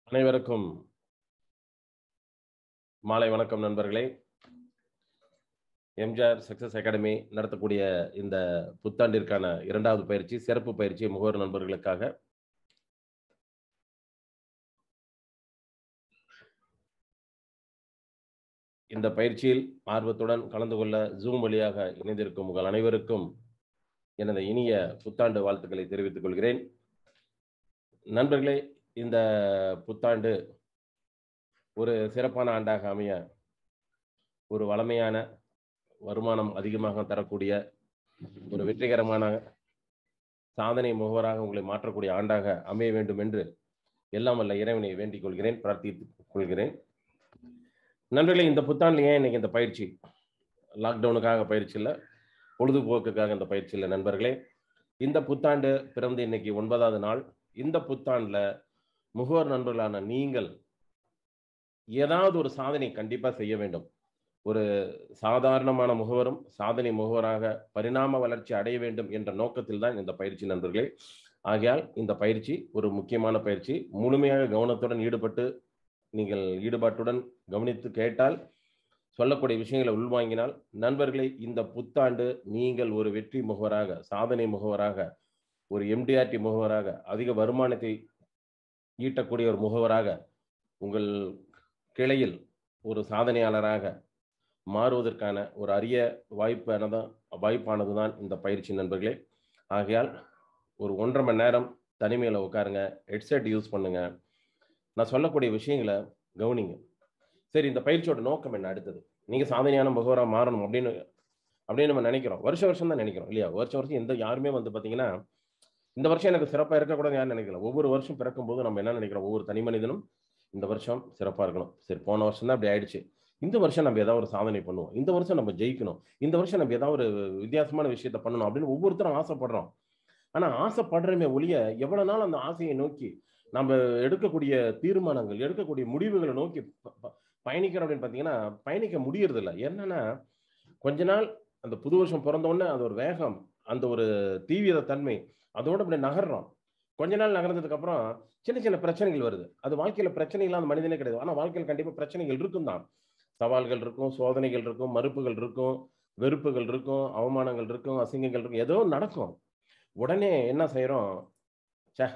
அனைவருக்கும் மாலை வணக்கம் நண்பர்களே எம்ஜிஆர் சக்சஸ் அகாடமி நடத்தக்கூடிய இந்த புத்தாண்டிற்கான இரண்டாவது பயிற்சி சிறப்பு பயிற்சி முகவர் நண்பர்களுக்காக இந்த பயிற்சியில் ஆர்வத்துடன் கலந்து கொள்ள ஜூம் வழியாக இணைந்திருக்கும் உங்கள் அனைவருக்கும் எனது இனிய புத்தாண்டு வாழ்த்துக்களை தெரிவித்துக் கொள்கிறேன் நண்பர்களே இந்த புத்தாண்டு ஒரு சிறப்பான ஆண்டாக அமைய ஒரு வளமையான வருமானம் அதிகமாக தரக்கூடிய ஒரு வெற்றிகரமான சாதனை முகவராக உங்களை மாற்றக்கூடிய ஆண்டாக அமைய வேண்டும் என்று எல்லாம் வல்ல இறைவனை வேண்டிக் கொள்கிறேன் பிரார்த்தித்துக் கொள்கிறேன் நண்பர்களே இந்த புத்தாண்டுல ஏன் இன்னைக்கு இந்த பயிற்சி லாக்டவுனுக்காக பயிற்சி இல்லை பொழுதுபோக்குக்காக இந்த பயிற்சி இல்லை நண்பர்களே இந்த புத்தாண்டு பிறந்து இன்னைக்கு ஒன்பதாவது நாள் இந்த புத்தாண்டுல முகவர் நண்பர்களான நீங்கள் ஏதாவது ஒரு சாதனை கண்டிப்பா செய்ய வேண்டும் ஒரு சாதாரணமான முகவரும் சாதனை முகவராக பரிணாம வளர்ச்சி அடைய வேண்டும் என்ற நோக்கத்தில் தான் இந்த பயிற்சி நண்பர்களே ஆகையால் இந்த பயிற்சி ஒரு முக்கியமான பயிற்சி முழுமையாக கவனத்துடன் ஈடுபட்டு நீங்கள் ஈடுபாட்டுடன் கவனித்து கேட்டால் சொல்லக்கூடிய விஷயங்களை உள்வாங்கினால் நண்பர்களே இந்த புத்தாண்டு நீங்கள் ஒரு வெற்றி முகவராக சாதனை முகவராக ஒரு எம்டிஆர்டி முகவராக அதிக வருமானத்தை ஈட்டக்கூடிய ஒரு முகவராக உங்கள் கிளையில் ஒரு சாதனையாளராக மாறுவதற்கான ஒரு அரிய வாய்ப்பானதான் வாய்ப்பானது தான் இந்த பயிற்சி நண்பர்களே ஆகையால் ஒரு ஒன்றரை மணி நேரம் தனிமையில் உட்காருங்க ஹெட்செட் யூஸ் பண்ணுங்க நான் சொல்லக்கூடிய விஷயங்களை கவனிங்க சரி இந்த பயிற்சியோட நோக்கம் என்ன அடுத்தது நீங்கள் சாதனையான முகவராக மாறணும் அப்படின்னு அப்படின்னு நம்ம நினைக்கிறோம் வருஷ வருஷம் தான் நினைக்கிறோம் இல்லையா வருஷ வருஷம் எந்த யாருமே வந்து பார்த்தீங்கன்னா இந்த வருஷம் எனக்கு சிறப்பாக இருக்கக்கூடாது யாரும் நினைக்கல ஒவ்வொரு வருஷம் பிறக்கும் போது நம்ம என்ன நினைக்கிறோம் ஒவ்வொரு தனி மனிதனும் இந்த வருஷம் சிறப்பாக இருக்கணும் சரி போன வருஷம் தான் அப்படி ஆயிடுச்சு இந்த வருஷம் நம்ம ஏதாவது ஒரு சாதனை பண்ணுவோம் இந்த வருஷம் நம்ம ஜெயிக்கணும் இந்த வருஷம் நம்ம ஏதாவது ஒரு வித்தியாசமான விஷயத்த பண்ணணும் அப்படின்னு ஒவ்வொருத்தரும் ஆசைப்படுறோம் ஆனால் ஆசைப்படுறமே ஒழிய எவ்வளவு நாள் அந்த ஆசையை நோக்கி நம்ம எடுக்கக்கூடிய தீர்மானங்கள் எடுக்கக்கூடிய முடிவுகளை நோக்கி பயணிக்கிறோம் அப்படின்னு பார்த்தீங்கன்னா பயணிக்க முடியறது இல்லை என்னன்னா கொஞ்ச நாள் அந்த புது வருஷம் பிறந்த உடனே அது ஒரு வேகம் அந்த ஒரு தீவிர தன்மை அதோட அப்படி நகர்றோம் கொஞ்ச நாள் நகர்ந்ததுக்கு அப்புறம் சின்ன சின்ன பிரச்சனைகள் வருது அது வாழ்க்கையில பிரச்சனை இல்லாத மனிதனே கிடையாது ஆனா வாழ்க்கையில் கண்டிப்பா பிரச்சனைகள் இருக்கும் தான் சவால்கள் இருக்கும் சோதனைகள் இருக்கும் மறுப்புகள் இருக்கும் வெறுப்புகள் இருக்கும் அவமானங்கள் இருக்கும் அசிங்கங்கள் இருக்கும் ஏதோ நடக்கும் உடனே என்ன செய்யறோம் சே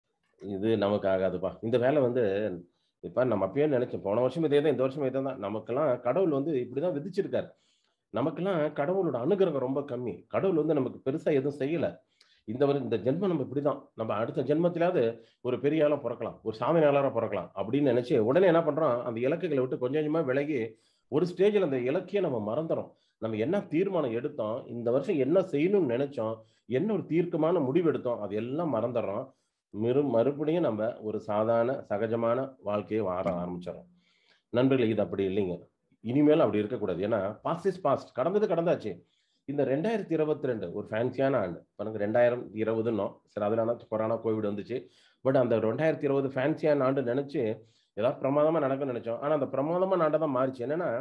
இது நமக்கு ஆகாதுப்பா இந்த வேலை வந்து இப்ப நம்ம அப்பயே நினைச்சோம் போன வருஷம் இதே தான் இந்த வருஷம் இதே தான் நமக்கெல்லாம் கடவுள் வந்து இப்படிதான் விதிச்சிருக்காரு நமக்கெல்லாம் கடவுளோட அனுகிரகம் ரொம்ப கம்மி கடவுள் வந்து நமக்கு பெருசா எதுவும் செய்யல இந்த ஒரு இந்த ஜென்மம் நம்ம இப்படிதான் நம்ம அடுத்த ஜென்மத்திலாவது ஒரு பெரிய ஆளா பிறக்கலாம் ஒரு சாதனையாளராக பிறக்கலாம் அப்படின்னு நினைச்சு உடனே என்ன பண்றோம் அந்த இலக்குகளை விட்டு கொஞ்சம் கொஞ்சமா விலகி ஒரு ஸ்டேஜில் அந்த இலக்கிய நம்ம மறந்துறோம் நம்ம என்ன தீர்மானம் எடுத்தோம் இந்த வருஷம் என்ன செய்யணும்னு நினைச்சோம் என்ன ஒரு தீர்க்கமான முடிவு எடுத்தோம் அது எல்லாம் மறந்துடுறோம் மிரு மறுபடியும் நம்ம ஒரு சாதாரண சகஜமான வாழ்க்கையை வார ஆரம்பிச்சிடறோம் நண்பர்கள் இது அப்படி இல்லைங்க இனிமேலும் அப்படி இருக்கக்கூடாது ஏன்னா பாஸ்ட் இஸ் பாஸ்ட் கடந்தது கடந்தாச்சு இந்த ரெண்டாயிரத்தி இருபத்தி ரெண்டு ஒரு ஃபேன்சியான ஆண்டு பாருங்க ரெண்டாயிரம் இருபதுன்னோம் சரி அதனால கொரோனா கோவிட் வந்துச்சு பட் அந்த ரெண்டாயிரத்தி இருபது ஃபேன்சியான ஆண்டு நினைச்சு ஏதாவது பிரமாதமா நடக்கும்னு நினைச்சோம் ஆனா அந்த பிரமாதமான ஆண்டை தான் மாறிச்சு என்னன்னா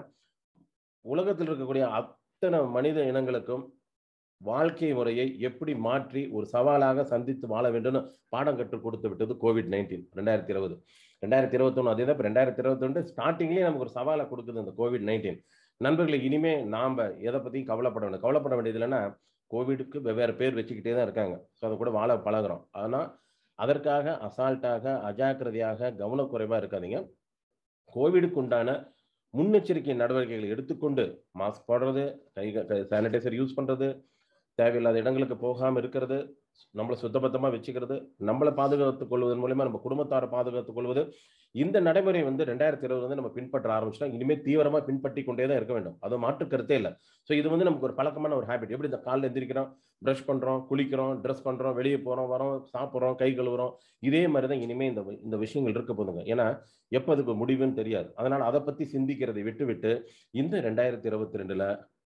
உலகத்தில் இருக்கக்கூடிய அத்தனை மனித இனங்களுக்கும் வாழ்க்கை முறையை எப்படி மாற்றி ஒரு சவாலாக சந்தித்து வாழ வேண்டும்னு பாடம் கற்றுக் கொடுத்து விட்டது கோவிட் நைன்டீன் ரெண்டாயிரத்தி இருபது ரெண்டாயிரத்தி இருபத்தொன்னு அதே தான் ரெண்டாயிரத்தி இருபத்தொன்று ஸ்டார்டிங்லேயே நமக்கு ஒரு சவாலை கொடுக்குது இந்த கோவிட் நைன்டீன் நண்பர்களை இனிமே நாம எதை பத்தியும் கவலைப்பட வேண்டிய கவலைப்பட வேண்டியது இல்லைன்னா கோவிடுக்கு வெவ்வேறு பேர் வச்சுக்கிட்டே தான் இருக்காங்க ஸோ அதை கூட வாழ பழகிறோம் ஆனால் அதற்காக அசால்ட்டாக அஜாக்கிரதையாக கவனக்குறைவாக இருக்காதீங்க கோவிடுக்கு உண்டான முன்னெச்சரிக்கை நடவடிக்கைகளை எடுத்துக்கொண்டு மாஸ்க் போடுறது கை சானிடைசர் யூஸ் பண்ணுறது தேவையில்லாத இடங்களுக்கு போகாமல் இருக்கிறது நம்மளை சுத்தபத்தமாக வச்சுக்கிறது நம்மளை பாதுகாத்துக் கொள்வதன் மூலயமா நம்ம குடும்பத்தாரை பாதுகாத்துக் கொள்வது இந்த நடைமுறை வந்து ரெண்டாயிரத்தி இருபது வந்து நம்ம பின்பற்ற ஆரம்பிச்சிட்டோம் இனிமேல் தீவிரமாக பின்பற்றி கொண்டே தான் இருக்க வேண்டும் அது மாற்று கருத்தே இல்லை ஸோ இது வந்து நமக்கு ஒரு பழக்கமான ஒரு ஹேபிட் எப்படி இந்த காலில் எந்திரிக்கிறோம் ப்ரஷ் பண்ணுறோம் குளிக்கிறோம் ட்ரெஸ் பண்ணுறோம் வெளியே போகிறோம் வரோம் சாப்பிட்றோம் கை கழுவுறோம் இதே மாதிரி தான் இனிமேல் இந்த இந்த விஷயங்கள் இருக்க போதுங்க ஏன்னா எப்போ அதுக்கு முடிவுன்னு தெரியாது அதனால் அதை பற்றி சிந்திக்கிறதை விட்டு விட்டு இந்த ரெண்டாயிரத்தி இருபத்தி ரெண்டில்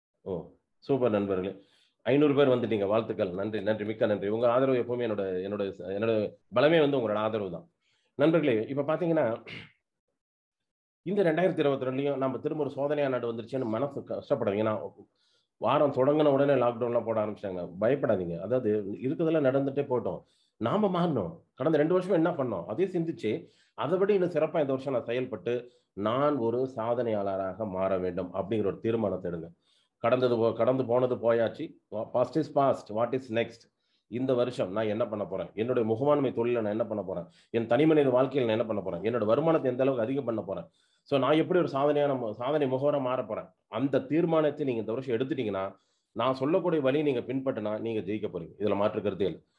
ஓ சூப்பர் நண்பர்களே ஐநூறு பேர் வந்துட்டீங்க வாழ்த்துக்கள் நன்றி நன்றி மிக்க நன்றி உங்க ஆதரவு எப்பவுமே என்னோட என்னோட என்னோட பலமே வந்து உங்களோட ஆதரவு தான் நண்பர்களே இப்ப பாத்தீங்கன்னா இந்த ரெண்டாயிரத்தி இருபத்தி ரெண்டுலையும் நம்ம திரும்ப ஒரு சோதனையா நாடு வந்துருச்சுன்னு மனசு கஷ்டப்படாதீங்க ஏன்னா வாரம் தொடங்கின உடனே லாக்டவுன்லாம் போட ஆரம்பிச்சிட்டாங்க பயப்படாதீங்க அதாவது இருக்கிறதெல்லாம் நடந்துட்டே போட்டோம் நாம மாறணும் கடந்த ரெண்டு வருஷம் என்ன பண்ணோம் அதே சிந்திச்சு அதை விட இன்னும் சிறப்பாக இந்த வருஷம் நான் செயல்பட்டு நான் ஒரு சாதனையாளராக மாற வேண்டும் அப்படிங்கிற ஒரு தீர்மானத்தை எடுங்க கடந்தது போ கடந்து போனது போயாச்சு past is past what is next இந்த வருஷம் நான் என்ன பண்ண போறேன் என்னுடைய முகமாண்மை தொழில நான் என்ன பண்ண போறேன் என் தனிமனித வாழ்க்கையில் நான் என்ன பண்ண போறேன் என்னோட வருமானத்தை எந்த அளவுக்கு அதிகம் பண்ண போறேன் ஸோ நான் எப்படி ஒரு சாதனையான மு- சாதனை முகவரை மாற போறேன் அந்த தீர்மானத்தை நீங்க இந்த வருஷம் எடுத்துட்டீங்கன்னா நான் சொல்லக்கூடிய வழி நீங்க பின்பற்றினா நீங்க ஜெயிக்க போறீங்க இதுல மாற்று கருத்து இல்லை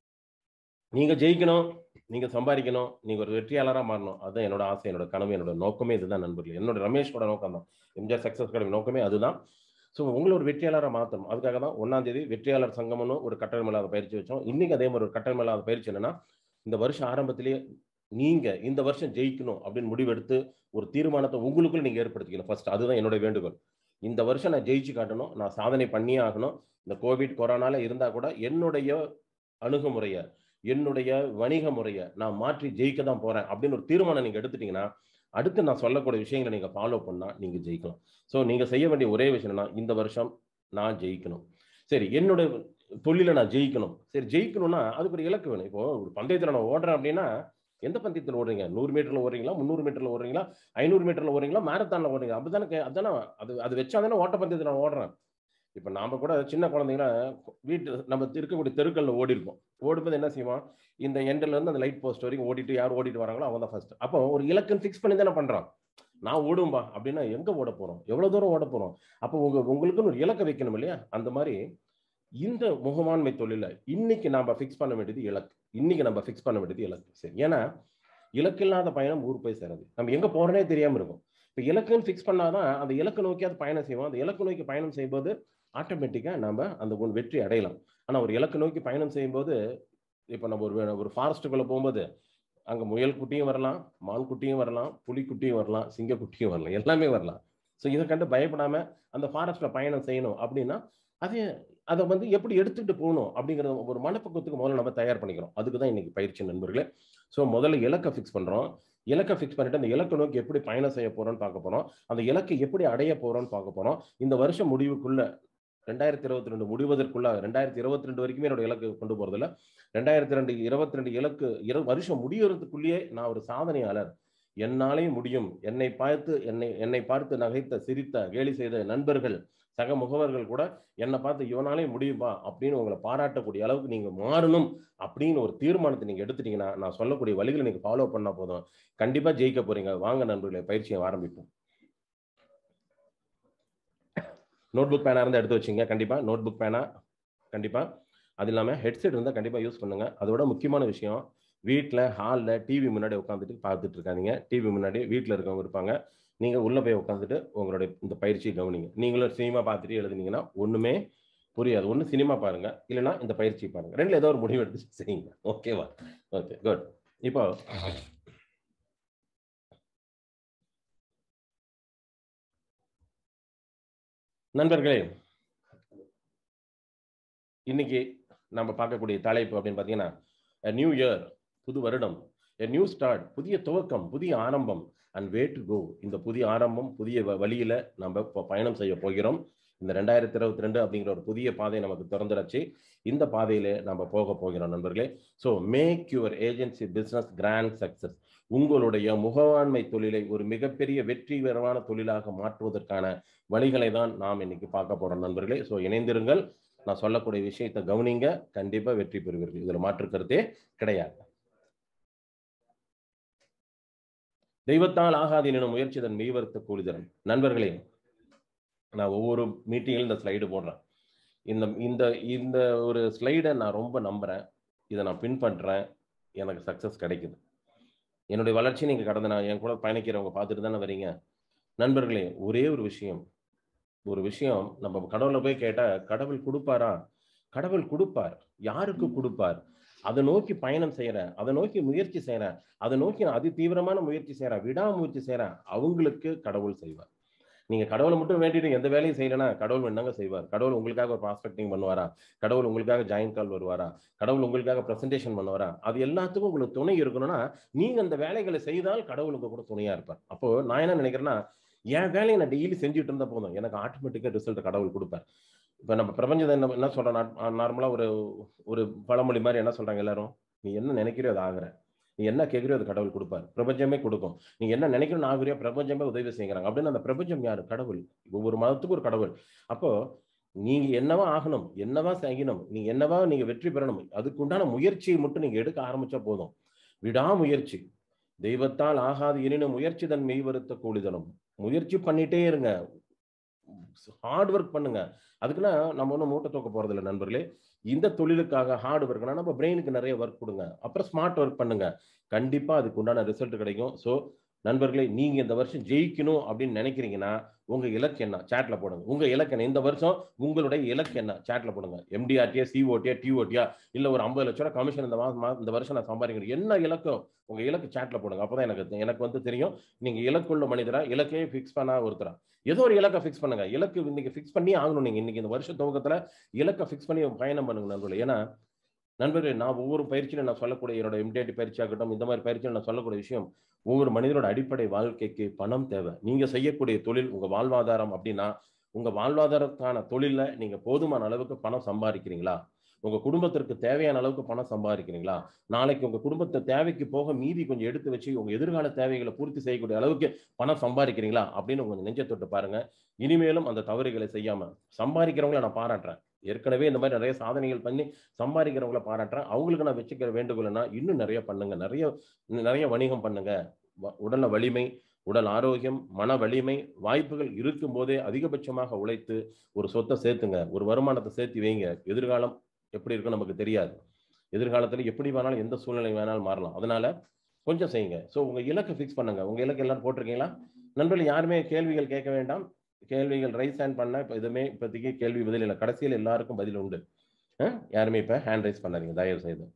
நீங்க ஜெயிக்கணும் நீங்க சம்பாதிக்கணும் நீங்க ஒரு வெற்றியாளரா மாறணும் அதுதான் என்னோட ஆசை என்னோட கனவு என்னோட நோக்கமே இதுதான் நண்பர்களே என்னோட ரமேஷோட நோக்கம் தான் எம்ஜிஆர் சக்சஸ் அகாடமி நோக்கமே அதுதான் ஸோ உங்களை ஒரு வெற்றியாளராக மாற்றணும் அதுக்காக தான் ஒன்றாம் தேதி வெற்றியாளர் சங்கம்னு ஒரு கட்டணம் இல்லாத பயிற்சி வச்சோம் இன்னைக்கு அதே மாதிரி ஒரு கட்டணம் இல்லாத பயிற்சி என்னன்னா இந்த வருஷம் ஆரம்பத்திலேயே நீங்க இந்த வருஷம் ஜெயிக்கணும் அப்படின்னு முடிவெடுத்து ஒரு தீர்மானத்தை உங்களுக்குள்ள நீங்க ஏற்படுத்திக்கணும் ஃபர்ஸ்ட் அதுதான் என்னோட வேண்டுகோள் இந்த வருஷம் நான் ஜெயிச்சு காட்டணும் நான் சாதனை பண்ணியே ஆகணும் இந்த கோவிட் கொரோனால இருந்தா கூட என்னுடைய அணுகுமுறையை என்னுடைய வணிக முறையை நான் மாற்றி ஜெயிக்க தான் போறேன் அப்படின்னு ஒரு தீர்மானம் நீங்க எடுத்துட்டீங்கன்னா அடுத்து நான் சொல்லக்கூடிய விஷயங்களை நீங்க ஃபாலோ பண்ணா நீங்க ஜெயிக்கலாம் ஸோ நீங்க செய்ய வேண்டிய ஒரே விஷயம் என்னன்னா இந்த வருஷம் நான் ஜெயிக்கணும் சரி என்னுடைய தொழிலை நான் ஜெயிக்கணும் சரி ஜெயிக்கணும்னா அதுக்கு ஒரு இலக்கு வேணும் இப்போ ஒரு பந்தயத்தில் நான் ஓடுறேன் அப்படின்னா எந்த பந்தயத்தில் ஓடுறீங்க நூறு மீட்டர்ல ஓடுறீங்களா முந்நூறு மீட்டர்ல ஓடுறீங்களா ஐநூறு மீட்டர்ல ஓடுறீங்களா மேரத்தான்ல ஓடுறீங்க அப்படிதானே கே- அதானே அது அது வச்சா தானே ஓட்ட பந்தயத்தில் நான் ஓடுறேன் இப்போ நாம கூட சின்ன குழந்தைங்கள வீட்டு நம்ம இருக்கக்கூடிய தெருக்கல்ல ஓடி இருப்போம் ஓடும்போது என்ன செய்வோம் இந்த எண்டில் இருந்து அந்த லைட் போஸ்ட் வரைக்கும் ஓடிட்டு யார் ஓடிட்டு வராங்களோ அவங்க தான் ஃபர்ஸ்ட் அப்போ ஒரு இலக்குன்னு ஃபிக்ஸ் பண்ணி தானே பண்றான் நான் ஓடும்பா அப்படின்னா எங்க ஓட போறோம் எவ்வளவு தூரம் ஓட போறோம் அப்போ உங்க உங்களுக்குன்னு ஒரு இலக்கை வைக்கணும் இல்லையா அந்த மாதிரி இந்த முகமாண்மை தொழில இன்னைக்கு நாம ஃபிக்ஸ் பண்ண வேண்டியது இலக்கு இன்னைக்கு நம்ம ஃபிக்ஸ் பண்ண வேண்டியது இலக்கு சரி ஏன்னா இலக்கில்லாத பயணம் ஊர் போய் சேராது நம்ம எங்க போறோனே தெரியாம இருக்கும் இப்போ இலக்குன்னு ஃபிக்ஸ் பண்ணாதான் அந்த இலக்கு நோக்கி அது பயணம் செய்வோம் அந்த இலக்கு நோக்கி பயணம் செய்யும்போது ஆட்டோமேட்டிக்கா நம்ம அந்த ஒரு வெற்றி அடையலாம் ஆனா ஒரு இலக்கு நோக்கி பயணம் செய்யும்போது இப்போ நம்ம ஒரு ஒரு ஃபாரஸ்ட்டுக்குள்ள போகும்போது அங்க முயல் குட்டியும் வரலாம் மான் குட்டியும் வரலாம் புலிக்குட்டியும் வரலாம் சிங்கக்குட்டியும் வரலாம் எல்லாமே வரலாம் ஸோ இதை கண்டு பயப்படாம அந்த ஃபாரஸ்ட்ல பயணம் செய்யணும் அப்படின்னா அது அதை வந்து எப்படி எடுத்துட்டு போகணும் அப்படிங்கிற ஒரு மனப்பக்குவத்துக்கு முதல்ல நம்ம தயார் பண்ணிக்கிறோம் அதுக்கு தான் இன்னைக்கு பயிற்சி நண்பர்களே ஸோ முதல்ல இலக்கை ஃபிக்ஸ் பண்றோம் இலக்கை ஃபிக்ஸ் பண்ணிட்டு அந்த இலக்கை நோக்கி எப்படி பயணம் செய்ய போறோம்னு பார்க்க போறோம் அந்த இலக்கை எப்படி அடைய போறோம்னு பார்க்க போறோம் இந்த வருஷம் முடிவுக்குள்ள ரெண்டாயிரத்தி இருபத்தி ரெண்டு முடிவதற்குள்ள ரெண்டாயிரத்தி இருபத்தி ரெண்டு வரைக்குமே என்னோட இலக்கு கொண்டு போறதில்ல ரெண்டாயிரத்தி ரெண்டு இருபத்தி ரெண்டு இலக்கு இரு வருஷம் முடியறதுக்குள்ளேயே நான் ஒரு சாதனையாளர் என்னாலே முடியும் என்னை பார்த்து என்னை என்னை பார்த்து நகைத்த சிரித்த கேலி செய்த நண்பர்கள் சக முகவர்கள் கூட என்னை பார்த்து இவனாலே முடியுமா அப்படின்னு உங்களை பாராட்டக்கூடிய அளவுக்கு நீங்க மாறணும் அப்படின்னு ஒரு தீர்மானத்தை நீங்க எடுத்துட்டீங்கன்னா நான் சொல்லக்கூடிய வழிகளை நீங்க ஃபாலோ பண்ணா போதும் கண்டிப்பா ஜெயிக்க போறீங்க வாங்க நண்பர்களே பயிற்சியை ஆரம்பிப்போம் நோட் புக் பேனா இருந்தால் எடுத்து வச்சுங்க கண்டிப்பா நோட் புக் பேனா கண்டிப்பா அது இல்லாமல் ஹெட்செட் இருந்தால் கண்டிப்பாக யூஸ் பண்ணுங்க அதோட முக்கியமான விஷயம் வீட்டில் ஹாலில் டிவி முன்னாடி உட்காந்துட்டு பார்த்துட்டு இருக்காதீங்க டிவி முன்னாடி வீட்டில் இருக்கவங்க இருப்பாங்க நீங்கள் உள்ளே போய் உட்காந்துட்டு உங்களுடைய இந்த பயிற்சியை கவனிங்க நீங்களும் சினிமா பார்த்துட்டு எழுதுனீங்கன்னா ஒன்றுமே புரியாது ஒன்று சினிமா பாருங்க இல்லைன்னா இந்த பயிற்சி பாருங்க ரெண்டுல ஏதோ ஒரு முடிவு எடுத்து செய்யுங்க ஓகேவா ஓகே குட் இப்போ நண்பர்களே இன்னைக்கு நம்ம பார்க்கக்கூடிய தலைப்பு அப்படின்னு பார்த்தீங்கன்னா நியூ இயர் புது வருடம் எ நியூ ஸ்டார்ட் புதிய துவக்கம் புதிய ஆரம்பம் அண்ட் வே டு கோ இந்த புதிய ஆரம்பம் புதிய வ- வழியில நம்ம இப்போ பயணம் செய்ய போகிறோம் இந்த ரெண்டாயிரத்தி இருபத்தி ரெண்டு அப்படிங்கிற ஒரு புதிய பாதை நமக்கு திறந்துடுச்சு இந்த பாதையில நம்ம போக போகிறோம் நண்பர்களே so make your agency business grand success உங்களுடைய முகவாண்மை தொழிலை ஒரு மிகப்பெரிய வெற்றிகரமான தொழிலாக மாற்றுவதற்கான வழிகளை தான் நாம் இன்னைக்கு பார்க்க போறோம் நண்பர்களே ஸோ இணைந்திருங்கள் நான் சொல்லக்கூடிய விஷயத்தை கவனிங்க கண்டிப்பா வெற்றி பெறுவீர்கள் இதுல மாற்று கருத்தே கிடையாது தெய்வத்தால் ஆகாது எனும் முயற்சி தன் மெய்வருத்த கூலிதரன் நண்பர்களே நான் ஒவ்வொரு மீட்டிங்கிலும் இந்த ஸ்லைடு போடுறேன் இந்த இந்த இந்த ஒரு ஸ்லைடை நான் ரொம்ப நம்புறேன் இதை நான் பின்பற்றுறேன் எனக்கு சக்சஸ் கிடைக்குது என்னுடைய வளர்ச்சி நீங்க கடந்த நான் என் கூட பயணிக்கிறவங்க பார்த்துட்டு தானே வரீங்க நண்பர்களே ஒரே ஒரு விஷயம் ஒரு விஷயம் நம்ம கடவுளை போய் கேட்டா கடவுள் கொடுப்பாரா கடவுள் கொடுப்பார் யாருக்கு கொடுப்பார் அதை நோக்கி பயணம் செய்யறேன் அதை நோக்கி முயற்சி செய்யறேன் அதை நோக்கி நான் அதி தீவிரமான முயற்சி செய்யறேன் விடாமுயற்சி செய்யறேன் அவங்களுக்கு கடவுள் செய்வார் நீங்க கடவுளை மட்டும் வேண்டிட்டு எந்த வேலையும் செய்யலைன்னா கடவுள் என்னங்க செய்வார் கடவுள் உங்களுக்காக ஒரு ப்ராஸ்பெக்டிங் பண்ணுவாரா கடவுள் உங்களுக்காக ஜாயின் கால் வருவாரா கடவுள் உங்களுக்காக பிரசன்டேஷன் பண்ணுவாரா அது எல்லாத்துக்கும் உங்களுக்கு துணை இருக்கணும்னா நீங்க அந்த வேலைகளை செய்தால் கடவுளுக்கு கூட துணையா இருப்பார் அப்போ நான் என்ன நினைக்கிறேன்னா என் வேலையை நான் டெய்லி செஞ்சுட்டு இருந்தா போதும் எனக்கு ஆட்டோமேட்டிக்கா ரிசல்ட் கடவுள் கொடுப்பார் இப்ப நம்ம பிரபஞ்சத்தை என்ன என்ன சொல்றோம் நார்மலா ஒரு ஒரு பழமொழி மாதிரி என்ன சொல்றாங்க எல்லாரும் நீ என்ன நினைக்கிறியோ அது ஆகுற நீ என்ன கேட்குறியோ அது கடவுள் கொடுப்பார் பிரபஞ்சமே கொடுக்கும் நீங்க என்ன நினைக்கணும்னு ஆகுறியோ பிரபஞ்சமே உதவி செய்கிறாங்க அப்படின்னு அந்த பிரபஞ்சம் யாரு கடவுள் ஒவ்வொரு மதத்துக்கும் ஒரு கடவுள் அப்போ நீங்க என்னவா ஆகணும் என்னவா செய்யணும் நீங்க என்னவா நீங்க வெற்றி பெறணும் அதுக்கு உண்டான முயற்சியை மட்டும் நீங்க எடுக்க ஆரம்பிச்சா போதும் விடாமுயற்சி தெய்வத்தால் ஆகாது எனினும் முயற்சி தன் மெய்வருத்த கூலிதலும் முயற்சி பண்ணிட்டே இருங்க ஹார்ட் ஒர்க் பண்ணுங்க அதுக்குன்னா நம்ம ஒன்றும் மூட்டை தூக்க போறது இல்லை நண்பர்களே இந்த தொழிலுக்காக ஹார்ட் ஒர்க்னா நம்ம பிரெயினுக்கு நிறைய ஒர்க் கொடுங்க அப்புறம் ஸ்மார்ட் ஒர்க் பண்ணுங்க கண்டிப்பா அதுக்கு உண்டான ரிசல்ட் கிடைக்கும் ஸோ நண்பர்களே நீங்க இந்த வருஷம் ஜெயிக்கணும் அப்படின்னு நினைக்கிறீங்கன்னா உங்க இலக்கு என்ன சாட்ல போடுங்க உங்க இலக்கு என்ன இந்த வருஷம் உங்களுடைய இலக்கு என்ன சாட்ல போடுங்க எம்டிஆர்டியா சிஓடியா டிஓடியா இல்ல ஒரு ஐம்பது லட்ச ரூபா கமிஷன் இந்த மாதம் இந்த வருஷம் நான் சம்பாதிக்கணும் என்ன இலக்கம் உங்க இலக்கு சாட்ல போடுங்க அப்பதான் எனக்கு எனக்கு வந்து தெரியும் நீங்க இலக்குள்ள மனிதரா இலக்கையே ஃபிக்ஸ் பண்ணா ஒருத்தரா ஏதோ ஒரு இலக்கை ஃபிக்ஸ் பண்ணுங்க இலக்கு இன்னைக்கு ஃபிக்ஸ் பண்ணி ஆகணும் நீங்க இன்னைக்கு இந்த வருஷ துவக்கத்துல இலக்கை ஃபிக்ஸ் பண்ணி பயணம் பண்ணுங்க நண்பர்களே ஏன்னா நண்பர்களே நான் ஒவ்வொரு பயிற்சியிலும் நான் சொல்லக்கூடிய என்னோட எம்டிஐடி பயிற்சி ஆகட்டும் இந்த மாதிரி பயிற்சியில் நான் சொல்லக்கூடிய விஷயம் ஒவ்வொரு மனிதனோட அடிப்படை வாழ்க்கைக்கு பணம் தேவை நீங்க செய்யக்கூடிய தொழில் உங்க வாழ்வாதாரம் அப்படின்னா உங்க வாழ்வாதாரத்துக்கான தொழில நீங்க போதுமான அளவுக்கு பணம் சம்பாதிக்கிறீங்களா உங்க குடும்பத்திற்கு தேவையான அளவுக்கு பணம் சம்பாதிக்கிறீங்களா நாளைக்கு உங்க குடும்பத்தை தேவைக்கு போக மீதி கொஞ்சம் எடுத்து வச்சு உங்க எதிர்கால தேவைகளை பூர்த்தி செய்யக்கூடிய அளவுக்கு பணம் சம்பாதிக்கிறீங்களா அப்படின்னு கொஞ்சம் நெஞ்ச தொட்டு பாருங்க இனிமேலும் அந்த தவறுகளை செய்யாம சம்பாதிக்கிறவங்கள நான் பாராட்டுறேன் ஏற்கனவே இந்த மாதிரி நிறைய சாதனைகள் பண்ணி சம்பாதிக்கிறவங்கள பாராட்டுறேன் அவங்களுக்கு நான் வச்சுக்கிற வேண்டுகோள்னா இன்னும் நிறைய பண்ணுங்க நிறைய நிறைய வணிகம் பண்ணுங்க உடல்ல வலிமை உடல் ஆரோக்கியம் மன வலிமை வாய்ப்புகள் இருக்கும் போதே அதிகபட்சமாக உழைத்து ஒரு சொத்தை சேர்த்துங்க ஒரு வருமானத்தை சேர்த்து வைங்க எதிர்காலம் எப்படி இருக்கும் நமக்கு தெரியாது எதிர்காலத்தில் எப்படி வேணாலும் எந்த சூழ்நிலை வேணாலும் மாறலாம் அதனால கொஞ்சம் செய்யுங்க ஸோ உங்க இலக்கை ஃபிக்ஸ் பண்ணுங்க உங்க இலக்கு எல்லாரும் போட்டிருக்கீங்களா நண்பர்கள் யாருமே கேள்விகள் கேட்க வேண்டாம் கேள்விகள் ரைஸ் ஹேண்ட் பண்ண இப்போ எதுவுமே இப்போதைக்கு கேள்வி பதில் இல்லை கடைசியில் எல்லாருக்கும் பதில் உண்டு யாருமே இப்போ ஹேண்ட் ரைஸ் பண்ணாதீங்க தயவு செய்து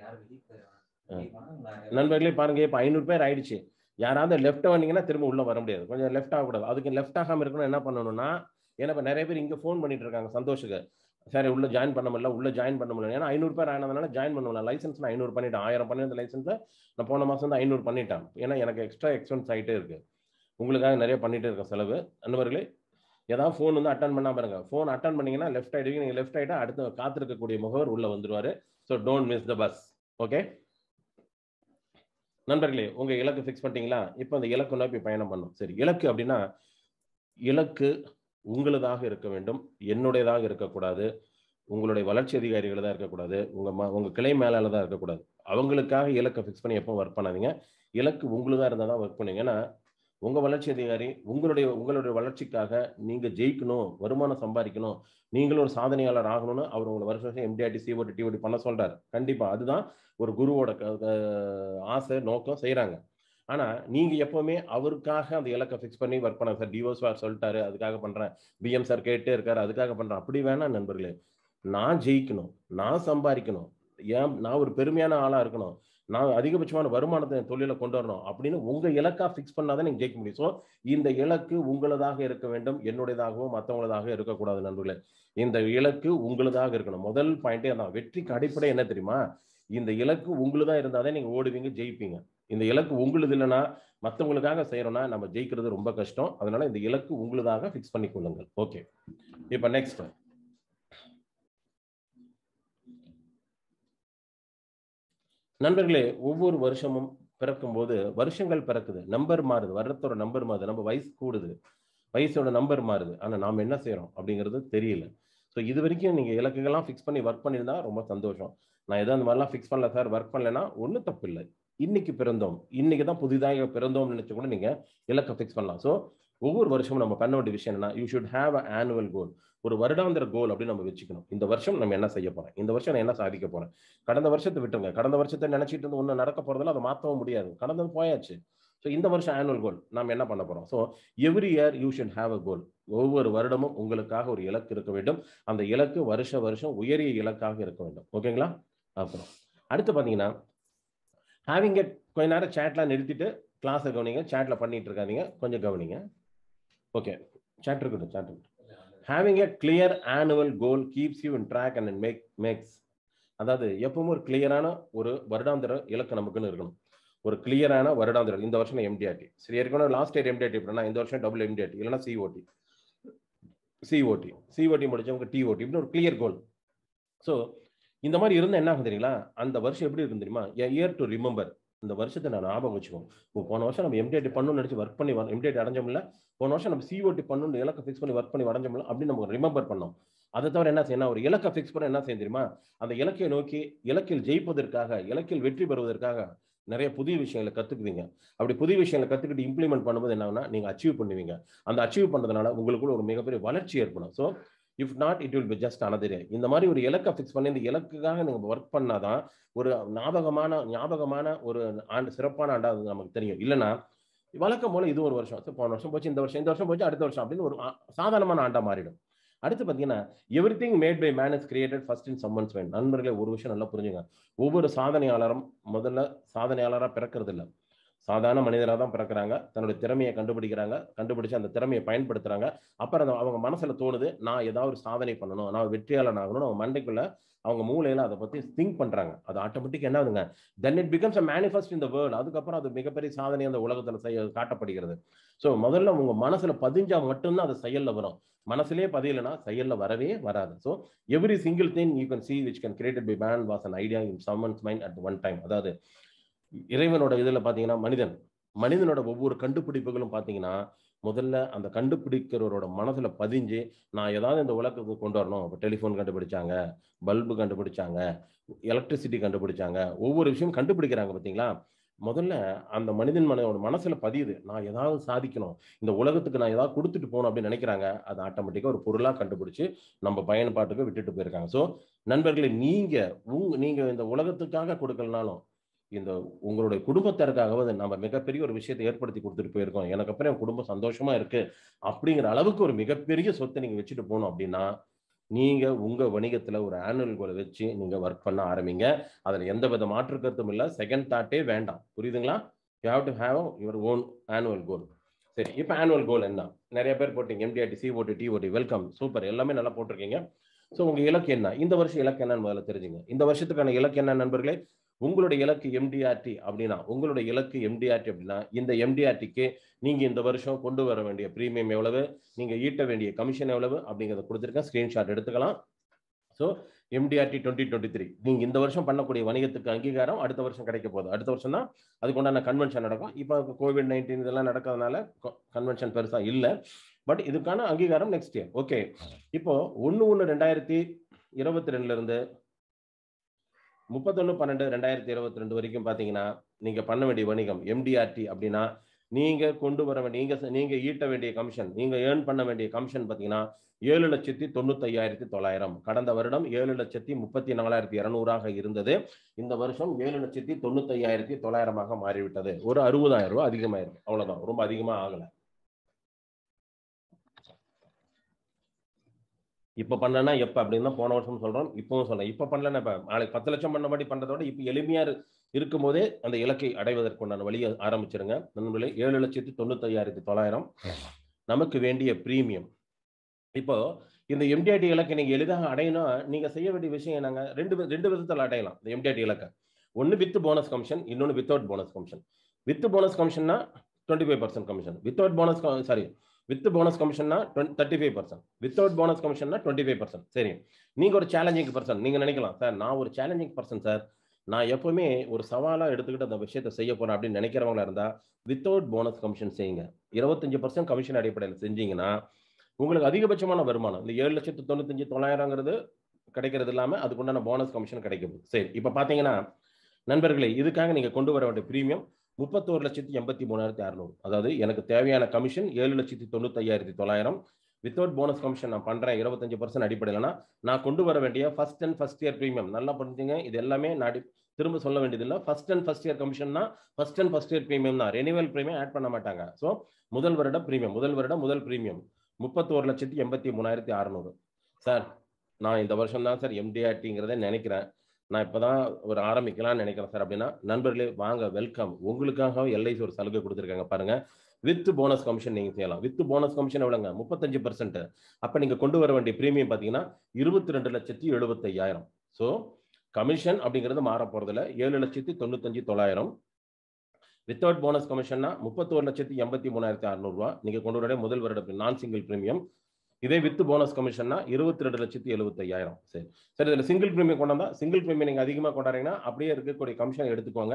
நண்பர்களே பாருங்க இப்போ ஐநூறு பேர் ஆயிடுச்சு யாராவது லெஃப்ட் வந்தீங்கன்னா திரும்ப உள்ள வர முடியாது கொஞ்சம் லெஃப்ட் ஆகக்கூடாது அதுக்கு லெஃப்ட் ஆகாம இருக்கணும் என்ன பண்ணணும்னா ஏன்னா இப்போ நிறைய பேர் இங்கே ஃபோன் பண்ணிட்டு இருக்காங்க சந்தோஷுக்கு சரி உள்ள ஜாயின் பண்ண முடியல உள்ள ஜாயின் பண்ண முடியல ஏன்னா ஐநூறு பேர் ஆனதுனால ஜாயின் பண்ண முடியல லைசன்ஸ் நான் ஐநூறு பண்ணிட்டேன் ஆயிரம் பண்ணிருந்த லைசன்ஸை நான் போன மாதம் வந்து ஐநூறு பண்ணிட்டேன் ஏன்னா எனக்கு எக்ஸ்ட்ரா எக்ஸ்பென்ஸ் ஆகிட்டே இருக்கு உங்களுக்காக நிறைய பண்ணிட்டு இருக்கேன் செலவு நண்பர்களே ஏதாவது ஃபோன் வந்து அட்டன் பண்ணாம பாருங்க ஃபோன் அட்டன் பண்ணீங்கன்னா லெஃப்ட் ஆயிடுவீங்க நீங்கள் லெஃப்ட் ஆயிட்டா அடுத்து காத்திருக்கக்கூடிய முகவர் உள்ள வந்துருவாரு so don't miss the bus okay நண்பர்களே உங்க இலக்கு ஃபிக்ஸ் பண்ணிட்டீங்களா இப்போ அந்த இலக்கு நோக்கி பயணம் பண்ணும் சரி இலக்கு அப்படின்னா இலக்கு உங்களதாக இருக்க வேண்டும் என்னுடையதாக இருக்கக்கூடாது உங்களுடைய வளர்ச்சி அதிகாரிகள் தான் இருக்கக்கூடாது உங்க ம உங்க கிளை மேலால தான் இருக்கக்கூடாது அவங்களுக்காக இலக்கை ஃபிக்ஸ் பண்ணி எப்போ ஒர்க் பண்ணாதீங்க இலக்கு உங்களுதாக இருந்தால் தான் ஒர்க் பண்ணுங்க ஏன்னா உங்க வளர்ச்சி அதிகாரி உங்களுடைய உங்களுடைய வளர்ச்சிக்காக நீங்க ஜெயிக்கணும் வருமானம் சம்பாதிக்கணும் நீங்களும் ஒரு சாதனையாளர் ஆகணும்னு அவர் உங்களை வருஷம் வருஷம் எம்டிஆர்டி சிஓடி டிஓடி பண்ண சொல்றாரு கண்டிப்பா அதுதான் ஒரு குருவோட ஆசை நோக்கம் செய்யறாங்க ஆனா நீங்க எப்பவுமே அவருக்காக அந்த இலக்கை ஃபிக்ஸ் பண்ணி ஒர்க் பண்ண சார் டிஓ சார் சொல்லிட்டாரு அதுக்காக பண்றேன் பிஎம் சார் கேட்டே இருக்காரு அதுக்காக பண்றேன் அப்படி வேணாம் நண்பர்களே நான் ஜெயிக்கணும் நான் சம்பாதிக்கணும் ஏன் நான் ஒரு பெருமையான ஆளா இருக்கணும் நான் அதிகபட்சமான வருமானத்தை தொழில கொண்டு வரணும் அப்படின்னு உங்க இலக்கா ஃபிக்ஸ் பண்ணாதான் நீங்க ஜெயிக்க முடியும் ஸோ இந்த இலக்கு உங்களதாக இருக்க வேண்டும் என்னுடையதாகவும் மற்றவங்களதாக இருக்கக்கூடாது நண்பர்களே இந்த இலக்கு உங்களதாக இருக்கணும் முதல் பாயிண்டே அதான் வெற்றிக்கு அடிப்படை என்ன தெரியுமா இந்த இலக்கு உங்களுதான் இருந்தாதான் நீங்க ஓடுவீங்க ஜெயிப்பீங்க இந்த இலக்கு உங்களுது இல்லைன்னா மற்றவங்களுக்காக செய்யறோம்னா நம்ம ஜெயிக்கிறது ரொம்ப கஷ்டம் அதனால இந்த இலக்கு உங்களுதாக ஃபிக்ஸ் பண்ணி கொள்ளுங்கள் ஓகே இப்போ நெக்ஸ்ட் நண்பர்களே ஒவ்வொரு வருஷமும் பிறக்கும் போது வருஷங்கள் பிறக்குது நம்பர் மாறுது வருடத்தோட நம்பர் மாறுது நம்ம வயசு கூடுது வயசோட நம்பர் மாறுது ஆனா நாம் என்ன செய்யறோம் அப்படிங்கிறது தெரியல ஸோ இது வரைக்கும் நீங்க இலக்குகள்லாம் ஃபிக்ஸ் பண்ணி ஒர்க் பண்ணியிருந்தா ரொம்ப சந்தோஷம் நான் எதாவது அந்த மாதிரிலாம் ஃபிக்ஸ் பண்ணல சார் ஒர்க் பண்ணலன்னா ஒன்றும் தப்பு இல்லை இன்னைக்கு பிறந்தோம் இன்னைக்கு தான் புதிதாக பிறந்தோம் நினைச்சு கூட நீங்க இலக்கை ஃபிக்ஸ் பண்ணலாம் ஸோ ஒவ்வொரு வருஷமும் நம்ம பண்ண வேண்டிய விஷயம் என்ன you should have a annual goal ஒரு வருடாந்திர கோல் அப்படின்னு நம்ம வச்சுக்கணும் இந்த வருஷம் நம்ம என்ன செய்ய போறோம் இந்த வருஷம் நான் என்ன சாதிக்க போறேன் கடந்த வருஷத்தை விட்டுருங்க கடந்த வருஷத்தை நினைச்சிட்டு இருந்து ஒன்றும் நடக்க போறதில்ல அதை மாற்றவும் முடியாது கடந்தது போயாச்சு ஸோ இந்த வருஷம் ஆனுவல் கோல் நம்ம என்ன பண்ண போறோம் so every year you should have a goal ஒவ்வொரு வருடமும் உங்களுக்காக ஒரு இலக்கு இருக்க வேண்டும் அந்த இலக்கு வருஷ வருஷம் உயரிய இலக்காக இருக்க வேண்டும் ஓகேங்களா அப்புறம் அடுத்து பார்த்தீங்கன்னா ஹேவிங் எட் கொஞ்ச நேரம் சேட்லாம் நிறுத்திட்டு கிளாஸை கவனிங்க சேட்ல பண்ணிட்டு இருக்காதீங்க கொஞ்சம் கவனிங்க ஓகே சேட் இருக்கட்டும் சேட் இருக்கட்டும் having a clear annual goal keeps you in track and make makes அதாவது எப்பவும் ஒரு கிளியரான ஒரு வருடாந்திர இலக்கு நமக்குன்னு இருக்கணும் ஒரு கிளியரான வருடாந்திர இந்த வருஷம் எம்டிஆர்டி சரி ஏற்கனவே லாஸ்ட் இயர் எம்டிஆர்டி அப்படின்னா இந்த வருஷம் டபுள் எம்டிஆர்டி இல்லைன்னா சிஓடி சிஓடி சிஓடி முடிச்சவங்க டிஓடி இப்படின்னு ஒரு கிளியர் கோல் ஸோ இந்த மாதிரி இருந்தால் என்ன ஆகும் தெரியுங்களா அந்த வருஷம் எப்படி இருக்கும் தெரியுமா இயர் டு ரிமெம்பர் இந்த வருஷத்தை நான் ஞாபகம் வச்சுக்கோங்க இப்போ போன வருஷம் நம்ம எம்டிஐடி பண்ணணும்னு நினைச்சு ஒர்க் பண்ணி எம்டிஐடி அடைஞ்சோம்ல போன வருஷம் நம்ம சிஓடி பண்ணணும்னு இலக்கை ஃபிக்ஸ் பண்ணி ஒர்க் பண்ணி அடைஞ்சோம்ல அப்படின்னு நம்ம ரிமெம்பர் பண்ணோம் அதை தவிர என்ன செய்யணும் ஒரு இலக்கை ஃபிக்ஸ் பண்ண என்ன செய்ய தெரியுமா அந்த இலக்கை நோக்கி இலக்கில் ஜெயிப்பதற்காக இலக்கில் வெற்றி பெறுவதற்காக நிறைய புதிய விஷயங்களை கத்துக்குவீங்க அப்படி புதிய விஷயங்களை கத்துக்கிட்டு இம்ப்ளிமெண்ட் பண்ணும்போது என்னன்னா நீங்க அச்சீவ் பண்ணுவீங்க அந்த அச்சீவ் பண்றதுனால உங்களுக்குள்ள ஒரு மிகப்பெரிய வளர்ச்சி ஏற்படும் so if not it will be just another இந்த மாதிரி ஒரு இலக்கை ஃபிக்ஸ் பண்ணி இந்த இலக்குக்காக நீங்க ஒர்க் பண்ணாதான் ஒரு ஞாபகமான ஞாபகமான ஒரு ஆண்டு சிறப்பான ஆண்டா அது நமக்கு தெரியும் இல்லைன்னா வழக்கம் போல இது ஒரு வருஷம் போன வருஷம் போச்சு இந்த வருஷம் இந்த வருஷம் போச்சு அடுத்த வருஷம் அப்படின்னு ஒரு சாதாரணமான ஆண்டா மாறிடும் அடுத்து பார்த்தீங்கன்னா every thing made by man is created first in someone's mind நண்பர்களே ஒரு விஷயம் நல்லா புரிஞ்சுங்க ஒவ்வொரு சாதனையாளரும் முதல்ல சாதனையாளராக பிறக்கிறது இல்லை சாதாரண மனிதராக தான் பிறக்கிறாங்க தன்னுடைய திறமையை கண்டுபிடிக்கிறாங்க கண்டுபிடிச்சு அந்த திறமையை பயன்படுத்துறாங்க அப்புறம் அவங்க மனசுல தோணுது நான் ஏதாவது ஒரு சாதனை பண்ணணும் நான் வெற்றியாளன் ஆகணும் அவங்க மண்டைக்குள்ள அவங்க மூளையில அதை பத்தி திங்க் பண்றாங்க அது ஆட்டோமேட்டிக் என்ன ஆகுதுங்க then it becomes a manifest in the world அதுக்கப்புறம் அது மிகப்பெரிய சாதனை அந்த உலகத்துல செய்ய காட்டப்படுகிறது ஸோ முதல்ல உங்க மனசுல பதிஞ்சா மட்டும்தான் அது செயல்ல வரும் மனசுலேயே பதியலைன்னா செயல்ல வரவே வராது so every single thing you can see which can created by man was an idea in someone's mind at one time அதாவது இறைவனோட இதுல பாத்தீங்கன்னா மனிதன் மனிதனோட ஒவ்வொரு கண்டுபிடிப்புகளும் பாத்தீங்கன்னா முதல்ல அந்த கண்டுபிடிக்கிறவரோட மனசுல பதிஞ்சு நான் ஏதாவது இந்த உலகத்துக்கு கொண்டு வரணும் இப்போ டெலிஃபோன் கண்டுபிடிச்சாங்க பல்பு கண்டுபிடிச்சாங்க எலக்ட்ரிசிட்டி கண்டுபிடிச்சாங்க ஒவ்வொரு விஷயம் கண்டுபிடிக்கிறாங்க பார்த்தீங்களா முதல்ல அந்த மனிதன் மனோட மனசுல பதியுது நான் ஏதாவது சாதிக்கணும் இந்த உலகத்துக்கு நான் ஏதாவது கொடுத்துட்டு போகணும் அப்படின்னு நினைக்கிறாங்க அது ஆட்டோமேட்டிக்கா ஒரு பொருளா கண்டுபிடிச்சு நம்ம பயன்பாட்டுக்கு விட்டுட்டு போயிருக்காங்க ஸோ நண்பர்களே நீங்க உங்க நீங்க இந்த உலகத்துக்காக கொடுக்கலனாலும் இந்த உங்களுடைய குடும்பத்திற்காகவது நம்ம மிகப்பெரிய ஒரு விஷயத்தை ஏற்படுத்தி கொடுத்துட்டு போயிருக்கோம் எனக்கு அப்புறம் என் குடும்பம் சந்தோஷமா இருக்கு அப்படிங்கிற அளவுக்கு ஒரு மிகப்பெரிய சொத்தை நீங்க வச்சுட்டு போகணும் அப்படின்னா நீங்க உங்க வணிகத்துல ஒரு ஆனுவல் கோலை வச்சு நீங்க ஒர்க் பண்ண ஆரம்பிங்க அதுல எந்த வித மாற்று கருத்தும் இல்லை செகண்ட் தாட்டே வேண்டாம் புரியுதுங்களா you have to have your own annual goal சரி இப்போ ஆனுவல் கோல் என்ன நிறைய பேர் போட்டீங்க MDRT COT TOT welcome super எல்லாமே நல்லா போட்டிருக்கீங்க ஸோ உங்க இலக்கு என்ன இந்த வருஷம் இலக்கு என்னன்னு முதல்ல தெரிஞ்சுங்க இந்த வருஷத்துக்கான இலக்கு என்ன நண்பர்களே உங்களுடைய இலக்கு எம்டிஆர்டி அப்படின்னா உங்களுடைய இலக்கு எம்டிஆர்டி அப்படின்னா இந்த எம்டிஆர்டிக்கு நீங்க இந்த வருஷம் கொண்டு வர வேண்டிய பிரீமியம் எவ்வளவு நீங்க ஈட்ட வேண்டிய கமிஷன் எவ்வளவு அப்படிங்கிறத கொடுத்துருக்கேன் ஸ்கிரீன்ஷாட் எடுத்துக்கலாம் so MDRT twenty twenty three நீங்க இந்த வருஷம் பண்ணக்கூடிய வணிகத்துக்கு அங்கீகாரம் அடுத்த வருஷம் கிடைக்க போகுது அடுத்த வருஷம் தான் அதுக்கு உண்டான கன்வென்ஷன் நடக்கும் இப்போ கோவிட் நைன்டீன் இதெல்லாம் நடக்கிறதுனால கன்வென்ஷன் பெருசா இல்லை பட் இதுக்கான அங்கீகாரம் நெக்ஸ்ட் இயர் ஓகே இப்போ ஒன்று ஒன்று ரெண்டாயிரத்தி இருபத்தி ரெண்டுல இருந்து முப்பத்தொன்னு பன்னெண்டு ரெண்டாயிரத்தி இருபத்தி ரெண்டு வரைக்கும் பார்த்தீங்கன்னா நீங்க பண்ண வேண்டிய வணிகம் எம்டிஆர்டி அப்படின்னா நீங்க கொண்டு வர வேண்டிய நீங்க நீங்க ஈட்ட வேண்டிய கமிஷன் நீங்க ஏர்ன் பண்ண வேண்டிய கமிஷன் பார்த்தீங்கன்னா ஏழு லட்சத்தி தொண்ணூத்தி ஐயாயிரத்தி தொள்ளாயிரம் கடந்த வருடம் ஏழு லட்சத்தி முப்பத்தி நாலாயிரத்தி இருநூறாக இருந்தது இந்த வருஷம் ஏழு லட்சத்தி தொண்ணூத்தி ஐயாயிரத்தி தொள்ளாயிரமாக மாறிவிட்டது ஒரு அறுபதாயிரம் ரூபாய் அதிகமாயிருக்கு அவ்வளவுதான் ரொம்ப அதிகமா ஆகல இப்ப பண்ணனா எப்ப அப்படின்னு போன வருஷம் சொல்றோம் இப்பவும் சொல்றேன் இப்ப பண்ணலன்னா இப்ப நாளைக்கு பத்து லட்சம் பண்ண மாதிரி பண்றதோட இப்ப எளிமையா இருக்கும் போதே அந்த இலக்கை அடைவதற்குண்டான வழியை ஆரம்பிச்சிருங்க நண்பர்களே ஏழு லட்சத்தி தொண்ணூத்தி ஐயாயிரத்தி தொள்ளாயிரம் நமக்கு வேண்டிய பிரீமியம் இப்போ இந்த எம்டிஆர்டி இலக்கை நீங்க எளிதாக அடையணும் நீங்க செய்ய வேண்டிய விஷயம் என்னங்க ரெண்டு ரெண்டு விதத்தில் அடையலாம் இந்த எம்டிஆர்டி இலக்கை ஒன்னு வித் போனஸ் கமிஷன் இன்னொன்று without bonus commission with bonus கமிஷன்னா twenty five percent commission without bonus sorry with bonus கமிஷன்னா thirty five percent without bonus கமிஷன்னா டுவெண்ட்டி ஃபைவ் பர்சன்ட் சரி நீங்க ஒரு சேலஞ்சிங் பர்சன் நீங்க நினைக்கலாம் சார் நான் ஒரு சேலஞ்சிங் பர்சன் சார் நான் எப்பவுமே ஒரு சவாலா எடுத்துக்கிட்டு அந்த விஷயத்த செய்ய போறேன் அப்படின்னு நினைக்கிறவங்களா இருந்தா வித்தவுட் போனஸ் கமிஷன் செய்யுங்க இருபத்தஞ்சு பர்சன்ட் கமிஷன் அடிப்படையில் செஞ்சீங்கன்னா உங்களுக்கு அதிகபட்சமான வருமானம் இந்த ஏழு லட்சத்து தொண்ணூத்தஞ்சு தொள்ளாயிரங்கிறது கிடைக்கிறது இல்லாம அதுக்குண்டான போனஸ் கமிஷன் கிடைக்கும் சரி இப்ப பாத்தீங்கன்னா நண்பர்களே இதுக்காக நீங்க கொண்டு வர வேண்டிய பிரீமியம் முப்பத்தோரு லட்சத்தி எண்பத்தி மூணாயிரத்தி அறுநூறு அதாவது எனக்கு தேவையான கமிஷன் ஏழு லட்சத்தி தொண்ணூத்தி ஐயாயிரத்தி தொள்ளாயிரம் வித்தவுட் போனஸ் கமிஷன் நான் பண்றேன் இருபத்தஞ்சு பர்சன்ட் அடிப்படையிலனா நான் கொண்டு வர வேண்டிய first and first year premium நல்லா புரிஞ்சுங்க இது எல்லாமே நான் திரும்ப சொல்ல வேண்டியது இல்லை ஃபர்ஸ்ட் அண்ட் ஃபர்ஸ்ட் இயர் கமிஷன்னா first and first year premium தான் ரெனிவல் பிரீமியம் ஆட் பண்ண மாட்டாங்க ஸோ முதல் வருட பிரீமியம் முதல் வருடம் முதல் பிரீமியம் முப்பத்தோரு லட்சத்தி எண்பத்தி மூணாயிரத்தி அறுநூறு சார் நான் இந்த வருஷம் தான் சார் எம்டிஆர்டிங்கிறத நினைக்கிறேன் நான் இப்போதான் ஒரு ஆரம்பிக்கலாம்னு நினைக்கிறேன் சார் அப்படின்னா நண்பர்களே வாங்க வெல்கம் உங்களுக்காக எல்ஐசி ஒரு சலுகை கொடுத்துருக்காங்க பாருங்க வித் போனஸ் கமிஷன் நீங்க செய்யலாம் வித் போனஸ் கமிஷன் எவ்வளோங்க முப்பத்தஞ்சு பர்சன்ட் அப்போ நீங்க கொண்டு வர வேண்டிய பிரீமியம் பார்த்தீங்கன்னா இருபத்தி ரெண்டு லட்சத்தி எழுபத்தையாயிரம் ஸோ கமிஷன் அப்படிங்கிறது மாற போறதுல ஏழு லட்சத்தி தொண்ணூத்தஞ்சு தொள்ளாயிரம் வித்தவுட் போனஸ் கமிஷன்னா முப்பத்தோரு லட்சத்தி எண்பத்தி மூணாயிரத்தி அறுநூறுவா நீங்க கொண்டு வர முதல் வருட நான் சிங்கிள் பிரீமியம் இதே வித் போனஸ் கமிஷன்னா இருபத்தி ரெண்டு லட்சத்தி எழுபத்தி ஐயாயிரம் சரி சரி இதில் சிங்கிள் பிரீமியம் கொண்டாந்தா சிங்கிள் பிரீமியம் நீங்கள் அதிகமாக கொண்டாடுறீங்கன்னா அப்படியே இருக்கக்கூடிய கமிஷன் எடுத்துக்கோங்க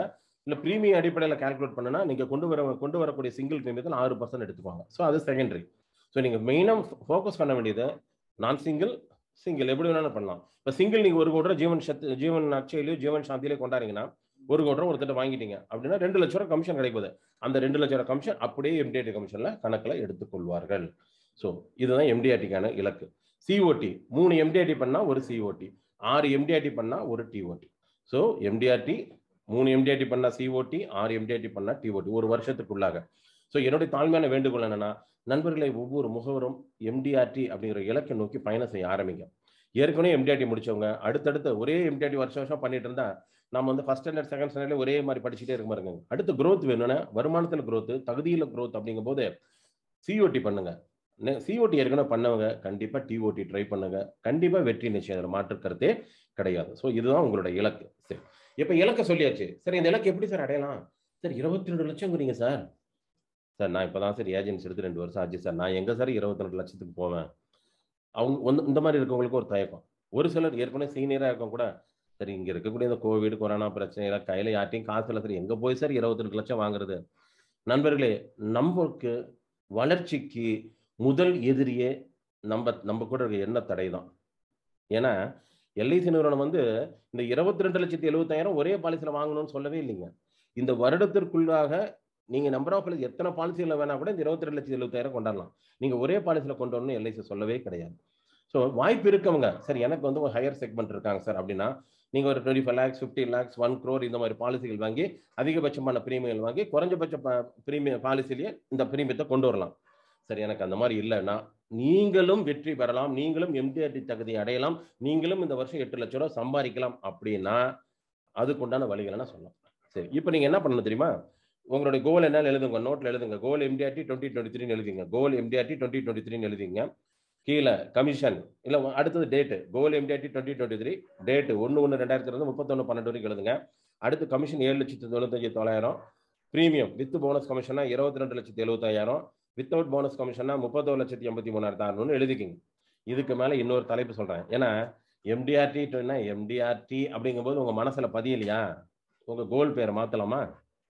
இல்ல பிரீமியம் அடிப்படையில் கால்குலேட் பண்ணுனா நீங்க கொண்டு வர கொண்டு வரக்கூடிய சிங்கிள் பிரீமியத்தில் ஆறு பர்சன்ட் எடுத்துக்குவாங்க ஸோ அது செகண்டரி ஸோ நீங்க மெயினாக ஃபோக்கஸ் பண்ண வேண்டியது நான் சிங்கிள் சிங்கிள் எப்படி வேணாலும் பண்ணலாம் இப்போ சிங்கிள் நீங்க ஒரு கோடி ரூபா ஜீவன் சத்து ஜீவன் அக்ஷயிலையோ ஜீவன் சாந்தியிலே கொண்டாடுறீங்கன்னா ஒரு கோடி ரூபா ஒருத்தட்ட வாங்கிட்டீங்க அப்படின்னா ரெண்டு லட்ச ரூபா கமிஷன் கிடைக்குது அந்த ரெண்டு லட்ச ரூபா கமிஷன் அப்படியே எம்டிஆர்டி கமிஷன்ல கணக்கில் எடுத்துக்கொள்வார்கள் ஸோ இதுதான் எம்டிஆர்டிக்கான இலக்கு சிஓடி மூணு எம்டிஆர்டி பண்ணா ஒரு சிஓடி ஆறு எம்டிஆர்டி பண்ணா ஒரு டிஓடி ஸோ எம்டிஆர்டி மூணு எம்டிஆர்டி பண்ணா சிஓடி ஆறு எம்டிஆர்டி பண்ணா டிஓடி ஒரு வருஷத்துக்குள்ளாக ஸோ என்னுடைய தாழ்மையான வேண்டுகோள் என்னன்னா நண்பர்களை ஒவ்வொரு முகவரும் எம்டிஆர்டி அப்படிங்கிற இலக்கை நோக்கி பயணம் செய்ய ஆரம்பிங்க ஏற்கனவே எம்டிஆர்டி முடிச்சவங்க அடுத்தடுத்து ஒரே எம்டிஆர்டி வருஷம் வருஷம் பண்ணிட்டு இருந்தா நம்ம வந்து ஃபர்ஸ்ட் ஸ்டாண்டர்ட் செகண்ட் ஸ்டாண்டர்ட்ல ஒரே மாதிரி படிச்சுட்டே இருக்க பாருங்க அடுத்து growth வேணும்னா வருமானத்தில் growth தகுதியில growth அப்படிங்கும் போது சிஓடி பண்ணுங்க சிஓடி ஏற்கனவே பண்ணவங்க கண்டிப்பா டிஓடி ட்ரை பண்ணுங்க கண்டிப்பா வெற்றி நிச்சயம் அதில் மாற்று கருத்தே கிடையாது ஸோ இதுதான் உங்களோட இலக்கு சரி இப்போ இலக்கை சொல்லியாச்சு சரி இந்த இலக்கு எப்படி சார் அடையலாம் சார் இருபத்தி ரெண்டு லட்சங்கிறீங்க சார் சார் நான் இப்போதான் சார் ஏஜென்சி எடுத்து ரெண்டு வருஷம் ஆச்சு சார் நான் எங்க சார் இருபத்தி ரெண்டு லட்சத்துக்கு போவேன் அவங்க வந்து இந்த மாதிரி இருக்கவங்களுக்கு ஒரு தயக்கம் ஒரு சிலர் ஏற்கனவே சீனியராக இருக்கவங்க கூட சரி இங்க இருக்கக்கூடிய இந்த கோவிட் கொரோனா பிரச்சனை கையில யார்ட்டையும் காசு இல்லை சார் எங்க போய் சார் இருபத்தி ரெண்டு லட்சம் வாங்குறது நண்பர்களே நமக்கு வளர்ச்சிக்கு முதல் எதிரியே நம்ம நம்ம கூட இருக்க என்ன தடை தான் ஏன்னா எல்ஐசி நிறுவனம் வந்து இந்த இருபத்தி ரெண்டு லட்சத்தி எழுபத்தாயிரம் ஒரே பாலிசியில் வாங்கணும்னு சொல்லவே இல்லைங்க இந்த வருடத்திற்குள்ளாக நீங்க நம்பர் ஆஃப் எத்தனை பாலிசியில் வேணா கூட இந்த இருபத்தி ரெண்டு லட்சத்தி எழுபத்தாயிரம் கொண்டாடலாம் நீங்க ஒரே பாலிசியில் கொண்டு வரணும்னு எல்ஐசி சொல்லவே கிடையாது ஸோ வாய்ப்பு இருக்கவங்க சார் எனக்கு வந்து ஒரு ஹையர் செக்மெண்ட் இருக்காங்க சார் அப்படின்னா நீங்க ஒரு twenty five lakhs fifty lakhs one crore இந்த மாதிரி பாலிசிகள் வாங்கி அதிகபட்சமான பிரீமியங்கள் வாங்கி குறைஞ்சபட்ச பிரீமியம் பாலிசிலேயே இந்த பிரீமியத்தை கொண்டு வரலாம் சரி எனக்கு அந்த மாதிரி இல்லைன்னா நீங்களும் வெற்றி பெறலாம் நீங்களும் எம்டிஆர்டி தகுதி அடையலாம் நீங்களும் இந்த வருஷம் எட்டு லட்ச ரூபா சம்பாதிக்கலாம் அப்படின்னா அதுக்குண்டான வழிகளை நான் சொல்லலாம் சரி இப்போ நீங்க என்ன பண்ணணும் தெரியுமா உங்களுடைய கோல் என்ன எழுதுங்க நோட்ல எழுதுங்க கோல் எம்டிஆர்டி டுவெண்ட்டி டுவெண்ட்டி த்ரீன்னு எழுதிங்க கோல் எம்டிஆர்டி டுவெண்ட்டி டுவெண்ட்டி த்ரீன்னு எழுதிங்க கீழே கமிஷன் இல்லை அடுத்தது date goal MDRT twenty twenty three date ஒன்று ஒன்று ரெண்டாயிரத்தி இருந்து முப்பத்தொன்று பன்னெண்டு வரைக்கும் எழுதுங்க அடுத்து கமிஷன் ஏழு லட்சத்து தொண்ணூத்தஞ்சு தொள்ளாயிரம் ப்ரீமியம் வித் போனஸ் கமிஷனா இருபத்தி ரெண்டு லட்சத்தி எழுபத்தாயிரம் வித்தவுட் போனஸ் கமிஷனா முப்பத்தோரு லட்சத்தி எண்பத்தி மூணாயிரத்தி அறுநூறு எழுதிக்கிங்க இதுக்கு மேலே இன்னொரு தலைப்பு சொல்கிறேன் ஏன்னா எம்டிஆர்டி என்ன எம்டிஆர்டி அப்படிங்கும்போது உங்கள் மனசில் பதியலையா உங்கள் கோல் பேரை மாற்றலாமா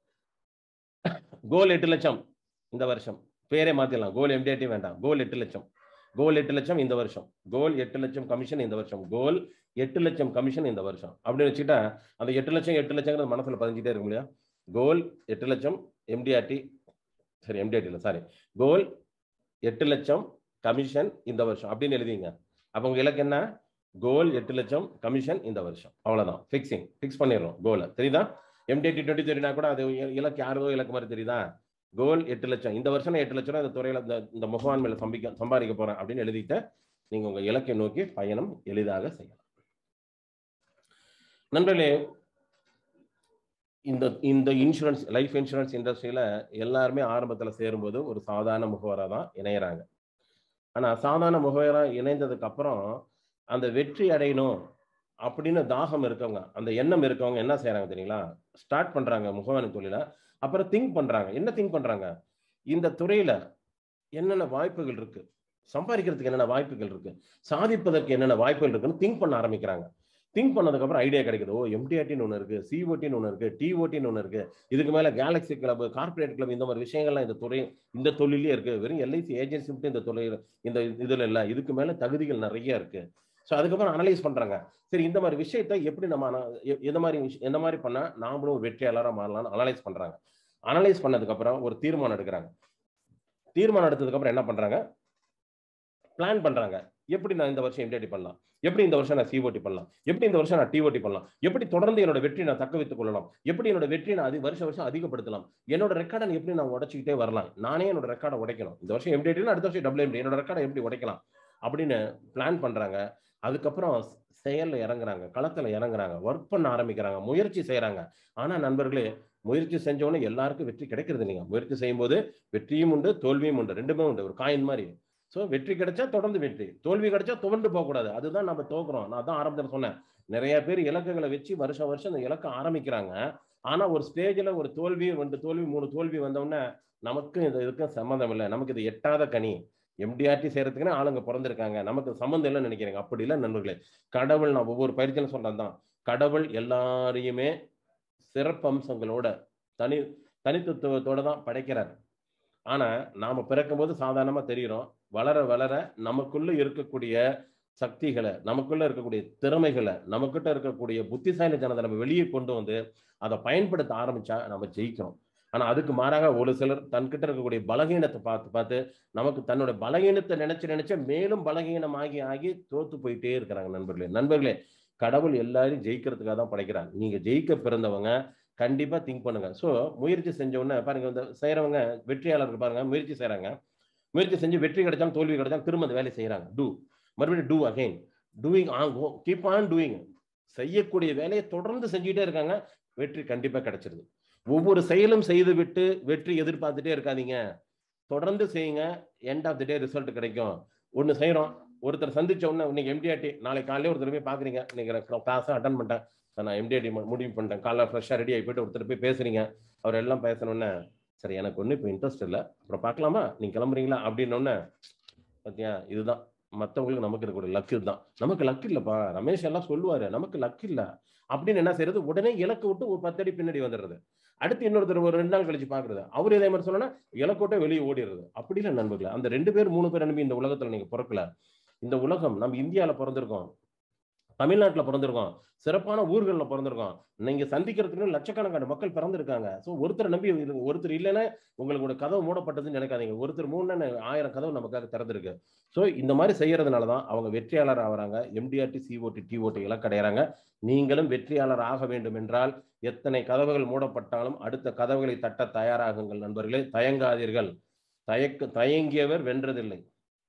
கோல் எட்டு லட்சம் இந்த வருஷம் பேரே மாற்றிடலாம் கோல் எம்டிஆர்டி வேண்டாம் கோல் எட்டு லட்சம் கோல் எட்டு லட்சம் இந்த வருஷம் கோல் எட்டு லட்சம் கமிஷன் இந்த வருஷம் கோல் எட்டு லட்சம் கமிஷன் இந்த வருஷம் அப்படின்னு வச்சுட்டா அந்த எட்டு லட்சம் எட்டு லட்சங்கிறது மனசுல பதிஞ்சிட்டே இருக்கும் இல்லையா கோல் எட்டு லட்சம் எம்டிஆர்டி சரி எம்டிஆர்டி இல்லை சாரி கோல் எட்டு லட்சம் கமிஷன் இந்த வருஷம் அப்படின்னு எழுதிங்க அப்போ உங்க இலக்கு என்ன கோல் எட்டு லட்சம் கமிஷன் இந்த வருஷம் அவ்வளவுதான் ஃபிக்ஸிங் ஃபிக்ஸ் பண்ணிடுறோம் கோலை தெரியுதா எம்டிஆர்டி டுவெண்ட்டி தெரியுனா கூட அது இலக்கு யாரோ இலக்கு மாதிரி தெரியுதா கோல் எட்டு லட்சம் இந்த வருஷம் நான் எட்டு லட்சம் ரூபா இந்த துறையில இந்த இந்த முகவாண்மையில சம்பிக்க சம்பாதிக்க போறேன் அப்படின்னு எழுதிட்டு நீங்க உங்க இலக்கை நோக்கி பயணம் எளிதாக செய்யலாம் நண்பர்களே இந்த இந்த இன்சூரன்ஸ் லைஃப் இன்சூரன்ஸ் இண்டஸ்ட்ரியில எல்லாருமே ஆரம்பத்துல சேரும்போது ஒரு சாதாரண முகவராக தான் இணையறாங்க ஆனா சாதாரண முகவரா இணைந்ததுக்கு அப்புறம் அந்த வெற்றி அடையணும் அப்படின்னு தாகம் இருக்கவங்க அந்த எண்ணம் இருக்கவங்க என்ன செய்யறாங்க தெரியுங்களா ஸ்டார்ட் பண்றாங்க முகவாணி தொழில அப்புறம் திங்க் பண்றாங்க என்ன திங்க் பண்றாங்க இந்த துறையில என்னென்ன வாய்ப்புகள் இருக்கு சம்பாதிக்கிறதுக்கு என்னென்ன வாய்ப்புகள் இருக்கு சாதிப்பதற்கு என்னென்ன வாய்ப்புகள் இருக்குன்னு திங்க் பண்ண ஆரம்பிக்கிறாங்க திங்க் பண்ணதுக்கு அப்புறம் ஐடியா கிடைக்குது ஓ எம்டிஆர்டின்னு ஒன்று இருக்கு சிஓடின்னு ஒன்று இருக்கு டிஓடின்னு ஒன்று இருக்கு இதுக்கு மேல கேலக்ஸி கிளப் கார்பரேட் கிளப் இந்த மாதிரி விஷயங்கள்லாம் இந்த துறை இந்த தொழிலே இருக்கு வெறும் எல்ஐசி ஏஜென்சி மட்டும் இந்த தொழில் இந்த இதுல இல்லை இதுக்கு மேல தகுதிகள் நிறைய இருக்கு ஸோ அதுக்கப்புறம் அனலைஸ் பண்றாங்க சரி இந்த மாதிரி விஷயத்தை எப்படி நம்ம எந்த மாதிரி எந்த மாதிரி பண்ணா நாமளும் ஒரு வெற்றியாளராக மாறலாம்னு அனலைஸ் பண்றாங்க அனலைஸ் பண்ணதுக்கு அப்புறம் ஒரு தீர்மானம் எடுக்கிறாங்க தீர்மானம் எடுத்ததுக்கு அப்புறம் என்ன பண்றாங்க பிளான் பண்றாங்க எப்படி நான் இந்த வருஷம் எம்டிடி பண்ணலாம் எப்படி இந்த வருஷம் நான் சிஓடி பண்ணலாம் எப்படி இந்த வருஷம் நான் டிஓடி பண்ணலாம் எப்படி தொடர்ந்து என்னோட வெற்றி நான் தக்க வைத்துக் கொள்ளலாம் எப்படி என்னோட வெற்றி நான் அது வருஷம் வருஷம் அதிகப்படுத்தலாம் என்னோட ரெக்கார்டை எப்படி நான் உடச்சிக்கிட்டே வரலாம் நானே என்னோட ரெக்கார்டை உடைக்கணும் இந்த வருஷம் எம்டிடி அடுத்த வருஷம் டபுள் எம்டி என்னோட ரெக்கார்டை எப்படி உடைக்கலாம் அப்படின்னு பிளான் பண்றாங்க அதுக்கப்புறம் செயல்ல இறங்குறாங்க களத்துல இறங்குறாங்க ஒர்க் பண்ண ஆரம்பிக்கிறாங்க முயற்சி செய்யறாங்க ஆனா நண்பர்களே முயற்சி செஞ்சவொடனே எல்லாருக்கும் வெற்றி கிடைக்கிறது இல்லைங்க முயற்சி செய்யும் போது வெற்றியும் உண்டு தோல்வியும் உண்டு ரெண்டுமே உண்டு ஒரு காயின் மாதிரி ஸோ வெற்றி கிடைச்சா தொடர்ந்து வெற்றி தோல்வி கிடைச்சா துவண்டு போகக்கூடாது அதுதான் நம்ம தோக்குறோம் நான் தான் ஆரம்பத்தில் சொன்னேன் நிறைய பேர் இலக்குகளை வச்சு வருஷம் வருஷம் அந்த இலக்கை ஆரம்பிக்கிறாங்க ஆனா ஒரு ஸ்டேஜ்ல ஒரு தோல்வி ரெண்டு தோல்வி மூணு தோல்வி வந்தோடனே நமக்கும் இது இதுக்கும் சம்மந்தம் இல்லை நமக்கு இது எட்டாத கனி எம்டிஆர்டி செய்யறதுக்குன்னு ஆளுங்க பிறந்திருக்காங்க நமக்கு சம்மந்தம் இல்லைன்னு நினைக்கிறேங்க அப்படி இல்லை நண்பர்களே கடவுள் நான் ஒவ்வொரு பயிற்சியிலும் சொல்றேன் தான் கடவுள் எல்லாரையுமே சிறப்பு அம்சங்களோட தனி தனித்துவத்தோட தான் படைக்கிறார் ஆனா நாம பிறக்கும்போது சாதாரணமா தெரிகிறோம் வளர வளர நமக்குள்ள இருக்கக்கூடிய சக்திகளை நமக்குள்ள இருக்கக்கூடிய திறமைகளை நமக்கிட்ட இருக்கக்கூடிய புத்திசாலி ஜனதை நம்ம வெளியே கொண்டு வந்து அதை பயன்படுத்த ஆரம்பிச்சா நம்ம ஜெயிக்கிறோம் ஆனா அதுக்கு மாறாக ஒரு சிலர் தன்கிட்ட இருக்கக்கூடிய பலகீனத்தை பார்த்து பார்த்து நமக்கு தன்னோட பலகீனத்தை நினைச்சு நினைச்சு மேலும் பலகீனம் ஆகி ஆகி தோத்து போயிட்டே இருக்கிறாங்க நண்பர்களே நண்பர்களே கடவுள் எல்லாரையும் ஜெயிக்கிறதுக்காக தான் படைக்கிறாங்க நீங்க ஜெயிக்க பிறந்தவங்க கண்டிப்பா திங்க் பண்ணுங்க ஸோ முயற்சி செஞ்ச உடனே பாருங்க இந்த செய்யறவங்க வெற்றியாளர்கள் பாருங்க முயற்சி செய்யறாங்க முயற்சி செஞ்சு வெற்றி கிடைச்சாலும் தோல்வி கிடைச்சாலும் திரும்ப அந்த வேலையை செய்யறாங்க டூ மறுபடியும் do again doing on keep on doing செய்யக்கூடிய வேலையை தொடர்ந்து செஞ்சுட்டே இருக்காங்க வெற்றி கண்டிப்பா கிடைச்சிருது ஒவ்வொரு செயலும் செய்து விட்டு வெற்றி எதிர்பார்த்துட்டே இருக்காதீங்க தொடர்ந்து செய்யுங்க end of the day result கிடைக்கும் ஒன்று செய்கிறோம் ஒருத்தர் சந்திச்ச உடனே இன்னைக்கு எம்டிஆர்டி நாளைக்கு காலையில ஒருத்தர் போய் பார்க்குறீங்க இன்னைக்கு கிளாஸை அட்டன் பண்ணிட்டேன் சார் நான் எம்டிஆர்டி முடிவு பண்ணிட்டேன் காலைல ஃப்ரெஷ்ஷாக ரெடி ஆகி போயிட்டு ஒருத்தர் போய் பேசுறீங்க அவர் எல்லாம் பேசணுன்னே சரி எனக்கு ஒன்றும் இப்போ இன்ட்ரெஸ்ட் இல்லை அப்புறம் பார்க்கலாமா நீங்கள் கிளம்புறீங்களா அப்படின்னோடனே பார்த்தியா இதுதான் மற்றவங்களுக்கு நமக்கு இருக்கக்கூடிய லக்கு தான் நமக்கு லக்கு இல்லைப்பா ரமேஷ் எல்லாம் சொல்லுவாரு நமக்கு லக்கு இல்லை அப்படின்னு என்ன செய்யறது உடனே இலக்கு விட்டு ஒரு பத்தடி பின்னாடி வந்துடுறது அடுத்து இன்னொருத்தர் ஒரு ரெண்டு நாள் கழிச்சு பாக்குறது அவர் இதே மாதிரி சொன்னா இலக்கு விட்டு வெளியே ஓடிடுறது அப்படி இல்லை நண்பர்களே அந்த ரெண்டு பேர் மூணு பேர் அனுப்பி இந்த உலகத்துல நீங்க பிறக்கல இந்த உலகம் நம்ம இந்தியாவில பிறந்திருக்கோம் தமிழ்நாட்டில் பிறந்திருக்கோம் சிறப்பான ஊர்களில் பிறந்திருக்கோம் நீங்க சந்திக்கிறதுக்கு லட்சக்கணக்கான மக்கள் பிறந்திருக்காங்க ஸோ ஒருத்தர் நம்பி இரு- ஒருத்தர் இல்லைன்னா உங்களுக்கு ஒரு கதவு மூடப்பட்டதுன்னு நினைக்காதீங்க ஒருத்தர் மூணுன்னு ஆயிரம் கதவு நமக்காக திறந்திருக்கு ஸோ இந்த மாதிரி செய்யறதுனால தான் அவங்க வெற்றியாளர் ஆகுறாங்க எம்டிஆர்டி சிஓடி டிஓடி இலக்கடைகிறாங்க நீங்களும் வெற்றியாளர் ஆக வேண்டும் என்றால் எத்தனை கதவுகள் மூடப்பட்டாலும் அடுத்த கதவுகளை தட்ட தயாராகுங்கள் நண்பர்களே தயங்காதீர்கள் தயக்க தயங்கியவர் வென்றதில்லை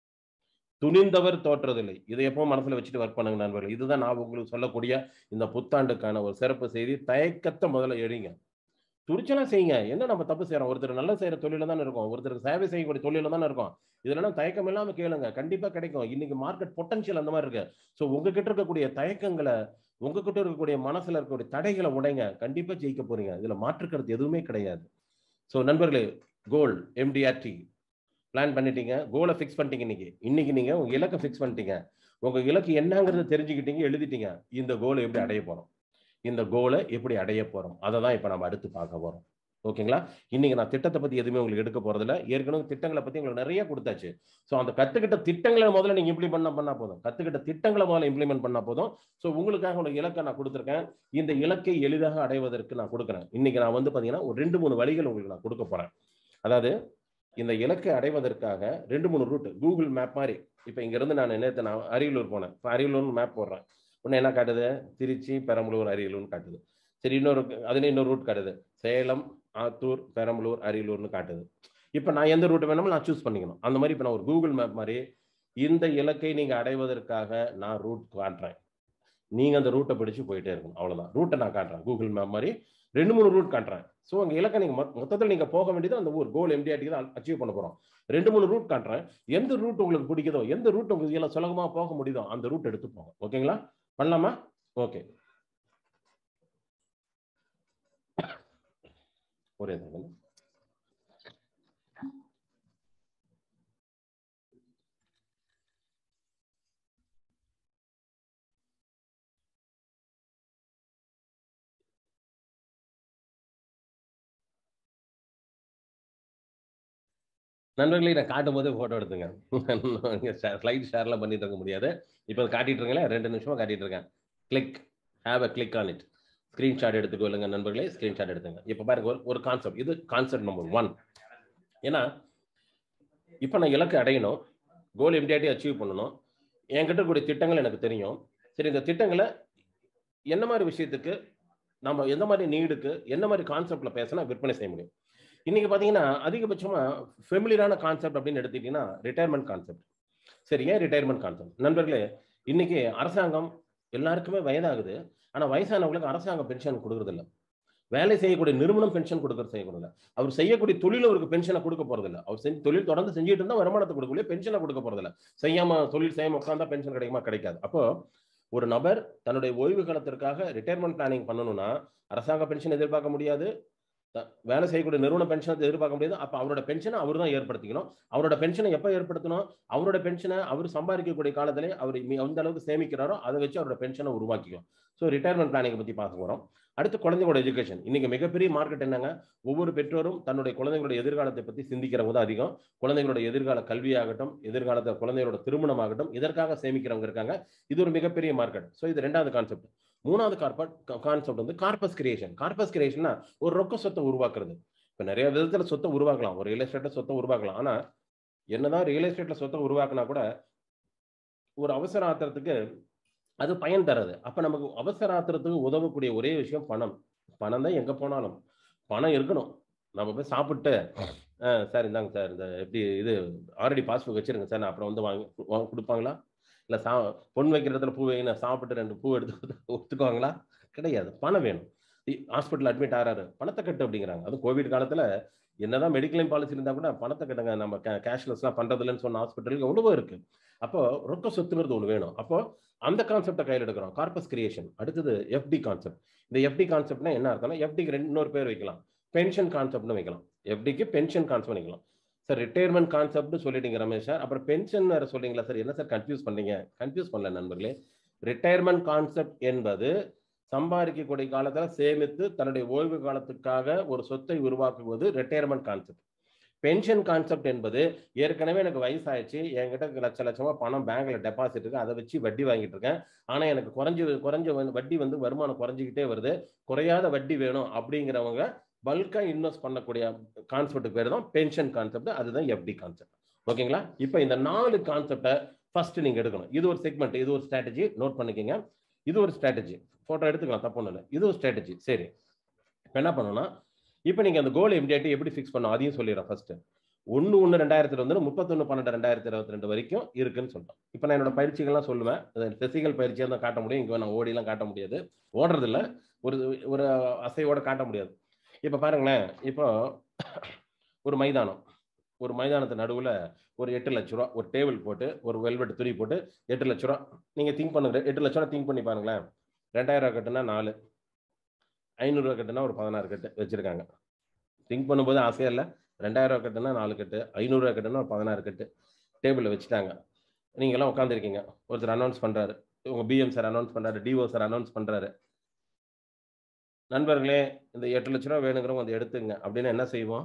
துணிந்தவர் தோற்றதில்லை இதை எப்போ மனசுல வச்சுட்டு ஒர்க் பண்ணுங்க நண்பர்கள் இதுதான் நான் உங்களுக்கு சொல்லக்கூடிய இந்த புத்தாண்டுக்கான ஒரு சிறப்பு செய்தி தயக்கத்தை முதல்ல எடுங்க துணிச்சலா செய்யுங்க என்ன நம்ம தப்பு செய்யறோம் ஒருத்தர் நல்லா செய்யற தொழில தானே இருக்கும் ஒருத்தருக்கு சேவை செய்யக்கூடிய தொழில தானே இருக்கும் இதெல்லாம் தயக்கம் இல்லாம கேளுங்க கண்டிப்பா கிடைக்கும் இன்னைக்கு மார்க்கெட் பொட்டன்ஷியல் அந்த மாதிரி இருக்கு ஸோ உங்ககிட்ட இருக்கக்கூடிய தயக்கங்களை உங்ககிட்ட இருக்கக்கூடிய மனசுல இருக்கக்கூடிய தடைகளை உடைங்க கண்டிப்பா ஜெயிக்க போறீங்க இதுல மாற்றுக்கிறது எதுவுமே கிடையாது ஸோ நண்பர்களே கோல் எம்டிஆர்டி பிளான் பண்ணிட்டீங்க கோலை ஃபிக்ஸ் பண்ணிட்டீங்க இன்னைக்கு இன்னைக்கு நீங்க உங்க இலக்கை ஃபிக்ஸ் பண்ணிட்டீங்க உங்க இலக்கு என்னங்கிறத தெரிஞ்சுக்கிட்டீங்க எழுதிட்டீங்க இந்த கோலை எப்படி அடைய போறோம் இந்த கோலை எப்படி அடைய போறோம் அதை தான் இப்போ நம்ம அடுத்து பார்க்க போறோம் ஓகேங்களா இன்னைக்கு நான் திட்டத்தை பத்தி எதுவுமே உங்களுக்கு எடுக்க போறதில்ல ஏற்கனவே திட்டங்களை பத்தி உங்களுக்கு நிறைய கொடுத்தாச்சு ஸோ அந்த கத்துக்கிட்ட திட்டங்களை முதல்ல நீங்க இம்ப்ளிமெண்ட் பண்ணா போதும் கத்துக்கிட்ட திட்டங்களை முதல்ல இம்ப்ளிமெண்ட் பண்ணா போதும் ஸோ உங்களுக்காக ஒரு இலக்கை நான் கொடுத்துருக்கேன் இந்த இலக்கை எளிதாக அடைவதற்கு நான் கொடுக்குறேன் இன்னைக்கு நான் வந்து பாத்தீங்கன்னா ஒரு ரெண்டு மூணு வழிகள் உங்களுக்கு நான் கொடுக்க போறேன் அதாவது இந்த இலக்கை அடைவதற்காக ரெண்டு மூணு ரூட் கூகுள் மேப் மாதிரி இப்போ இங்கிருந்து நான் நேற்று நான் அரியலூர் போனேன் இப்போ அரியலூர் மேப் போடுறேன் ஒன்று என்ன காட்டுது திருச்சி பெரம்பலூர் அரியலூர்னு காட்டுது சரி இன்னொரு அதுல இன்னொரு ரூட் காட்டுது சேலம் ஆத்தூர் பெரம்பலூர் அரியலூர்னு காட்டுது இப்போ நான் எந்த ரூட் வேணுமோ நான் சூஸ் பண்ணிக்கணும் அந்த மாதிரி இப்போ நான் ஒரு கூகுள் மேப் மாதிரி இந்த இலக்கை நீங்கள் அடைவதற்காக நான் ரூட் காட்டுறேன் நீங்கள் அந்த ரூட்டை பிடிச்சு போயிட்டே இருக்கணும் அவ்வளோதான் ரூட்டை நான் காட்டுறேன் கூகுள் மேப் மாதிரி ரெண்டு மூணு ரூட் காட்டுறேன் ஸோ அங்கே இலக்கை நீங்கள் மொத்தத்தில் நீங்கள் போக வேண்டியது அந்த ஊர் கோல் எம்டிஆர்டி தான் அச்சீவ் பண்ண போகிறோம் ரெண்டு மூணு ரூட் காட்டுறேன் எந்த ரூட் உங்களுக்கு பிடிக்குதோ எந்த ரூட் உங்களுக்கு இதில் சுலகமாக போக முடியுதோ அந்த ரூட் எடுத்து போங்க ஓகேங்களா பண்ணலாமா ஓகே ஒரே second. நண்பர்களே நான் காட்டும் போது போட்டோ எடுத்துங்க ஸ்லைட் ஷேர்லாம் பண்ணிட்டு இருக்க முடியாது இப்போ காட்டிட்டு இருக்கேன் ரெண்டு நிமிஷமா காட்டிட்டு இருக்கேன் click have a click on it screenshot எடுத்துக்கொள்ளுங்க நண்பர்களே ஸ்கிரீன்ஷாட் எடுத்துங்க இப்போ பாருங்க ஒரு ஒரு கான்செப்ட் இது கான்செப்ட் நம்பர் ஒன் ஏன்னா இப்போ நான் இலக்கு அடையணும் கோல் எம்டிஆர்டி அச்சீவ் பண்ணணும் என்கிட்ட இருக்கக்கூடிய திட்டங்கள் எனக்கு தெரியும் சரி இந்த திட்டங்களை என்ன மாதிரி விஷயத்துக்கு நம்ம எந்த மாதிரி நீடுக்கு என்ன மாதிரி கான்செப்ட்ல பேசினா விற்பனை செய்ய முடியும் இன்னைக்கு பார்த்தீங்கன்னா அதிகபட்சமா ஃபெமிலியரான கான்செப்ட் அப்படின்னு எடுத்துக்கிட்டீங்கன்னா ரிட்டையர்மெண்ட் கான்செப்ட் சரி ஏன் ரிட்டையர்மெண்ட் கான்செப்ட் நண்பர்களே இன்னைக்கு அரசாங்கம் எல்லாருக்குமே வயதாகுது ஆனா வயசானவங்களுக்கு அரசாங்கம் பென்ஷன் கொடுக்கறதில்ல வேலை செய்யக்கூடிய நிறுவனம் பென்ஷன் கொடுக்கறது செய்யக்கூடாது அவர் செய்யக்கூடிய தொழில் அவருக்கு பென்ஷனை கொடுக்க போறதில்ல அவர் செஞ்சு தொழில் தொடர்ந்து செஞ்சுட்டு இருந்தா வருமானத்தை கொடுக்கக்கூடிய பென்ஷனை கொடுக்க போறதில்ல செய்யாம தொழில் செய்யாம உட்காந்தா பென்ஷன் கிடைக்குமா கிடைக்காது அப்போ ஒரு நபர் தன்னுடைய ஓய்வு காலத்திற்காக ரிட்டையர்மெண்ட் பிளானிங் பண்ணணும்னா அரசாங்க பென்ஷன் எதிர்பார்க்க முடியாது த- வேலை செய்யக்கூடிய நிறுவன பென்ஷனை எதிர்பார்க்க முடியாது அப்ப அவரோட பென்ஷனை அவர் தான் ஏற்படுத்திக்கணும் அவரோட பென்ஷனை எப்ப ஏற்படுத்தணும் அவரோட பென்ஷனை அவர் சம்பாதிக்கக்கூடிய காலத்திலே அவர் மி- எந்த அளவுக்கு சேமிக்கிறாரோ அதை வச்சு அவரோட பென்ஷனை உருவாக்கிக்கும் ஸோ ரிட்டையர்மெண்ட் பிளானிங் பத்தி பார்க்க போறோம் அடுத்து குழந்தைங்களோட எஜுகேஷன் இன்னைக்கு மிகப்பெரிய மார்க்கெட் என்னங்க ஒவ்வொரு பெற்றோரும் தன்னுடைய குழந்தைங்களோட எதிர்காலத்தை பத்தி சிந்திக்கிறவங்க தான் அதிகம் குழந்தைங்களோட எதிர்கால கல்வியாகட்டும் எதிர்காலத்தில் குழந்தைகளோட திருமணமாகட்டும் இதற்காக சேமிக்கிறவங்க இருக்காங்க இது ஒரு மிகப்பெரிய மார்க்கெட் ஸோ இது ரெண்டாவது கான்செப்ட் மூணாவது கார்பட் கான்செப்ட் வந்து கார்பஸ் கிரியேஷன் கார்பஸ் கிரியேஷன்னா ஒரு ரொக்க சொத்தை உருவாக்குறது இப்போ நிறைய விதத்துல சொத்தை உருவாக்கலாம் ஒரு ரியல் எஸ்டேட்ல சொத்தை உருவாக்கலாம் ஆனா என்னதான் ரியல் எஸ்டேட்ல சொத்தை உருவாக்குனா கூட ஒரு அவசர ஆத்திரத்துக்கு அது பயன் தராது அப்ப நமக்கு அவசர ஆத்திரத்துக்கு உதவக்கூடிய ஒரே விஷயம் பணம் பணம் தான் எங்க போனாலும் பணம் இருக்கணும் நம்ம போய் சாப்பிட்டு "அஹ், சார் இந்தாங்க சார் இந்த எப்படி இது ஆல்ரெடி பாஸ்புக் வச்சிருங்க சார் நான் அப்புறம் வந்து வாங்கி வாங்க கொடுப்பாங்களா இல்ல சா பொண்ணு வைக்கிற இடத்துல பூ வைங்க நான் சாப்பிட்டு ரெண்டு பூ எடுத்து கொடுத்தா ஒத்துக்குவாங்களா கிடையாது பணம் வேணும் ஹாஸ்பிட்டல் அட்மிட் ஆறாரு பணத்தை கட்டு அப்படிங்கிறாங்க அது கோவிட் காலத்துல என்னதான் மெடிக்ளைம் பாலிசி இருந்தா கூட பணத்தை கட்டுங்க நம்ம கேஷ்லெஸ்லாம் பண்றது இல்லைன்னு சொன்ன ஹாஸ்பிட்டலுக்கு எவ்வளவோ இருக்கு அப்போ ரொக்க சொத்துங்கிறது ஒன்று வேணும் அப்போ அந்த கான்செப்டை கையில் எடுக்கிறோம் கார்பஸ் கிரியேஷன் அடுத்தது எஃப்டி கான்செப்ட் இந்த எஃப்டி கான்செப்ட்னா என்ன அர்த்தம்னா எஃப்டிக்கு ரெண்டு இன்னொரு பேர் வைக்கலாம் பென்ஷன் கான்செப்ட்னு வைக்கலாம் எஃப்டிக்கு பென்ஷன் கான்செப்ட் வைக்கலாம் சார் ரிட்டையர்மெண்ட் கான்செப்ட் சொல்லிட்டீங்க ரமேஷ் சார் அப்புறம் பென்ஷன் வேற சொல்றீங்களா சார் என்ன சார் கன்ஃபியூஸ் பண்ணீங்க கன்ஃபியூஸ் பண்ணல நண்பர்களே ரிட்டையர்மெண்ட் கான்செப்ட் என்பது சம்பாதிக்கக்கூடிய காலத்துல சேமித்து தன்னுடைய ஓய்வு காலத்துக்காக ஒரு சொத்தை உருவாக்குவது ரிட்டையர்மெண்ட் கான்செப்ட் பென்ஷன் கான்செப்ட் என்பது ஏற்கனவே எனக்கு வயசாயிடுச்சு என்கிட்ட லட்ச லட்சமா பணம் பேங்க்ல டெபாசிட் இருக்கு அதை வச்சு வட்டி வாங்கிட்டு இருக்கேன் ஆனா எனக்கு குறைஞ்சு குறைஞ்ச வந்து- வட்டி வந்து வருமானம் குறைஞ்சிக்கிட்டே வருது குறையாத வட்டி வேணும் அப்படிங்கிறவங்க பல்கா இன்வெஸ்ட் பண்ணக்கூடிய கான்செப்ட் பேர் தான் பென்ஷன் கான்செப்ட் அதுதான் எஃப்டி கான்செப்ட் ஓகேங்களா இப்போ இந்த நாலு கான்செப்டை ஃபர்ஸ்ட் நீங்க எடுக்கணும் இது ஒரு செக்மெண்ட் இது ஒரு ஸ்ட்ராட்டஜி நோட் பண்ணிக்கங்க இது ஒரு ஸ்ட்ராட்டஜி போட்டோ எடுத்துக்கலாம் தப்பு ஒன்றும் இல்லை இது ஒரு ஸ்ட்ராட்டஜி சரி இப்போ என்ன பண்ணணும்னா இப்போ நீங்க அந்த கோல் இமிடியேட் எப்படி ஃபிக்ஸ் பண்ணணும் அதையும் சொல்லிடுறேன் ஃபர்ஸ்ட் ஒன்று ஒன்று ரெண்டாயிரத்தி இருபது முப்பத்தொன்று பன்னெண்டு ரெண்டாயிரத்தி இருபத்தி ரெண்டு வரைக்கும் இருக்குன்னு சொல்லிட்டோம் இப்போ நான் என்னோட பயிற்சிகள்லாம் சொல்லுவேன் பிசிக்கல் பயிற்சியாக தான் காட்ட முடியும் இங்கே நான் ஓடிலாம் காட்ட முடியாது ஓடுறது இல்ல ஒரு ஒரு அசைவோட காட்ட முடியாது இப்போ பாருங்களேன் இப்போ ஒரு மைதானம் ஒரு மைதானத்து நடுவில் ஒரு எட்டு லட்ச ரூபா ஒரு டேபிள் போட்டு ஒரு வெல்வெட் துணி போட்டு எட்டு லட்ச ரூபா நீங்கள் திங்க் பண்ணுங்க எட்டு லட்ச ரூபா திங்க் பண்ணி பாருங்களேன் ரெண்டாயிரம் ரூபா கட்டுனா நாலு ஐநூறுரூவா கட்டுனா ஒரு பதினாறு கட்டு வச்சிருக்காங்க திங்க் பண்ணும்போது ஆசையா இல்லை ரெண்டாயிரம் ரூபா கட்டுனா நாலு கட்டு ஐநூறுரூவா கட்டுனா ஒரு பதினாறு கட்டு டேபிளில் வச்சுட்டாங்க நீங்களாம் உட்காந்துருக்கீங்க ஒருத்தர் அனௌன்ஸ் பண்றாரு உங்க பிஎம் சார் அனௌன்ஸ் பண்றாரு டிஓ சார் அனௌன்ஸ் பண்றாரு நண்பர்களே இந்த எட்டு லட்ச ரூபா வேணுங்கிறவங்க அதை எடுத்துங்க அப்படின்னு என்ன செய்வோம்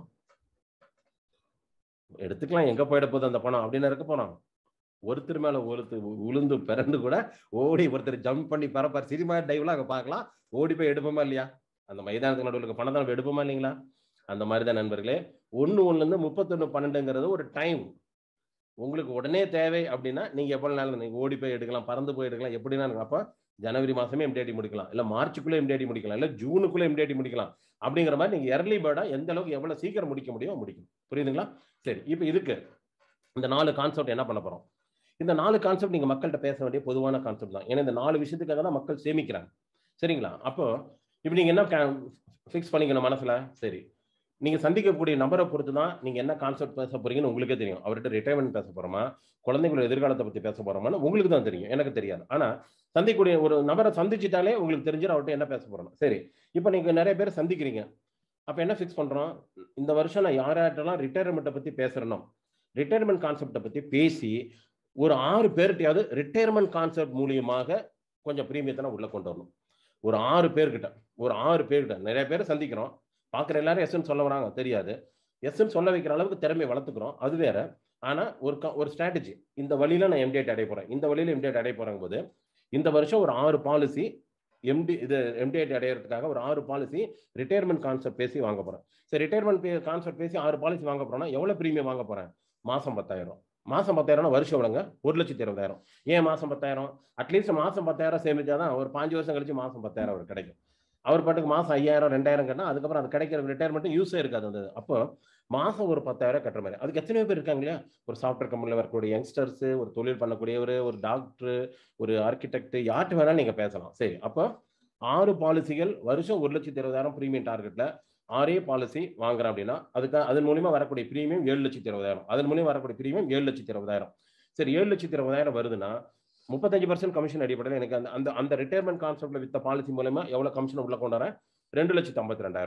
எடுத்துக்கலாம் எங்க போயிட போகுது அந்த பணம் அப்படின்னு இருக்க போனோம் ஒருத்தர் மேல ஒருத்தர் உளுந்து பிறந்து கூட ஓடி ஒருத்தர் ஜம்ப் பண்ணி பரப்பார் சினிமா டைவ்லாம் அங்க பார்க்கலாம் ஓடி போய் எடுப்போமா இல்லையா அந்த மைதானத்துக்கு நடுவில் இருக்க பணத்தை நம்ம எடுப்போமா இல்லைங்களா அந்த மாதிரி தான் நண்பர்களே ஒன்று ஒன்றுலேருந்து முப்பத்தொன்று பன்னெண்டுங்கிறது ஒரு டைம் உங்களுக்கு உடனே தேவை அப்படின்னா நீங்க எவ்வளவு நாள் நீங்க ஓடி போய் எடுக்கலாம் பறந்து போய் எடுக்கலாம் எப்படின்னா இருக்கும். அப்போ ஜனவரி மாசமே எம்டிஐடி முடிக்கலாம் இல்ல மார்ச்சுக்குள்ள எம்டிஐடி முடிக்கலாம் இல்ல ஜூனுக்குள்ள எம்டிஐடி முடிக்கலாம் அப்படிங்கிற மாதிரி நீங்க எர்லி பேர்டா எந்த அளவுக்கு எவ்வளவு சீக்கிரம் முடிக்க முடியுமோ முடிக்கும் புரியுதுங்களா சரி இப்போ இதுக்கு இந்த நாலு கான்செப்ட் என்ன பண்ண போறோம் இந்த நாலு கான்செப்ட் நீங்க மக்கள்கிட்ட பேச வேண்டிய பொதுவான கான்செப்ட் தான் ஏன்னா இந்த நாலு விஷயத்துக்காக தான் மக்கள் சேமிக்கிறாங்க சரிங்களா அப்போ இப்போ நீங்க என்ன ஃபிக்ஸ் பண்ணிக்கணும் மனசுல சரி நீங்க சந்திக்கக்கூடிய நபரை பொறுத்து தான் நீங்க என்ன கான்செப்ட் பேச போறீங்கன்னு உங்களுக்கே தெரியும் அவர்கிட்ட ரிட்டைர்மெண்ட் பேச போறோமா குழந்தைங்களோட எதிர்காலத்தை பத்தி பேச போறோமான்னு உங்களுக்கு தான் தெரியும் எனக்கு தெரியாது ஆனா சந்திக்கக்கூடிய ஒரு நபரை சந்திச்சிட்டாலே உங்களுக்கு தெரிஞ்சிடும் அவர்கிட்ட என்ன பேச போறோம் சரி இப்போ நீங்க நிறைய பேர் சந்திக்கிறீங்க அப்ப என்ன ஃபிக்ஸ் பண்றோம் இந்த வருஷம் நான் யார்கிட்டலாம் ரிட்டையர்மெண்ட்டை பத்தி பேசுறேனோ ரிட்டையர்மெண்ட் கான்செப்டை பத்தி பேசி ஒரு ஆறு பேர்கிட்டயாவது ரிட்டையர்மெண்ட் கான்செப்ட் மூலியமாக கொஞ்சம் பிரீமியத்தை நான் உள்ள கொண்டு வரணும் ஒரு ஆறு பேர்கிட்ட ஒரு ஆறு பேர்கிட்ட நிறைய பேர் சந்திக்கிறோம் பார்க்குற எல்லாரும் எஸ்ன்னு சொல்ல வராங்க தெரியாது எஸ்ன்னு சொல்ல வைக்கிற அளவுக்கு திறமையை வளர்த்துக்கிறோம் அது வேற ஆனா ஒரு க- ஒரு ஸ்ட்ராட்டஜி இந்த வழியில நான் எம்டிஐட் அடைய போறேன் இந்த வழியில எம்டிஐட் அடைய போறேங்க போது இந்த வருஷம் ஒரு ஆறு பாலிசி எம்டி இது எம்டிஐட் அடையிறதுக்காக ஒரு ஆறு பாலிசி ரிட்டையர்மெண்ட் கான்செப்ட் பேசி வாங்க போறேன் சரி ரிட்டையர்மெண்ட் கான்செப்ட் பேசி ஆறு பாலிசி வாங்க போறேன்னா எவ்வளவு பிரீமியம் வாங்க போறேன் மாசம் பத்தாயிரம் மாசம் பத்தாயிரம்னா வருஷம் எவ்வளோங்க ஒரு லட்சத்தி இருபதாயிரம் ஏன் மாசம் பத்தாயிரம் அட்லீஸ்ட் மாசம் பத்தாயிரம் சேமிச்சாதான் ஒரு பாஞ்சு வருஷம் கழிச்சு மாசம் பத்தாயிரம் அவருக்கு கிடைக்கும் அவர் பாட்டுக்கு மாசம் ஐயாயிரம் ரெண்டாயிரம் கட்டினா அதுக்கப்புறம் அது கிடைக்கிற ரிட்டையர்மெண்ட் யூஸே இருக்காது அந்த இது. அப்போ மாசம் ஒரு பத்தாயிரம் கட்டுற மாதிரி அதுக்கு எத்தனை பேர் இருக்காங்க இல்லையா ஒரு சாஃப்ட்வேர் கம்பெனியில் வரக்கூடிய யங்ஸ்டர்ஸ் ஒரு தொழில் பண்ணக்கூடியவர் ஒரு டாக்டர் ஒரு ஆர்கிடெக்ட் யார்கிட்ட வேணாலும் நீங்க பேசலாம் சரி அப்போ ஆறு பாலிசிகள் வருஷம் ஒரு லட்சத்தி இருபதாயிரம் ப்ரீமியம் டார்கெட்ல ஆறே பாலிசி வாங்குறேன் அப்படின்னா அதுக்கு அதன் மூலியமா வரக்கூடிய பிரீமியம் ஏழு லட்சத்தி இருபதாயிரம் அதன் மூலியமா வரக்கூடிய பிரீமியம் ஏழு லட்சத்தி இருபதாயிரம் சரி ஏழு லட்சத்தி இருபதாயிரம் வருதுன்னா முப்பத்தஞ்சு பர்சன்ட் கமிஷன் அடிப்படையில் எனக்கு அந்த அந்த அந்த ரிட்டையர்மெண்ட் கான்செப்ட்ல வித்த பாலிசி மூலமா எவ்வளவு கமிஷன் உள்ள கொண்டு வரேன் ரெண்டு லட்சத்தி ஐம்பத்தி ரெண்டாயிரம் ரூபாய்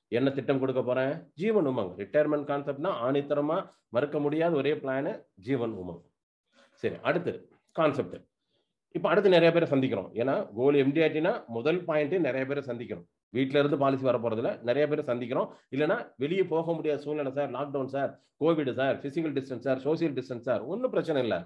என்ன திட்டம் கொடுக்க போறேன் ஜீவன் உமங் ரிட்டையர்மெண்ட் கான்செப்ட்னா ஆணித்தரமா மறுக்க முடியாத ஒரே பிளான் ஜீவன் உமங் சரி அடுத்து கான்செப்ட் இப்போ அடுத்து நிறைய பேரை சந்திக்கிறோம் ஏன்னா கோல் எம்டிஆர்டினா முதல் பாயிண்ட் நிறைய பேரை சந்திக்கிறோம் வீட்டில இருந்து பாலிசி வர போறதுல நிறைய பேரை சந்திக்கிறோம் இல்லைன்னா வெளியே போக முடியாத சூழ்நிலை sir lockdown sir Covid sir physical distance sir social distance sir ஒன்றும் பிரச்சனை இல்லை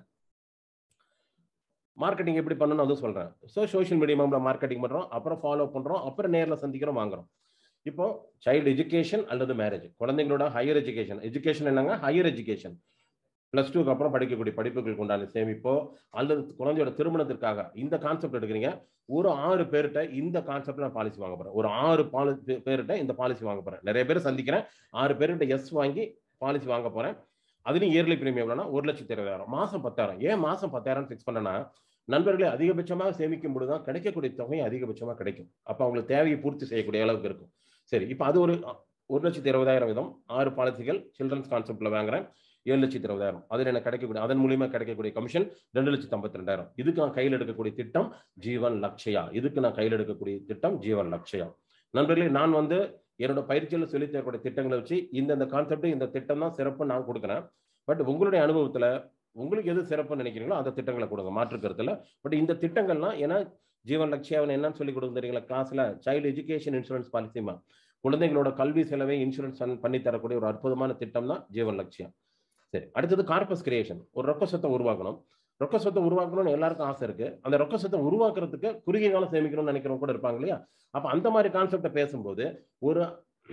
மார்க்கெட்டிங் எப்படி பண்ணணும் அதுவும் சொல்றேன் ஸோ சோஷியல் மீடியாவில் மார்க்கெட்டிங் பண்றோம் அப்புறம் ஃபாலோ பண்றோம் அப்புறம் நேரில் சந்திக்கிறோம் வாங்குறோம் இப்போ சைல்டு எஜுகேஷன் அல்லது மேரேஜ் குழந்தைங்களோட ஹையர் எஜுகேஷன் எஜுகேஷன் என்னங்க ஹையர் எஜுகேஷன் பிளஸ் டூக்கு அப்புறம் படிக்கக்கூடிய படிப்புகளுக்கு உண்டான சேமிப்போ அல்லது குழந்தையோட திருமணத்திற்காக இந்த கான்செப்ட் எடுக்கிறீங்க ஒரு ஆறு பேர்கிட்ட இந்த கான்செப்ட் நான் பாலிசி வாங்க போறேன் ஒரு ஆறு பாலி பேர்கிட்ட இந்த பாலிசி வாங்க போறேன் நிறைய பேர் சந்திக்கிறேன் ஆறு பேர்கிட்ட எஸ் வாங்கி பாலிசி வாங்க போறேன் அதுலயும் இயர்லி பிரீமியம் எவ்வளோனா ஒரு லட்சத்தி இருபதாயிரம் மாசம் பத்தாயிரம் ஏன் மாசம் பத்தாயிரம் ஃபிக்ஸ் பண்ணனா நண்பர்களே அதிகபட்சமாக சேமிக்கும் பொழுது தான் கிடைக்கக்கூடிய தொகை அதிகபட்சமாக கிடைக்கும் அப்போ அவங்களுக்கு தேவையை பூர்த்தி செய்யக்கூடிய அளவுக்கு இருக்கும் சரி இப்போ அது ஒரு ஒரு லட்சத்தி இருபதாயிரம் வீதம் ஆறு பாலிசிகள் சில்ட்ரன்ஸ் கான்செப்ட்ல வாங்குறேன் ஏழு லட்சத்தி இருபதாயிரம் அதில் எனக்கு கிடைக்கக்கூடிய அதன் மூலியமா கிடைக்கக்கூடிய கமிஷன் ரெண்டு லட்சத்தி ஐம்பத்தி ரெண்டாயிரம் இதுக்கு நான் கையில் எடுக்கக்கூடிய திட்டம் ஜீவன் லக்ஷயா இதுக்கு நான் கையில் எடுக்கக்கூடிய திட்டம் ஜீவன் லக்ஷயா நண்பர்களே நான் வந்து என்னோட பயிற்சியில் சொல்லி தரக்கூடிய திட்டங்களை வச்சு இந்த கான்செப்ட் இந்த திட்டம் தான் சிறப்பு நான் கொடுக்குறேன் பட் உங்களுடைய அனுபவத்துல உங்களுக்கு எது சிறப்புன்னு நினைக்கிறீங்களோ அந்த திட்டங்களை கொடுங்க மாற்று கருத்துல பட் இந்த திட்டங்கள்லாம் ஏன்னா ஜீவன் லட்சியாவன் என்னன்னு சொல்லி கொடுங்க தெரியுங்களா கிளாஸ்ல சைல்டு எஜுகேஷன் இன்சூரன்ஸ் பாலிசிமா குழந்தைங்களோட கல்வி செலவை இன்சூரன்ஸ் பண்ணி தரக்கூடிய ஒரு அற்புதமான திட்டம் தான் ஜீவன் லட்சியம் சரி அடுத்தது கார்பஸ் கிரியேஷன் ஒரு ரொக்க சொத்தை உருவாக்கணும் ரொக்க சொத்தை உருவாக்கணும்னு எல்லாருக்கும் ஆசை இருக்கு அந்த ரொக்க சொத்தை உருவாக்குறதுக்கு குறுகிய காலம் சேமிக்கணும்னு நினைக்கிறவங்க கூட இருப்பாங்க இல்லையா அப்ப அந்த மாதிரி கான்செப்டை பேசும்போது ஒரு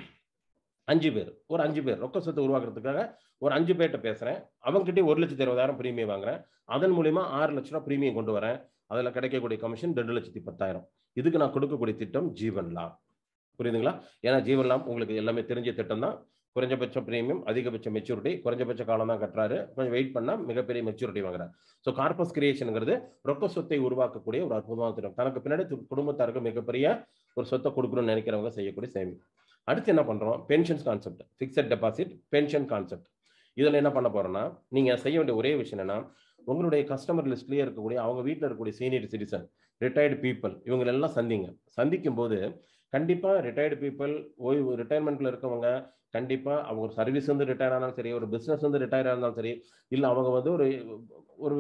அஞ்சு பேர் ஒரு அஞ்சு பேர் ரொக்க சொத்தை உருவாக்குறதுக்காக ஒரு அஞ்சு பேர்கிட்ட பேசுறேன் அவங்ககிட்ட ஒரு லட்சத்தி இருபதாயிரம் பிரீமியம் வாங்குறேன் அதன் மூலியமா ஆறு லட்ச ரூபா பிரீமியம் கொண்டு வரேன் அதில் கிடைக்கக்கூடிய கமிஷன் ரெண்டு லட்சத்தி பத்தாயிரம் இதுக்கு நான் கொடுக்கக்கூடிய திட்டம் ஜீவன் லாம் புரியுதுங்களா ஏன்னா ஜீவன் லாம் உங்களுக்கு எல்லாமே தெரிஞ்ச திட்டம் தான் குறைஞ்சபட்ச பிரீமியம் அதிகபட்ச மெச்சூரிட்டி குறைஞ்சபட்ச காலம் தான் கட்டுறாரு கொஞ்சம் வெயிட் பண்ணா மிகப்பெரிய மெச்சூரிட்டி வாங்குறாரு ஸோ கார்பஸ் கிரியேஷனுங்கிறது ரொக்க சொத்தை உருவாக்கக்கூடிய ஒரு அற்புதமான திட்டம் தனக்கு பின்னாடி குடும்பத்தாருக்கு மிகப்பெரிய ஒரு சொத்தை கொடுக்கணும்னு நினைக்கிறவங்க செய்யக்கூடிய சேமிப்பு அடுத்து என்ன பண்றோம் pensions concept fixed deposit pension concept இதில் என்ன பண்ண போறோம்னா நீங்க செய்ய வேண்டிய ஒரே விஷயம் என்னன்னா உங்களுடைய கஸ்டமர் லிஸ்ட்லயே இருக்கக்கூடிய அவங்க வீட்டில் இருக்கக்கூடிய சீனியர் சிட்டிசன் ரிட்டையர்டு பீப்புள் இவங்க எல்லாம் சந்திங்க சந்திக்கும் போது கண்டிப்பா ரிட்டையர்டு பீப்புள் ஓய்வு ரிட்டையர்மெண்ட்ல இருக்கவங்க கண்டிப்பா அவங்க ஒரு சர்வீஸ் வந்து ரிட்டையர் ஆனாலும் சரி ஒரு பிசினஸ் வந்து ரிட்டையர் ஆனாலும் சரி இல்ல அவங்க வந்து ஒரு ஒரு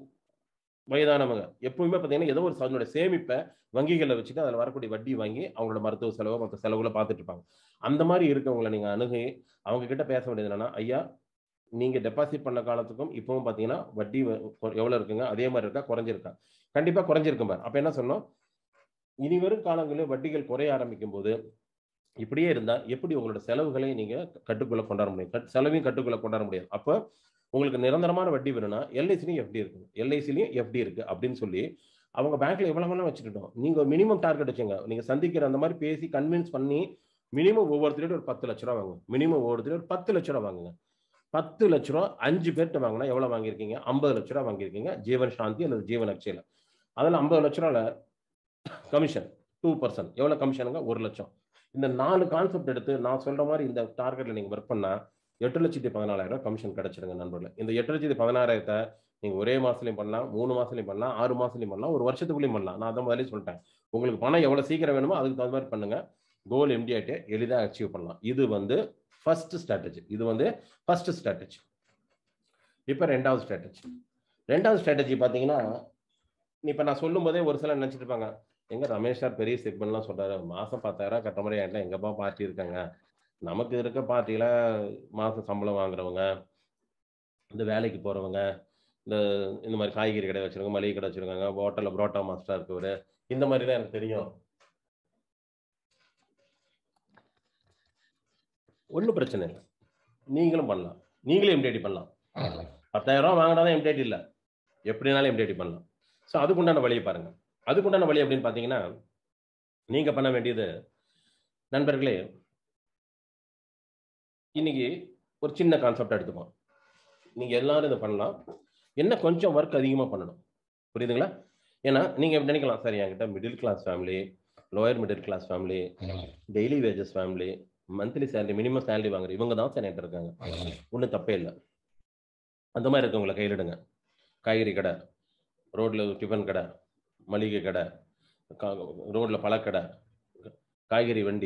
வயதானவங்க எப்பவுமே பார்த்தீங்கன்னா ஏதோ ஒரு தன்னுடைய சேமிப்பை வங்கிகளில் வச்சுட்டு அதில் வரக்கூடிய வட்டி வாங்கி அவங்களோட மருத்துவ செலவு மற்ற செலவுகளை பார்த்துட்டு இருப்பாங்க அந்த மாதிரி இருக்கவங்களை நீங்க அணுகி அவங்க கிட்ட பேச வேண்டியது என்னன்னா ஐயா நீங்க டெபாசிட் பண்ண காலத்துக்கும் இப்பவும் பார்த்தீங்கன்னா வட்டி எவ்வளவு இருக்குங்க அதே மாதிரி இருக்கா குறைஞ்சிருக்கா கண்டிப்பா குறைஞ்சிருக்கும் பாரு அப்ப என்ன சொன்னோம் இனி வரும் காலங்களில் வட்டிகள் குறைய ஆரம்பிக்கும் போது இப்படியே இருந்தா எப்படி உங்களோட செலவுகளை நீங்க கட்டுக்குள்ள கொண்டாட முடியும் செலவையும் கட்டுக்குள்ள கொண்டாட முடியும் அப்போ உங்களுக்கு நிரந்தரமான வட்டி வேணும்னா எல்ஐசிலையும் எஃப்டி இருக்கு எல்ஐசிலையும் எஃப்டி இருக்கு அப்படின்னு சொல்லி அவங்க பேங்க்ல எவ்வளவு வேணா வச்சுக்கிட்டோம் நீங்க மினிமம் டார்கெட் வச்சுங்க நீங்க சந்திக்கிற அந்த மாதிரி பேசி கன்வின்ஸ் பண்ணி மினிமம் ஒவ்வொருத்தரும் ஒரு பத்து லட்ச ரூபா வாங்குங்க மினிமம் ஒவ்வொருத்தரும் ஒரு பத்து லட்ச ரூபா வாங்குங்க பத்து லட்ச ரூபா அஞ்சு பேர்கிட்ட வாங்கினா எவ்வளவு வாங்கியிருக்கீங்க ஐம்பது லட்ச ரூபா வாங்கியிருக்கீங்க ஜீவன் சாந்தி அல்லது ஜீவன் அக்ஷயில அதில் ஐம்பது லட்ச ரூபால கமிஷன் டூ பர்சன்ட் எவ்வளவு கமிஷனுங்க ஒரு லட்சம் இந்த நாலு கான்செப்ட் எடுத்து நான் சொல்ற மாதிரி இந்த டார்கெட்ல நீங்க ஒர்க் பண்ணா எட்டு லட்சத்தி பதினாலாயிரம் கமிஷன் கிடைச்சிருங்க நண்பர்களே இந்த எட்டு லட்சத்தி பதினாறாயிரத்தை நீங்க ஒரே மாசத்துலயும் பண்ணலாம் மூணு மாசத்துலயும் பண்ணலாம் ஆறு மாசத்துலயும் பண்ணலாம் ஒரு வருஷத்துக்குள்ளயும் பண்ணலாம் நான் அதை மாதிரி சொல்லிட்டேன் உங்களுக்கு பணம் எவ்வளவு சீக்கிரம் வேணுமோ அதுக்கு தகுந்த மாதிரி பண்ணுங்க கோல் எம்டிஐட்டை எளிதாக அச்சீவ் பண்ணலாம் இது வந்து ஃபர்ஸ்ட் ஸ்ட்ராட்டஜி இது வந்து ஃபர்ஸ்ட் ஸ்ட்ராட்டஜி இப்போ ரெண்டாவது ஸ்ட்ராட்டஜி ரெண்டாவது ஸ்ட்ராட்டஜி பார்த்தீங்கன்னா இப்போ நான் சொல்லும் போதே ஒரு சிலர் நினச்சிட்டு இருப்பாங்க எங்க ரமேஷ் சார் பெரிய செக்மெண்ட்லாம் சொல்றாரு மாசம் பத்தாயிரம் கட்ட மாதிரி என்கிட்ட எங்கப்பா பார்ட்டி இருக்காங்க நமக்கு இருக்க பார்ட்டியில மாசம் சம்பளம் வாங்குறவங்க இந்த வேலைக்கு போறவங்க இந்த இந்த மாதிரி காய்கறி கடை வச்சிருக்காங்க மளிகை கடை வச்சிருக்காங்க ஹோட்டலில் புரோட்டா மாஸ்டரா இருக்கவர் இந்த மாதிரி தான் எனக்கு தெரியும் ஒன்றும் பிரச்சனை இல்லை நீங்களும் பண்ணலாம் நீங்களும் எம்டிஐடி பண்ணலாம் பத்தாயிரம் ரூபா வாங்கினாதான் எம்டிஐடி இல்லை எப்படினாலும் எம்டிஐடி பண்ணலாம் ஸோ அதுக்குண்டான வழியை பாருங்க அதுக்குண்டான வழி அப்படின்னு பார்த்தீங்கன்னா நீங்க பண்ண வேண்டியது நண்பர்களே இன்னைக்கு ஒரு சின்ன கான்செப்ட் எடுத்துப்போம் நீங்க எல்லாரும் இதை பண்ணலாம் என்ன கொஞ்சம் ஒர்க் அதிகமாக பண்ணணும் புரியுதுங்களா ஏன்னா நீங்க எப்படி நினைக்கலாம் சரி என்கிட்ட middle class family lower middle class family daily wages family monthly salary minimum salary வாங்குற இவங்க தான் சார் என்கிட்ட இருக்காங்க ஒன்றும் தப்பே இல்லை அந்த மாதிரி இருக்கவங்களை கையிலிடுங்க காய்கறி கடை ரோட்ல டிஃபன் கடை மளிகை கடை ரோட்ல பழக்கடை காய்கறி வண்டி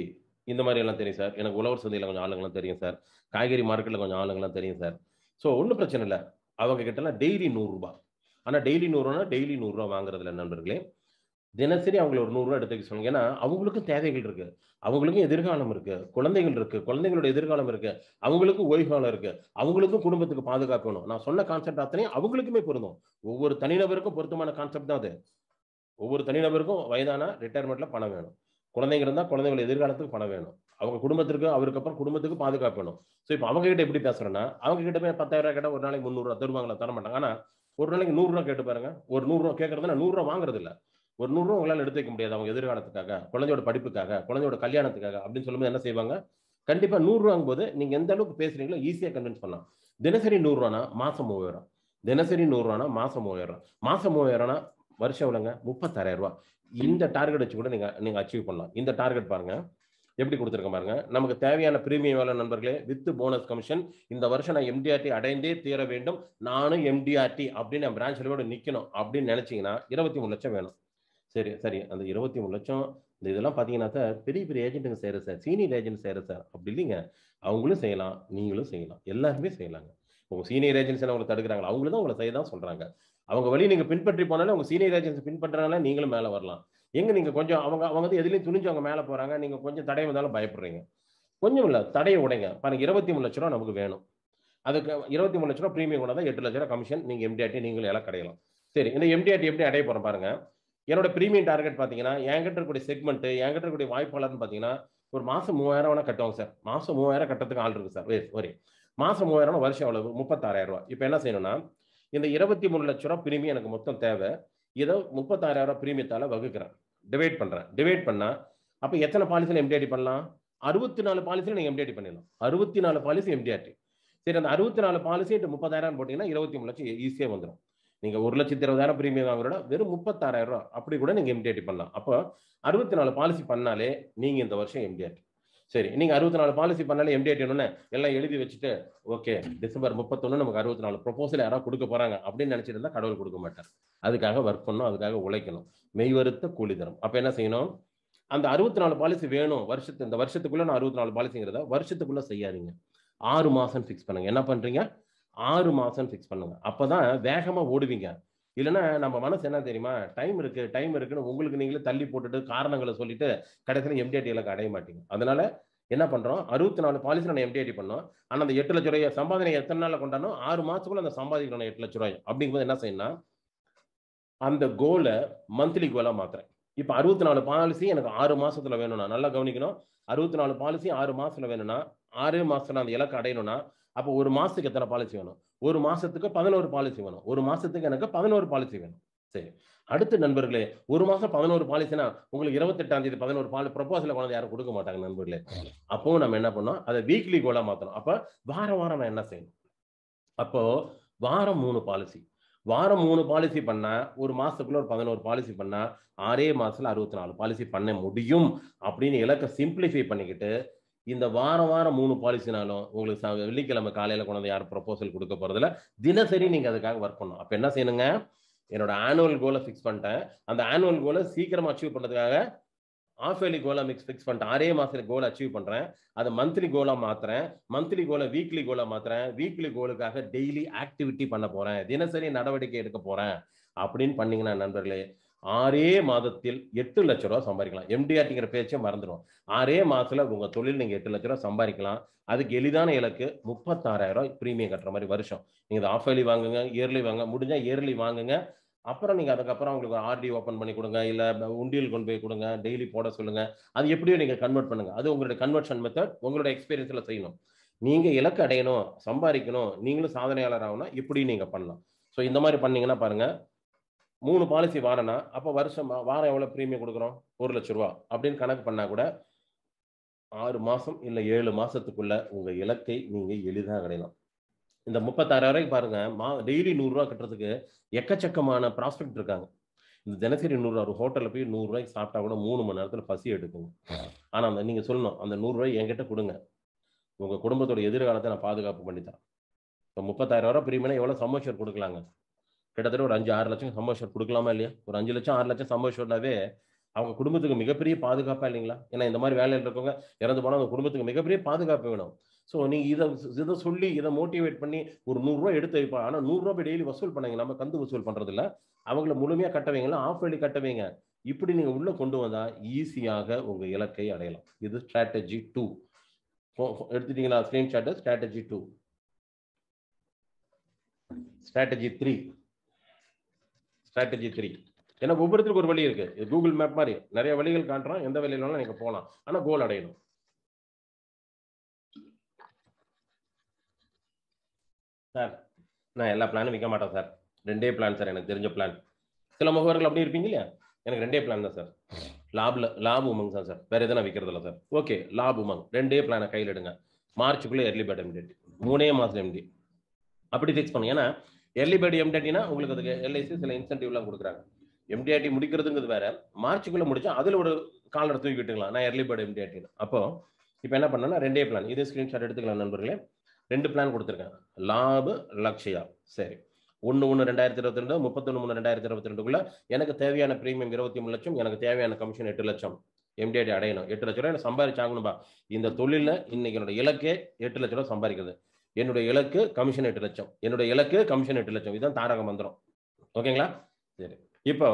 இந்த மாதிரி எல்லாம் தெரியும் சார் எனக்கு உழவர் சந்தையில் கொஞ்சம் ஆளுங்கெல்லாம் தெரியும் சார் காய்கறி மார்க்கெட்டில் கொஞ்சம் ஆளுங்கெல்லாம் தெரியும் சார் ஸோ ஒன்றும் பிரச்சனை இல்லை அவங்க கிட்டலாம் டெய்லி நூறுரூபா ஆனால் டெய்லி நூறுரூவா டெய்லி நூறுரூவா வாங்குறதுல நண்பர்களே தினசரி அவங்கள ஒரு நூறுரூவா எடுத்து வைக்க சொல்லுங்க ஏன்னா அவங்களுக்கும் தேவைகள் இருக்கு அவங்களுக்கும் எதிர்காலம் இருக்கு குழந்தைகள் இருக்கு குழந்தைங்களோட எதிர்காலம் இருக்கு அவங்களுக்கும் ஓய்வுகாலம் இருக்கு அவங்களுக்கும் குடும்பத்துக்கு பாதுகாப்பு வேணும் நான் சொன்ன கான்செப்ட் அத்தனையும் அவங்களுக்குமே பொருந்தும் ஒவ்வொரு தனிநபருக்கும் பொருத்தமான கான்செப்ட் தான் அது ஒவ்வொரு தனிநபருக்கும் வயதான ரிட்டையர்மெண்ட்ல பணம் வேணும் குழந்தைங்க இருந்தால் குழந்தைங்கள எதிர்காலத்துக்கு பணம் வேணும் அவங்க குடும்பத்திற்கு அவருக்கு அப்புறம் குடும்பத்துக்கு பாதுகாப்பு வேணும் ஸோ இப்போ அவங்க கிட்ட எப்படி பேசுறேன்னா அவங்க கிட்ட போய் பத்தாயிரம் ரூபாய் கேட்டால் ஒரு நாளைக்கு முந்நூறுரூவா தருவாங்களா தர மாட்டாங்க ஆனால் ஒரு நாளைக்கு நூறுரூவா கேட்டு பாருங்க ஒரு நூறுரூவா கேட்கறதுனா நூறுரூவா வாங்குறது இல்ல ஒரு நூறுரூவா உங்களால் எடுத்து வைக்க முடியாது அவங்க எதிர்காலத்துக்காக குழந்தையோட படிப்புக்காக குழந்தையோட கல்யாணத்துக்காக அப்படின்னு சொல்லும்போது என்ன செய்வாங்க கண்டிப்பா நூறுரூவாங்கும் போது நீங்க எந்த அளவுக்கு பேசுறீங்களோ ஈஸியா கன்வின்ஸ் பண்ணலாம் தினசரி நூறுரூவானா மாசம் மூவாயிரம் தினசரி நூறுரூவானா மாசம் மூவாயிரம் மாசம் மூவாயிரம்னா வருஷம் எவ்வளோங்க முப்பத்தாயிரம் ரூபாய் இந்த டார்கெட் வச்சு கூட நீங்க நீங்க அச்சீவ் பண்ணலாம் இந்த டார்கெட் பாருங்க எப்படி கொடுத்துருக்க பாருங்க நமக்கு தேவையான பிரீமியம் வேலை நண்பர்களே வித் போனஸ் கமிஷன் இந்த வருஷம் நான் எம்டிஆர்டி அடைந்தே தீர வேண்டும் நானும் எம்டிஆர்டி அப்படின்னு என் பிரான்ச்சில் கூட நிற்கணும் அப்படின்னு நினைச்சீங்கன்னா இருபத்தி மூணு லட்சம் வேணும் சரி சரி அந்த இருபத்தி மூணு லட்சம் இந்த இதெல்லாம் பார்த்தீங்கன்னா சார் பெரிய பெரிய ஏஜென்ட்டுங்க செய்கிற சார் சீனியர் ஏஜென்ட் செய்கிற சார் அப்படி இல்லைங்க அவங்களும் செய்யலாம் நீங்களும் செய்யலாம் எல்லாருமே செய்யலாங்க உங்க சீனியர் ஏஜென்சி உங்களை தடுக்கிறாங்களா அவங்களும் தான் உங்களை செய்ய தான் சொல்றாங்க அவங்க வழி நீங்க பின்பற்றி போனாலே உங்க சீனியர் ஏஜென்சி பின்பற்றனால நீங்களும் மேலே வரலாம் எங்க நீங்க கொஞ்சம் அவங்க அவங்க வந்து எதுலையும் துணிஞ்சு அவங்க மேலே போறாங்க நீங்க கொஞ்சம் தடை வந்தாலும் பயப்படுறீங்க கொஞ்சம் இல்லை தடையை உடைங்க பாருங்க இருபத்தி மூணு லட்ச ரூபா நமக்கு வேணும் அதுக்கு இருபத்தி மூணு லட்ச ரூபா ப்ரீமியம் கொண்டா எட்டு லட்ச ரூபா கமிஷன் நீங்க எம்டிஆர்டி நீங்களும் எல்லாம் கிடையலாம் சரி இந்த எம்டிஆர்டி எப்படி அடைய போறோம் பாருங்க என்னோட ப்ரீமியம் டார்கெட் பார்த்தீங்கன்னா என்கிட்ட இருக்கக்கூடிய செக்மெண்ட் என்கிட்ட இருக்கக்கூடிய வாய்ப்பாளர்னு பார்த்தீங்கன்னா ஒரு மாசம் மூவாயிரம் வேணா கட்டுவாங்க சார் மாசம் மூவாயிரம் கட்டத்துக்கு ஆள் இருக்கு சார் ஒரே மாசம் மூவாயிரம் வருஷம் எவ்வளவு முப்பத்தாறாயிரம் ரூபாய் இப்போ என்ன செய்யணும்னா இந்த இருபத்தி மூணு லட்ச ரூபா பிரீமியம் எனக்கு மொத்தம் தேவை இதை முப்பத்தாறாயிரம் ரூபாய் பிரீமியத்தால வகுக்கிறேன் டிவைட் பண்றேன் டிவைட் பண்ணா அப்போ எத்தனை பாலிசியில் எம்டிஆர்டி பண்ணலாம் அறுபத்தி நாலு பாலிசியில் நீங்கள் எம்டிஆர்டி பண்ணிடலாம் அறுபத்தி நாலு பாலிசி எம்டிஆர்டி சரி அந்த அறுபத்தி நாலு பாலிசி முப்பதாயிரம் போட்டீங்கன்னா இருபத்தி மூணு லட்சம் ஈஸியாக வந்துடும் நீங்க ஒரு லட்சத்தி இருபதாயிரம் பிரீமியம் வாங்குறோட வெறும் முப்பத்தாறாயிரம் ரூபாய் அப்படி கூட நீங்க எம்டிஆர்டி பண்ணலாம் அப்போ அறுபத்தி நாலு பாலிசி பண்ணாலே நீங்க இந்த வருஷம் எம்டிஆர்டி சரி நீங்க அறுபத்தி நாலு பாலிசி பண்ணாலே எம்டிஆர்டி எல்லாம் எழுதி வச்சுட்டு ஓகே டிசம்பர் முப்பத்தொன்னு நமக்கு அறுபத்தி நாலு ப்ரொபோசல் யாராவது கொடுக்க போறாங்க அப்படின்னு நினைச்சிட்டு இருந்தா கடவுள் கொடுக்க மாட்டார் அதுக்காக ஒர்க் பண்ணணும் அதுக்காக உழைக்கணும் மெய்வருத்த கூலி தரும் அப்ப என்ன செய்யணும் அந்த அறுபத்தி நாலு பாலிசி வேணும் வருஷத்து இந்த வருஷத்துக்குள்ள நான் அறுபத்தி நாலு பாலிசிங்கிறத வருஷத்துக்குள்ள செய்யாதீங்க ஆறு மாசம் ஃபிக்ஸ் பண்ணுங்க என்ன பண்றீங்க ஆறு மாசம் ஃபிக்ஸ் பண்ணுங்க அப்பதான் வேகமா ஓடுவீங்க இல்லைன்னா நம்ம மனசு என்ன தெரியுமா டைம் இருக்கு டைம் இருக்குன்னு உங்களுக்கு நீங்களே தள்ளி போட்டுட்டு காரணங்களை சொல்லிட்டு கடைசியில் எம்டிஐடி இலக்கு அடைய மாட்டீங்க அதனால என்ன பண்றோம் அறுபத்தி நாலு பாலிசி நான் எம்டிஐடி பண்ணோம் ஆனா அந்த எட்டு லட்ச ரூபாய் சம்பாதனை எத்தனை நாள்ல கொண்டாடணும் ஆறு மாசத்துக்குள்ள அந்த சம்பாதிக்கணும் எட்டு லட்ச ரூபாய் அப்படிங்கும்போது என்ன செய்யணும்னா அந்த கோலை மந்த்லி கோலா மாத்துறேன் இப்போ அறுபத்தி நாலு பாலிசி எனக்கு ஆறு மாசத்துல வேணும்னா நல்லா கவனிக்கணும் அறுபத்தி நாலு பாலிசி ஆறு மாசத்துல வேணும்னா ஆறு மாசத்துல அந்த இலக்கு அடையணும்னா அப்போ ஒரு மாசத்துக்கு எத்தனை பாலிசி வேணும் ஒரு மாசத்துக்கு பதினோரு பாலிசி வேணும் ஒரு மாசத்துக்கு எனக்கு பதினோரு பாலிசி வேணும் சரி அடுத்து நண்பர்களே ஒரு மாசம் பதினோரு பாலிசினா உங்களுக்கு இருபத்தெட்டாம் தேதி பதினோரு பாலி ப்ரொபோசல கொண்டு யாரும் கொடுக்க மாட்டாங்க நண்பர்களே அப்போ நம்ம என்ன பண்ணோம் அதை வீக்லி கோலா மாத்தணும் அப்ப வாரம் வாரம் நான் என்ன செய்யணும் அப்போ வாரம் மூணு பாலிசி வாரம் மூணு பாலிசி பண்ணா ஒரு மாசத்துக்குள்ள ஒரு பதினோரு பாலிசி பண்ணா ஆறே மாசத்துல அறுபத்தி நாலு பாலிசி பண்ண முடியும் அப்படின்னு இலக்க சிம்பிளிஃபை பண்ணிக்கிட்டு இந்த வாரம் வாரம் மூணு பாலிசினாலும் உங்களுக்கு ச- வெள்ளிக்கிழமை காலையில கொண்டு வந்து யாரும் ப்ரொபோசல் கொடுக்க போறதில்ல தினசரி நீங்க அதுக்காக ஒர்க் பண்ணணும் அப்ப என்ன செய்யணுங்க என்னோட ஆனுவல் கோலை ஃபிக்ஸ் பண்ணிட்டேன் அந்த ஆனுவல் கோலை சீக்கிரமா அச்சீவ் பண்றதுக்காக ஆஃப் இயர்லி கோலா மிக்ஸ் ஃபிக்ஸ் பண்ணிட்டேன் ஆறே மாசத்துல கோல் அச்சீவ் பண்றேன் அதை மந்த்லி கோலா மாத்துறேன் மந்த்லி கோலை வீக்லி கோலா மாத்துறேன் வீக்லி கோலுக்காக டெய்லி ஆக்டிவிட்டி பண்ண போறேன் தினசரி நடவடிக்கை எடுக்க போறேன் அப்படின்னு பண்ணீங்கன்னா நண்பர்களே ஆறே மாதத்தில் எட்டு லட்ச ரூபா சம்பாதிக்கலாம் எம்டிஆர்டிங்கிற பேச்சே மறந்துடும் ஆறே மாசத்துல உங்க தொழில் நீங்க எட்டு லட்ச ரூபா சம்பாதிக்கலாம் அதுக்கு எளிதான இலக்கு முப்பத்தாறாயிரம் ரூபாய் பிரீமியம் கட்டுற மாதிரி வருஷம் நீங்க இதை ஆஃப் இயர்லி வாங்குங்க இயர்லி வாங்க முடிஞ்சா இயர்லி வாங்குங்க அப்புறம் நீங்க அதுக்கப்புறம் உங்களுக்கு ஆர்டி ஓப்பன் பண்ணி கொடுங்க இல்ல உண்டியல் கொண்டு போய் கொடுங்க டெய்லி போட சொல்லுங்க அது எப்படியோ நீங்க கன்வெர்ட் பண்ணுங்க அது உங்களுடைய கன்வர்ஷன் மெத்தட் உங்களோட எக்ஸ்பீரியன்ஸ்ல செய்யணும் நீங்க இலக்கு அடையணும் சம்பாதிக்கணும் நீங்களும் சாதனையாளர் ஆகணும் இப்படி நீங்க பண்ணலாம் ஸோ இந்த மாதிரி பண்ணீங்கன்னா பாருங்க மூணு பாலிசி வாரனா அப்போ வருஷம் வாரம் எவ்வளோ ப்ரீமியம் கொடுக்குறோம் ஒரு லட்ச ரூபா அப்படின்னு கணக்கு பண்ணா கூட ஆறு மாசம் இல்லை ஏழு மாசத்துக்குள்ள உங்க இலக்கை நீங்க எளிதாக அடையலாம் இந்த முப்பத்தாறு வரைக்கும் பாருங்க மா டெய்லி நூறுரூவா கட்டுறதுக்கு எக்கச்சக்கமான ப்ராஸ்பெக்ட் இருக்காங்க இந்த தினசரி நூறுரூவா ஒரு ஹோட்டலில் போய் நூறுரூவாய்க்கு சாப்பிட்டா கூட மூணு மணி நேரத்தில் பசி எடுக்குங்க ஆனால் அந்த நீங்கள் சொல்லணும் அந்த நூறுரூவாய் என்கிட்ட கொடுங்க உங்கள் குடும்பத்தோட எதிர்காலத்தை நான் பாதுகாப்பு பண்ணித்தரேன் இப்போ முப்பத்தாயிரம் ரூபா பிரிமியம் எவ்வளோ சம்மோஷர் கொடுக்கலாங்க கிட்டத்தட்ட ஒரு அஞ்சு ஆறு லட்சம் சம்மோஷர் கொடுக்கலாமா இல்லையா ஒரு அஞ்சு லட்சம் ஆறு லட்சம் சம்மோஷர்னாவே அவங்க குடும்பத்துக்கு மிகப்பெரிய பாதுகாப்பா இல்லைங்களா ஏன்னா இந்த மாதிரி வேலையில் இருக்கவங்க இறந்து போனால் அவங்க குடும்பத்துக்கு மிகப்பெரிய பாதுகாப்பு வேணும் ஸோ நீங்கள் இதை இதை சொல்லி இதை மோட்டிவேட் பண்ணி ஒரு நூறுரூவா எடுத்து வைப்பா ஆனால் நூறுரூவா டெய்லி வசூல் பண்ணாங்க நம்ம கந்து வசூல் பண்ணுறது இல்லை அவங்கள முழுமையாக கட்ட வைங்களா ஆஃப் வேலி கட்ட வைங்க இப்படி நீங்கள் உள்ளே கொண்டு வந்தால் ஈஸியாக உங்கள் இலக்கை அடையலாம் இது ஸ்ட்ராட்டஜி டூ எடுத்துட்டீங்களா screenshot strategy two strategy three strategy three ஏன்னா ஒவ்வொருத்தருக்கும் ஒரு வழி இருக்கு இது கூகுள் மேப் மாதிரி நிறைய வழிகள் காட்டுறோம் எந்த வழியிலும் நீங்க போகலாம் ஆனா கோல் அடையணும் சார் நான் எல்லா பிளானும் விற்க மாட்டேன் சார் ரெண்டே பிளான் சார் எனக்கு தெரிஞ்ச பிளான் சில முகவர்கள் அப்படி இருப்பீங்க இல்லையா எனக்கு ரெண்டே பிளான் தான் சார் லாப்ல லாப் உமங் தான் சார் வேற எதுவும் நான் விற்கிறது இல்லை சார் ஓகே லாப் உமங் ரெண்டே பிளானை கையில் எடுங்க மார்ச்சுக்குள்ளே எர்லி பேட் எம்டேட் மூணே மாதம் எம்டி அப்படி ஃபிக்ஸ் பண்ணுங்க ஏன்னா எர்லி பேட் எம்டேட்டினா உங்களுக்கு அதுக்கு எல்ஐசி சில இன்சென்டிவ்லாம் கொடுக்குறாங்க எம்டிஆர்டி முடிக்கிறதுங்கிறது வேற மார்ச்சுக்குள்ள முடிச்சா அதுல ஒரு காலர் தூக்கி விட்டுக்கலாம் நான் எர்லி பேர்டு எம்டிஆர்டி அப்போ இப்போ என்ன பண்ணேன்னா ரெண்டே பிளான் இதே ஸ்கிரீன்ஷாட் எடுத்துக்கலாம் நண்பர்களே ரெண்டு பிளான் கொடுத்துருக்கேன் லாபு லக்ஷயா சரி ஒன்று ஒன்று ரெண்டாயிரத்தி இருபத்தி ரெண்டு முப்பத்தொன்று மூணு ரெண்டாயிரத்தி இருபத்தி ரெண்டுக்குள்ள எனக்கு தேவையான பிரீமியம் இருபத்தி மூணு லட்சம் எனக்கு தேவையான கமிஷன் எட்டு லட்சம் எம்டிஆர்டி அடையணும் எட்டு லட்ச ரூபாய் எனக்கு சம்பாதிச்சாகணும்பா இந்த தொழிலில் இன்னைக்கு என்னோட இலக்கே எட்டு லட்ச ரூபா சம்பாதிக்கிறது என்னுடைய இலக்கு கமிஷன் எட்டு லட்சம் என்னுடைய இலக்கு கமிஷன் எட்டு லட்சம் இதுதான் தாரக மந்திரம் ஓகேங்களா சரி இப்போ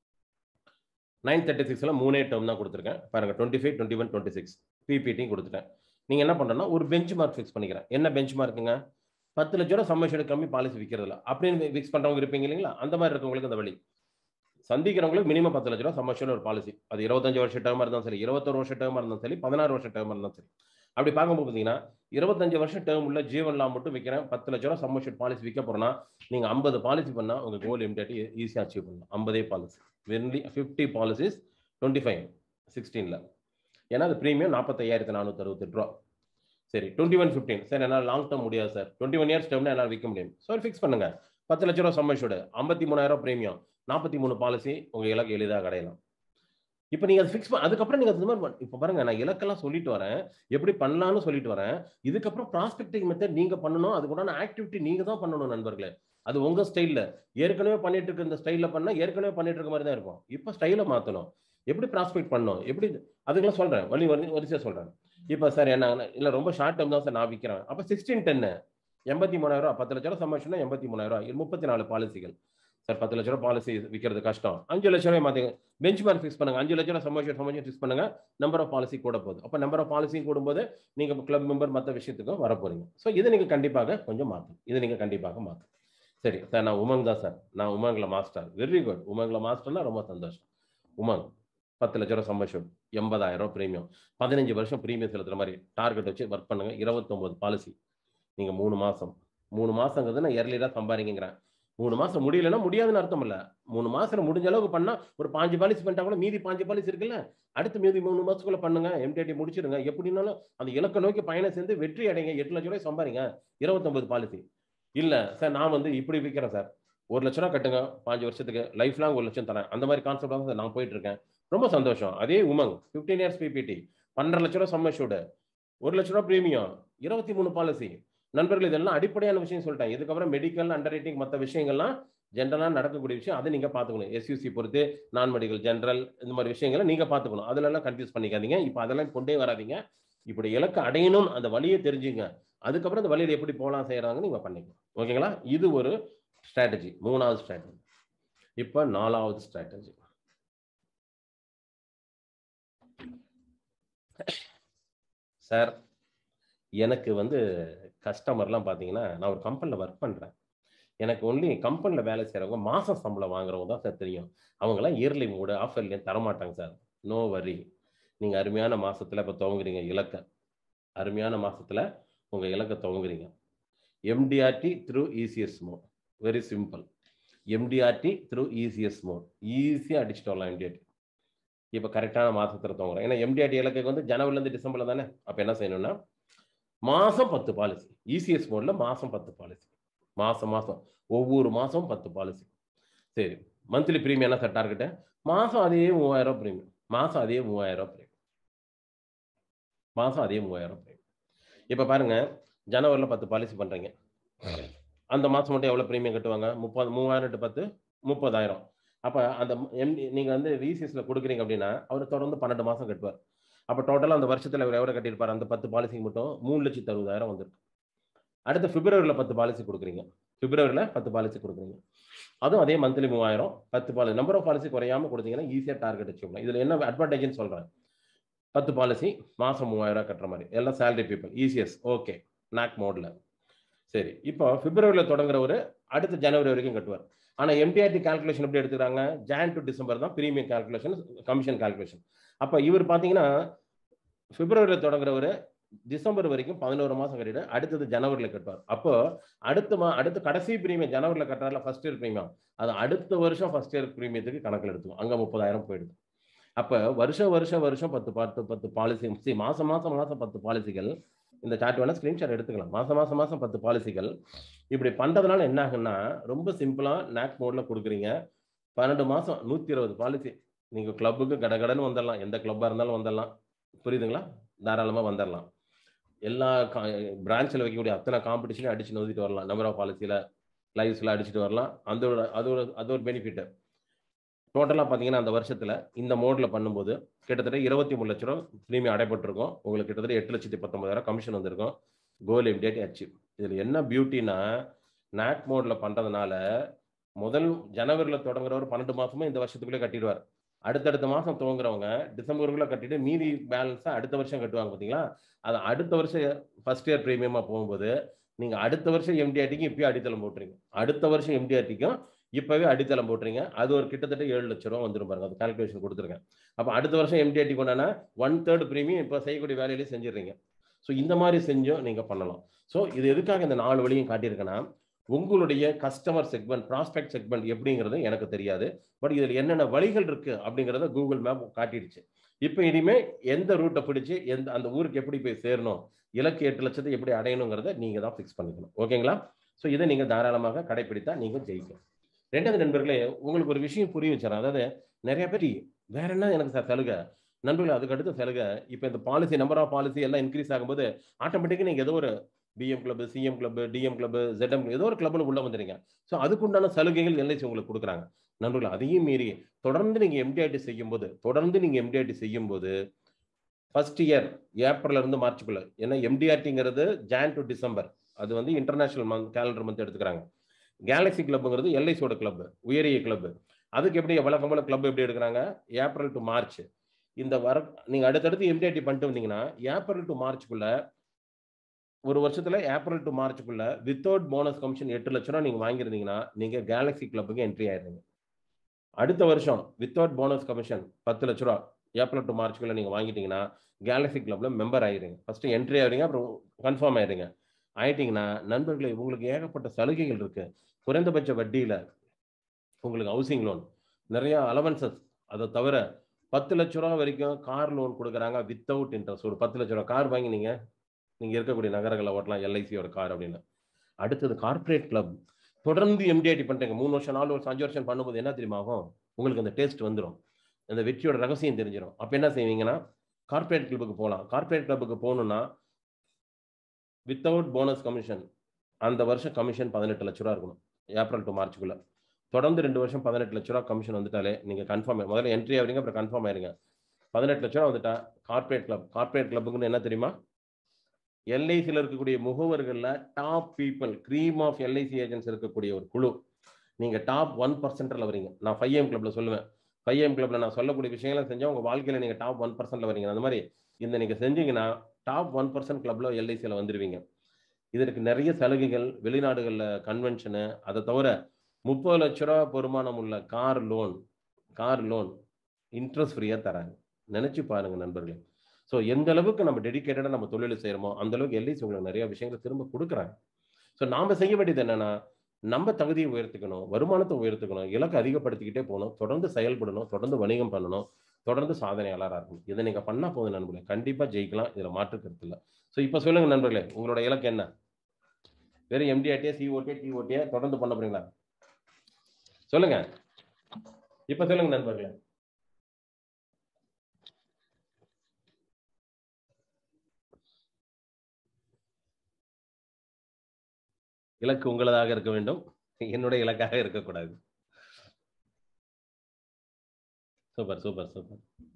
நைன் தேர்ட்டி சிக்ஸில் மூணே டேர்ம் தான் கொடுத்துருக்கேன் பாருங்கள் twenty five twenty one twenty six PPT கொடுத்துட்டேன் நீங்கள் என்ன பண்ணுறோன்னா ஒரு பெஞ்ச் மார்க் ஃபிக்ஸ் பண்ணிக்கிறேன் என்ன பெஞ்ச் மார்க்குங்க பத்து லட்ச ரூபா சம்மஷன் கம்மி பாலிசி விற்கிறதுல அப்படின்னு ஃபிக்ஸ் பண்ணுறவங்க இருப்பீங்க இல்லைங்களா அந்த மாதிரி இருக்கவங்களுக்கு அந்த வழி சந்திக்கிறவங்களுக்கு மினிமம் பத்து லட்ச ரூபா சம்மஷன் ஒரு பாலிசி அது இருபத்தஞ்சு வருஷம் டேர்மாக இருந்தாலும் சரி இருபத்தொரு வருஷம் டேர்மாக இருந்தாலும் சரி பதினாறு வருஷம் டேர்மாக இருந்தாலும் சரி அப்படி பார்க்கும்போது பார்த்தீங்கன்னா இருபத்தஞ்சு வருஷம் டேர்ம் உள்ள ஜீவன்லாம் மட்டும் விற்கிறேன் பத்து லட்ச ரூபா சம்மஷன் பாலிசி விற்க போறோம்னா நீங்கள் ஐம்பது பாலிசி பண்ணால் உங்கள் கோல் இமிடியேட்டி ஈஸியாக அச்சீவ் பண்ணலாம் ஐம்பதே பாலிசி வென்லி ஃபிஃப்டி பாலிசிஸ் டுவெண்ட்டி ஃபைவ் சிக்ஸ்டீனில் ஏன்னா அது ப்ரீமியம் நாற்பத்தையாயிரத்தி நானூற்றி அறுபத்தெட்டு ரூபா சரி டுவெண்ட்டி ஒன் ஃபிஃப்டீன் சார் என்னால் லாங் டேர்ம் முடியாது சார் டுவெண்ட்டி ஒன் இயர்ஸ் டேர்ம்னா என்னால் விற்க முடியும் ஸோ ஃபிக்ஸ் பண்ணுங்க பத்து லட்ச ரூபா சம்மஷோடு ஐம்பத்தி மூணாயிரம் ப்ரீமியம் நாற்பத்தி மூணு பாலிசி உங்கள் இலக்கு எளிதாக அடையலாம் இப்போ நீங்கள் அதை ஃபிக்ஸ் பண்ண அதுக்கப்புறம் நீங்கள் அது மாதிரி இப்போ பாருங்க நான் இலக்கெல்லாம் சொல்லிட்டு வரேன் எப்படி பண்ணலாம்னு சொல்லிட்டு வரேன் இதுக்கப்புறம் ப்ராஸ்பெக்டிங் மெத்தட் நீங்கள் பண்ணணும் அதுக்குண்டான ஆக்டிவிட்டி நீங்கள் தான் பண்ணணும் நண்பர்களே அது உங்கள் ஸ்டைலில் ஏற்கனவே பண்ணிட்டு இருக்க இந்த ஸ்டைலில் பண்ணால் ஏற்கனவே பண்ணிட்டு இருக்க மாதிரி தான் இருக்கும் இப்போ ஸ்டைலை மாற்றணும் எப்படி ப்ராஸ்பெக்ட் பண்ணணும் எப்படி அதுக்கெல்லாம் சொல்கிறேன் வழி வரி வரிசையாக சொல்கிறேன் இப்போ சார் என்ன இல்லை ரொம்ப ஷார்ட் டேர்ம் தான் சார் நான் விற்கிறேன் அப்போ சிக்ஸ்டீன் டென்னு எண்பத்தி மூணாயிரம் ரூபா பத்து லட்ச ரூபா சம்பாஷனா எண்பத்தி மூணாயிரம் ரூபா முப்பத்தி நாலு பாலிசிகள் சார் பத்து லட்ச ரூபா பாலிசி விற்கிறது கஷ்டம் அஞ்சு லட்ச ரூபாய் மாற்றி பெஞ்ச் மார்க் ஃபிக்ஸ் பண்ணுங்க அஞ்சு லட்ச ரூபா சம்மர்ஷன் சம்மர்ஷன் ஃபிக்ஸ் பண்ணுங்க நம்பர் ஆஃப் பாலிசி கூட போகுது அப்போ நம்பர் ஆஃப் பாலிசியும் கூடும்போது நீங்கள் கிளப் மெம்பர் மற்ற விஷயத்துக்கும் வர போறீங்க ஸோ இதை நீங்கள் கண்டிப்பாக கொஞ்சம் மாற்றும் இதை நீங்கள் கண்டிப்பாக மாற்றும் சரி சார் நான் உமங் தான் சார் நான் உமங்கில் மாஸ்டர் வெரி குட் உமங்கில் மாஸ்டர்னா ரொம்ப சந்தோஷம் உமங் பத்து லட்ச ரூபா சம்மர்ஷன் எண்பதாயிரம் ரூபா ப்ரீமியம் பதினஞ்சு வருஷம் ப்ரீமியம் செலுத்துற மாதிரி டார்கெட் வச்சு ஒர்க் பண்ணுங்க இருபத்தொம்போது பாலிசி நீங்கள் மூணு மாதம் மூணு மாதங்கிறது நான் இயர்லியாக சம்பாதிங்கிறேன் மூணு மாசம் முடியலன்னா முடியாதுன்னு அர்த்தம் இல்ல மூணு மாசத்துல முடிஞ்ச அளவுக்கு பண்ணா ஒரு பாஞ்சு பாலிசி பண்ணிட்டா கூட மீதி பாஞ்சு பாலிசி இருக்குல்ல அடுத்து மீதி மூணு மாசத்துக்குள்ள பண்ணுங்க எம்டிடி முடிச்சிருங்க எப்படினாலும் அந்த இலக்க நோக்கி பயணம் சேர்ந்து வெற்றி அடைங்க எட்டு லட்ச ரூபாய் சம்பாதிங்க இருபத்தொன்பது பாலிசி இல்ல சார் நான் வந்து இப்படி விற்கிறேன் சார் ஒரு லட்ச ரூபா கட்டுங்க பாஞ்சு வருஷத்துக்கு லைஃப் லாங் ஒரு லட்சம் தரேன் அந்த மாதிரி கான்செப்ட் தான் நான் போயிட்டு இருக்கேன் ரொம்ப சந்தோஷம் அதே உமங் பிப்டீன் இயர்ஸ் பிபிடி பன்னெண்டு லட்ச ரூபா சம்மஷூடு ஒரு லட்ச ரூபா பிரீமியம் இருபத்தி மூணு பாலிசி நண்பர்கள் இதெல்லாம் அடிப்படையான விஷயம் சொல்லிட்டாங்க இதுக்கப்புறம் மெடிக்கல் அண்டர் ரைட்டிங் மற்ற விஷயங்கள்லாம் ஜென்ரலாக நடக்கக்கூடிய விஷயம் அதை நீங்கள் பார்த்துக்கணும் எஸ்யூசி பொறுத்து நான் மெடிக்கல் ஜென்ரல் இந்த மாதிரி விஷயங்களை நீங்கள் பார்த்துக்கணும் அதிலெல்லாம் கன்ஃபியூஸ் பண்ணிக்காதீங்க இப்போ அதெல்லாம் கொண்டே வராதிங்க இப்படி இலக்கு அடையணும் அந்த வழியை தெரிஞ்சுங்க அதுக்கப்புறம் அந்த வழியில் எப்படி போகலாம் செய்கிறாங்கன்னு நீங்கள் பண்ணிக்கலாம் ஓகேங்களா இது ஒரு ஸ்ட்ராட்டஜி மூணாவது ஸ்ட்ராட்டஜி இப்போ நாலாவது ஸ்ட்ராட்டஜி சார் எனக்கு வந்து கஸ்டமர்லாம் பார்த்தீங்கன்னா நான் ஒரு கம்பெனியில் ஒர்க் பண்ணுறேன் எனக்கு ஒன்லி கம்பெனியில் வேலை செய்கிறவங்க மாதம் சம்பளம் வாங்குறவங்க தான் சார் தெரியும் அவங்களாம் இயர்லி மூடு ஆஃபர்லேயும் தரமாட்டாங்க சார் நோ வரி நீங்கள் அருமையான மாதத்தில் இப்போ துவங்குறீங்க இலக்கை அருமையான மாதத்தில் உங்கள் இலக்கை துவங்குறீங்க எம்டிஆர்டி த்ரூ இசிஎஸ் மோ very simple MDRT through ECS மோ ஈஸியாக அடிச்சுட்டு வரலாம் எம்டிஆர்டி இப்போ கரெக்டான மாதத்தில் துவங்குறோம் ஏன்னா எம்டிஆர்டி இலக்கு வந்து ஜனவரிலேருந்து டிசம்பரில் தானே அப்போ என்ன செய்யணும்னா மாதம் பத்து பாலிசி இசிஎஸ் மோடில் மாதம் பத்து பாலிசி மாதம் மாதம் ஒவ்வொரு மாதம் பத்து பாலிசி சரி மந்த்லி ப்ரீமியம் என்ன சார் டார்கெட்டு மாதம் அதே மூவாயிரம் ப்ரீமியம் மாதம் அதே மூவாயிரம் ப்ரீமியம் மாதம் அதே மூவாயிரம் ப்ரீமியம் இப்போ பாருங்க ஜனவரியில் பத்து பாலிசி பண்ணுறீங்க அந்த மாதம் மட்டும் எவ்வளோ ப்ரீமியம் கட்டுவாங்க முப்பது மூவாயிரம் டு பத்து முப்பதாயிரம் அப்ப அந்த எம்டி நீங்க வந்து விசிஎஸ்ல கொடுக்குறீங்க அப்படின்னா அவர் தொடர்ந்து பன்னெண்டு மாசம் கட்டுவார் அப்ப டோட்டலா அந்த வருஷத்துல அவர் எவ்வளவு கட்டியிருப்பார் அந்த பத்து பாலிசிக்கு மட்டும் மூணு லட்சத்தி அறுபதாயிரம் வந்திருக்கு அடுத்த பிப்ரவரியில் பத்து பாலிசி கொடுக்குறீங்க பிப்ரவரியில் பத்து பாலிசி கொடுக்குறீங்க அதுவும் அதே மந்த்லி மூவாயிரம் பத்து பாலிசி நம்பர் ஆஃப் பாலிசி குறையாம கொடுத்தீங்கன்னா ஈஸியாக டார்கெட் அச்சீவ் பண்ணலாம் இதில் என்ன அட்வான்டேஜ்னு சொல்கிறேன் பத்து பாலிசி மாதம் மூவாயிரம் கட்டுற மாதிரி எல்லாம் சேலரி பீப்புள் ஈஸியஸ் ஓகே நாக் மோடில் சரி இப்போ பிப்ரவரியில் தொடங்குறவர் அடுத்த ஜனவரி வரைக்கும் கட்டுவார் ஆனால் எம்டிஆர்டி கால்குலேஷன் எப்படி எடுத்துக்கிறாங்க ஜான் டு டிசம்பர் தான் ப்ரீமியம் கால்குலேஷன் கமிஷன் கால்குலேஷன் அப்போ இவர் பார்த்தீங்கன்னா பிப்ரவரியில் தொடங்குறவர் டிசம்பர் வரைக்கும் பதினோரு மாதம் கட்டிட்டு அடுத்தது ஜனவரியில் கட்டுவார் அப்போ அடுத்த மா அடுத்த கடைசி பிரீமியம் ஜனவரியில் கட்டுறாருல ஃபர்ஸ்ட் இயர் பிரீமியம் அது அடுத்த வருஷம் ஃபர்ஸ்ட் இயர் பிரீமியத்துக்கு கணக்கில் எடுத்துக்கும் அங்கே முப்பதாயிரம் போயிடுது அப்போ வருஷம் வருஷம் வருஷம் பத்து பத்து பத்து பாலிசி மாசம் மாசம் மாசம் பத்து பாலிசிகள் இந்த சார்ட் வேணா ஸ்கிரீன்ஷாட் எடுத்துக்கலாம் மாசம் மாசம் மாசம் பத்து பாலிசிகள் இப்படி பண்றதுனால என்ன ஆகுன்னா ரொம்ப சிம்பிளா நாக் மோட்ல கொடுக்குறீங்க பன்னெண்டு மாசம் நூத்தி இருபது பாலிசி நீங்க கிளப்புக்கு கடகடன்னு வந்துடலாம் எந்த கிளப்பா இருந்தாலும் வந்துடலாம் புரியுதுங்களா தாராளமா வந்துடலாம் எல்லா பிரான்ச்சில் வைக்கக்கூடிய அத்தனை காம்படிஷனையும் அடிச்சு நோதிட்டு வரலாம் நம்பர் ஆஃப் பாலிசியில் லைவ்ஸில் அடிச்சுட்டு வரலாம் அதோட அது ஒரு அது ஒரு பெனிஃபிட்டு டோட்டலாக பார்த்தீங்கன்னா அந்த வருஷத்தில் இந்த மோடில் பண்ணும்போது கிட்டத்தட்ட இருபத்தி மூணு லட்ச ரூபா ப்ரீமியம் அடைப்பட்டிருக்கும் உங்களுக்கு கிட்டத்தட்ட எட்டு லட்சத்தி பத்தொன்பதாயிரம் கமிஷன் வந்திருக்கும் கோல் இமிடியேட் அச்சீவ் இதில் என்ன பியூட்டினா நாக் மோடில் பண்ணுறதுனால முதல் ஜனவரியில் தொடங்குறவர் பன்னெண்டு மாதமும் இந்த வருஷத்துக்குள்ளே கட்டிடுவார் அடுத்தடுத்த மாதம் துவங்குறவங்க டிசம்பருக்குள்ளே கட்டிட்டு மீதி பேலன்ஸை அடுத்த வருஷம் கட்டுவாங்க பார்த்தீங்களா அது அடுத்த வருஷம் ஃபர்ஸ்ட் இயர் ப்ரீமியமாக போகும்போது நீங்கள் அடுத்த வருஷம் எம்டிஆர்டிக்கும் இப்பயும் அடித்தளம் போட்டுறீங்க அடுத்த வருஷம் எம்டிஆர்டிக்கும் இப்போவே அடித்தளம் போட்டுறீங்க அது ஒரு கிட்டத்தட்ட ஏழு லட்ச ரூபா வந்துடும் பாருங்க அது கால்குலேஷன் கொடுத்துருக்கேன் அப்போ அடுத்த வருஷம் எம்டிஆர்டி கொண்டானா ஒன் தேர்ட் ப்ரீமியம் இப்போ செய்யக்கூடிய வேலையிலேயே செஞ்சிடுறீங்க ஸோ இந்த மாதிரி செஞ்சும் நீங்கள் பண்ணலாம் ஸோ இது எதுக்காக இந்த நாலு வழியும் காட்டியிருக்கேன்னா உங்களுடைய கஸ்டமர் செக்மெண்ட் ப்ராஸ்பெக்ட் செக்மெண்ட் எப்படிங்கிறது எனக்கு தெரியாது பட் இதில் என்னென்ன வழிகள் இருக்கு அப்படிங்கிறத கூகுள் மேப் காட்டிடுச்சு இப்போ இனிமே எந்த ரூட்டை பிடிச்சி எந்த அந்த ஊருக்கு எப்படி போய் சேரணும் இலக்கு எட்டு லட்சத்தை எப்படி அடையணுங்கிறத நீங்க தான் ஃபிக்ஸ் பண்ணிக்கணும் ஓகேங்களா ஸோ இதை நீங்க தாராளமாக கடைபிடித்தா நீங்க ஜெயிக்கும் ரெண்டாவது நண்பர்களே உங்களுக்கு ஒரு விஷயம் புரிய வச்சுறேன் அதாவது நிறைய பேர் வேற என்ன எனக்கு சார் சலுகை நண்பர்களே அதுக்கு அடுத்த சலுகை இப்போ இந்த பாலிசி நம்பர் ஆஃப் பாலிசி எல்லாம் இன்க்ரீஸ் ஆகும்போது ஆட்டோமேட்டிக்காக நீங்கள் ஏதோ ஒரு PM club CM club DM club ZM ஏதோ ஒரு கிளப்ல உள்ள வந்துடுங்க ஸோ அதுக்குண்டான சலுகைகள் எல்ஐசி உங்களுக்கு கொடுக்குறாங்க நண்பர்கள் அதையும் மீறி தொடர்ந்து நீங்க எம்டிஐடி செய்யும் போது தொடர்ந்து நீங்க எம்டிஐடி செய்யும் போது ஃபர்ஸ்ட் இயர் ஏப்ரல்ல இருந்து மார்ச்சுக்குள்ள ஏன்னா எம்டிஆர்டிங்கிறது ஜான் டு டிசம்பர் அது வந்து இன்டர்நேஷனல் மந்த் கேலண்டர் மந்த் எடுத்துக்கிறாங்க கேலக்ஸி கிளப்புங்கிறது எல்ஐசியோட கிளப் உயரிய கிளப் அதுக்கு எப்படி வழக்கம் போல கிளப் எப்படி எடுக்கிறாங்க ஏப்ரல் டு மார்ச் இந்த வர நீங்க அடுத்தடுத்து எம்டிஐடி பண்ணிட்டு வந்தீங்கன்னா ஏப்ரல் டு மார்ச்சுக்குள்ள ஒரு வருஷத்துல ஏப்ரல் டு மார்ச்சுக்குள்ள வித்தவுட் போனஸ் கமிஷன் எட்டு லட்ச ரூபா நீங்க வாங்கியிருந்தீங்கன்னா நீங்க கேலக்ஸி கிளப்புக்கு என்ட்ரி ஆயிருங்க அடுத்த வருஷம் வித்தவுட் போனஸ் கமிஷன் பத்து லட்ச ரூபா ஏப்ரல் டு மார்ச்சுக்குள்ள நீங்க வாங்கிட்டீங்கன்னா கேலக்ஸி கிளப்ல மெம்பர் ஆயிருங்க ஃபர்ஸ்ட் என்ட்ரி ஆயிருங்க அப்புறம் கன்ஃபார்ம் ஆயிருங்க ஆயிட்டீங்கன்னா நண்பர்களே உங்களுக்கு ஏகப்பட்ட சலுகைகள் இருக்கு குறைந்தபட்ச வட்டியில உங்களுக்கு ஹவுசிங் லோன் நிறைய அலவன்சஸ் அதை தவிர பத்து லட்ச ரூபா வரைக்கும் கார் லோன் கொடுக்குறாங்க வித்தவுட் இன்ட்ரெஸ்ட் ஒரு பத்து லட்ச ரூபா கார் வாங்கி நீங்க நீங்க இருக்கக்கூடிய நகரங்களை ஓட்டலாம் எல்ஐசியோட கார் அப்படின்னு அடுத்தது கார்பரேட் கிளப் தொடர்ந்து எம்டிஐடி பண்றீங்க மூணு வருஷம் நாலு வருஷம் அஞ்சு வருஷம் பண்ணும்போது என்ன தெரியுமா ஆகும் உங்களுக்கு அந்த டேஸ்ட் வந்துடும் அந்த வெற்றியோட ரகசியம் தெரிஞ்சிடும் அப்போ என்ன செய்வீங்கன்னா கார்பரேட் கிளப்புக்கு போகலாம் கார்பரேட் கிளப்புக்கு போகணும்னா வித்தவுட் போனஸ் கமிஷன் அந்த வருஷம் கமிஷன் பதினெட்டு லட்ச ரூபா இருக்கணும் ஏப்ரல் டு மார்ச்சுக்குள்ள தொடர்ந்து ரெண்டு வருஷம் பதினெட்டு லட்ச ரூபா கமிஷன் வந்துட்டாலே நீங்க கன்ஃபார்ம் முதல்ல என்ட்ரி ஆகிறீங்க அப்புறம் கன்ஃபார்ம் ஆயிருங்க பதினெட்டு லட்ச ரூபா வந்துட்டா கார்பரேட் கிளப் கார்பரேட் கிளப்புக்குன்னு என்ன தெரியுமா எல்ஐசியில் இருக்கக்கூடிய முகவர்களில் top people cream of LIC agents இருக்கக்கூடிய ஒரு குழு நீங்க டாப் ஒன் பர்சன்ட்ல வரீங்க நான் ஃபைவ் எம் கிளப்ல சொல்லுவேன் ஃபைவ் எம் கிளப்ல நான் சொல்லக்கூடிய விஷயங்களை செஞ்சா உங்க வாழ்க்கையில நீங்க டாப் ஒன் பர்சன்ட்ல வரீங்க அந்த மாதிரி இந்த நீங்க செஞ்சீங்கன்னா டாப் ஒன் பர்சன்ட் கிளப்ல எல்ஐசியில் வந்துருவீங்க இதற்கு நிறைய சலுகைகள் வெளிநாடுகளில் கன்வென்ஷனு அதை தவிர முப்பது லட்ச ரூபா பெருமானம் உள்ள car loan car loan interest ஃப்ரீயாக தராங்க நினைச்சு பாருங்க நண்பர்களே ஸோ எந்த அளவுக்கு நம்ம டெடிக்கேட்டடாக நம்ம தொழில் செய்கிறோமோ அந்த அளவுக்கு எல்ஐசி உங்களுக்கு நிறைய விஷயங்களை திரும்ப கொடுக்குறாங்க ஸோ நாம செய்ய வேண்டியது என்னன்னா நம்ம தகுதியை உயர்த்திக்கணும் வருமானத்தை உயர்த்திக்கணும் இலக்கை அதிகப்படுத்திக்கிட்டே போகணும் தொடர்ந்து செயல்படணும் தொடர்ந்து வணிகம் பண்ணணும் தொடர்ந்து சாதனையாளராக இருக்கணும் இதை நீங்கள் பண்ணால் போதும் நண்பர்களே கண்டிப்பாக ஜெயிக்கலாம் இதில் மாற்று கருத்து இல்லை ஸோ இப்போ சொல்லுங்க நண்பர்களே உங்களோட இலக்கு என்ன வெறும் எம்டிஆர்டியா சிஓடியா டிஓடியா தொடர்ந்து பண்ண போறீங்களா சொல்லுங்க இப்ப சொல்லுங்க நண்பர்களே இலக்கு உங்களதாக இருக்க வேண்டும் என்னுடைய இலக்காக இருக்கக்கூடாது super super super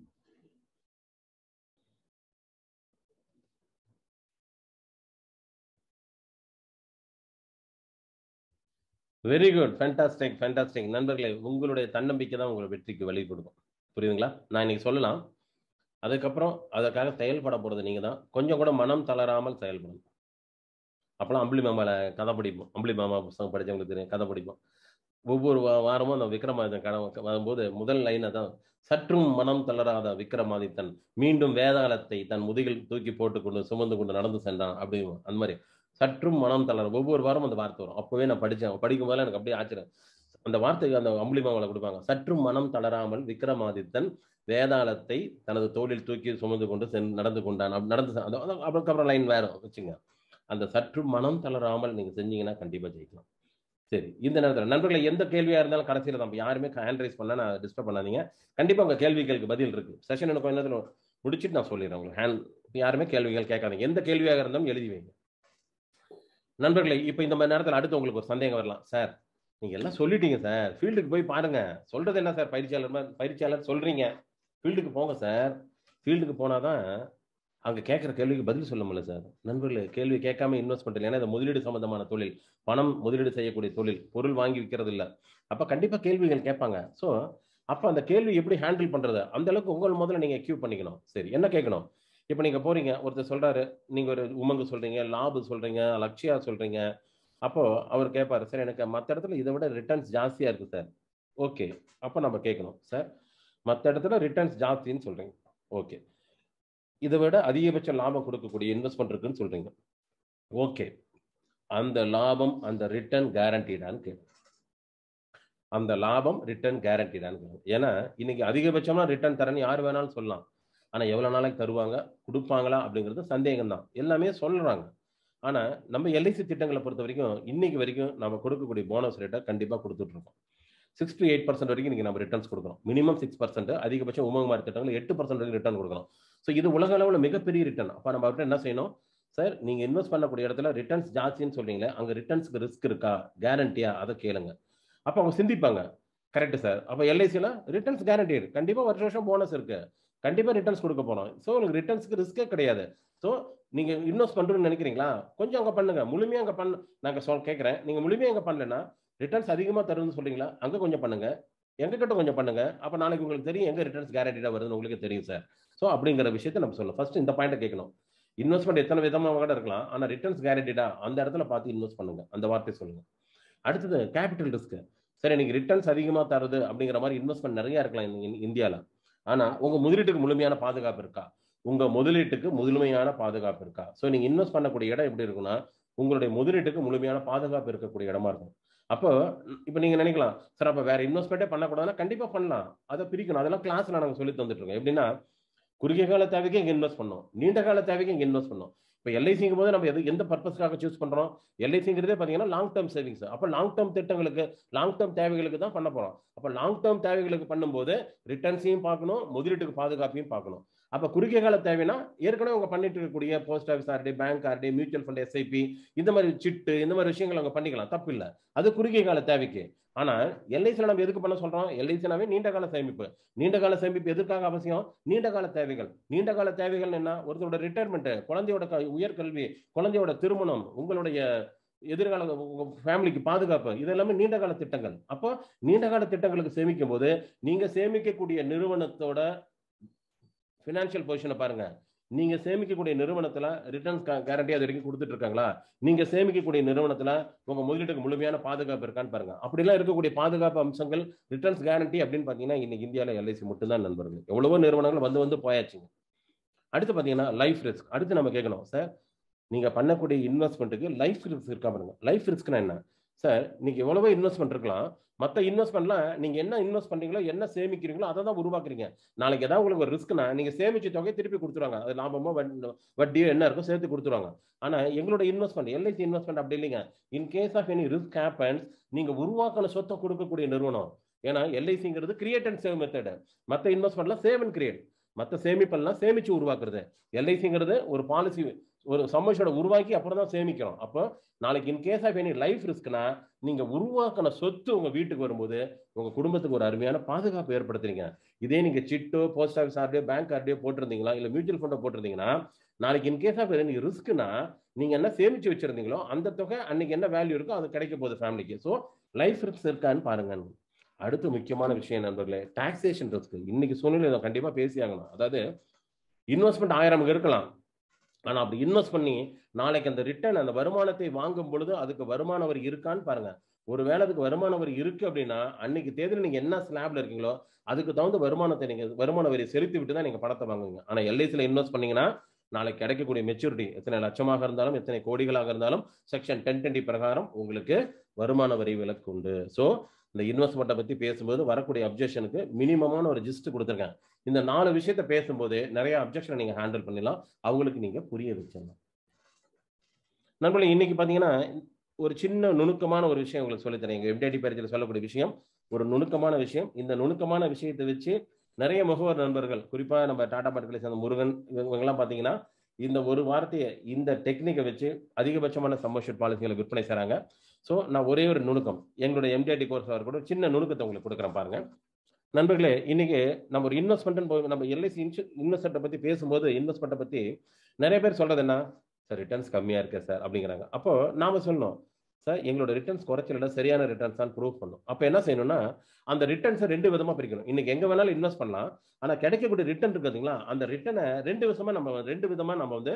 very good fantastic fantastic நண்பர்களே உங்களுடைய தன்னம்பிக்கை தான் உங்களை வெற்றிக்கு வழி கொடுக்கும் புரியுதுங்களா நான் இன்னைக்கு சொல்லலாம் அதுக்கப்புறம் அதற்காக செயல்பட போகிறது நீங்கள் தான் கொஞ்சம் கூட மனம் தளராமல் செயல்படணும் அப்போலாம் அம்புலி மாமால கதை படிப்போம் அம்புலி மாமா புத்தகம் படித்தவங்களுக்கு தெரியும் கதை படிப்போம் ஒவ்வொரு வா- வாரமும் அந்த விக்ரமாதித்தன் கதை வரும்போது முதல் லைனை தான் சற்றும் மனம் தளராத விக்ரமாதித்தன் மீண்டும் வேதாளத்தை தன் முதுகில் தூக்கி போட்டுக்கொண்டு சுமந்து கொண்டு நடந்து சென்றான் அப்படி அந்த மாதிரி சற்றும் மனம் தளர ஒவ்வொரு வாரமும் அந்த வார்த்தை வரும் அப்பவே நான் படித்தேன் படிக்கும் போதெல்லாம் எனக்கு அப்படியே ஆச்சரியம் அந்த வார்த்தைக்கு அந்த அம்புலி மாமாவில் கொடுப்பாங்க சற்றும் மனம் தளராமல் விக்ரமாதித்தன் வேதாளத்தை தனது தோளில் தூக்கி சுமந்து கொண்டு சென் நடந்து கொண்டான் அப்படி நடந்து செ- அது- அது- அதுக்கப்புறம் லைன் வேற வச்சுங்க அந்த சற்று மனம் தளராமல் நீங்க செஞ்சீங்கன்னா கண்டிப்பா ஜெயிக்கலாம் சரி இந்த நேரத்தில் நண்பர்களை எந்த கேள்வியா இருந்தாலும் கடைசியில் தான் யாருமே ஹேண்ட் ரைஸ் பண்ண நான் டிஸ்டர்ப் பண்ணாதீங்க கண்டிப்பா உங்க கேள்விகளுக்கு பதில் இருக்கு செஷன் எனக்கு கொஞ்ச நேரத்தில் முடிச்சுட்டு நான் சொல்லிடுறேன் உங்களுக்கு ஹேண்ட் யாருமே கேள்விகள் கேட்காதீங்க எந்த கேள்வியாக இருந்தாலும் எழுதி வைங்க நண்பர்களே இப்போ இந்த மாதிரி நேரத்தில் அடுத்து உங்களுக்கு ஒரு சந்தேகம் வரலாம் சார் நீங்க எல்லாம் சொல்லிட்டீங்க சார் ஃபீல்டுக்கு போய் பாருங்க சொல்றது என்ன சார் பயிற்சியாளர் மாதிரி- பயிற்சியாளர் சொல்றீங்க ஃபீல்டுக்கு போங்க சார் ஃபீல்டுக்கு போனாதான் அங்க கேட்குற கேள்விக்கு பதில் சொல்ல முடியல சார் நண்பர்களே கேள்வி கேட்காம இன்வெஸ்ட் பண்றீங்க ஏன்னா இது முதலீடு சம்பந்தமான தொழில் பணம் முதலீடு செய்யக்கூடிய தொழில் பொருள் வாங்கி விற்கிறது இல்ல அப்ப கண்டிப்பா கேள்விகள் கேட்பாங்க ஸோ அப்ப அந்த கேள்வி எப்படி ஹேண்டில் பண்றது அந்த அளவுக்கு உங்கள் முதல்ல நீங்க கியூ பண்ணிக்கணும் சரி என்ன கேட்கணும் இப்போ நீங்க போறீங்க ஒருத்தர் சொல்றாரு நீங்க ஒரு உமங்கு சொல்றீங்க லாபு சொல்றீங்க லக்ஷயா சொல்றீங்க அப்போ அவர் கேட்பாரு சார் எனக்கு மற்ற இடத்துல இதை விட ரிட்டர்ன்ஸ் ஜாஸ்தியா இருக்கு சார் ஓகே அப்போ நம்ம கேட்கணும் சார் மற்ற இடத்துல ரிட்டர்ன்ஸ் ஜாஸ்தின்னு சொல்றீங்க ஓகே இதை விட அதிகபட்ச லாபம் கொடுக்கக்கூடிய இன்வெஸ்ட்மெண்ட் இருக்குன்னு சொல்றீங்க ஓகே அந்த லாபம் அந்த ரிட்டர்ன் கேரண்டீடான்னு கேட்கும் அந்த லாபம் ரிட்டர்ன் கேரண்டீடான்னு கேட்கும் ஏன்னா இன்னைக்கு அதிகபட்சமா ரிட்டர்ன் தரேன்னு யார் வேணாலும் சொல்லலாம் ஆனா எவ்வளவு நாளைக்கு தருவாங்க கொடுப்பாங்களா அப்படிங்கிறது சந்தேகம் தான் எல்லாமே சொல்றாங்க ஆனா நம்ம எல்ஐசி திட்டங்களை பொறுத்த வரைக்கும் இன்னைக்கு வரைக்கும் நம்ம கொடுக்கக்கூடிய போனஸ் ரேட்டை கண்டிப்பா கொடுத்துட்டு இருக்கோம் சிக்ஸ் டு எயிட் பர்சன்ட் வரைக்கும் இன்னைக்கு நம்ம ரிட்டர்ன்ஸ் கொடுக்குறோம் மினிமம் சிக்ஸ் பர்சன்ட் அதிகபட்சம் உமங்க மாதிரி திட்டங்கள் எட்டு பர்சன்ட் வரைக்கும் ரிட்டர்ன் கொடுக்குறோம் ஸோ இது உலக அளவில் மிகப்பெரிய ரிட்டர்ன் அப்போ நம்ம அவர்கிட்ட என்ன செய்யணும் சார் நீங்க இன்வெஸ்ட் பண்ணக்கூடிய இடத்துல ரிட்டர்ன்ஸ் ஜாஸ்தின்னு சொல்றீங்களே அங்க ரிட்டர்ன்ஸ்க்கு ரிஸ்க் இருக்கா கேரண்டியா அதை கேளுங்க அப்போ அவங்க சிந்திப்பாங்க கரெக்ட் சார் அப்போ எல்ஐசியில் ரிட்டர்ன்ஸ் கேரண்டி கண்டிப்பா வருஷம் வருஷம் போனஸ் இருக்கு கண்டிப்பா ரிட்டர்ன்ஸ் கொடுக்க போறோம் ஸோ உங்களுக்கு ரிட்டர்ன்ஸ்க்கு ரிஸ்க்கே கிடையாது ஸோ நீங்க இன்வெஸ்ட் பண்றோம்னு நினைக்கிறீங்களா கொஞ்சம் அங்க பண்ணுங்க முழுமையா அங்க பண்ண நாங்க சொல் கேட்கறேன் நீங்க முழுமையா அங்க பண்ணலன்னா ரிட்டர்ன்ஸ் அதிகமா தருதுன்னு சொல்றீங்களா அங்க கொஞ்சம் பண்ணுங்க எங்க கிட்ட கொஞ்சம் பண்ணுங்க அப்ப நாளைக்கு உங்களுக்கு தெரியும் எங்க ரிட்டர்ன்ஸ் கேரண்டிடா வருதுன்னு உங்களுக்கு தெரியும் சார் ஸோ அப்படிங்கிற விஷயத்தை நம்ம சொல்லணும் ஃபர்ஸ்ட் இந்த பாயிண்ட் கேட்கணும் இன்வெஸ்ட்மெண்ட் எத்தனை விதமாக கூட இருக்கலாம் ஆனா ரிட்டர்ன்ஸ் கேரண்டிடா அந்த இடத்துல பார்த்து இன்வெஸ்ட் பண்ணுங்க அந்த வார்த்தை சொல்லுங்க அடுத்தது கேபிட்டல் ரிஸ்க் சரி நீங்க ரிட்டர்ன்ஸ் அதிகமா தருது அப்படிங்கிற மாதிரி இன்வெஸ்ட்மெண்ட் நிறைய இருக்கலாம் இந்த இந்தியால ஆனா உங்க முதலீட்டுக்கு முழுமையான பாதுகாப்பு இருக்கா உங்க முதலீட்டுக்கு முழுமையான பாதுகாப்பு இருக்கா ஸோ நீங்க இன்வெஸ்ட் பண்ணக்கூடிய இடம் எப்படி இருக்குன்னா உங்களுடைய முதலீட்டுக்கு முழுமையான பாதுகாப்பு இருக்கக்கூடிய இடமா இருக்கும் அப்போ இப்போ நீங்க நினைக்கலாம் சார் அப்போ வேற இன்வெஸ்ட்மெண்ட்டே பண்ணக்கூடாதுன்னா கண்டிப்பா பண்ணலாம் அதை பிரிக்கணும் அதெல்லாம் கிளாஸ்ல நாங்கள் சொல்லி தந்துட்டு இருக்கோம் எப்படின்னா குறுகிய கால தேவைக்கு இங்க இன்வெஸ்ட் பண்ணோம் நீண்ட கால தேவைக்கு இங்க இன்வெஸ்ட் பண்ணோம் இப்போ எல்ஐசிங்கும் போது நம்ம எது எந்த பர்பஸ்க்காக சூஸ் பண்றோம் எல்ஐசிங்கிறதே பார்த்தீங்கன்னா லாங் டேர்ம் சேவிங்ஸ் அப்போ லாங் டேர்ம் திட்டங்களுக்கு லாங் டேர்ம் தேவைகளுக்கு தான் பண்ண போறோம் அப்போ லாங் டேர்ம் தேவைகளுக்கு பண்ணும்போது ரிட்டர்ன்ஸையும் பார்க்கணும் முதலீட்டுக்கு பாதுகாப்பையும் பார்க்கணும் அப்போ குறுகிய கால தேவைன்னா ஏற்கனவே அவங்க பண்ணிட்டு இருக்கக்கூடிய post office RD bank RD mutual fund SIP இந்த மாதிரி சிட்டு இந்த மாதிரி விஷயங்கள் அவங்க பண்ணிக்கலாம் தப்பு இல்லை அது குறுகிய கால தேவைக்கு ஆனா எல்ஐசியில் நம்ம எதுக்கு பண்ண சொல்றோம் எல்ஐசினாவே நீண்ட கால சேமிப்பு நீண்ட கால சேமிப்பு எதற்காக அவசியம் நீண்ட கால தேவைகள் நீண்ட கால தேவைகள் என்ன ஒருத்தரோட ரிட்டையர்மெண்ட் குழந்தையோட க- உயர்கல்வி குழந்தையோட திருமணம் உங்களுடைய எதிர்கால உங்க ஃபேமிலிக்கு பாதுகாப்பு இது எல்லாமே நீண்ட கால திட்டங்கள் அப்போ நீண்ட கால திட்டங்களுக்கு சேமிக்கும் போது நீங்க சேமிக்கக்கூடிய நிறுவனத்தோட ஃபினான்ஷியல் பொசிஷனை பாருங்க நீங்க சேமிக்கக்கூடிய நிறுவனத்துல ரிட்டர்ன்ஸ் கேரண்டி அது வரைக்கும் கொடுத்துட்டு இருக்காங்களா நீங்க சேமிக்கக்கூடிய நிறுவனத்துல உங்க முதலீட்டுக்கு முழுமையான பாதுகாப்பு இருக்கான்னு பாருங்க அப்படிலாம் இருக்கக்கூடிய பாதுகாப்பு அம்சங்கள் ரிட்டர்ன்ஸ் கேரண்டி அப்படின்னு பாத்தீங்கன்னா இன்னைக்கு இந்தியாவில் எல்ஐசி மட்டும்தான் நண்பர்கள் எவ்வளவோ நிறுவனங்கள் வந்து வந்து போயாச்சுங்க அடுத்து பாத்தீங்கன்னா லைஃப் ரிஸ்க் அடுத்து நம்ம கேட்கணும் சார் நீங்க பண்ணக்கூடிய இன்வெஸ்ட்மெண்ட்டுக்கு லைஃப் ரிஸ்க் இருக்கா பாருங்க லைஃப் ரிஸ்க்னா என்ன சார் நீங்க எவ்வளவோ இன்வெஸ்ட்மெண்ட் இருக்கலாம் மற்ற இன்வெஸ்ட்மெண்ட்லாம் நீங்க என்ன இன்வெஸ்ட் பண்றீங்களோ என்ன சேமிக்கிறீங்களோ அதை தான் உருவாக்குறீங்க நாளைக்கு ஏதாவது உங்களுக்கு ஒரு ரிஸ்க்னா நீங்க சேமிச்ச தொகையை திருப்பி கொடுத்துருவாங்க அது லாபமோ வட்டி- வட்டியோ என்ன இருக்கோ சேர்த்து கொடுத்துருவாங்க ஆனா எங்களோட இன்வெஸ்ட்மெண்ட் எல்ஐசி இன்வெஸ்ட்மெண்ட் அப்படி இல்லைங்க in case of any risk happens நீங்க உருவாக்கின சொத்தை கொடுக்கக்கூடிய நிறுவனம் ஏன்னா எல்ஐசிங்கிறது கிரியேட் அண்ட் சேவ் மெத்தட் மற்ற இன்வெஸ்ட்மெண்ட்ல சேவ் அண்ட் கிரியேட் மற்ற சேமிப்பெல்லாம் சேமிச்சு உருவாக்குறது எல்ஐசிங்கிறது ஒரு பாலிசி ஒரு சம்மஷோட உருவாக்கி அப்புறம் தான் சேமிக்கிறோம் அப்போ நாளைக்கு in case of any life ரிஸ்க்னா நீங்க உருவாக்கின சொத்து உங்க வீட்டுக்கு வரும்போது உங்க குடும்பத்துக்கு ஒரு அருமையான பாதுகாப்பு ஏற்படுத்துறீங்க இதே நீங்க சிட்டோ போஸ்ட் ஆஃபீஸ் ஆர்டியோ பேங்க் ஆர்டியோ போட்டிருந்தீங்களா இல்ல மியூச்சுவல் ஃபண்டோ போட்டிருந்தீங்கன்னா நாளைக்கு இன் கேஸ் ஆஃப் எனி ரிஸ்க்னா நீங்க என்ன சேமிச்சு வச்சிருந்தீங்களோ அந்த தொகை அன்னைக்கு என்ன வேல்யூ இருக்கோ அது கிடைக்க போகுது ஃபேமிலிக்கு ஸோ லைஃப் ரிஸ்க் இருக்கான்னு பாருங்க அடுத்து முக்கியமான விஷயம் நண்பர்களே டாக்ஸேஷன் ரிஸ்க் இன்னைக்கு சூழ்நிலை கண்டிப்பா பேசி ஆகணும் அதாவது இன்வெஸ்ட்மெண்ட் ஆயிரம் இருக்கலாம் ஆனா அப்படி இன்வெஸ்ட் பண்ணி நாளைக்கு அந்த ரிட்டர்ன் அந்த வருமானத்தை வாங்கும் பொழுது அதுக்கு வருமான வரி இருக்கான்னு பாருங்க ஒருவேளை அதுக்கு வருமான வரி இருக்கு அப்படின்னா அன்னைக்கு தேதியில் நீங்க என்ன ஸ்லாப்ல இருக்கீங்களோ அதுக்கு தகுந்த வருமானத்தை நீங்க வருமான வரி செலுத்தி விட்டு தான் நீங்க பணத்தை வாங்குவீங்க ஆனா எல்ஐசியில் இன்வெஸ்ட் பண்ணீங்கன்னா நாளைக்கு கிடைக்கக்கூடிய மெச்சூரிட்டி எத்தனை லட்சமாக இருந்தாலும் எத்தனை கோடிகளாக இருந்தாலும் செக்ஷன் டென் டுவெண்ட்டி பிரகாரம் உங்களுக்கு வருமான வரி விலக்கு உண்டு ஸோ இந்த இன்வெஸ்ட்மெண்ட்டை பத்தி பேசும்போது வரக்கூடிய அப்ஜெக்ஷனுக்கு மினிமமான ஒரு ஜிஸ்ட் கொடுத்துருக்கேன் இந்த நாலு விஷயத்த பேசும்போது நிறைய அப்ஜெக்ஷனை நீங்க ஹேண்டில் பண்ணிடலாம் அவங்களுக்கு நீங்க புரிய வச்சிடலாம் நண்பர்களே இன்னைக்கு பாத்தீங்கன்னா ஒரு சின்ன நுணுக்கமான ஒரு விஷயம் உங்களுக்கு சொல்லித்தரேன் எங்க எம்டிடி பயிற்சியில் சொல்லக்கூடிய விஷயம் ஒரு நுணுக்கமான விஷயம் இந்த நுணுக்கமான விஷயத்தை வச்சு நிறைய முகவர் நண்பர்கள் குறிப்பா நம்ம டாடா பாட்டுகளை சேர்ந்த முருகன் இவங்கெல்லாம் பாத்தீங்கன்னா இந்த ஒரு வார்த்தையை இந்த டெக்னிக்கை வச்சு அதிகபட்சமான சம்மர்ஷிப் பாலிசிகளை விற்பனை செய்றாங்க ஸோ நான் ஒரே ஒரு நுணுக்கம் எங்களுடைய எம்டிஐடி கோர்ஸ் கூட சின்ன நுணுக்கத்தை உங்களுக்கு கொடுக்குறேன் பாருங்க நண்பர்களே இன்னைக்கு நம்ம ஒரு இன்வெஸ்ட்மெண்ட் நம்ம எல்ஐசி இன்வெஸ்ட்மெண்ட்டை பத்தி பேசும்போது இன்வெஸ்ட்மெண்ட்டை பத்தி நிறைய பேர் சொல்றது என்ன சார் ரிட்டர்ன்ஸ் கம்மியா இருக்கு சார் அப்படிங்கிறாங்க அப்போ நாம சொல்லணும் சார் எங்களோட ரிட்டர்ன்ஸ் குறைச்சல சரியான ரிட்டர்ன்ஸ் தான் ப்ரூவ் பண்ணும் அப்போ என்ன செய்யணும்னா அந்த ரிட்டர்ன்ஸை ரெண்டு விதமா பிரிக்கணும் இன்னைக்கு எங்க வேணாலும் இன்வெஸ்ட் பண்ணலாம் ஆனா கிடைக்கக்கூடிய ரிட்டர்ன் இருக்கு பார்த்தீங்களா அந்த ரிட்டர்னை ரெண்டு விதமா நம்ம ரெண்டு விதமா நம்ம வந்து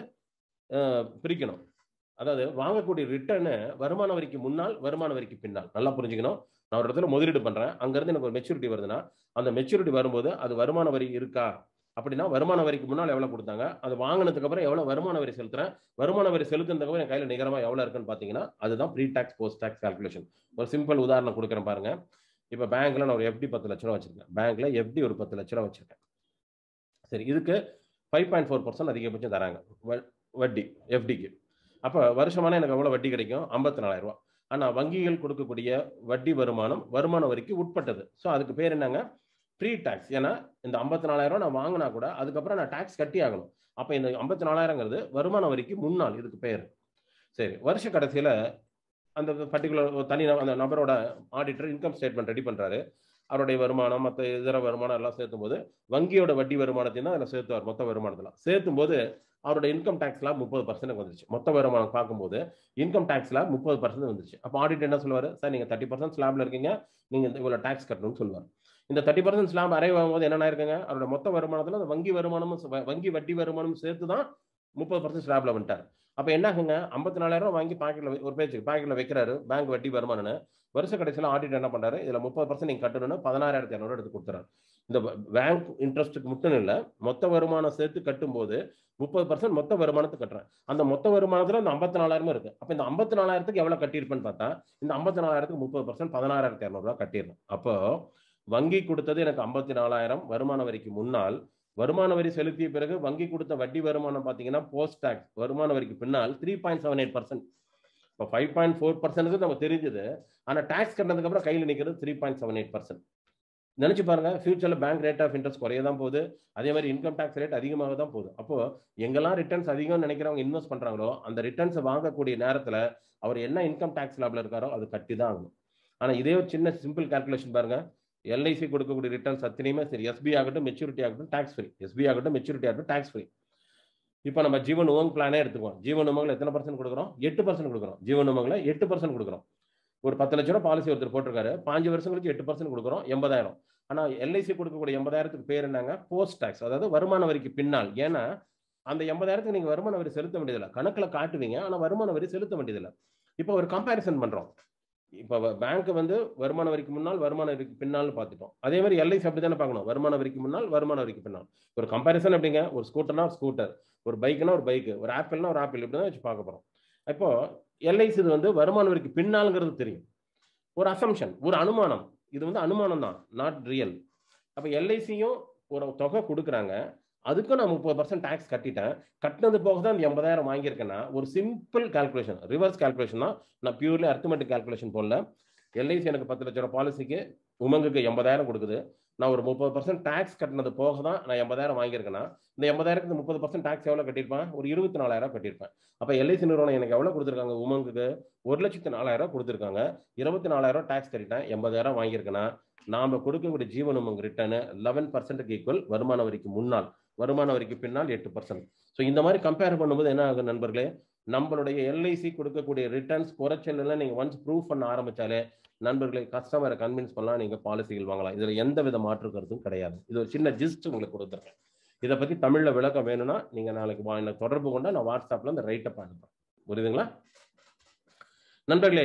பிரிக்கணும் அதாவது வாங்கக்கூடிய ரிட்டர்னு வருமான வரிக்கு முன்னால் வருமான வரிக்கு பின்னால் நல்லா புரிஞ்சுக்கணும் நான் ஒரு இடத்துல முதலீடு பண்றேன் அங்கிருந்து எனக்கு ஒரு மெச்சூரிட்டி வருதுன்னா அந்த மெச்சூரிட்டி வரும்போது அது வருமான வரி இருக்கா அப்படின்னா வருமான வரிக்கு முன்னால் எவ்வளவு கொடுத்தாங்க அது வாங்கினதுக்கு அப்புறம் எவ்வளவு வருமான வரி செலுத்துறேன் வருமான வரி செலுத்தினதுக்கு அப்புறம் என் கையில நிகரமா எவ்வளவு இருக்குன்னு பாத்தீங்கன்னா அதுதான் pre tax post tax calculation ஒரு சிம்பிள் உதாரணம் கொடுக்குறேன் பாருங்க இப்ப பேங்க்ல நான் ஒரு எஃப்டி பத்து லட்ச ரூபா வச்சிருக்கேன் பேங்க்ல எஃப்டி ஒரு பத்து லட்ச ரூபா வச்சிருக்கேன் சரி இதுக்கு ஃபைவ் பாயிண்ட் ஃபோர் பர்சன்ட் அதிகபட்சம் தராங்க வட்டி எஃப்டிக்கு அப்போ வருஷமான எனக்கு எவ்வளோ வட்டி கிடைக்கும் ஐம்பத்தி நாலாயிரம் ரூபா ஆனால் வங்கிகள் கொடுக்கக்கூடிய வட்டி வருமானம் வருமான வரிக்கு உட்பட்டது ஸோ அதுக்கு பேர் என்னங்க ப்ரீ டாக்ஸ் ஏன்னா இந்த ஐம்பத்தி நாலாயிரம் நான் வாங்கினா கூட அதுக்கப்புறம் நான் டாக்ஸ் கட்டி ஆகணும் அப்போ இந்த ஐம்பத்தி நாலாயிரங்கிறது வருமான வரிக்கு முன்னால் இதுக்கு பேர் சரி வருஷ கடைசியில் அந்த பர்டிகுலர் தனி அந்த நபரோட ஆடிட்டர் இன்கம் ஸ்டேட்மெண்ட் ரெடி பண்ணுறாரு அவருடைய வருமானம் மற்ற இதர வருமானம் எல்லாம் சேர்த்தும் போது வங்கியோட வட்டி வருமானத்தையும் தான் அதில் சேர்த்துவார் மொத்த வருமானத்தில் சேர்த்தும் போது அவரோட இன்கம் டேக்ஸ்ல முப்பது பர்சன்ட் வந்துருச்சு மொத்த வருமானம் பார்க்கும்போது இன்கம் டேக்ஸ்ல முப்பது பர்சன்ட் வந்துருச்சு அப்போ ஆடிட் என்ன சொல்லுவார் சார் நீங்க தேர்ட்டி பர்சன்ட் ஸ்லாப்ல இருக்கீங்க நீங்க இவ்வளோ டேக்ஸ் கட்டணும்னு சொல்லுவார் இந்த தேர்ட்டி பர்சன்ட் ஸ்லாப் அரைவ் ஆகும்போது என்ன இருக்குங்க அவரோட மொத்த வருமானத்தில் அந்த வங்கி வருமானமும் வங்கி வட்டி வருமானமும் சேர்த்து தான் முப்பது பர்சன்ட் ஸ்லாப்ல வந்துட்டார் அப்போ என்ன ஆகுங்க ஐம்பத்தி நாலாயிரம் வாங்கி பாக்கெட்ல ஒரு பேச்சு பாக்கெட்ல வைக்கிறாரு பேங்க் வட்டி வருமானம்னு வருஷ கடைசியில் ஆடிட் என்ன பண்றாரு இதுல முப்பது பர்சன்ட் நீங்க கட்டணும்னு பதினாறாயிரத்தி இரநூறு எடுத்து கொடுத்துறாரு இந்த பேங்க் இன்ட்ரெஸ்ட்டுக்கு மட்டும் இல்லை மொத்த வருமானம் சேர்த்து கட்டும்போது முப்பது பர்சன்ட் மொத்த வருமானத்தை கட்டுறேன் அந்த மொத்த வருமானத்துல இந்த ஐம்பத்தி நாலாயிரமும் இருக்கு அப்ப இந்த ஐம்பத்தி நாலாயிரத்துக்கு எவ்வளவு கட்டியிருப்பேன்னு பார்த்தா இந்த ஐம்பத்தி நாலாயிரத்துக்கு முப்பது பர்சன்ட் பதினாறாயிரத்தி இரநூறுவா கட்டிடணும் அப்போ வங்கி கொடுத்தது எனக்கு ஐம்பத்தி நாலாயிரம் வருமான வரிக்கு முன்னால் வருமான வரி செலுத்திய பிறகு வங்கி கொடுத்த வட்டி வருமானம் பார்த்தீங்கன்னா போஸ்ட் டாக்ஸ் வருமான வரிக்கு பின்னால் three point seven eight percent இப்போ ஃபைவ் பாயிண்ட் ஃபோர் பர்சன்ட் நம்ம தெரிஞ்சது ஆனால் டாக்ஸ் கட்டினதுக்கு அப்புறம் கையில் நிற்கிறது three point seven eight percent நினைச்சு பாருங்க ஃபியூச்சர்ல பேங்க் ரேட் ஆஃப் இன்ட்ரெஸ்ட் குறைய தான் போகுது அதே மாதிரி இன்கம் டாக்ஸ் ரேட் அதிகமாக தான் போகுது அப்போ எங்கெல்லாம் ரிட்டர்ன்ஸ் அதிகம் நினைக்கிறவங்க இன்வெஸ்ட் பண்றாங்களோ அந்த ரிட்டர்ன்ஸ் வாங்கக்கூடிய நேரத்துல அவர் என்ன இன்கம் டாக்ஸ் லாப்ல இருக்காரோ அது கட்டி தான் ஆகணும் ஆனா இதே ஒரு சின்ன சிம்பிள் கால்குலேஷன் பாருங்க எல்ஐசி கொடுக்கக்கூடிய ரிட்டர்ன்ஸ் அத்தனையுமே சரி எஸ்பி ஆகட்டும் மெச்சூரிட்டி ஆகட்டும் டாக்ஸ் ஃப்ரீ எஸ்பி ஆகட்டும் மெச்சூரிட்டி ஆகட்டும் டாக்ஸ் ஃப்ரீ இப்போ நம்ம ஜீவன் உமங் பிளானே எடுத்துக்குவோம் ஜீவன் உமங்கில் எத்தனை பர்சன்ட் கொடுக்குறோம் எட்டு பர்சன்ட் கொடுக்குறோம் ஜீவன் உமங்கில் எட்டு பர்சன்ட் கொடுக்குறோம் ஒரு பத்து லட்ச ரூபா பாலிசி ஒருத்தர் போட்டிருக்காரு பாஞ்சு வருஷம் கழிச்சு எட்டு பர்சன்ட் கொடுக்குறோம் எண்பதாயிரம் ஆனால் எல்ஐசி கொடுக்கக்கூடிய எண்பதாயிரத்துக்கு பேர் என்னங்க போஸ்ட் டாக்ஸ் அதாவது வருமான வரிக்கு பின்னால் ஏன்னா அந்த எண்பதாயிரத்துக்கு நீங்கள் வருமான வரி செலுத்த வேண்டியதில்லை கணக்கில் காட்டுவீங்க ஆனால் வருமான வரி செலுத்த வேண்டியதில்லை இப்போ ஒரு கம்பேரிசன் பண்ணுறோம் இப்போ பேங்க் வந்து வருமான வரிக்கு முன்னால் வருமான வரிக்கு பின்னால் பார்த்துட்டோம் அதே மாதிரி எல்ஐசி அப்படி தானே பார்க்கணும் வருமான வரிக்கு முன்னால் வருமான வரிக்கு பின்னால் ஒரு கம்பேரிசன் எப்படிங்க ஒரு ஸ்கூட்டர்னா ஒரு ஸ்கூட்டர் ஒரு பைக்னா ஒரு பைக்கு ஒரு ஆப்பிள்னா ஒரு ஆப்பிள் இப்படி தான் வச்சு பார்க்க போகிறோம் இப்போ எல்ஐசி இது வந்து வருமான வரிக்கு பின்னால்ங்கிறது தெரியும் ஒரு அசம்ஷன் ஒரு அனுமானம் இது வந்து அனுமானம் தான் நாட் ரியல் அப்போ எல்ஐசியும் ஒரு தொகை கொடுக்குறாங்க அதுக்கும் நான் முப்பது பர்சன்ட் டேக்ஸ் கட்டிட்டேன் கட்டினது போக தான் அந்த எண்பதாயிரம் வாங்கியிருக்கேன்னா ஒரு சிம்பிள் கால்குலேஷன் ரிவர்ஸ் கால்குலேஷன் தான் நான் பியூர்லி அர்த்தமெட்டிக் கால்குலேஷன் போடல எல்ஐசி எனக்கு பத்து லட்ச ரூபா பாலிசிக்கு உமங்குக்கு எண்பதாயிரம் கொடுக்குது நான் ஒரு முப்பது பர்சன்ட் டேக்ஸ் கட்டினது போக தான் நான் எண்பதாயிரம் வாங்கியிருக்கேன்னா இந்த எண்பதாயிரத்துக்கு முப்பது பர்சன்ட் டேக்ஸ் எவ்வளோ கட்டியிருப்பேன் ஒரு இருபத்தி நாலாயிரம் கட்டியிருப்பேன் அப்போ எல்ஐசி நிறுவனம் எனக்கு எவ்வளோ கொடுத்துருக்காங்க உமங்குக்கு ஒரு லட்சத்து நாலாயிரம் கொடுத்துருக்காங்க இருபத்தி நாலாயிரம் டேக்ஸ் கட்டிட்டேன் எண்பதாயிரம் வாங்கியிருக்கேன்னா நாம கொடுக்கக்கூடிய ஜீவன் உமங்கு ரிட்டர்னு லெவன் பர்சன்ட்டுக்கு ஈக்குவல் வருமான வரிக்கு முன்னால் வருமான வரிக்கு பின்னால் எட்டு பர்சன்ட் ஸோ இந்த மாதிரி கம்பேர் பண்ணும்போது என்ன ஆகும் நண்பர்களே நம்மளுடைய எல்ஐசி கொடுக்கக்கூடிய ரிட்டர்ன்ஸ் குறைச்சல் எல்லாம் நீங்க ஒன்ஸ் ப்ரூவ் பண்ண ஆரம்பிச்சாலே நண்பர்களை கஸ்டமரை கன்வின்ஸ் பண்ணலாம் நீங்க பாலிசிகள் வாங்கலாம் இதுல எந்த வித மாற்று கருத்தும் கிடையாது இது ஒரு சின்ன ஜிஸ்ட் உங்களுக்கு கொடுத்துருக்கேன் இதை பத்தி தமிழ்ல விளக்கம் வேணும்னா நீங்க நாளைக்கு வா- என்னை தொடர்பு கொண்டா நான் வாட்ஸ்அப்ல இந்த ரைட்டப் அனுப்புறேன் புரியுதுங்களா நண்பர்களே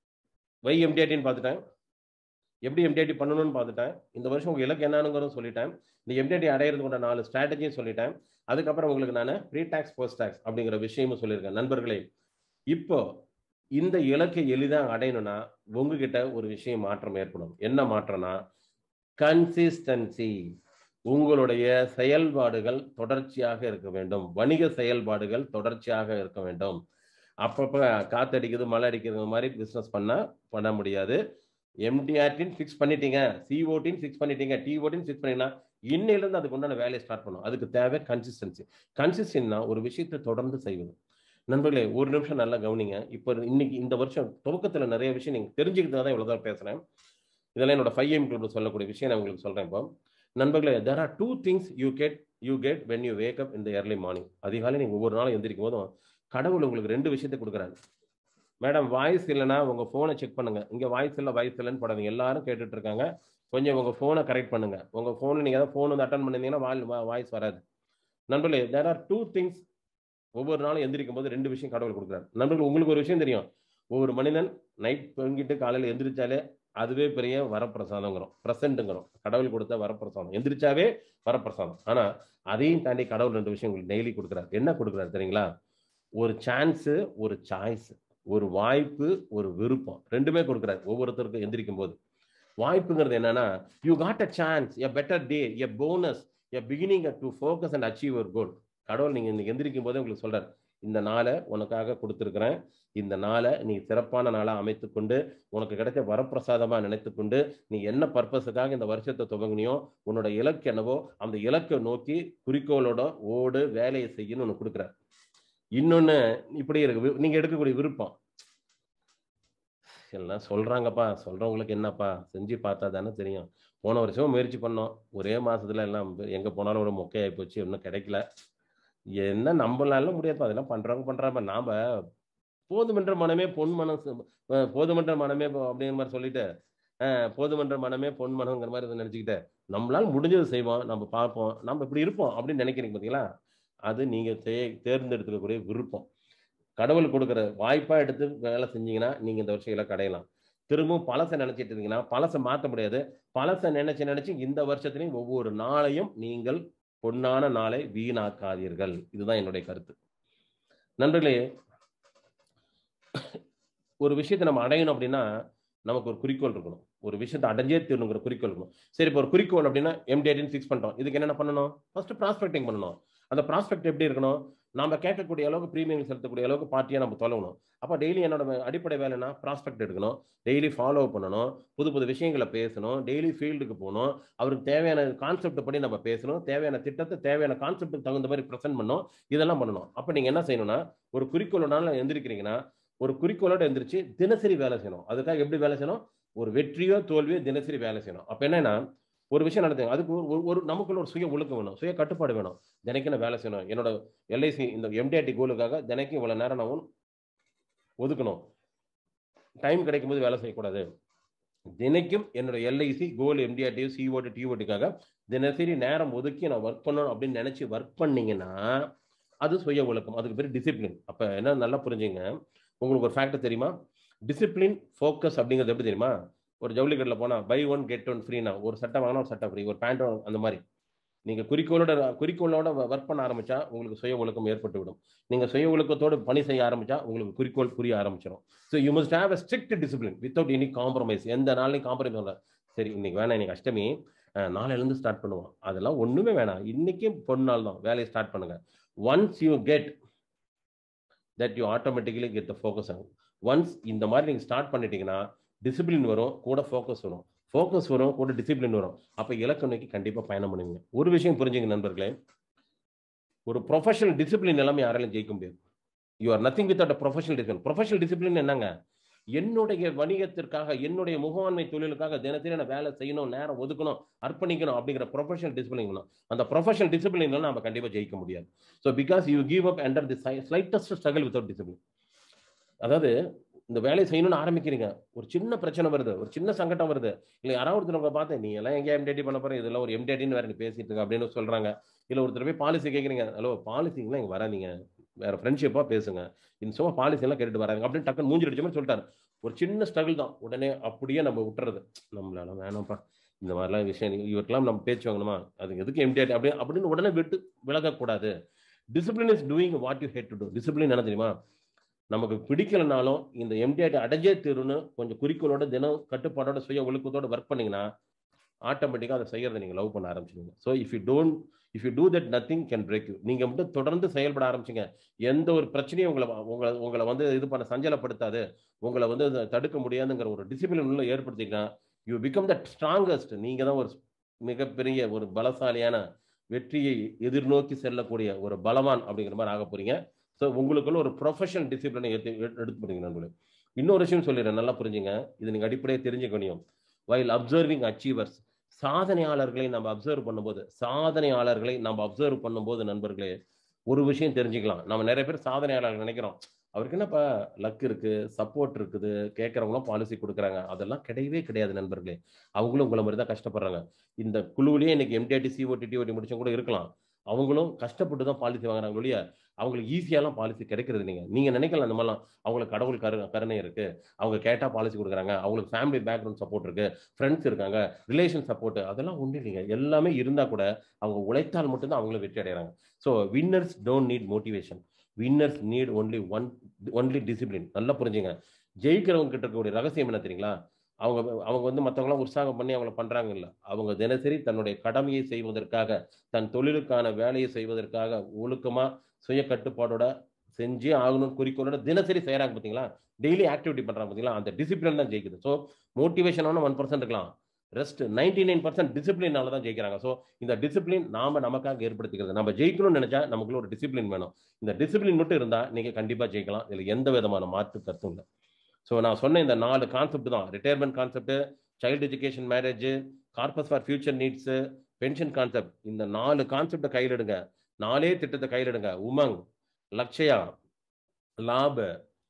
வை எம்டிஐடின்னு பார்த்துட்டேன் எப்படி எம்டிஐடி பண்ணணும்னு பார்த்துட்டேன் இந்த வருஷம் உங்க இலக்கு என்னங்கிறதும் சொல்லிட்டேன் இந்த எம்டிஐடி அடையிறது கொண்ட நாலு ஸ்ட்ராட்டஜியும் சொல்லிட்டேன் அதுக்கப்புறம் உங்களுக்கு நான் ப்ரீ டாக்ஸ் போஸ்ட் டாக்ஸ் அப்படிங்கிற விஷயமும் சொல்லியிருக்கேன் நண்பர்களே இப்போ இந்த இலக்கை எளிதாக அடையணும்னா உங்ககிட்ட ஒரு விஷயம் மாற்றம் ஏற்படும் என்ன மாற்றம்னா கன்சிஸ்டன்சி உங்களுடைய செயல்பாடுகள் தொடர்ச்சியாக இருக்க வேண்டும் வணிக செயல்பாடுகள் தொடர்ச்சியாக இருக்க வேண்டும் அப்பப்போ காத்தடிக்குது மழை அடிக்கிறது மாதிரி பிஸ்னஸ் பண்ணால் பண்ண முடியாது எம்டிஆர்டின் ஃபிக்ஸ் பண்ணிட்டீங்க சிஓடின் ஃபிக்ஸ் பண்ணிட்டீங்க டிஓடின் ஃபிக்ஸ் பண்ணிங்கன்னா இன்னையிலேருந்து அதுக்கு உண்டான வேலையை ஸ்டார்ட் பண்ணும் அதுக்கு தேவை கன்சிஸ்டன்சி கன்சிஸ்டன்ட்னா ஒரு விஷயத்தை தொடர்ந்து செய்வது நண்பர்களே ஒரு நிமிஷம் நல்லா கவனிங்க இப்போ இன்னைக்கு இந்த வருஷம் துவக்கத்தில் நிறைய விஷயம் நீங்கள் தெரிஞ்சுக்கிட்டு தான் இவ்வளோ தான் பேசுகிறேன் இதெல்லாம் என்னோட ஃபைவ் எம் கிளப் சொல்லக்கூடிய விஷயம் நான் உங்களுக்கு சொல்கிறேன் இப்போ நண்பர்களே there are two things you get you get when you wake up இந்த early மார்னிங் அதிகாலை நீங்கள் ஒவ்வொரு நாளும் எந்திரிக்கும் போதும் கடவுள் உங்களுக்கு ரெண்டு விஷயத்தை கொடுக்குறாரு மேடம் வாய்ஸ் இல்லைன்னா உங்க ஃபோனை செக் பண்ணுங்க இங்க வாய்ஸ் இல்லை வாய்ஸ் இல்லைன்னு போடாதீங்க எல்லாரும் கேட்டுட்டு இருக்காங்க கொஞ்சம் உங்க ஃபோனை கரெக்ட் பண்ணுங்க உங்க ஃபோன் நீங்க ஏதாவது ஃபோன் வந்து அட்டன் பண்ணிருந்தீங்கன்னா வாய்ஸ் வராது நண்பர்களே தேர் ஆர் டூ திங்ஸ் ஒவ்வொரு நாளும் எந்திரிக்கும் போது ரெண்டு விஷயம் கடவுள் கொடுக்குறாரு நண்பர்கள் உங்களுக்கு ஒரு விஷயம் தெரியும் ஒவ்வொரு மனிதன் நைட் தூங்கிட்டு காலையில் எந்திரிச்சாலே அதுவே பெரிய வரப்பிரசாதங்கிறோம் ப்ரெசண்ட்டுங்கிறோம் கடவுள் கொடுத்த வரப்பிரசாதம் எந்திரிச்சாவே வரப்பிரசாதம் ஆனா அதையும் தாண்டி கடவுள் ரெண்டு விஷயம் உங்களுக்கு டெய்லி கொடுக்குறாரு என்ன கொடுக்குறாரு தெரியுங்களா ஒரு சான்ஸு ஒரு சாய்ஸ் ஒரு வாய்ப்பு ஒரு விருப்பம் ரெண்டுமே கொடுக்குறாரு ஒவ்வொருத்தருக்கும் எந்திரிக்கும் போது வாய்ப்புங்கிறது என்னன்னா you got a chance a better day a bonus a beginning to focus and achieve your goal கடவுள் நீங்க இன்னைக்கு எந்திரிக்கும் போதே உங்களுக்கு சொல்றாரு இந்த நாளை உனக்காக கொடுத்துருக்கிறேன் இந்த நாளை நீ சிறப்பான நாளா அமைத்து கொண்டு உனக்கு கிடைச்ச வரப்பிரசாதமா நினைத்து கொண்டு நீ என்ன பர்பஸுக்காக இந்த வருஷத்தை துவங்கினியோ உன்னோட இலக்கு என்னவோ அந்த இலக்கை நோக்கி குறிக்கோளோட ஓடு வேலையை செய்யணும்னு ஒன்று கொடுக்குறாரு இன்னொன்னு இப்படி இருக்கு வி- நீங்க எடுக்கக்கூடிய விருப்பம் எல்லாம் சொல்றாங்கப்பா சொல்றவங்களுக்கு என்னப்பா செஞ்சு பார்த்தா தானே தெரியும் போன வருஷம் முயற்சி பண்ணோம் ஒரே மாசத்துல எல்லாம் எங்க போனாலும் ஒரு மொக்கையாகி போச்சு ஒன்றும் கிடைக்கல என்ன நம்மளால முடியாதுப்பா அதெல்லாம் பண்றவங்க பண்றாப்ப நாம போதுமன்ற மனமே பொன் மனசு அஹ் போதுமன்ற மனமே போ- அப்படிங்கிற மாதிரி சொல்லிட்டு அஹ் போதுமன்ற மனமே பொன் மனங்கிற மாதிரி இதை நினைச்சுக்கிட்டு நம்மளால முடிஞ்சது செய்வோம் நம்ம பார்ப்போம் நம்ம இப்படி இருப்போம் அப்படின்னு நினைக்கிறீங்க பார்த்தீங்களா அது நீங்க தே- தேர்ந்தெடுத்துக்கக்கூடிய விருப்பம் கடவுள் கொடுக்குற வாய்ப்பா எடுத்து வேலை செஞ்சீங்கன்னா நீங்க இந்த வருஷம் இலக்கு அடையலாம் திரும்பவும் பழசை நினைச்சிட்டு இருந்தீங்கன்னா பழசை மாற்ற முடியாது பழசை நினைச்சு நினைச்சு இந்த வருஷத்துலையும் ஒவ்வொரு நாளையும் நீங்கள் பொன்னான நாளை வீணாக்காதீர்கள் இதுதான் என்னுடைய கருத்து நண்பர்களே ஒரு விஷயத்தை நம்ம அடையணும் அப்படின்னா நமக்கு ஒரு குறிக்கோள் இருக்கணும் ஒரு விஷயத்தை அடைஞ்சே தீரணுங்கிற குறிக்கோள் இருக்கணும் சரி இப்போ ஒரு குறிக்கோள் அப்படின்னா எம்டிஐடின்னு ஃபிக்ஸ் பண்ணிட்டோம் இதுக்கு என்னென்ன பண்ணணும் ஃபர்ஸ்ட் ப்ராஸ்பெக்டிங் பண்ணணும் அந்த ப்ராஸ்பெக்ட் எப்படி இருக்கணும் நாம கேட்கக்கூடிய அளவுக்கு ப்ரீமியம் செலுத்தக்கூடிய அளவுக்கு பார்ட்டியை நம்ம தொலைவணும் அப்போ டெய்லி என்னோட அடிப்படை வேலைன்னா ப்ராஸ்பெக்ட் எடுக்கணும் டெய்லி ஃபாலோ பண்ணணும் புது புது விஷயங்களை பேசணும் டெய்லி ஃபீல்டுக்கு போகணும் அவருக்கு தேவையான கான்செப்ட் படி நம்ம பேசணும் தேவையான திட்டத்தை தேவையான கான்செப்ட்டுக்கு தகுந்த மாதிரி ப்ரெசென்ட் பண்ணணும் இதெல்லாம் பண்ணணும் அப்போ நீங்கள் என்ன செய்யணும்னா ஒரு குறிக்கோளோட எந்திரிக்கிறீங்கன்னா ஒரு குறிக்கோளோட எந்திரிச்சு தினசரி வேலை செய்யணும் அதுக்காக எப்படி வேலை செய்யணும் ஒரு வெற்றியோ தோல்வியோ தினசரி வேலை செய்யணும் அப்போ என்னன்னா ஒரு விஷயம் நடத்துங்க அதுக்கு ஒரு- ஒரு ஒரு நமக்குள்ள ஒரு சுய ஒழுக்கம் வேணும் சுய கட்டுப்பாடு வேணும் தினைக்கும் நான் வேலை செய்யணும் என்னோட எல்ஐசி இந்த எம்டிஆர்டி கோலுக்காக தினைக்கும் இவ்வளவு நேரம் நான் ஒதுக்கணும் டைம் கிடைக்கும் போது வேலை செய்யக்கூடாது தினைக்கும் என்னோட எல்ஐசி கோல் எம்டிஆர்டி சிஓடி டிஓடிக்காக தினசரி நேரம் ஒதுக்கி நான் ஒர்க் பண்ணணும் அப்படின்னு நினைச்சு ஒர்க் பண்ணீங்கன்னா அது சுய ஒழுக்கம் அதுக்கு பேர் டிசிப்ளின் அப்ப என்ன நல்லா புரிஞ்சுங்க உங்களுக்கு ஒரு ஃபேக்டர் தெரியுமா டிசிப்ளின் ஃபோக்கஸ் அப்படிங்கிறது எப்படி தெரியுமா ஒரு ஜவுளி கடையில் போனால் பை ஒன் கெட் ஒன் ஃப்ரீனா ஒரு சட்டை வாங்கினா ஒரு சட்டை ஃப்ரீ ஒரு பேண்ட் அந்த மாதிரி நீங்க குறிக்கோளோட குறிக்கோளோட ஒர்க் பண்ண ஆரம்பிச்சா உங்களுக்கு சுய ஒழுக்கம் ஏற்பட்டு விடும் நீங்க சுய ஒழுக்கத்தோடு பணி செய்ய ஆரம்பிச்சா உங்களுக்கு குறிக்கோள் புரிய ஆரம்பிச்சிடும் so you must have a strict discipline without any compromise எந்த நாளையும் காம்ப்ரமைஸ் பண்ணல சரி இன்னைக்கு வேணாம் இன்னைக்கு அஷ்டமி அஹ், நாளையிலேருந்து ஸ்டார்ட் பண்ணுவோம் அதெல்லாம் ஒண்ணுமே வேணாம் இன்னைக்கே பொண்ணால் தான் வேலையை ஸ்டார்ட் பண்ணுங்க once you get that you automatically get the focus ஆகும் ஒன்ஸ் இந்த மாதிரி நீங்கள் ஸ்டார்ட் பண்ணிட்டீங்கன்னா டிசிப்ளின் வரும் கூட ஃபோக்கஸ் வரும் ஃபோக்கஸ் வரும் கூட டிசிப்ளின் வரும் அப்போ இலக்கு நோக்கி கண்டிப்பாக பயணம் பண்ணுவீங்க ஒரு விஷயம் புரிஞ்சுங்க நண்பர்களே ஒரு ப்ரொஃபஷனல் டிசிப்ளின் எல்லாமே யாராலையும் ஜெயிக்க முடியாது you are nothing with a professional discipline professional discipline என்னங்க என்னுடைய வணிகத்திற்காக என்னுடைய முகவாண்மை தொழிலுக்காக தினத்தின நான் வேலை செய்யணும் நேரம் ஒதுக்கணும் அர்ப்பணிக்கணும் அப்படிங்கிற ப்ரொஃபஷனல் டிசிப்ளின் வேணும் அந்த ப்ரொஃபஷனல் டிசிப்ளின் நம்ம கண்டிப்பாக ஜெயிக்க முடியாது so because you give up under the slightest struggle without discipline அதாவது இந்த வேலையை செய்யணும்னு ஆரம்பிக்கிறீங்க ஒரு சின்ன பிரச்சனை வருது ஒரு சின்ன சங்கடம் வருது இல்லை யாராவது ஒருத்தர் உங்க பார்த்து நீ எல்லாம் எங்கே எம்டிடி பண்ண போற இதெல்லாம் ஒரு எம்டிடின்னு வேற நீ பேசிட்டு இருக்க அப்படின்னு சொல்றாங்க இல்லை ஒருத்தர் போய் பாலிசி கேட்குறீங்க ஹலோ பாலிசிங்கெல்லாம் இங்கே வராதீங்க வேற ஃப்ரெண்ட்ஷிப்பாக பேசுங்க இந்த சும்மா பாலிசி எல்லாம் கேட்டுட்டு வராங்க அப்படின்னு டக்குன்னு மூஞ்சி அடிச்ச மாதிரி சொல்லிட்டாரு ஒரு சின்ன ஸ்ட்ரகிள் தான் உடனே அப்படியே நம்ம விட்டுறது நம்மளால வேணாம்ப்பா இந்த மாதிரிலாம் விஷயம் இவருக்கெல்லாம் நம்ம பேச்சு வாங்கணுமா அது எதுக்கு எம்டிஆர் அப்படி அப்படின்னு உடனே விட்டு விலகக்கூடாது discipline is doing what you hate to do discipline என்ன தெரியுமா நமக்கு பிடிக்கலனாலும் இந்த எம்டிஆர் அடைஞ்சே தீருன்னு கொஞ்சம் குறிக்கோளோட தினம் கட்டுப்பாடோட சுய ஒழுக்கத்தோட ஒர்க் பண்ணீங்கன்னா ஆட்டோமேட்டிக்காக அதை செய்யறதை நீங்கள் லவ் பண்ண ஆரம்பிச்சிடுங்க so if you don't if you do that nothing can break you நீங்கள் மட்டும் தொடர்ந்து செயல்பட ஆரம்பிச்சிங்க எந்த ஒரு பிரச்சனையும் உங்களை உங்களை உங்களை வந்து இது பண்ண சஞ்சலப்படுத்தாது உங்களை வந்து தடுக்க முடியாதுங்கிற ஒரு டிசிப்ளின் உள்ள ஏற்படுத்திங்கன்னா யூ பிகம் த ஸ்ட்ராங்கஸ்ட் நீங்கள் தான் ஒரு மிகப்பெரிய ஒரு பலசாலியான வெற்றியை எதிர்நோக்கி செல்லக்கூடிய ஒரு பலவான் அப்படிங்கிற மாதிரி ஆக போறீங்க ஸோ உங்களுக்குள்ள ஒரு ப்ரொஃபஷனல் டிசிப்ளினை எடுத்து எடுத்து போறீங்க நண்பர்களே இன்னொரு விஷயம் சொல்லிடுறேன் நல்லா புரிஞ்சுங்க இது நீங்கள் அடிப்படையாக தெரிஞ்சுக்கணும் வைல் அப்சர்விங் அச்சீவர்ஸ் சாதனையாளர்களை நம்ம அப்சர்வ் பண்ணும்போது சாதனையாளர்களை நம்ம அப்சர்வ் பண்ணும்போது நண்பர்களே ஒரு விஷயம் தெரிஞ்சுக்கலாம் நம்ம நிறைய பேர் சாதனையாளர்கள் நினைக்கிறோம் அவருக்கு என்னப்பா லக் இருக்கு சப்போர்ட் இருக்குது கேட்கறவங்களும் பாலிசி கொடுக்குறாங்க அதெல்லாம் கிடையவே கிடையாது நண்பர்களே அவங்களும் உங்களை மாதிரி தான் கஷ்டப்படுறாங்க இந்த குழுவிலேயே இன்னைக்கு எம்டிஆர்டி சிஓடி டிஓடி முடிச்சும் கூட இருக்கலாம் அவங்களும் கஷ்டப்பட்டு தான் பாலிசி வாங்குறாங்க ஒழிய அவங்களுக்கு ஈஸியாலாம் பாலிசி கிடைக்கிறது நீங்க நீங்க நினைக்கலாம் அந்த மாதிரிலாம் அவங்களுக்கு கடவுள் கரு கருணை இருக்கு அவங்க கேட்டா பாலிசி கொடுக்குறாங்க அவங்களுக்கு ஃபேமிலி பேக்ரவுண்ட் சப்போர்ட் இருக்கு ஃப்ரெண்ட்ஸ் இருக்காங்க ரிலேஷன் சப்போர்ட் அதெல்லாம் ஒன்றும் இல்லைங்க எல்லாமே இருந்தா கூட அவங்க உழைத்தால் மட்டும்தான் அவங்களும் வெற்றி அடைகிறாங்க so winners don't need motivation winners need only one only discipline நல்லா புரிஞ்சுங்க ஜெயிக்கிறவங்க கிட்ட இருக்கக்கூடிய ரகசியம் என்ன தெரியுங்களா அவங்க அவங்க வந்து மற்றவங்களாம் உற்சாகம் பண்ணி அவங்கள பண்றாங்க இல்லை அவங்க தினசரி தன்னுடைய கடமையை செய்வதற்காக தன் தொழிலுக்கான வேலையை செய்வதற்காக ஒழுக்கமா சுய கட்டுப்பாடோட செஞ்சே ஆகணும் குறிக்கோளோட தினசரி செய்யறாங்க பார்த்தீங்களா டெய்லி ஆக்டிவிட்டி பண்றாங்க பார்த்தீங்களா அந்த டிசிப்ளின் தான் ஜெயிக்குது ஸோ மோட்டிவேஷன் ஒன் பர்சன்ட் இருக்கலாம் ரெஸ்ட் நைன்டி நைன் பர்சன்ட் டிசிப்ளினால தான் ஜெயிக்கிறாங்க ஸோ இந்த டிசிப்ளின் நாம நமக்காக ஏற்படுத்திக்கிறது நம்ம ஜெயிக்கணும்னு நினைச்சா நமக்குள்ள ஒரு டிசிப்ளின் வேணும் இந்த டிசிப்ளின் மட்டும் இருந்தா நீங்க கண்டிப்பா ஜெயிக்கலாம் இதுல எந்த விதமான மாற்று கருத்தும் இல்லை ஸோ நான் சொன்ன இந்த நாலு கான்செப்ட் தான் retirement concept child education marriage corpus for future needs pension concept இந்த நாலு கான்செப்டை கையில் எடுங்க நாலே திட்டத்தை கையில் எடுங்க உமங் லக்ஷயா லாப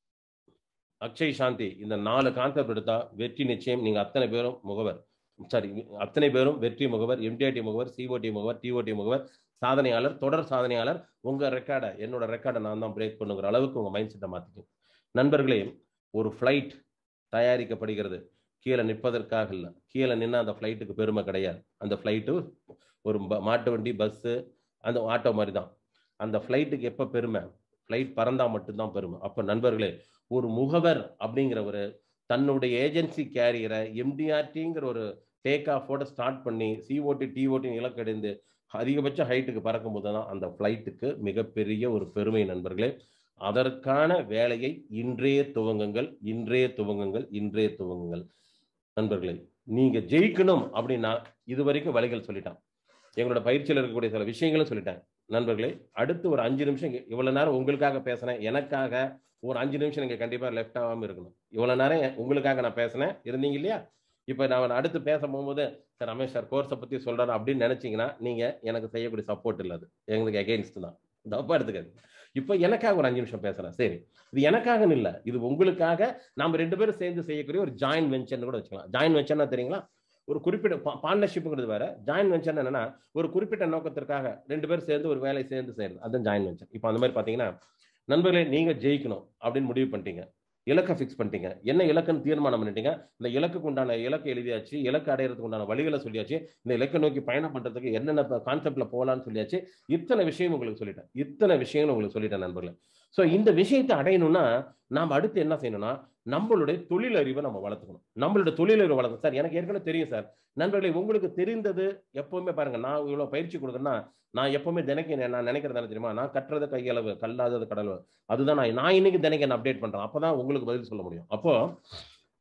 அக்ஷய் சாந்தி இந்த நாலு கான்செப்ட் எடுத்தா வெற்றி நிச்சயம் நீங்க அத்தனை பேரும் முகவர் சாரி அத்தனை பேரும் வெற்றி முகவர் எம்டிஆர்டி முகவர் சிஓடி முகவர் டிஓடி முகவர் சாதனையாளர் தொடர் சாதனையாளர் உங்க ரெக்கார்டை என்னோட ரெக்கார்டை நான் தான் பிரேக் பண்ணுங்கிற அளவுக்கு உங்க மைண்ட் செட்டை மாத்திக்கும் நண்பர்களே ஒரு ஃப்ளைட் தயாரிக்கப்படுகிறது கீழே நிற்பதற்காக இல்லை கீழே நின்று அந்த ஃப்ளைட்டுக்கு பெருமை கிடையாது அந்த ஃப்ளைட்டு ஒரு மாட்டு வண்டி பஸ்ஸு அந்த ஆட்டோ மாதிரி தான் அந்த ஃப்ளைட்டுக்கு எப்போ பெருமை ஃப்ளைட் பறந்தால் மட்டும்தான் பெருமை அப்போ நண்பர்களே ஒரு முகவர் அப்படிங்கிற ஒரு தன்னுடைய ஏஜென்சி கேரியரை எம்டிஆர்டிங்கிற ஒரு டேக் ஆஃபோட ஸ்டார்ட் பண்ணி சிஓடி டிஓடி இலக்கடைந்து அதிகபட்ச ஹைட்டுக்கு பறக்கும் போது தான் அந்த ஃப்ளைட்டுக்கு மிகப்பெரிய ஒரு பெருமை நண்பர்களே அதற்கான வேலையை இன்றைய துவங்குங்கள் இன்றைய துவங்குங்கள் இன்றைய துவங்குங்கள் நண்பர்களே நீங்க ஜெயிக்கணும் அப்படின்னா இது வரைக்கும் வழிகள் சொல்லிட்டான் எங்களோட பயிற்சியில் இருக்கக்கூடிய சில விஷயங்களும் சொல்லிட்டேன் நண்பர்களே அடுத்து ஒரு அஞ்சு நிமிஷம் இவ்வளவு நேரம் உங்களுக்காக பேசினேன் எனக்காக ஒரு அஞ்சு நிமிஷம் நீங்க கண்டிப்பா லெஃப்ட் ஆகாம இருக்கணும் இவ்வளவு நேரம் உங்களுக்காக நான் பேசினேன் இருந்தீங்க இல்லையா இப்ப நான் அடுத்து பேச போகும்போது சார் ரமேஷ் சார் கோர்ஸை பத்தி சொல்றாரு அப்படின்னு நினைச்சீங்கன்னா நீங்க எனக்கு செய்யக்கூடிய சப்போர்ட் இல்லை அது எங்களுக்கு அகெயின்ஸ்ட் தான் தப்பா எடுத்துக்காது இப்போ எனக்காக ஒரு அஞ்சு நிமிஷம் பேசுறேன் சரி இது எனக்காக இல்லை இது உங்களுக்காக நம்ம ரெண்டு பேரும் சேர்ந்து செய்யக்கூடிய ஒரு ஜாயின் வெஞ்சர்னு கூட வச்சுக்கலாம் ஜாயின் வெஞ்சர்னா தெரியுங்களா ஒரு குறிப்பிட்ட பார்ட்னர்ஷிப்புங்கிறது வேற ஜாயின் வெஞ்சர் என்னன்னா ஒரு குறிப்பிட்ட நோக்கத்திற்காக ரெண்டு பேரும் சேர்ந்து ஒரு வேலை சேர்ந்து செய்யறது அதுதான் ஜாயின் வெஞ்சர் இப்போ அந்த மாதிரி பாத்தீங்கன்னா நண்பர்களே நீங்க ஜெயிக்கணும் அப்படின்னு முடிவு பண்ணிட்டீங்க இலக்கை ஃபிக்ஸ் பண்ணிட்டீங்க என்ன இலக்குன்னு தீர்மானம் பண்ணிட்டீங்க இந்த இலக்குக்கு உண்டான இலக்கு எழுதியாச்சு இலக்கு அடையிறதுக்கு உண்டான வழிகளை சொல்லியாச்சு இந்த இலக்கை நோக்கி பயணம் பண்றதுக்கு என்னென்ன கான்செப்ட்ல போகலான்னு சொல்லியாச்சு இத்தனை விஷயம் உங்களுக்கு சொல்லிட்டேன் இத்தனை விஷயங்கள் உங்களுக்கு சொல்லிட்டேன் நண்பர்களே ஸோ இந்த விஷயத்தை அடையணும்னா நாம் அடுத்து என்ன செய்யணும்னா நம்மளுடைய தொழில் அறிவை நம்ம வளர்த்துக்கணும் நம்மளுடைய தொழில் அறிவை வளர்க்கணும் சார் எனக்கு ஏற்கனவே தெரியும் சார் நண்பர்களே உங்களுக்கு தெரிந்தது எப்பவுமே பாருங்க நான் இவ்வளவு பயிற்சி கொடுக்குறேன்னா நான் எப்பவுமே தினைக்கு நான் நினைக்கிறது தெரியுமா நான் கட்டுறது கையளவு கல்லாதது கடல் அதுதான் நான் நான் இன்னைக்கு தினைக்கு என்ன அப்டேட் பண்றேன் அப்பதான் உங்களுக்கு பதில் சொல்ல முடியும் அப்போ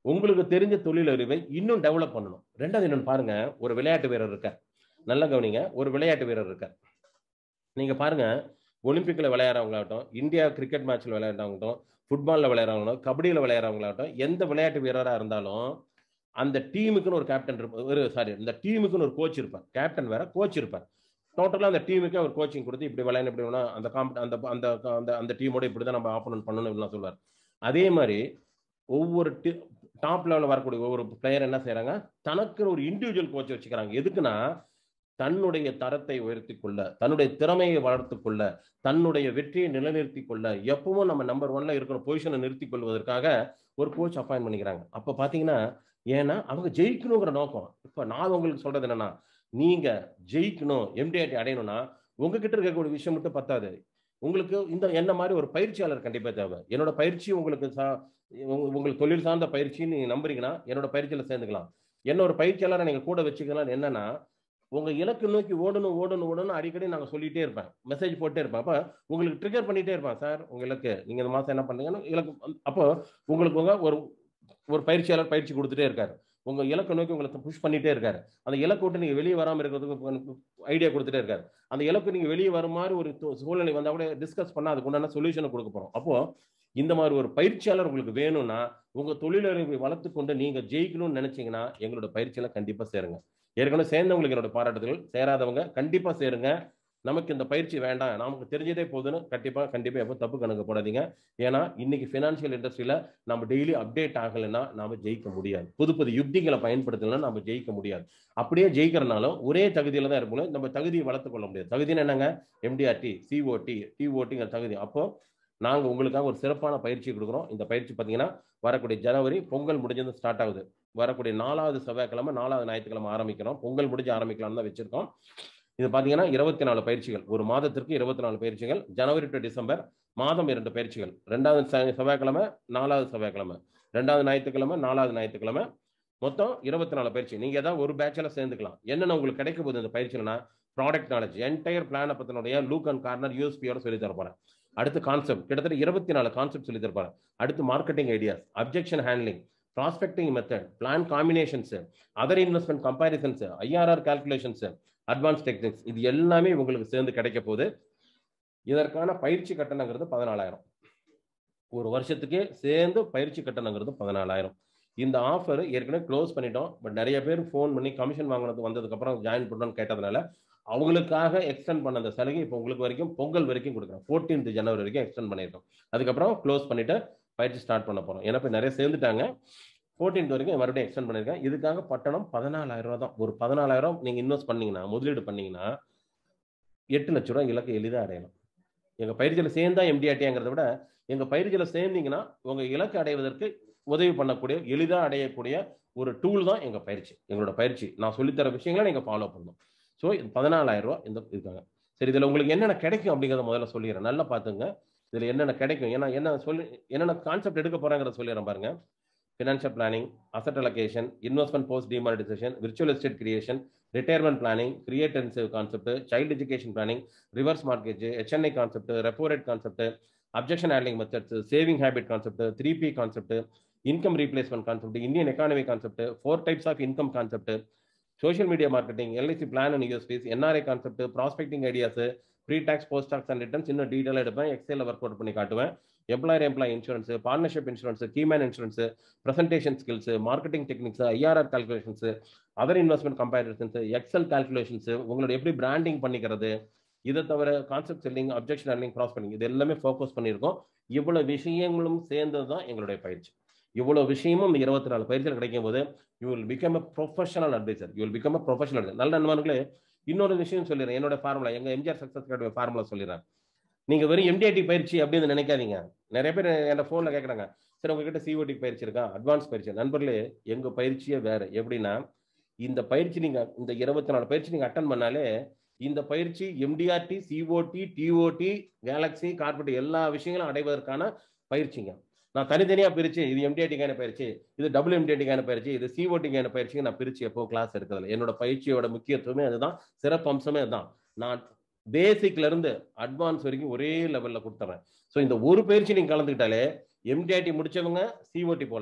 உங்களுக்கு தெரிஞ்ச தொழில் அறிவை இன்னும் டெவலப் பண்ணணும் ரெண்டாவது என்னன்னு பாருங்க ஒரு விளையாட்டு வீரர் இருக்கார் நல்ல கவனிங்க ஒரு விளையாட்டு வீரர் இருக்கார் நீங்க பாருங்க ஒலிம்பிக்ல விளையாடுறவங்களாகட்டும் இந்தியா கிரிக்கெட் மேட்ச்ல விளையாடுறவங்கட்டும் ஃபுட்பால்ல விளையாடுறவங்களும் கபடியில விளையாடுறவங்களாகட்டும் எந்த விளையாட்டு வீரரா இருந்தாலும் அந்த டீமுக்குன்னு ஒரு கேப்டன் இருப்பார் ஒரு சாரி இந்த டீமுக்குன்னு ஒரு கோச் இருப்பார் கேப்டன் வேற கோச் இருப்பார் டோட்டலாக அந்த டீமுக்கே ஒரு கோச்சிங் கொடுத்து இப்படி விளையாண்டு இப்படி வேணும் அந்த காம்பட் அந்த அந்த அந்த அந்த டீமோட இப்படி தான் நம்ம ஆப்போனன்ட் பண்ணணும் இப்படிலாம் சொல்லுவார் அதே மாதிரி ஒவ்வொரு டாப் லெவலில் வரக்கூடிய ஒவ்வொரு பிளேயர் என்ன செய்யறாங்க தனக்கு ஒரு இண்டிவிஜுவல் கோச் வச்சுக்கிறாங்க எதுக்குன்னா தன்னுடைய தரத்தை உயர்த்தி கொள்ள தன்னுடைய திறமையை வளர்த்து கொள்ள தன்னுடைய வெற்றியை நிலைநிறுத்தி கொள்ள எப்பவும் நம்ம நம்பர் ஒன்ல இருக்கிற பொசிஷனை நிறுத்தி கொள்வதற்காக ஒரு கோச் அப்பாயின் பண்ணிக்கிறாங்க அப்ப பாத்தீங்கன்னா ஏன்னா அவங்க ஜெயிக்கணுங்கிற நோக்கம் இப்ப நான் உங்களுக்கு சொல்றது என்னன்னா நீங்க ஜெயிக்கணும் எம்டிஆர்டி அடையணும்னா உங்ககிட்ட இருக்கக்கூடிய விஷயம் மட்டும் பத்தாது உங்களுக்கு இந்த என்ன மாதிரி ஒரு பயிற்சியாளர் கண்டிப்பா தேவை என்னோட பயிற்சி உங்களுக்கு சா- உங்க- உங்களுக்கு தொழில் சார்ந்த பயிற்சி நீங்க நம்புறீங்கன்னா என்னோட பயிற்சியில சேர்ந்துக்கலாம் என்ன ஒரு பயிற்சியாளரை நீங்க கூட வச்சுக்கலாம் என்னன்னா உங்க இலக்கு நோக்கி ஓடணும் ஓடணும் ஓடணும் அடிக்கடி நாங்க சொல்லிட்டே இருப்பேன் மெசேஜ் போட்டே இருப்பேன் அப்ப உங்களுக்கு ட்ரிகர் பண்ணிட்டே இருப்பேன் சார் உங்க இலக்கு நீங்க இந்த மாசம் என்ன பண்றீங்கன்னா இலக்கு அப்போ உங்களுக்கு உங்க ஒரு ஒரு பயிற்சியாளர் பயிற்சி கொடுத்துட்டே இருக்காரு உங்க இலக்கு நோக்கி உங்களுக்கு புஷ் பண்ணிட்டே இருக்காரு அந்த இலக்கு விட்டு நீங்க வெளியே வராம இருக்கிறதுக்கு ஐடியா கொடுத்துட்டே இருக்காரு அந்த இலக்கு நீங்க வெளியே வர மாதிரி ஒரு து- சூழ்நிலை வந்தா கூட டிஸ்கஸ் பண்ணா அதுக்கு உண்டான சொல்யூஷனை கொடுக்க போறோம் அப்போ இந்த மாதிரி ஒரு பயிற்சியாளர் உங்களுக்கு வேணும்னா உங்க தொழிலறிவை வளர்த்து கொண்டு நீங்க ஜெயிக்கணும்னு நினைச்சீங்கன்னா எங்களோட பயிற்சியில கண்டிப்பா சேருங்க ஏற்கனவே சேர்ந்தவங்களுக்கு என்னோட பாராட்டுதல் சேராதவங்க கண்டிப்பா சேருங்க நமக்கு இந்த பயிற்சி வேண்டாம் நமக்கு தெரிஞ்சதே போதுன்னு கண்டிப்பா கண்டிப்பா எப்போ தப்பு கணக்கு போடாதீங்க ஏன்னா இன்னைக்கு ஃபினான்ஷியல் இண்டஸ்ட்ரியில நம்ம டெய்லி அப்டேட் ஆகலைன்னா நாம ஜெயிக்க முடியாது புது புது யுக்திகளை பயன்படுத்தலைன்னா நம்ம ஜெயிக்க முடியாது அப்படியே ஜெயிக்கிறனாலும் ஒரே தகுதியில தான் இருக்கணும் நம்ம தகுதியை வளர்த்து கொள்ள முடியாது தகுதின்னு என்னங்க எம்டிஆர்டி சிஓடி டிஓடிங்கிற தகுதி அப்போ நாங்க உங்களுக்காக ஒரு சிறப்பான பயிற்சி கொடுக்குறோம் இந்த பயிற்சி பார்த்தீங்கன்னா வரக்கூடிய ஜனவரி பொங்கல் முடிஞ்சது ஸ்டார்ட் ஆகுது வரக்கூடிய நாலாவது செவ்வாய்க்கிழமை நாலாவது ஞாயிற்றுக்கிழமை ஆரம்பிக்கிறோம் பொங்கல் முடிஞ்சு ஆரம்பிக்கலாம்னு தான் வச்சிருக்கோம் இது பார்த்தீங்கன்னா இருபத்தி நாலு பயிற்சிகள் ஒரு மாதத்திற்கு இருபத்தி நாலு பயிற்சிகள் ஜனவரி டு டிசம்பர் மாதம் இரண்டு பயிற்சிகள் ரெண்டாவது செ- செவ்வாய்க்கிழமை நாலாவது செவ்வாய்க்கிழமை ரெண்டாவது ஞாயிற்றுக்கிழமை நாலாவது ஞாயிற்றுக்கிழமை மொத்தம் இருபத்தி நாலு பயிற்சி நீங்க ஏதாவது ஒரு பேட்சில் சேர்ந்துக்கலாம் என்னென்ன உங்களுக்கு கிடைக்க போகுது இந்த பயிற்சியில்னா ப்ராடக்ட் நாலேஜ் என்டையர் பிளானை பத்தினுடைய லூக் அண்ட் கார்னர் யூஎஸ்பியோட சொல்லி தர போறேன் அடுத்து கான்செப்ட் கிட்டத்தட்ட இருபத்தி நாலு கான்செப்ட் சொல்லி தரப்போறேன் அடுத்து marketing ideas objection handling prospecting method plan combinations other investment comparisons IRR calculations advance techniques இது எல்லாமே உங்களுக்கு சேர்ந்து கிடைக்க போகுது இதற்கான பயிற்சி கட்டணங்கிறது பதினாலாயிரம் ஒரு வருஷத்துக்கே சேர்ந்து பயிற்சி கட்டணங்கிறது பதினாலாயிரம் இந்த ஆஃபர் ஏற்கனவே க்ளோஸ் பண்ணிட்டோம் பட் நிறைய பேர் ஃபோன் பண்ணி கமிஷன் வாங்கினது வந்ததுக்கப்புறம் ஜாயின் பண்ணணும்னு கேட்டதுனால அவங்களுக்காக எக்ஸ்டெண்ட் பண்ண அந்த சலுகை இப்போ உங்களுக்கு வரைக்கும் பொங்கல் வரைக்கும் கொடுக்குறோம் 14th ஜனவரி வரைக்கும் எக்ஸ்டெண்ட் பண்ணியிருக்கோம் அதுக்கப்புறம் க்ளோஸ் பண்ணிட்டு பயிற்சி ஸ்டார்ட் பண்ண போறோம் ஏன்னா இப்போ நிறைய சேர்ந்துட்டாங்க 14th வரைக்கும் மறுபடியும் எக்ஸ்டெண்ட் பண்ணியிருக்கேன் இதுக்காக பட்டணம் பதினாலாயிரம் ரூபா தான் ஒரு பதினாலாயிரம் நீங்க இன்வெஸ்ட் பண்ணீங்கன்னா முதலீடு பண்ணீங்கன்னா எட்டு லட்ச ரூபா இலக்கை எளிதாக அடையலாம் எங்க பயிற்சியில் சேர்ந்தா எம்டிஆர்டிங்கிறத விட எங்க பயிற்சியில் சேர்ந்தீங்கன்னா உங்க இலக்கு அடைவதற்கு உதவி பண்ணக்கூடிய எளிதாக அடையக்கூடிய ஒரு டூல் தான் எங்க பயிற்சி எங்களோட பயிற்சி நான் சொல்லித்தர விஷயங்களை நீங்க ஃபாலோ பண்ணணும் ஸோ இது பதினாலாயிரம் ரூபா இந்த இருக்காங்க சரி இதுல உங்களுக்கு என்னென்ன கிடைக்கும் அப்படிங்கிறத முதல்ல சொல்லிடுறேன் நல்லா பார்த்துங்க இதுல என்னென்ன கிடைக்கும் ஏன்னா என்ன சொல்லி என்னென்ன கான்செப்ட் எடுக்க போறாங்கிறத சொல்லிடுறேன் பாருங்க financial planning asset allocation investment post demonetisation virtual estate creation retirement planning create and save concept child education planning reverse mortgage HNI concept repo rate concept objection handling methods saving habit concept three P concept income replacement concept Indian economy concept four types of income concept social media marketing LIC plan and USPs NRI concept prospecting ideas pre tax post tax and returns இன்னும் டீட்டெயிலாக எடுப்பேன் எக்ஸலில் work out பண்ணி காட்டுவேன் employer employee insurance partnership insurance keyman insurance presentation skills marketing techniques IRR calculations other investment comparisons Excel calculations உங்களோட எப்படி branding பண்ணிக்கிறது இதை தவிர concept selling objection handling prospecting இது எல்லாமே ஃபோக்கஸ் பண்ணியிருக்கோம் இவ்வளவு விஷயங்களும் சேர்ந்தது தான் எங்களுடைய பயிற்சி இவ்வளவு விஷயமும் இந்த இருபத்தி நாலு பயிற்சியில் கிடைக்கும் போது you will become a professional advisor you will become a professional நல்ல நண்பர்களே இன்னொரு விஷயம் சொல்லிடுறேன் என்னோட ஃபார்முலா எங்க எம்ஜிஆர் சக்சஸ் அகாடமி ஃபார்முலா சொல்லிடுறேன் நீங்க வெறும் எம்டிஐடி பயிற்சி அப்படின்னு நினைக்காதீங்க நிறைய பேர் என் ஃபோன்ல கேட்குறாங்க சரி உங்ககிட்ட சிஓடி பயிற்சி இருக்கா அட்வான்ஸ் பயிற்சி நண்பர்களே எங்க பயிற்சியே வேற எப்படின்னா இந்த பயிற்சி நீங்க இந்த இருபத்தி நாலு பயிற்சி நீங்க அட்டன் பண்ணாலே இந்த பயிற்சி MDRT COT TOT Galaxy corporate எல்லா விஷயங்களும் அடைவதற்கான பயிற்சிங்க நான் தனித்தனியா பிரிச்சு இது எம்டிஆர்டிக்கான பயிற்சி இது டபுள் எம்டிஆர்டிக்கான பயிற்சி இது சிஓடிக்கான பயிற்சி நான் பிரிச்சு எப்போ கிளாஸ் எடுக்கிறதுல என்னோட பயிற்சியோட முக்கியத்துவமே அதுதான் சிறப்பு அம்சமே அதுதான் நான் பேசிக்ல இருந்து அட்வான்ஸ் வரைக்கும் ஒரே லெவல்ல கொடுத்துறேன் ஸோ இந்த ஒரு பயிற்சி நீங்க கலந்துக்கிட்டாலே எம்டிஆர்டி முடிச்சவங்க சிஓடி போகலாம்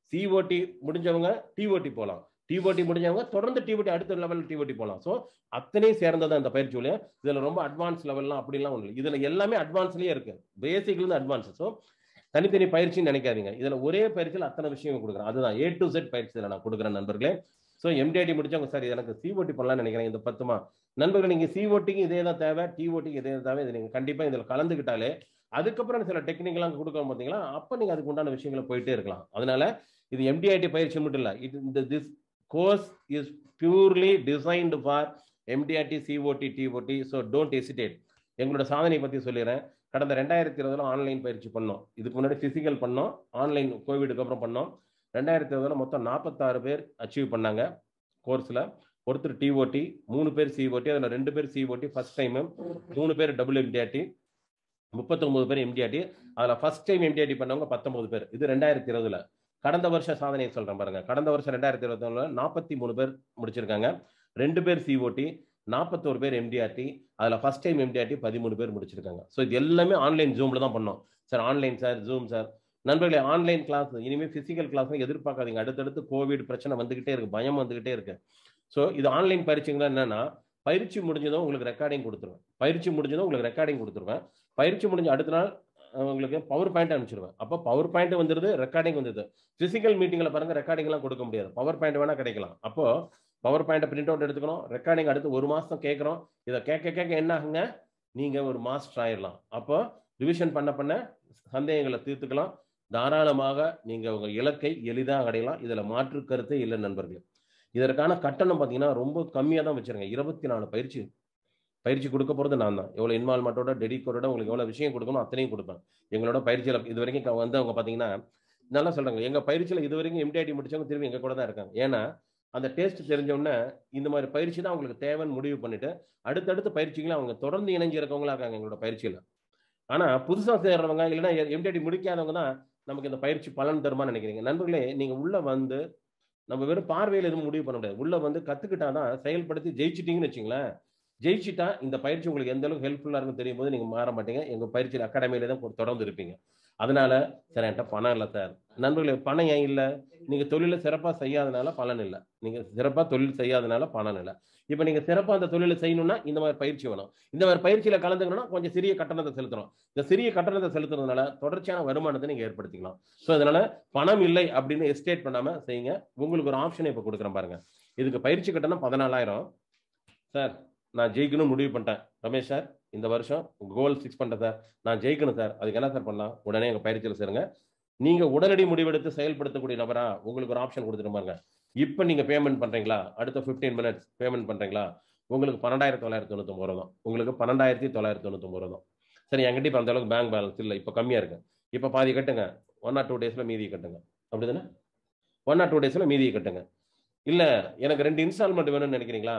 சிஓடி முடிஞ்சவங்க டிஓடி போகலாம் டிஓடி முடிஞ்சவங்க தொடர்ந்து டிஓடி அடுத்த லெவல் டிஓடி போகலாம் ஸோ அத்தனையும் சேர்ந்தது அந்த பயிற்சி உள்ள இதுல ரொம்ப அட்வான்ஸ் லெவல்லாம் அப்படிலாம் ஒன்று இல்லை இதுல எல்லாமே அட்வான்ஸ்லயே இருக்கு பேசிக்ல இருந்து அட்வான்ஸ் ஸோ தனித்தனி பயிற்சின்னு நினைக்காதீங்க இதுல ஒரே பயிற்சியில் அத்தனை விஷயம் கொடுக்குறேன் அதுதான் ஏ டு செட் பயிற்சி நான் கொடுக்குறேன் நண்பர்களே ஸோ எம்டிஐடி முடிச்சவங்க சார் எனக்கு சிஓடி பண்ணலாம்னு நினைக்கிறேன் இந்த பத்துமா நண்பர்கள் நீங்க சிஓடிக்கு இதே தான் தேவை டிஓடிக்கு இதே தான் தேவை இது நீங்க கண்டிப்பா இதுல கலந்துக்கிட்டாலே அதுக்கப்புறம் சில டெக்னிக்கெல்லாம் கொடுக்க பார்த்தீங்களா அப்போ நீங்க அதுக்கு உண்டான விஷயங்களை போயிட்டே இருக்கலாம் அதனால இது எம்டிஐடி பயிற்சி மட்டும் இல்லை இது இந்த this course is purely designed for MDRT COT TOT so don't hesitate எங்களோட சாதனை பற்றி சொல்லிடுறேன் கடந்த ரெண்டாயிரத்தி இருபதுல ஆன்லைன் பயிற்சி பண்ணோம் இதுக்கு முன்னாடி ஃபிசிக்கல் பண்ணோம் ஆன்லைன் கோவிடுக்கு அப்புறம் பண்ணோம் ரெண்டாயிரத்தி இருபதுல மொத்தம் நாற்பத்தாறு பேர் அச்சீவ் பண்ணாங்க கோர்ஸில் ஒருத்தர் டிஓடி மூணு பேர் சிஓடி அதில் ரெண்டு பேர் சிஓடி ஃபர்ஸ்ட் டைமு மூணு பேர் டபுள் எம்டிஆர்டி முப்பத்தொன்பது பேர் எம்டிஆர்டி அதில் ஃபர்ஸ்ட் டைம் எம்டிஆர்டி பண்ணவங்க பத்தொன்பது பேர் இது ரெண்டாயிரத்தி இருபதுல கடந்த வருஷ சாதனையை சொல்றேன் பாருங்க கடந்த வருஷம் ரெண்டாயிரத்தி இருபத்தி நாற்பத்தி மூணு பேர் முடிச்சிருக்காங்க ரெண்டு பேர் சிஓடி நாற்பத்தோரு பேர் எம்டிஆர்டி அதில் ஃபர்ஸ்ட் டைம் எம்டிஆர்டி பதிமூணு பேர் முடிச்சிருக்காங்க ஸோ இது எல்லாமே ஆன்லைன் ஜூமில் தான் பண்ணோம் sir online sir zoom sir நண்பர்களே ஆன்லைன் கிளாஸ் இனிமேல் ஃபிசிக்கல் கிளாஸ் எதிர்பார்க்காதீங்க அடுத்தடுத்து கோவிட் பிரச்சனை வந்துகிட்டே இருக்கு பயம் வந்துகிட்டே இருக்கு ஸோ இது ஆன்லைன் பயிற்சிங்க என்னன்னா பயிற்சி முடிஞ்சதும் உங்களுக்கு ரெக்கார்டிங் கொடுத்துருவேன் பயிற்சி முடிஞ்சதும் உங்களுக்கு ரெக்கார்டிங் கொடுத்துருவேன் பயிற்சி முடிஞ்ச அடுத்த நாள் உங்களுக்கு பவர் பாயிண்ட் அனுப்பிச்சிருவேன் அப்போ பவர் பாயிண்ட் வந்துருது ரெக்கார்டிங் வந்துருது பிசிக்கல் மீட்டிங்ல பாருங்க ரெக்கார்டிங் எல்லாம் கொடுக்க முடியாது பவர் பாயிண்ட் வேணா கிடைக்கலாம் அப்போ பவர் பாயிண்ட் பிரிண்ட் அவுட் எடுத்துக்கணும் ரெக்கார்டிங் அடுத்து ஒரு மாசம் கேட்குறோம் இதை கேட்க கேட்க என்ன ஆகுங்க நீங்க ஒரு மாஸ்டர் ஆயிடலாம் அப்போ ரிவிஷன் பண்ண பண்ண சந்தேகங்களை தீர்த்துக்கலாம் தாராளமாக நீங்க உங்க இலக்கை எளிதாக அடையலாம் இதுல மாற்று கருத்தே இல்லை நண்பர்கள் இதற்கான கட்டணம் பார்த்தீங்கன்னா ரொம்ப கம்மியாக தான் வச்சிருங்க இருபத்தி நாலு பயிற்சி பயிற்சி கொடுக்க போகிறது நான் தான் எவ்வளோ இன்வால்மெண்ட்டோட டெடிக்கோட உங்களுக்கு எவ்வளோ விஷயம் கொடுக்கணும் அத்தனையும் கொடுப்பேன் எங்களோட பயிற்சியில் இது வரைக்கும் வந்து அவங்க பார்த்தீங்கன்னா நல்லா சொல்கிறாங்க எங்கள் பயிற்சியில் இது வரைக்கும் எம்டிஐடி முடிச்சவங்க திரும்பி எங்கள் கூட தான் இருக்காங்க ஏன்னா அந்த டேஸ்ட் தெரிஞ்சவுடனே இந்த மாதிரி பயிற்சி தான் அவங்களுக்கு தேவைன்னு முடிவு பண்ணிட்டு அடுத்தடுத்த பயிற்சிகளை அவங்க தொடர்ந்து இணைஞ்சு இருக்கவங்களா இருக்காங்க எங்களோட பயிற்சியில் ஆனால் புதுசாக சேர்றவங்க இல்லைன்னா எம்டிஐடி முடிக்காதவங்க தான் நமக்கு இந்த பயிற்சி பலன் தருமான்னு நினைக்கிறீங்க நண்பர்களே நீங்கள் உள்ளே வந்து நம்ம வெறும் பார்வையில் எதுவும் முடிவு பண்ண முடியாது உள்ள வந்து கத்துக்கிட்டாதான் செயல்படுத்தி ஜெயிச்சிட்டீங்கன்னு வச்சுங்களேன் ஜெயிச்சிட்டா இந்த பயிற்சி உங்களுக்கு எந்த அளவுக்கு ஹெல்ப்ஃபுல்லா இருக்கும் தெரியும் போது நீங்க மாற மாட்டீங்க எங்க பயிற்சியில் அகாடமியில தான் தொடர்ந்து இருப்பீங்க அதனால சார் என்கிட்ட பணம் இல்லை சார் நண்பர்களே பணம் ஏன் இல்லை நீங்க தொழிலை சிறப்பா செய்யாதனால பலன் இல்லை நீங்க சிறப்பா தொழில் செய்யாதனால பலன் இல்லை இப்ப நீங்க சிறப்பா அந்த தொழிலை செய்யணும்னா இந்த மாதிரி பயிற்சி வேணும் இந்த மாதிரி பயிற்சியில கலந்துக்கணும்னா கொஞ்சம் சிறிய கட்டணத்தை செலுத்தணும் இந்த சிறிய கட்டணத்தை செலுத்துறதுனால தொடர்ச்சியான வருமானத்தை நீங்க ஏற்படுத்திக்கலாம் ஸோ அதனால பணம் இல்லை அப்படின்னு எஸ்டேட் பண்ணாம செய்யுங்க உங்களுக்கு ஒரு ஆப்ஷனை இப்ப கொடுக்குறேன் பாருங்க இதுக்கு பயிற்சி கட்டணம் பதினாலாயிரம் சார் நான் ஜெயிக்கணும் முடிவு பண்ணிட்டேன் ரமேஷ் சார் இந்த வருஷம் கோல் ஃபிக்ஸ் பண்ணிட்டேன் சார் நான் ஜெயிக்கணும் சார் அதுக்கு என்ன சார் பண்ணலாம் உடனே எங்கள் பயிற்சியில் சேருங்க நீங்க உடனடி முடிவெடுத்து செயல்படுத்தக்கூடிய நபரா உங்களுக்கு ஒரு ஆப்ஷன் கொடுத்துட்டு பாருங்க இப்போ நீங்க பேமெண்ட் பண்றீங்களா அடுத்த ஃபிஃப்டீன் மினிட்ஸ் பேமெண்ட் பண்றீங்களா உங்களுக்கு பன்னெண்டாயிரத்தி தொள்ளாயிரத்தி தொண்ணூத்தொம்பது ரூபா தான் உங்களுக்கு பன்னெண்டாயிரத்தி தொள்ளாயிரத்தி தொண்ணூத்தொம்பது ரூபா தான் சரி என்கிட்ட இப்போ அந்த அளவுக்கு பேங்க் பேலன்ஸ் இல்லை இப்போ கம்மியா இருக்கு இப்போ பாதி கட்டுங்க ஒன் ஆர் டூ டேஸ்ல மீதியை கட்டுங்க அப்படிதானே ஒன் ஆர் டூ டேஸ்ல மீதியை கட்டுங்க இல்ல எனக்கு ரெண்டு இன்ஸ்டால்மெண்ட் வேணும்னு நினைக்கிறீங்களா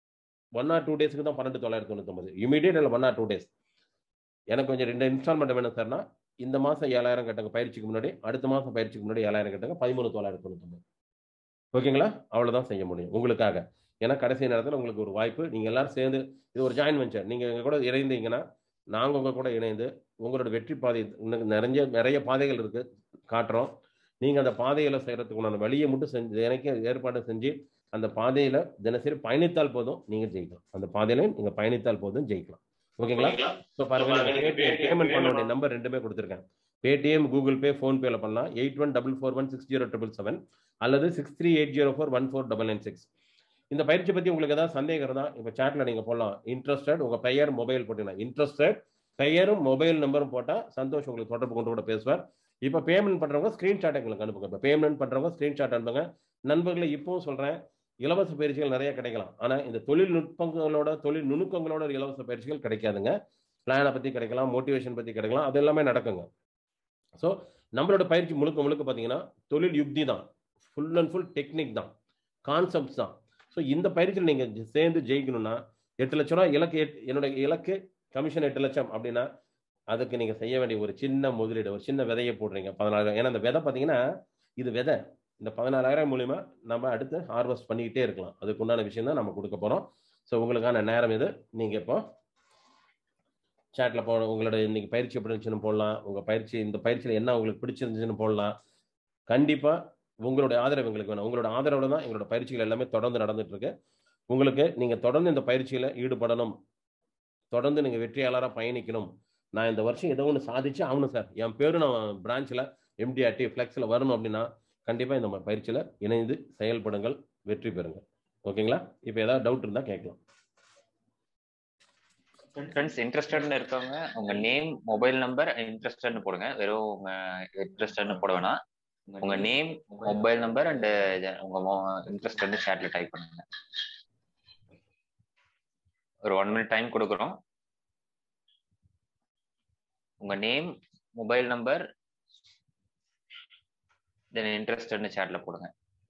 ஒன் ஆர் டூ டேஸ்க்கு தான் பன்னெண்டு தொள்ளாயிரத்தி தொண்ணூத்தொம்பது இமீடியட் இல்லை ஒன் ஆர் டூ டேஸ் எனக்கு கொஞ்சம் ரெண்டு இன்ஸ்டால்மெண்ட் வேணும் சார்னா இந்த மாசம் ஏழாயிரம் கட்டுங்க பயிற்சிக்கு முன்னாடி அடுத்த மாசம் பயிற்சிக்கு முன்னாடி ஏழாயிரம் கட்டுங்க பதிமூணு தொள்ளாயிரத்தி தொண்ணூத்தொம்பது ஓகேங்களா அவ்வளவுதான் செய்ய முடியும் உங்களுக்காக ஏன்னா கடைசி நேரத்தில் உங்களுக்கு ஒரு வாய்ப்பு நீங்க எல்லாரும் சேர்ந்து இது ஒரு ஜாயின் வெஞ்சர் நீங்க எங்க கூட இணைந்தீங்கன்னா நாங்க உங்க கூட இணைந்து உங்களோட வெற்றி பாதை இன்னும் நிறைய நிறைய பாதைகள் இருக்கு காட்டுறோம் நீங்க அந்த பாதையில செய்யறதுக்கு உண்டான வழியை மட்டும் செஞ்சு எனக்கு ஏற்பாடு செஞ்சு அந்த பாதையில தினசரி பயணித்தால் போதும் நீங்க ஜெயிக்கலாம் அந்த பாதையில நீங்க பயணித்தால் போதும் ஜெயிக்கலாம் ஓகேங்களா ஸோ பாருங்க பேமெண்ட் பண்ண வேண்டிய நம்பர் ரெண்டுமே கொடுத்துருக்கேன் பேடிஎம் கூகுள் பே ஃபோன்பேல பண்ணலாம் eight one double four one six zero triple seven அல்லது six three eight zero four one four double nine six இந்த பயிற்சி பத்தி உங்களுக்கு ஏதாவது சந்தேகம் இருந்தா இப்போ சாட்ல நீங்க போடலாம் இன்ட்ரெஸ்டட் உங்க பெயர் மொபைல் போட்டீங்கன்னா இன்ட்ரெஸ்டட் பெயரும் மொபைல் நம்பரும் போட்டா சந்தோஷ் உங்களுக்கு தொடர்பு கொண்டு கூட பேசுவார் இப்போ பேமெண்ட் பண்றவங்க ஸ்கிரீன்ஷாட் எங்களுக்கு அனுப்புங்க இப்போ பேமெண்ட் பண்றவங்க ஸ்கிரீன்ஷாட் அனுப்புங்க நண்பர்களை இப்பவும் சொல்றேன் இலவச பயிற்சிகள் நிறைய கிடைக்கலாம் ஆனா இந்த தொழில்நுட்பங்களோட தொழில் நுணுக்கங்களோட இலவச பயிற்சிகள் கிடைக்காதுங்க பிளானை பத்தி கிடைக்கலாம் மோட்டிவேஷன் பத்தி கிடைக்கலாம் அது எல்லாமே நடக்குங்க ஸோ நம்மளோட பயிற்சி முழுக்க முழுக்க பார்த்தீங்கன்னா தொழில் யுக்தி தான் ஃபுல் அண்ட் ஃபுல் டெக்னிக் தான் கான்செப்ட்ஸ் தான் ஸோ இந்த பயிற்சியில் நீங்கள் சேர்ந்து ஜெயிக்கணும்னா எட்டு லட்ச ரூபா இலக்கு என்னோட இலக்கு கமிஷன் எட்டு லட்சம் அப்படின்னா அதுக்கு நீங்கள் செய்ய வேண்டிய ஒரு சின்ன முதலீடு ஒரு சின்ன விதையை போடுறீங்க பதினாலாயிரம் ஏன்னா அந்த விதை பார்த்தீங்கன்னா இது விதை இந்த பதினாலாயிரம் மூலியமா நம்ம அடுத்து ஹார்வெஸ்ட் பண்ணிக்கிட்டே இருக்கலாம் அதுக்கு உண்டான விஷயம் தான் நம்ம கொடுக்க போகிறோம் ஸோ உங்களுக்கான நேரம் இது நீங்கள் இப்போ சேட்ல போ உங்களோட இன்னைக்கு பயிற்சி எப்படி இருந்துச்சுன்னு போடலாம் உங்க பயிற்சி இந்த பயிற்சியில் என்ன உங்களுக்கு பிடிச்சிருந்துச்சுன்னு போடலாம் கண்டிப்பா உங்களுடைய ஆதரவு எங்களுக்கு வேணும் உங்களோட ஆதரவோட தான் எங்களோட பயிற்சிகள் எல்லாமே தொடர்ந்து நடந்துட்டு இருக்கு உங்களுக்கு நீங்க தொடர்ந்து இந்த பயிற்சியில ஈடுபடணும் தொடர்ந்து நீங்க வெற்றியாளராக பயணிக்கணும் நான் இந்த வருஷம் ஏதோ ஒன்று சாதிச்சு ஆகணும் சார் என் பேரும் நான் பிரான்ச்சில் எம்டிஆர்டி ஃப்ளெக்ஸில் வரணும் அப்படின்னா கண்டிப்பாக இந்த பயிற்சியில் இணைந்து செயல்படுங்கள் வெற்றி பெறுங்கள் ஓகேங்களா இப்போ ஏதாவது டவுட் இருந்தால் கேட்கலாம் ஃப்ரெண்ட்ஸ் இன்ட்ரெஸ்டட்னு இருக்கவங்க உங்க நேம் மொபைல் நம்பர் இன்ட்ரெஸ்டட்னு போடுங்க வெறும் உங்க இன்ட்ரெஸ்டட்னு போட வேணாம் உங்க நேம் மொபைல் நம்பர் அண்ட் உங்க இன்ட்ரெஸ்டட்னு சேட்ல டைப் பண்ணுங்க ஒரு ஒன் மினிட் டைம் கொடுக்குறோம் உங்க நேம் மொபைல் நம்பர் தென் இன்ட்ரெஸ்டட்னு சேட்ல போடுங்க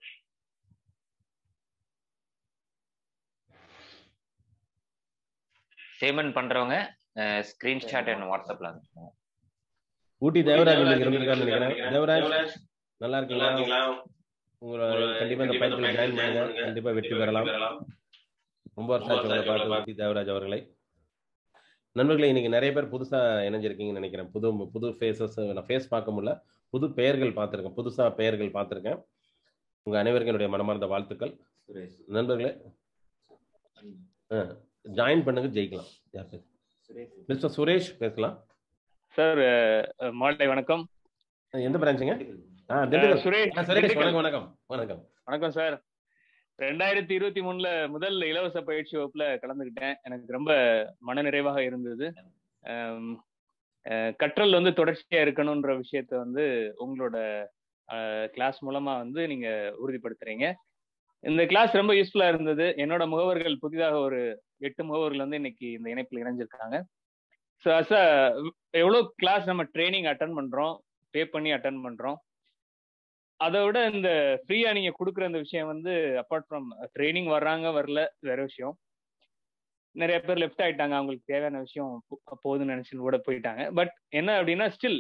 பேமெண்ட் பண்றவங்க ஸ்கிரீன்ஷாட் என்ன வாட்ஸ்அப்ல அனுப்புங்க ஊட்டி தேவராஜ் நீங்க இருந்திருக்காரு நினைக்கிறேன் தேவராஜ் நல்லா இருக்கீங்களா உங்களை கண்டிப்பா இந்த பயிற்சியில் ஜாயின் பண்ணுங்க கண்டிப்பா வெற்றி பெறலாம் ரொம்ப வருஷம் ஆச்சு உங்களை பார்த்து ஊட்டி தேவராஜ் அவர்களை நண்பர்களே இன்னைக்கு நிறைய பேர் புதுசா இணைஞ்சிருக்கீங்கன்னு நினைக்கிறேன் புது புது ஃபேஸஸ் நான் ஃபேஸ் பார்க்க முடியல புது பெயர்கள் பார்த்துருக்கேன் புதுசா பெயர்கள் பார்த்துருக்கேன் உங்க அனைவருக்கும் என்னுடைய மனமார்ந்த வாழ்த்துக்கள் நண்பர்களே ஜாயின் பண்ணுங்க ஜெயிக்கலாம் யார் பேர் மிஸ்டர் சுரேஷ் பேசலாம் சார் மாலை வணக்கம் எந்த பிரான்ச்சுங்க ஆ திண்டுக்கல் சுரேஷ் ஆ, சுரேஷ் திண்டுக்கல். வணக்கம் வணக்கம் வணக்கம் வணக்கம் சார் ரெண்டாயிரத்தி இருபத்தி மூணுல முதல் இலவச பயிற்சி வகுப்புல கலந்துக்கிட்டேன் எனக்கு ரொம்ப மனநிறைவாக இருந்தது ஆம், அஹ், கற்றல் வந்து தொடர்ச்சியா இருக்கணும்ன்ற விஷயத்த வந்து உங்களோட கிளாஸ் மூலமா வந்து நீங்க உறுதிப்படுத்துறீங்க இந்த கிளாஸ் ரொம்ப யூஸ்ஃபுல்லா இருந்தது என்னோட முகவர்கள் புதிதாக ஒரு எட்டு முகவர்கள் வந்து இன்னைக்கு இந்த இணைப்பில் இணைஞ்சிருக்காங்க ஸோ அஸ் எவ்வளோ கிளாஸ் நம்ம ட்ரைனிங் அட்டன் பண்றோம் பே பண்ணி அட்டன் பண்றோம் அதை விட இந்த ஃப்ரீயா நீங்க கொடுக்குற அந்த விஷயம் வந்து அப்பார்ட் ஃப்ரம் ட்ரைனிங் வர்றாங்க வரல வேற விஷயம் நிறைய பேர் லெஃப்ட் ஆயிட்டாங்க அவங்களுக்கு தேவையான விஷயம் போ- போதும்னு நினைச்சுன்னு கூட போயிட்டாங்க பட் என்ன அப்படின்னா ஸ்டில்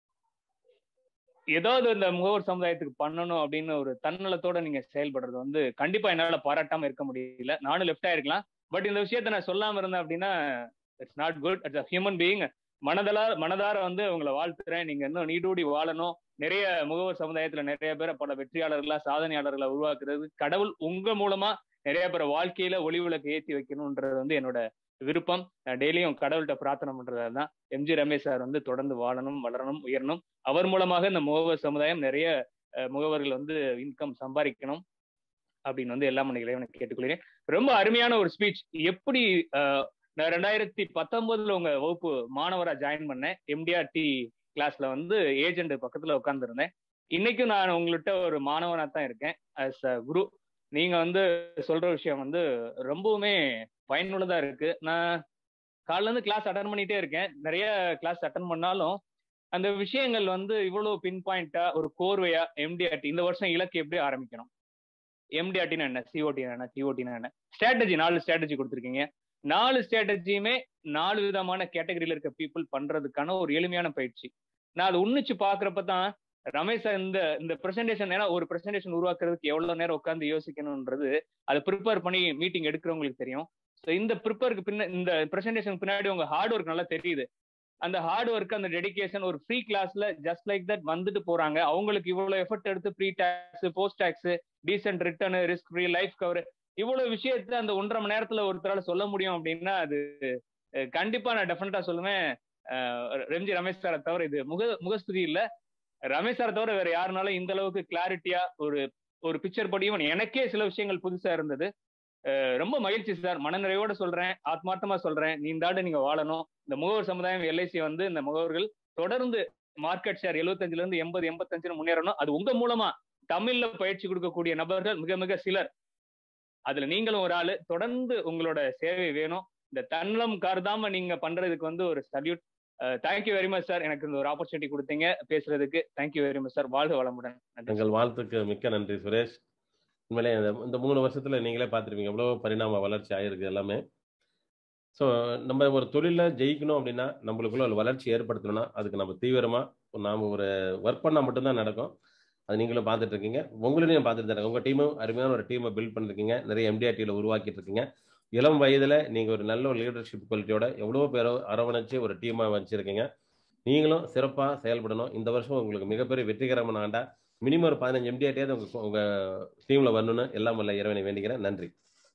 ஏதாவது இந்த முகவர் சமுதாயத்துக்கு பண்ணணும் அப்படின்னு ஒரு தன்னலத்தோட நீங்க செயல்படுறது வந்து கண்டிப்பா என்னால பாராட்டாம இருக்க முடியல நானும் லெஃப்ட் ஆயிருக்கலாம் பட் இந்த விஷயத்த நான் சொல்லாம இருந்தேன் அப்படின்னா it's not good it's a human being மனதலா மனதார வந்து உங்களை வாழ்த்துறேன் நீங்க இன்னும் நீடூடி வாழணும் நிறைய முகவர் சமுதாயத்துல நிறைய பேரை பல வெற்றியாளர்களா சாதனையாளர்களை உருவாக்குறது கடவுள் உங்க மூலமா நிறைய பேரை வாழ்க்கையில ஒளி விளக்கு ஏத்தி வைக்கணும்ன்றது வந்து என்னோட விருப்பம் நான் டெய்லியும் கடவுள்கிட்ட பிரார்த்தனை பண்றது தான் எம்ஜி ரமேஷ் சார் வந்து தொடர்ந்து வாழணும் வளரணும் உயரணும் அவர் மூலமாக இந்த முகவர் சமுதாயம் நிறைய அஹ், முகவர்கள் வந்து இன்கம் சம்பாதிக்கணும் அப்படின்னு வந்து எல்லா மணிகளையும் இறைவனை கேட்டுக்கொள்கிறேன் ரொம்ப அருமையான ஒரு ஸ்பீச் எப்படி அஹ், நான் ரெண்டாயிரத்தி பத்தொன்பதுல உங்க வகுப்பு மாணவரா ஜாயின் பண்ணேன் எம்டிஆர்டி கிளாஸ்ல வந்து ஏஜென்ட் பக்கத்துல உட்கார்ந்துருந்தேன் இன்னைக்கும் நான் உங்கள்கிட்ட ஒரு மாணவனா தான் இருக்கேன் அஸ் அ குரு நீங்க வந்து சொல்ற விஷயம் வந்து ரொம்பவுமே பயனுள்ளதா இருக்கு நான் காலைல இருந்து கிளாஸ் அட்டன் பண்ணிட்டே இருக்கேன் நிறைய கிளாஸ் அட்டன் பண்ணாலும் அந்த விஷயங்கள் வந்து இவ்வளவு பின் பாயிண்டா ஒரு கோர்வையா எம்டிஆர்டி இந்த வருஷம் இலக்கு எப்படி ஆரம்பிக்கணும் எம்டிஆர்டினா என்ன சிஓடினா என்ன டிஓடினா என்ன ஸ்ட்ராட்டஜி நாலு ஸ்ட்ராட்டஜி கொடுத்துருக்கீங்க நாலு ஸ்ட்ராட்டஜியுமே நாலு விதமான கேட்டகரியில இருக்க பீப்புள் பண்றதுக்கான ஒரு எளிமையான பயிற்சி நான் அதை உன்னிச்சு பாக்குறப்ப தான் ரமேஷ் சார் இந்த இந்த பிரசன்டேஷன் ஏன்னா ஒரு பிரசன்டேஷன் உருவாக்குறதுக்கு எவ்வளவு நேரம் உட்காந்து யோசிக்கணும்ன்றது அதை ப்ரிப்பேர் பண்ணி மீட்டிங் எடுக்கிறவங்களுக்கு தெரியும் ஸோ இந்த ப்ரிப்பேருக்கு பின்ன இந்த பிரசன்டேஷன் பின்னாடி உங்க ஹார்ட் ஒர்க் நல்லா தெரியுது அந்த ஹார்ட் ஒர்க் அந்த டெடிகேஷன் ஒரு ஃப்ரீ கிளாஸ்ல ஜஸ்ட் லைக் தட் வந்துட்டு போறாங்க அவங்களுக்கு இவ்வளவு எஃபர்ட் எடுத்து pre tax post tax decent return risk free life cover இவ்வளவு விஷயத்த அந்த ஒன்றரை மணி நேரத்துல ஒருத்தரால சொல்ல முடியும் அப்படின்னா அது அஹ், கண்டிப்பா நான் டெஃபினட்டா சொல்லுவேன் அஹ், ரெம்ஜி ரமேஷ் சாரை தவிர இது முக முகஸ்துதி இல்ல ரமேஷ் சாரை தவிர வேற யாருனாலும் இந்த அளவுக்கு கிளாரிட்டியா ஒரு ஒரு பிக்சர் படியும் எனக்கே சில விஷயங்கள் புதுசா இருந்தது அஹ், ரொம்ப மகிழ்ச்சி சார் மனநிறைவோட சொல்றேன் ஆத்மார்த்தமா சொல்றேன் நீண்டாண்டு நீங்க வாழணும் இந்த முகவர் சமுதாயம் எல்ஐசி வந்து இந்த முகவர்கள் தொடர்ந்து மார்க்கெட் ஷேர் எழுபத்தஞ்சுல இருந்து எண்பது எண்பத்தஞ்சுன்னு முன்னேறணும் அது உங்க மூலமா தமிழ்ல பயிற்சி கொடுக்கக்கூடிய நபர்கள் மிக மிக சிலர் அதுல நீங்களும் ஒரு ஆளு தொடர்ந்து உங்களோட சேவை வேணும் இந்த தன்னலம் கருதாம நீங்க பண்றதுக்கு வந்து ஒரு salute thank you very much sir எனக்கு இந்த ஒரு ஆப்பர்ச்சுனிட்டி கொடுத்தீங்க பேசுறதுக்கு தேங்க்யூ வெரி மச் சார் வாழ்க வளமுடன் நன்றி எங்கள் வாழ்த்துக்கு மிக்க நன்றி சுரேஷ் உண்மையிலே இந்த இந்த மூணு வருஷத்துல நீங்களே பார்த்துருப்பீங்க எவ்வளோ பரிணாம வளர்ச்சி ஆயிருக்கு எல்லாமே ஸோ நம்ம ஒரு தொழிலில் ஜெயிக்கணும் அப்படின்னா நம்மளுக்குள்ள ஒரு வளர்ச்சி ஏற்படுத்தணும்னா அதுக்கு நம்ம தீவிரமா நாம் ஒரு ஒர்க் பண்ணால் மட்டும்தான் நடக்கும் அது நீங்களும் பார்த்துட்டு இருக்கீங்க உங்களையும் பார்த்துட்டு தான் இருக்கீங்க. உங்க டீமும் அருமையான ஒரு டீமை பில்ட் பண்ணிருக்கீங்க நிறைய எம்டிஆர்டியில் உருவாக்கிட்டு இருக்கீங்க இளம் வயதுல நீங்க ஒரு நல்ல ஒரு லீடர்ஷிப் குவாலிட்டியோட எவ்வளவோ பேரோ அரவணைச்சு ஒரு டீமா வச்சிருக்கீங்க நீங்களும் சிறப்பாக செயல்படணும் இந்த வருஷம் உங்களுக்கு மிகப்பெரிய வெற்றிகரமான ஆண்டா மினிமம் ஒரு பதினஞ்சு எம்டிஆர்டியாவது உங்க உங்க டீம்ல வரணும்னு எல்லாம் வல்ல இறைவனை வேண்டிக்கிறேன் நன்றி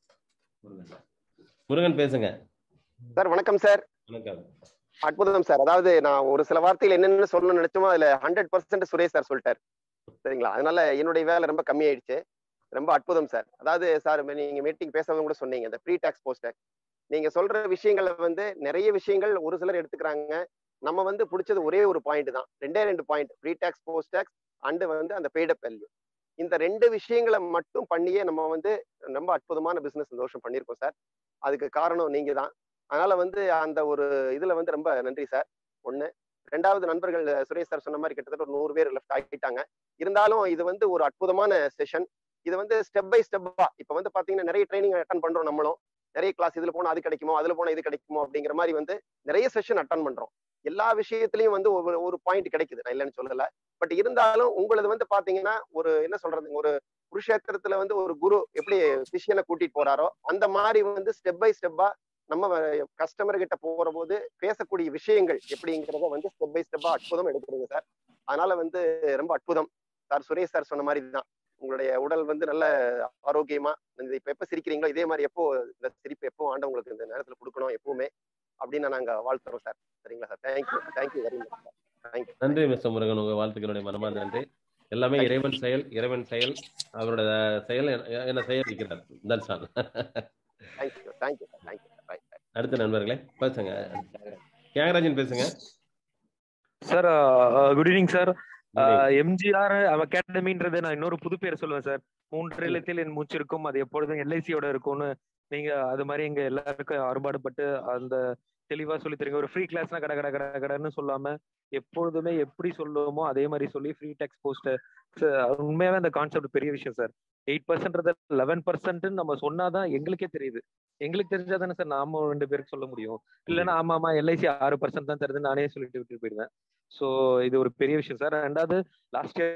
முருகன் பேசுங்க சார் வணக்கம் சார் வணக்கம் அற்புதம் சார் அதாவது நான் ஒரு சில வார்த்தைகள் என்னென்ன சொல்லணும்னு நினைச்சோமோ அதுல ஹண்ட்ரட் பர்சன்ட் சுரேஷ் சார் சொல்லிட்டார் சரிங்களா அதனால என்னுடைய வேலை ரொம்ப கம்மியாயிடுச்சு ரொம்ப அற்புதம் சார் அதாவது சார் நீங்க மீட்டிங் பேசுறவங்க கூட சொன்னீங்க இந்த ப்ரீ டாக்ஸ் போஸ்ட் டாக்ஸ் நீங்க சொல்ற விஷயங்களை வந்து நிறைய விஷயங்கள் ஒரு சிலர் எடுத்துக்கிறாங்க நம்ம வந்து பிடிச்சது ஒரே ஒரு பாயிண்ட் தான் ரெண்டே ரெண்டு point pre tax post tax and வந்து அந்த பெய்டப் வேல்யூ இந்த ரெண்டு விஷயங்களை மட்டும் பண்ணியே நம்ம வந்து ரொம்ப அற்புதமான பிசினஸ் இந்த வருஷம் பண்ணியிருக்கோம் சார் அதுக்கு காரணம் நீங்க தான் அதனால வந்து அந்த ஒரு இதுல வந்து ரொம்ப நன்றி சார் ஒண்ணு ரெண்டாவது நண்பர்கள் சுரேஷ் சார் சொன்ன மாதிரி கிட்டத்தட்ட ஒரு நூறு பேர் லெஃப்ட் ஆகிட்டாங்க இருந்தாலும் இது வந்து ஒரு அற்புதமான செஷன் இது வந்து ஸ்டெப் பை ஸ்டெப்பா இப்ப வந்து பாத்தீங்கன்னா நிறைய ட்ரைனிங் அட்டன் பண்றோம் நம்மளும் நிறைய கிளாஸ் இதுல போனா அது கிடைக்குமோ அதுல போனா இது கிடைக்குமோ அப்படிங்கிற மாதிரி வந்து நிறைய செஷன் அட்டன் பண்றோம் எல்லா விஷயத்திலயும் வந்து ஒரு ஒரு பாயிண்ட் கிடைக்குது நான் இல்லைன்னு சொல்லல பட் இருந்தாலும் உங்களது வந்து பாத்தீங்கன்னா ஒரு என்ன சொல்றது ஒரு குருஷேத்திரத்துல வந்து ஒரு குரு எப்படி சிஷியனை கூட்டிட்டு போறாரோ அந்த மாதிரி வந்து ஸ்டெப் பை ஸ்டெப்பா நம்ம கஸ்டமர் கிட்ட போற போது பேசக்கூடிய விஷயங்கள் எப்படிங்கிறத வந்து ஸ்டெப் பை ஸ்டெப்பா அற்புதம் எடுக்கிறீங்க சார் அதனால வந்து ரொம்ப அற்புதம் சார் சுரேஷ் சார் சொன்ன மாதிரி தான் உங்களுடைய உடல் வந்து நல்ல ஆரோக்கியமா இந்த இப்ப எப்ப சிரிக்கிறீங்களோ இதே மாதிரி எப்போ இந்த சிரிப்பு எப்போ ஆண்ட உங்களுக்கு இந்த நேரத்துல கொடுக்கணும் எப்பவுமே அப்படின்னு நாங்க வாழ்த்துறோம் சார் சரிங்களா sir thank you thank you very much sir thank you நன்றி மிஸ்டர் முருகன் உங்க வாழ்த்துக்களுடைய மனமார்ந்த நன்றி எல்லாமே இறைவன் செயல் இறைவன் செயல் அவரோட செயல் என்ன செயல் இருக்கிறார் that's all thank you thank you sir thank you sir right அடுத்த நண்பர்களே பேசுங்க தியாகராஜன் பேசுங்க sir good evening sir MGR அகாடமின்றது நான் இன்னொரு புது பேர் சொல்லுவேன் சார் மூன்று இல்லத்தில் என் மூச்சு இருக்கும் அது எப்பொழுதும் எல்ஐசியோட இருக்கும்னு நீங்க அது மாதிரி எங்க எல்லாருக்கும் அறுபாடுபட்டு அந்த தெளிவா சொல்லி தரீங்க ஒரு ஃப்ரீ கிளாஸ்னா கட கட கட கடன்னு சொல்லாம எப்பொழுதுமே எப்படி சொல்லுவோமோ அதே மாதிரி சொல்லி ஃப்ரீ டெக்ஸ் போஸ்ட் உண்மையாவே அந்த கான்செப்ட் பெரிய விஷயம் sir eight percent eleven percent நம்ம சொன்னாதான் எங்களுக்கே தெரியுது எங்களுக்கு தெரிஞ்சா தானே சார் நாம ரெண்டு பேருக்கு சொல்ல முடியும் இல்லைன்னா ஆமா ஆமா எல்ஐசி ஆறு பர்சன்ட் தான் தருது நானே சொல்லிட்டு விட்டு போயிடுவேன் சோ இது ஒரு பெரிய விஷயம் சார் ரெண்டாவது லாஸ்ட் இயர்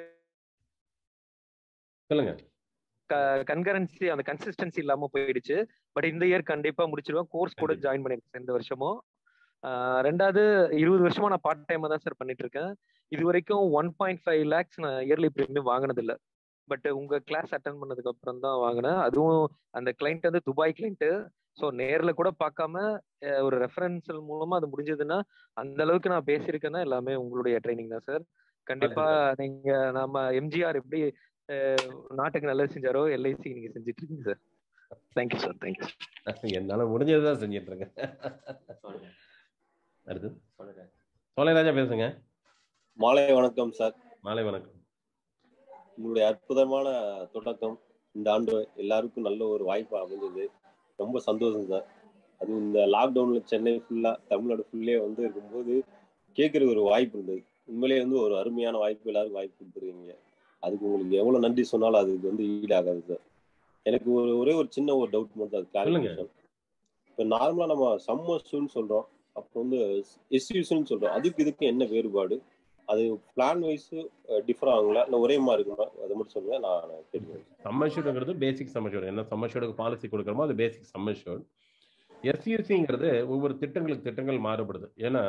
சொல்லுங்க கன்கரன்சி அந்த கன்சிஸ்டன்சி இல்லாம போயிடுச்சு பட் இந்த இயர் கண்டிப்பா முடிச்சிருவேன் கோர்ஸ் கூட ஜாயின் பண்ணிருக்கேன் இந்த வருஷமும் ரெண்டாவது இருபது வருஷமா நான் பார்ட் டைமா தான் சார் பண்ணிட்டு இருக்கேன் இது வரைக்கும் ஒன் பாயிண்ட் ஃபைவ் லேக்ஸ் நான் இயர்லி ப்ரீமியம் வாங்கினது இல்லை பட் உங்க கிளாஸ் அட்டன் பண்ணதுக்கு அப்புறம் தான் வாங்கினேன் அதுவும் அந்த கிளைண்ட் வந்து துபாய் கிளைண்ட் ஸோ நேர்ல கூட பார்க்காம ஒரு ரெஃபரன்சல் மூலமா அது முடிஞ்சதுன்னா அந்த அளவுக்கு நான் பேசியிருக்கேன்னா எல்லாமே உங்களுடைய ட்ரைனிங் தான் சார் கண்டிப்பா நீங்க நம்ம எம்ஜிஆர் எப்படி நாட்டுக்கு நல்லது செஞ்சாரோ எல்ஐசி நீங்க செஞ்சுட்டு இருக்கீங்க சார் தேங்க்யூ சார் தேங்க்யூ என்னால முடிஞ்சதுதான் செஞ்சிட்டு இருக்கேன் அடுத்து சோலைராஜா பேசுங்க மாலை வணக்கம் சார் மாலை வணக்கம் உங்களுடைய அற்புதமான தொடக்கம் இந்த ஆண்டு எல்லாருக்கும் நல்ல ஒரு வாய்ப்பு அமைஞ்சது ரொம்ப சந்தோஷம் சார் அது இந்த லாக்டவுன்ல சென்னை ஃபுல்லா தமிழ்நாடு ஃபுல்லே வந்து இருக்கும்போது கேட்கறதுக்கு ஒரு வாய்ப்பு இருந்தது உண்மையிலேயே வந்து ஒரு அருமையான வாய்ப்பு எல்லாருக்கும் வாய்ப்பு கொடுத்துருக்கீங்க அதுக்கு உங்களுக்கு எவ்வளவு நன்றி சொன்னாலும் அதுக்கு வந்து ஈடாகாது சார் எனக்கு ஒரு ஒரே ஒரு சின்ன ஒரு டவுட் மட்டும் அது கிளாரிஃபிகேஷன் இப்போ நார்மலா நம்ம சம்மர்ஸ்ன்னு சொல்றோம் அப்போ வந்து எஸ்யூஸ்ன்னு சொல்றோம் அதுக்கு இதுக்கு என்ன வேறுபாடு அது பிளான் வைஸ் டிஃபர் ஆகுங்களா இல்லை ஒரே மாதிரி இருக்குமா அதை மட்டும் சொல்லுங்க நான் கேட்டுக்கிறேன் சம்மர்ஷூடுங்கிறது பேசிக் சம்மர்ஷூட் என்ன சம்மர்ஷூடுக்கு பாலிசி கொடுக்குறோமோ அது பேசிக் சம்மர்ஷூட் எஸ்யூசிங்கிறது ஒவ்வொரு திட்டங்களுக்கு திட்டங்கள் மாறுபடுது ஏன்னா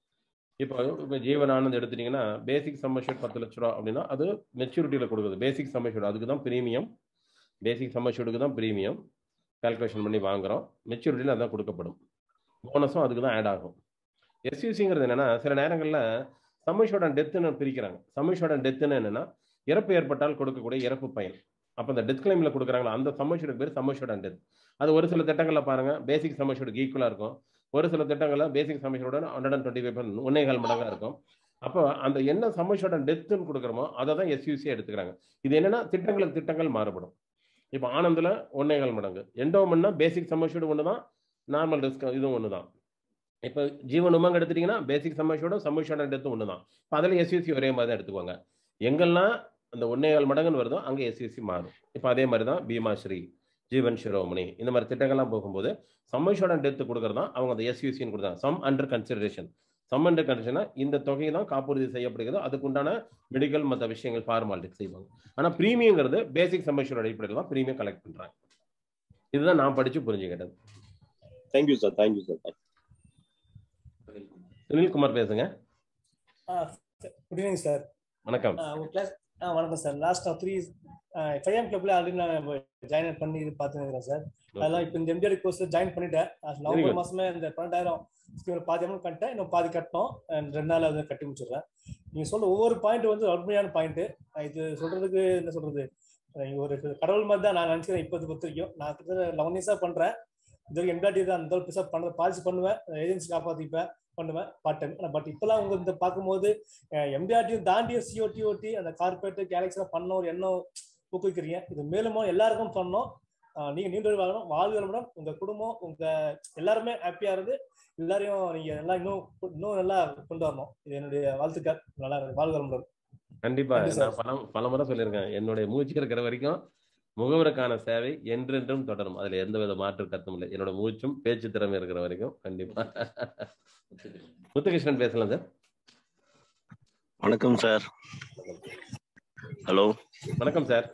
இப்போ இப்போ ஜீவனானந்த் எடுத்துட்டீங்கன்னா பேசிக் சம்மர்ஷூட் பத்து லட்ச ரூபா அப்படின்னா அது மெச்சூரிட்டியில் கொடுக்குது பேசிக் சம்மர்ஷூட் அதுக்கு தான் ப்ரீமியம் பேசிக் சம்மர்ஷூட்டுக்கு தான் ப்ரீமியம் கால்குலேஷன் பண்ணி வாங்குறோம் மெச்சூரிட்டியில் அதான் கொடுக்கப்படும் போனஸும் அதுக்கு தான் ஆட் ஆகும் எஸ்யூசிங்கிறது என்னன்னா சில நேரங்களில் சம்மர்ஷோட டெத்துன்னு பிரிக்கிறாங்க சம்மர்ஷோட டெத்துன்னு என்னன்னா இறப்பு ஏற்பட்டால் கொடுக்கக்கூடிய இறப்பு பயன் அப்போ இந்த டெத் கிளைமில் கொடுக்குறாங்களா அந்த சம்மர்ஷோட பேர் சம்மர்ஷோட டெத் அது ஒரு சில திட்டங்களில் பாருங்க பேசிக் சம்மர்ஷோடுக்கு ஈக்குவலாக இருக்கும் ஒரு சில திட்டங்களில் பேசிக் சம்மர்ஷோட ஹண்ட்ரட் அண்ட் டுவெண்ட்டி ஃபைவ் ஒன்னே கால் மடங்காக இருக்கும் அப்போ அந்த என்ன சம்மர்ஷோட டெத்துன்னு கொடுக்குறோமோ அதை தான் எஸ்யூசி எடுத்துக்கிறாங்க இது என்னன்னா திட்டங்களுக்கு திட்டங்கள் மாறுபடும் இப்போ ஆனந்தில் ஒன்னே கால் மடங்கு எண்டோமென்னா பேசிக் சம்மர்ஷோடு ஒன்று தான் நார்மல் ரிஸ்க் இதுவும் ஒன்று தான் இப்போ ஜீவன் உமங்க எடுத்துட்டீங்கன்னா பேசிக் சம்மர்ஷோட சம்மர்ஷோட டெத்தும் ஒன்று தான் இப்போ அதில் எஸ்யூசி ஒரே மாதிரி தான் எடுத்துக்குவாங்க எங்கெல்லாம் அந்த ஒன்னே கால் மடங்குன்னு வருதோ அங்கே எஸ்யூசி மாறும் இப்போ அதே மாதிரி தான் பீமாஸ்ரீ ஜீவன் சிரோமணி இந்த மாதிரி திட்டங்கள்லாம் போகும்போது சம்மர்ஷோட டெத்து கொடுக்குறது தான் அவங்க அந்த எஸ்யூசின்னு கொடுத்தாங்க sum under consideration sum under consideration இந்த தொகை தான் காப்புறுதி செய்யப்படுகிறது அதுக்குண்டான மெடிக்கல் மற்ற விஷயங்கள் ஃபார்மாலிட்டி செய்வாங்க ஆனால் ப்ரீமியங்கிறது பேசிக் சம்மர்ஷோட அடிப்படையில் தான் ப்ரீமியம் கலெக்ட் பண்ணுறாங்க இதுதான் நான் படித்து புரிஞ்சுக்கிட்டது thank you sir thank you sir Sunilkumar பேசுங்க குட் ஈவினிங் சார் வணக்கம் உங்க கிளாஸ் ஆ வணக்கம் sir last three five M கிளப்ல ஆல்ரெடி நான் ஜாயின் பண்ணி பார்த்துருக்கிறேன் சார் அதெல்லாம் இப்போ இந்த எம்டிஆர் கோர்ஸ் ஜாயின் பண்ணிட்டேன் அது Very நவம்பர் good. மாசமே இந்த பன்னெண்டாயிரம் ஸ்கீம் பாதி அமௌண்ட் கட்டிட்டேன் இன்னும் பாதி கட்டணும் and ரெண்டு நாள் வந்து கட்டி முடிச்சிடுறேன் நீங்க சொல்ற ஒவ்வொரு பாயிண்ட் வந்து அருமையான பாயிண்ட் இது சொல்றதுக்கு என்ன சொல்றது அஹ் ஒரு கடவுள் மாதிரி தான் நான் நினைக்கிறேன் இப்போது பொறுத்த வரைக்கும் நான் கிட்டத்தட்ட லெவன் இயர்ஸா பண்றேன் இது வரைக்கும் எம்டிஆர்டி தான் அந்த பெருசாக பண்ண பாலிசி பண்ணுவேன் ஏஜென்சி காப்பாற்றிப்பேன் பண்ணுவேன் பார்ட் டைம் பட் இப்பெல்லாம் உங்க இந்த பார்க்கும்போது எம்டிஆர்டியும் தாண்டிய சிஓடிஓடி அந்த கார்பரேட் கேலக்ஸிலாம் பண்ண ஒரு எண்ணம் ஊக்குவிக்கிறீங்க இது மேலும் எல்லாருக்கும் பண்ணோம் ஆஹ் நீங்க நீண்ட வாழணும் வாழ்வு மேடம் உங்க குடும்பம் உங்க எல்லாருமே ஹாப்பியா இருந்து எல்லாரையும் நீங்க எல்லாம் இன்னும் இன்னும் நல்லா கொண்டு வரணும் இது என்னுடைய வாழ்த்துக்கள் நல்லா இருக்கு வாழ்வு மேடம் கண்டிப்பா நன்றி சார். நான் பல பல முறை சொல்லியிருக்கேன் என்னுடைய மூச்சு இருக்கிற வரைக்கும் முகவருக்கான சேவை என்றென்றும் தொடரும் அதுல எந்த வித மாற்று கருத்தும் இல்லை என்னோட மூச்சும் பேச்சு திறமை இருக்கிற வரைக்கும் கண்டிப்பா முத்துகிருஷ்ணன் பேசலாம் சார் வணக்கம் சார் ஹலோ வணக்கம் சார்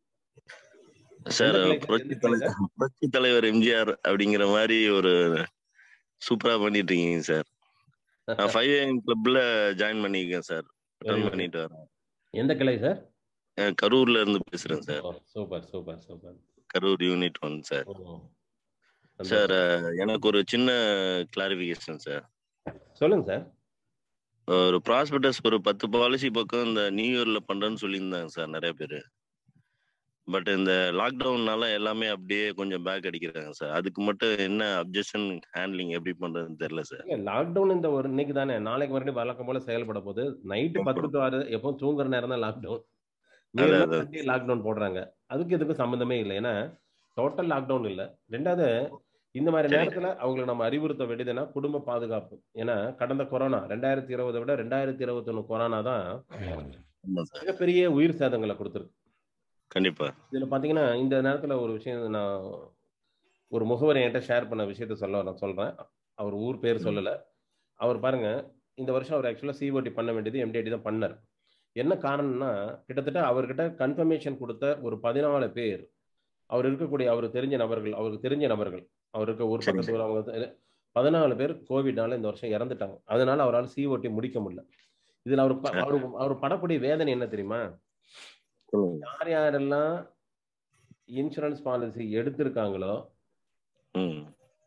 சார் எந்த கிளை- புரட்சி எந்த கிளை தலைவர் புரட்சி தலைவர் எம்ஜிஆர் அப்படிங்கிற மாதிரி ஒரு சூப்பரா பண்ணிட்டு இருக்கீங்க சார் நான் ஃபைவ் ஏஎம் கிளப்ல ஜாயின் பண்ணியிருக்கேன் சார் Very அட்டன் good. பண்ணிட்டு வரேன் எந்த கிளை சார் அஹ் கரூர்ல இருந்து பேசுறேன் sir super super super Karur unit one sir sir அஹ், எனக்கு ஒரு சின்ன கிளாரிபிகேஷன் சார் சொல்லுங்க சார் ஒரு ப்ராஸ்பெக்டஸ் ஒரு பத்து பாலிசி பக்கம் இந்த நியூ இயர்ல பண்றேன்னு சொல்லியிருந்தாங்க சார் நிறைய பேர் பட் இந்த லாக்டவுன்னால எல்லாமே அப்படியே கொஞ்சம் பேக் அடிக்கிறாங்க சார் அதுக்கு மட்டும் என்ன அப்ஜெக்ஷன் ஹேண்ட்லிங் எப்படி பண்றதுன்னு தெரியல சார் லாக்டவுன் இந்த ஒரு இன்னைக்கு தானே நாளைக்கு மறுபடியும் வழக்கம் போல செயல்பட போகுது நைட்டு பத்து டு ஆறு எப்பவும் தூங்குற நேரம் தான் லாக்டவுன் அதான், அதான். லாக்டவுன் போடுறாங்க அதுக்கு இதுக்கும் சம்மந்தமே இல்லை ஏன்னா டோட்டல் லாக்டவுன் இல்லை ரெண்டாவது இந்த மாதிரி சரி. நேரத்துல அவங்களுக்கு நம்ம அறிவுறுத்த வேண்டியதுன்னா குடும்ப பாதுகாப்பு ஏன்னா கடந்த கொரோனா ரெண்டாயிரத்தி இருபதை விட ரெண்டாயிரத்தி இருபத்தொன்னு கொரோனா தான் ஆமா சார் மிகப்பெரிய உயிர் சேதங்களை கொடுத்துருக்கு கண்டிப்பா இதுல பாத்தீங்கன்னா இந்த நேரத்துல ஒரு விஷயம் நான் ஒரு முகவர் என்கிட்ட ஷேர் பண்ண விஷயத்த சொல்ல நான் சொல்றேன் அவர் ஊர் பேர் சொல்லல அவர் பாருங்க இந்த வருஷம் அவர் ஆக்சுவலா சிஓடி பண்ண வேண்டியது எம்டிஐடி தான் பண்ணார் என்ன காரணம்னா கிட்டத்தட்ட அவர்கிட்ட கன்ஃபர்மேஷன் கொடுத்த ஒரு பதினாலு பேர் அவர் இருக்கக்கூடிய அவர் தெரிஞ்ச நபர்கள் அவருக்கு தெரிஞ்ச நபர்கள் அவர் இருக்க ஊர் சரி. பக்கத்து ஊர் அவங்க தெ- பதினாலு பேர் கோவிட்னால இந்த வருஷம் இறந்துட்டாங்க அதனால அவரால் சிஓடி முடிக்க முடியல இதுல அவர் ப- அவர் அவர் படக்கூடிய வேதனை என்ன தெரியுமா சொல்லுங்க யார் யாரெல்லாம் இன்சூரன்ஸ் பாலிசி எடுத்திருக்காங்களோ ம்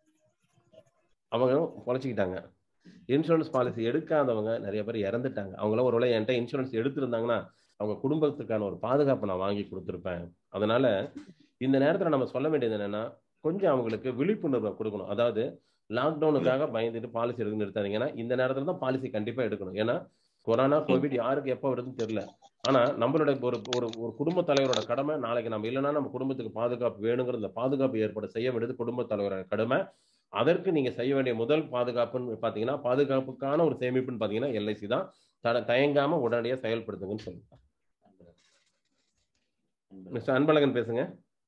அவங்க பொழைச்சிக்கிட்டாங்க இன்சூரன்ஸ் பாலிசி எடுக்காதவங்க நிறைய பேர் இறந்துட்டாங்க அவங்களாம் ஒருவேளை என்கிட்ட இன்சூரன்ஸ் எடுத்திருந்தாங்கன்னா அவங்க குடும்பத்துக்கான ஒரு பாதுகாப்பு நான் வாங்கி கொடுத்துருப்பேன் அதனால இந்த நேரத்துல நம்ம சொல்ல வேண்டியது என்னன்னா கொஞ்சம் அவங்களுக்கு விழிப்புணர்வை கொடுக்கணும் அதாவது லாக்டவுனுக்காக பயந்துட்டு பாலிசி எடுக்க நிறுத்தாதீங்கன்னா இந்த நேரத்துல தான் பாலிசி கண்டிப்பா எடுக்கணும் ஏன்னா கொரோனா கோவிட் யாருக்கு எப்போ வருதுன்னு தெரியல ஆனா நம்மளோட ஒரு ஒரு ஒரு குடும்ப தலைவரோட கடமை நாளைக்கு நம்ம இல்லைன்னா நம்ம குடும்பத்துக்கு பாதுகாப்பு வேணுங்கிற இந்த பாதுகாப்பு ஏற்பட செய்ய வேண்டியது குடும்ப தலைவரோட கடமை அதற்கு நீங்க செய்ய வேண்டிய முதல் பாதுகாப்புன்னு பாத்தீங்கன்னா பாதுகாப்புக்கான ஒரு சேமிப்புன்னு பாத்தீங்கன்னா எல்ஐசி தான் தட- தயங்காம உடனடியா செயல்படுத்துங்கன்னு சொல்லுங்க மிஸ்டர் அன்பழகன் பேசுங்க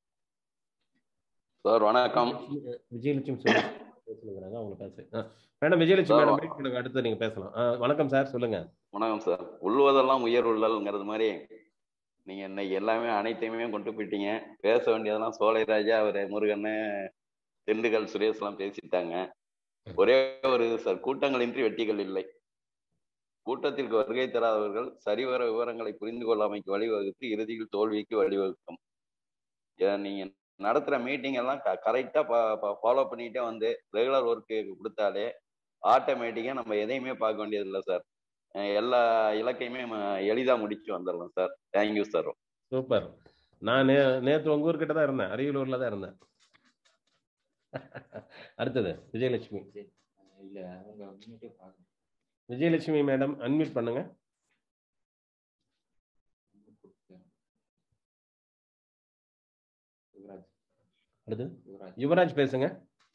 சார் வணக்கம் விஜயலட்சுமி சொல்லு பேசுங்கிறாங்க அவங்க பேச madam Vijayalakshmi Sir, madam wait பண்ணுங்க அடுத்து நீங்க பேசலாம் ஆ, வணக்கம் சார் சொல்லுங்க வணக்கம் சார் உள்ளுவதெல்லாம் உயர் உள்ளல்ங்கிறது மாதிரி நீங்க இன்னைக்கு எல்லாமே அனைத்தையுமே கொண்டு போயிட்டீங்க பேச வேண்டியதெல்லாம் சோலைராஜா அவரு முருகன் திண்டுக்கல் சுரேஷ் எல்லாம் பேசிட்டாங்க ஒரே ஒரு இது சார் கூட்டங்களின்றி வெட்டிகள் இல்லை கூட்டத்திற்கு வருகை தராதவர்கள் சரிவர விவரங்களை புரிந்து கொள்ளாமைக்கு வழிவகுத்து இறுதியில் தோல்விக்கு வழிவகுக்கும் இதை நீங்க நடத்துற மீட்டிங் எல்லாம் கரெக்டா ஃபாலோ பண்ணிட்டே வந்து ரெகுலர் ஒர்க்கு கொடுத்தாலே ஆட்டோமேட்டிக்கா நம்ம எதையுமே பார்க்க வேண்டியது இல்லை சார் அஹ் எல்லா இலக்கையுமே நம்ம எளிதா முடிச்சு வந்துடலாம் சார் தேங்க்யூ சார் சூப்பர் நான் நே நேத்து உங்க ஊர்கிட்ட தான் இருந்தேன் அரியலூர்ல தான் இருந்தேன் அடுத்தது விஜயலட்சுமி இல்ல அவங்க முன்னாடியே பார்க்கணும் விஜயலட்சுமி மேடம் அன்மியூட் பண்ணுங்க யுவராஜ் அடுத்து யுவராஜ் யுவராஜ் பேசுங்க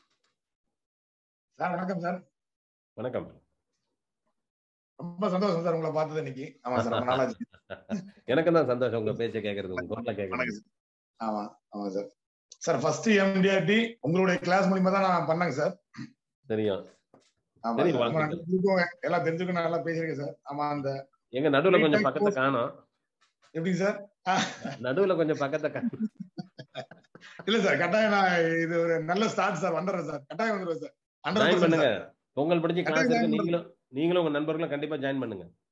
சார் வணக்கம் சார் வணக்கம் ரொம்ப சந்தோஷம் சார் உங்களை பார்த்தது இன்னைக்கு ஆமா சார் ரொம்ப நாளாச்சு எனக்கு தான் சந்தோஷம் உங்க பேச்சை கேட்கறது உங்க குரலை கேட்கறது வணக்கம் சார். ஆமா ஆமா சார் சார் ஃபர்ஸ்ட் எம்டிஆர்டி உங்களுடைய கிளாஸ் மூலியமா தான் நான் பண்ணேங்க சார் தெரியும் ஆமா தெரியும், சார். ரொம்ப வாழ்த்துக்கள். நல்லா தெரிஞ்சுக்கோங்க. எல்லாம் தெரிஞ்சுக்கணும் நல்லா பேசிருக்கேன் சார் ஆமா அந்த எங்க நடுவுல கொஞ்சம் Feedback பக்கத்தை post- காணோம் எப்படிங்க சார் ஆ, நடுவுல கொஞ்சம் பக்கத்தை காணோம் இல்ல சார் கட்டாயம் நான் இது ஒரு நல்ல ஸ்டார்ட் சார் வந்துடுறேன் சார் கட்டாயம் வந்துடுவேன் சார் ஜாயின் 100% பண்ணுங்க சார். பொங்கல் படிச்சு கிளாஸ் கட்டாயம் இருக்கு join நீங்களும் நீங்களும் உங்க நண்பர்களும் கண்டிப்பா ஜாயின் பண்ணுங்க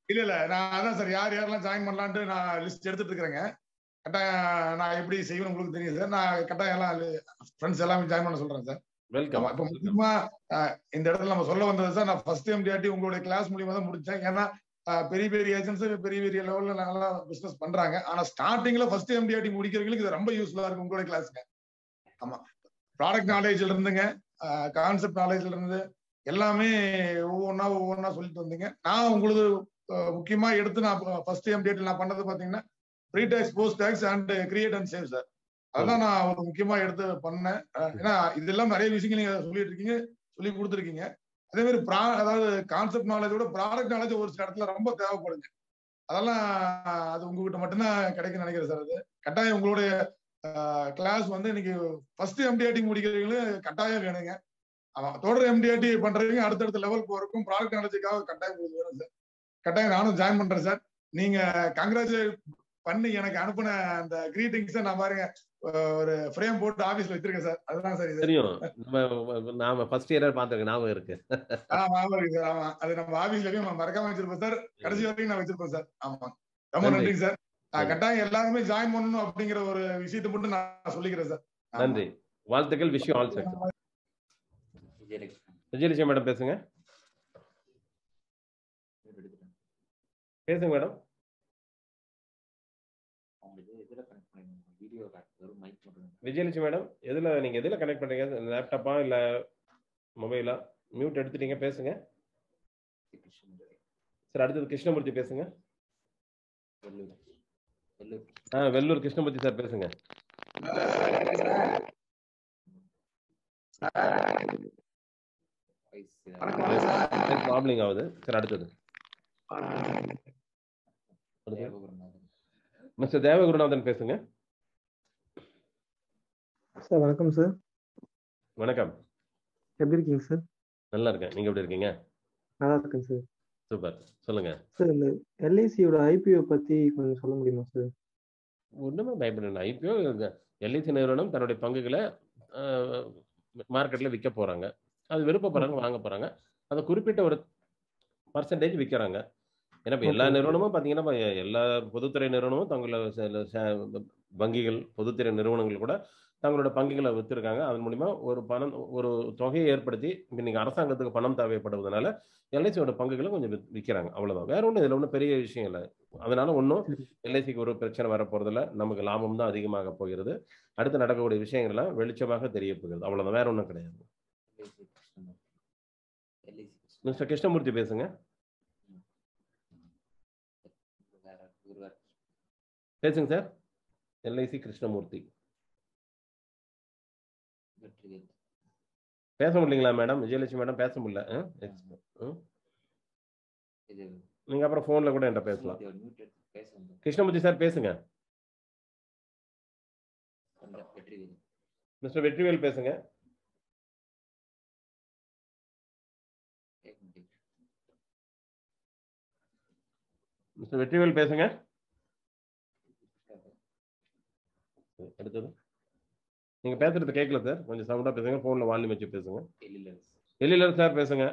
இல்ல இல்ல நான் அதான் சார் யார் யாரெல்லாம் ஜாயின் பண்ணலான்ட்டு நான் லிஸ்ட் எடுத்துட்டு இருக்கிறேங்க கட்டாயம் நான் எப்படி செய்வேன் உங்களுக்கு தெரியும் சார் நான் கட்டாயம் எல்லாம் ஃப்ரெண்ட்ஸ் எல்லாமே ஜாயின் பண்ண சொல்றேன் சார் வெல்கம் ஆமா இப்ப முக்கியமா அஹ், இந்த இடத்துல நம்ம சொல்ல வந்தது சார் நான் ஃபர்ஸ்ட் எம்டிஆர்டி உங்களுடைய கிளாஸ் மூலியமா தான் முடிச்சேன் ஏன்னா அஹ், பெரிய பெரிய ஏஜென்ட்ஸ் பெரிய பெரிய லெவல்ல நல்லா பிசினஸ் பண்றாங்க ஆனா ஸ்டார்டிங்ல ஃபர்ஸ்ட் எம்டிஆர்டி முடிக்கிறவங்களுக்கு இது ரொம்ப யூஸ்ஃபுல்லா இருக்கும் உங்களுடைய கிளாஸ்ங்க ஆமா ப்ராடக்ட் நாலேஜ்ல இருந்துங்க கான்செப்ட் நாலேஜ்ல இருந்து எல்லாமே ஒவ்வொன்றா ஒவ்வொன்றா சொல்லிட்டு வந்தீங்க நான் உங்களுக்கு அஹ், முக்கியமா எடுத்து நான் ஃபர்ஸ்ட் எம்டிஆர்டி நான் பண்ணது பாத்தீங்கன்னா pre tax post tax and create and save sir அதான் நான் ஒரு முக்கியமா எடுத்து பண்ணேன் அஹ் ஏன்னா இதெல்லாம் நிறைய விஷயங்கள் நீங்க சொல்லிட்டு இருக்கீங்க சொல்லி கொடுத்துருக்கீங்க அதே மாதிரி ப்ரா அதாவது கான்செப்ட் நாலேஜோட ப்ராடக்ட் நாலேஜ் ஒரு சில இடத்துல ரொம்ப தேவைப்படுங்க அதெல்லாம் அது உங்ககிட்ட மட்டும்தான் கிடைக்கும்னு நினைக்கிறேன் சார் அது கட்டாயம் உங்களுடைய கிளாஸ் வந்து இன்னைக்கு ஃபர்ஸ்ட் எம்டிஆர்டி முடிக்கிறவங்களும் கட்டாயம் வேணுங்க ஆமா தொடர் எம்டிஆர்டி பண்றவங்க அடுத்தடுத்த லெவல் போறதுக்கும் ப்ராடக்ட் நாலேஜுக்காக கட்டாயம் உங்களுக்கு வேணும் சார் கட்டாயம் நானும் ஜாயின் பண்றேன் சார் நீங்க கங்க்ராச்சுலேட் பண்ணி எனக்கு அனுப்பின அந்த கிரீட்டிங்ஸை நான் பாருங்க அஹ் ஒரு ஃப்ரேம் போட்டு ஆபீஸ்ல வச்சிருக்கேன் சார் அதுதான் சார் இது தெரியும் நம்ம நாம ஃபர்ஸ்ட் இயர் பார்த்துருக்கேன் ஞாபகம் இருக்கு ஆமா ஆமா இருக்கு சார் ஆமா அது நம்ம ஆபீஸ்ல போய் நம்ம மறக்காம வச்சிருப்போம் சார் கடைசி வரைக்கும் நான் வச்சிருப்பேன் சார் ஆமா ரொம்ப நன்றி. நன்றிங்க சார் அஹ் நன்றி. கட்டாயம் எல்லாருமே ஜாயின் பண்ணணும் அப்படிங்கிற ஒரு விஷயத்தை மட்டும் நான் சொல்லிக்கிறேன் சார் ஆமா. நன்றி வாழ்த்துக்கள் wish all success Vijayalakshmi madam பேசுங்க பேசுங்க மேடம் விஜயலட்சுமி மேடம் எதுல நீங்க எதுல கனெக்ட் பண்றீங்க லேப்டாப்பா இல்ல மொபைலா மியூட் எடுத்துட்டீங்க பேசுங்க சார் அடுத்தது கிருஷ்ணமூர்த்தி பேசுங்க ஆ வெள்ளூர் கிருஷ்ணமூர்த்தி சார் பேசுங்க ப்ராப்ளிங் ஆகுது சார் அடுத்தது மிஸ்டர் தேவகுருநாதன் பேசுங்க சார் வணக்கம் சார் வணக்கம் எப்படி இருக்கீங்க சார் நல்லா இருக்கேன் நீங்க எப்படி இருக்கீங்க நல்லா இருக்கேன் சார் சூப்பர் சொல்லுங்க சார் இந்த எல்ஐசியோட ஐபிஓ பத்தி கொஞ்சம் சொல்ல முடியுமா சார் ஒண்ணுமே பயப்படணும் ஐபிஓ எல்ஐசி நிறுவனம் தன்னுடைய பங்குகளை மார்க்கெட்ல விற்க போறாங்க அது விருப்பப்படுறாங்க வாங்க போறாங்க அதை குறிப்பிட்ட ஒரு பர்சன்டேஜ் விற்கிறாங்க ஏன்னா இப்போ எல்லா Okay. நிறுவனமும் பார்த்தீங்கன்னா இப்ப எல்லா பொதுத்துறை நிறுவனமும் தங்களோட சில ச- வங்கிகள் பொதுத்துறை நிறுவனங்கள் கூட தங்களோட பங்குகளை வித்திருக்காங்க அதன் மூலிமா ஒரு பணம் ஒரு தொகையை ஏற்படுத்தி இப்போ நீங்கள் அரசாங்கத்துக்கு பணம் தேவைப்படுவதனால எல்ஐசியோட பங்குகளை கொஞ்சம் வித்- விற்கிறாங்க அவ்வளவுதான் வேற ஒன்றும் இதில் ஒன்றும் பெரிய விஷயம் இல்லை அதனால ஒன்றும் எல்ஐசிக்கு ஒரு பிரச்சனை வரப்போறதில்ல நமக்கு லாபம் தான் அதிகமாக போகிறது அடுத்து நடக்கக்கூடிய விஷயங்கள்லாம் வெளிச்சமாக தெரிய போகிறது அவ்வளவுதான் வேற ஒன்றும் கிடையாது மிஸ்டர் கிருஷ்ணமூர்த்தி பேசுங்க பேசுங்க சார் எல்ஐசி கிருஷ்ணமூர்த்தி பேச முடியலங்களா மேடம் விஜயலட்சுமி மேடம் பேச முடியல ஆ? ஆ? நீங்க அப்புறம் போன்ல கூட என்கிட்ட பேசலாம் கிருஷ்ணமூர்த்தி சார் பேசுங்க மிஸ்டர் வெற்றிவேல் பேசுங்க மிஸ்டர் வெற்றிவேல் பேசுங்க சரி, அடுத்தது நீங்க பேசுறது கேட்கல சார் கொஞ்சம் சவுண்டா பேசுங்க போன்ல வால்யூம் வச்சு பேசுங்க எழிலர் சார் பேசுங்க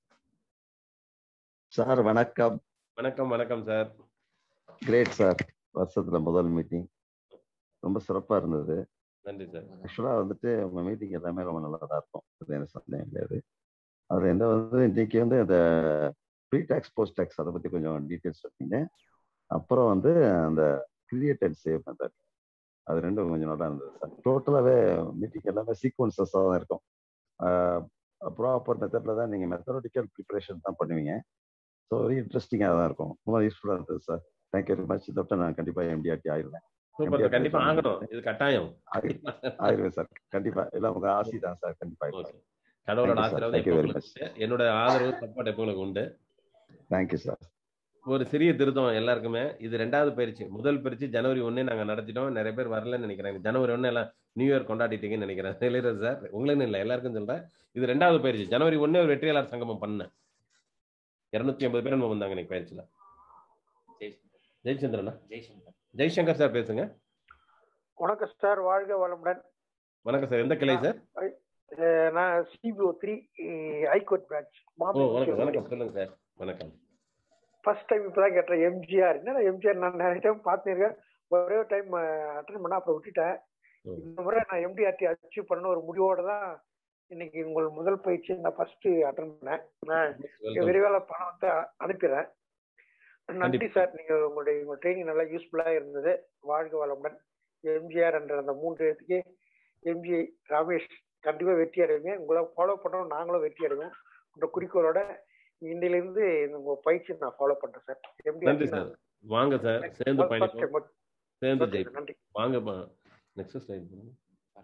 சார் வணக்கம் வணக்கம் வணக்கம் சார் கிரேட் சார் வருஷத்துல முதல் மீட்டிங் ரொம்ப சிறப்பா இருந்தது நன்றி சார் ஆக்சுவலா வந்துட்டு உங்க மீட்டிங் எல்லாமே ரொம்ப நல்லா தான் இருக்கும் அது எனக்கு சந்தேகம் கிடையாது அதுல எந்த வந்து இன்னைக்கு வந்து அந்த ப்ரீ டேக்ஸ் போஸ்ட் டேக்ஸ் அதை பத்தி கொஞ்சம் டீட்டெயில்ஸ் சொன்னீங்க அப்புறம் வந்து அந்த கிரியேட் அண்ட் சேவ் மெத்தட் அது ரெண்டும் கொஞ்சம் நல்லா இருந்தது சார் டோட்டலாகவே மீட்டிங் எல்லாமே சீக்வன்சஸாக தான் இருக்கும் ப்ராப்பர் மெத்தடில் தான் நீங்கள் மெத்தடாட்டிக்கல் ப்ரிப்பரேஷன் தான் பண்ணுவீங்க ஸோ வெரி இன்ட்ரெஸ்டிங்காக தான் இருக்கும் ரொம்ப யூஸ்ஃபுல்லாக இருந்தது சார் தேங்க்யூ வெரி மச் இதோட நான் கண்டிப்பாக எம்டிஆர்டி ஆயிடுவேன் சூப்பர் சார் கண்டிப்பா ஆகணும் இது கட்டாயம் ஆயிடுவேன் சார் கண்டிப்பா எல்லாம் உங்க ஆசி தான் சார் கண்டிப்பா ஓகே கடவுளோட Thank you, sir. ஆசீர்வாதம் Thank you எப்போ very உங்களுக்கு உண்டு. என்னோட ஆதரவு சப்போர்ட் எப்போ உங்களுக்கு உண்டு தேங்க்யூ சார் ஒரு சிறிய திருத்தம் எல்லாருக்குமே இது ரெண்டாவது பயிற்சி முதல் பயிற்சி ஜனவரி ஒண்ணே நாங்க நடத்திட்டோம் நிறைய பேர் வரலன்னு நினைக்கிறேன் ஜனவரி ஒண்ணு எல்லாம் நியூ இயர் கொண்டாடிட்டீங்கன்னு நினைக்கிறேன் இளையராஜ் சார் உங்களுக்கு இல்லை எல்லாருக்கும் சொல்றேன் இது ரெண்டாவது பயிற்சி ஜனவரி ஒண்ணே ஒரு வெற்றியாளர் சங்கமம் பண்ணேன் இருநூத்தி ஐம்பது பேர் நம்ம வந்தாங்க இன்னைக்கு பயிற்சியில ஜெயச்சந்திரனா ஜெய்சங்கர் சார் பேசுங்க வணக்கம் சார் வாழ்க வளமுடன் வணக்கம் சார் எந்த கிளை சார் அஹ் நான் சிபிஓ த்ரீ ஹைகோர்ட் பிரான்ச் ஓ வணக்கம் வணக்கம் சொல்லுங்க சார் வணக்கம் ஃபர்ஸ்ட் டைம் இப்பதான் கேட்டேன் எம்ஜிஆர் என்ன எம்ஜிஆர் நான் நிறைய டைம் பார்த்துருக்கேன் ஒரே டைம் அட்டன் பண்ண அப்புறம் விட்டுட்டேன் இந்த முறை நான் எம்டிஆர்டி அச்சீவ் பண்ண ஒரு முடிவோட தான் இன்னைக்கு உங்கள் முதல் பயிற்சி நான் ஃபர்ஸ்ட் அட்டன் பண்ணேன் நான் Welcome. விரைவாக பணம் வந்து அ- அனுப்பிடுறேன் நன்றி கண்டிப்பா. சார் நீங்க உங்களுடைய உங்க ட்ரைனிங் நல்லா யூஸ்ஃபுல்லா இருந்தது வாழ்க வளமுடன் எம்ஜிஆர் என்ற அந்த மூன்று இடத்துக்கு எம்ஜி ரமேஷ் கண்டிப்பா வெற்றி அடைவீங்க உங்களை ஃபாலோ பண்றோம் நாங்களும் வெற்றி அடைவோம் உங்க குறிக்கோளோட இன்னிலிருந்து உங்க பயிற்சி நான் ஃபாலோ பண்றேன் சார் நன்றி எம்டி சார் வாங்க சார் சேர்ந்து பயணிப்போம் சேர்ந்து Okay, ஜெயிப்போம் நன்றி. வாங்க நெக்ஸ்ட் ஸ்லைட் பண்ணுங்க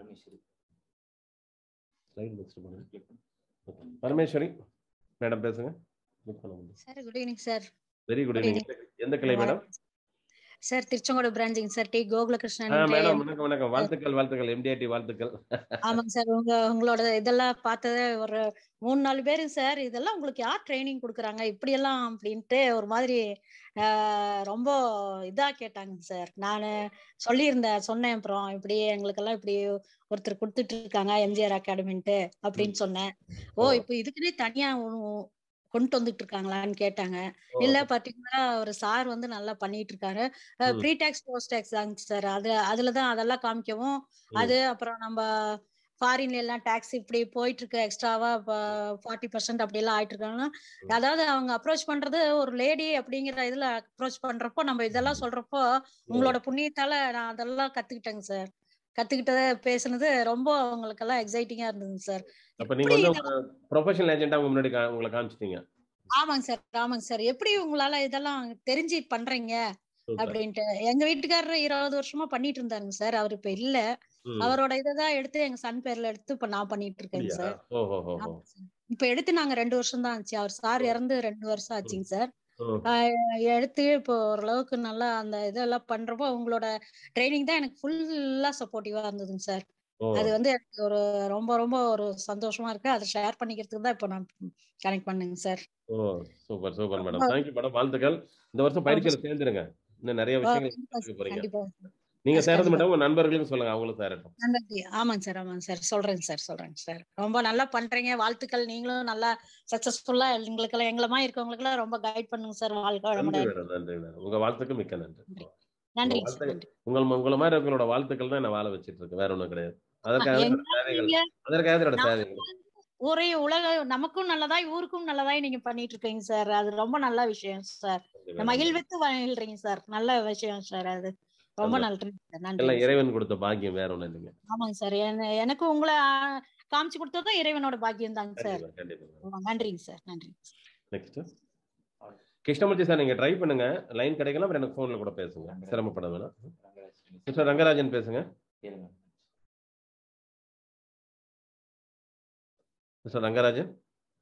ஸ்லைட் நெக்ஸ்ட் பண்ணுங்க Okay. பரமேஸ்வரி மேடம் பேசுங்க Click பண்ண முடியும் sir good evening sir very good Good evening எந்த கிளை மேடம் சார் திருச்செங்கோடு பிரான்ச்சிங் சார் டி கோகுலகிருஷ்ணன் ஆ மேடம் எம்- வணக்கம் வணக்கம் வாழ்த்துக்கள் வாழ்த்துக்கள் எம்டிஆர்டி வாழ்த்துக்கள் ஆமாங்க சார் உங்க உங்களோட இதெல்லாம் பார்த்தது ஒரு மூணு நாலு பேரு சார் இதெல்லாம் உங்களுக்கு யார் ட்ரைனிங் கொடுக்குறாங்க இப்படி எல்லாம் அப்படின்ட்டு ஒரு மாதிரி ஆஹ், ரொம்ப இதா கேட்டாங்க சார் நான் சொல்லியிருந்தேன் சொன்னேன் அப்புறம் இப்படி எங்களுக்கெல்லாம் இப்படி ஒருத்தர் கொடுத்துட்டு இருக்காங்க எம்ஜிஆர் அகாடமின்ட்டு அப்படின்னு சொன்னேன் ஓ இப்போ இதுக்குன்னே தனியா ஒ- கொண்டு வந்துட்டு இருக்காங்களான்னு கேட்டாங்க ஓ. இல்ல பர்டிகுலரா ஒரு சார் வந்து நல்லா பண்ணிட்டு இருக்காரு ம். ப்ரீ டேக்ஸ் போஸ்ட் டேக்ஸ் தாங்க சார் அது அதுலதான் அதெல்லாம் காமிக்கவும் அது அப்புறம் நம்ம ஃபாரின்ல எல்லாம் டாக்ஸ் இப்படி போயிட்டு இருக்கு எக்ஸ்ட்ராவா ஃபார்ட்டி பர்சன்ட் அப்படி எல்லாம் ஆயிட்டு இருக்காங்கன்னா அதாவது அவங்க அப்ரோச் பண்றது ஒரு லேடி அப்படிங்கிற இதுல அப்ரோச் பண்றப்போ நம்ம இதெல்லாம் சொல்றப்போ உங்களோட புண்ணியத்தால நான் அதெல்லாம் கத்துக்கிட்டேங்க சார் கத்துக்கிட்டத பேசுனது ரொம்ப அவங்களுக்கெல்லாம் எக்ஸைட்டிங்கா இருந்ததுங்க சார் அப்ப நீங்க வந்து உங்க ப்ரொஃபஷனல் ஏஜென்ட்டா உங்க முன்னாடி கா- உங்களை காமிச்சிட்டீங்க ஆமாங்க சார் ஆமாங்க சார் எப்படி உங்களால இதெல்லாம் தெரிஞ்சு பண்றீங்க Super. அப்படின்ட்டு எங்க வீட்டுக்காரர் இருபது வருஷமா பண்ணிட்டு இருந்தாருங்க சார் அவர் இப்ப இல்ல ம். அவரோட இததான் எடுத்து எங்க சன் பேர்ல எடுத்து இப்ப நான் பண்ணிட்டு இருக்கேங்க அப்படியா சார் ஓஹோ ஹோ ஆமா சார். இப்ப எடுத்து நாங்க ரெண்டு வருஷம் தான் ஆச்சு அவர் சார் இறந்து ரெண்டு வருஷம் ஆச்சுங்க சார் ம். ஆஹ் எடுத்து இப்போ ஓரளவுக்கு நல்லா அந்த இதெல்லாம் பண்றப்போ உங்களோட ட்ரைனிங் தான் எனக்கு ஃபுல்லா சப்போர்ட்டிவா இருந்ததுங்க சார் ஓ அது வந்து எனக்கு ஒரு ரொம்ப ரொம்ப ஒரு சந்தோஷமா இருக்கு அதை ஷேர் பண்ணிக்கிறதுக்கு தான் இப்போ நான் கனெக்ட் பண்ணுங்க சார் ஓ சூப்பர் சூப்பர் மேடம் ரொம்ப- தேங்க்யூ மேடம் வாழ்த்துக்கள் இந்த வருஷம் பயிற்சியில சேர்ந்துருங்க இன்னும் நிறைய ஆ, விஷயங்கள் கண்டிப்பா கத்துக்க சார், போறீங்க கண்டிப்பா நீங்க Yes, சேரது கண்டிப்பா. மட்டும் உங்க நண்பர்களுக்கும் சொல்லுங்க அவங்களும் சேரட்டும் நன்றி ஆமாங்க சார் ஆமாங்க சார் சொல்றேங்க சார் சொல்றேங்க சார் ரொம்ப நல்லா பண்றீங்க வாழ்த்துக்கள் நீங்களும் நல்லா சக்சஸ்ஃபுல்லா எங்களுக்கெல்லாம் எங்களமா இருக்கவங்களுக்கெல்லாம் ரொம்ப கைட் பண்ணுங்க சார் வாழ்க்கை நன்றி வளமுடன் மேடம் நன்றி மேடம் உங்க வாழ்த்துக்கு மிக்க நன்றி உங்க நன்றிங்க சார் வாழ்த்துக்கள் உங்கள் உங்களை மாதிரி உங்களோட வாழ்த்துக்கள் தான் என்ன வாழ வச்சிட்டு இருக்கு வேற ஒண்ணும் கிடையாது அதற்காக என்னோட எங்களால தேவைகள் நீங்க அதற்காக என்னோட நான் தேவைகள் ஒரே உலக நமக்கும் நல்லதாய் ஊருக்கும் நல்லதாய் நீங்க பண்ணிட்டு இருக்கீங்க சார் அது ரொம்ப நல்ல விஷயம் சார் மேடம். மகிழ்வித்து மகிழ்றீங்க சார் நல்ல விஷயம் சார் அது ரொம்ப சந்தோஷம். நன்றி சார் எல்லாம் நன்றி இறைவன் கொடுத்த பாக்கியம் வேற ஒண்ணும் இல்லைங்க ஆமாங்க சார் என்ன- எனக்கு உங்களை ஆ, காமிச்சு கொடுத்ததும் இறைவனோட பாக்கியம் தாங்க சார் கண்டிப்பா கண்டிப்பா ஆமா, நன்றிங்க சார் நன்றி நெக்ஸ்ட் கிருஷ்ணமூர்த்தி சார் நீங்க ட்ரை பண்ணுங்க லைன் கிடைக்கலாம் அப்புறம் எனக்கு போன்ல கூட பேசுங்க சிரமப்பட வேணாம் மிஸ்டர் ரங்கராஜன் பேசுங்க மிஸ்டர் ரங்கராஜன்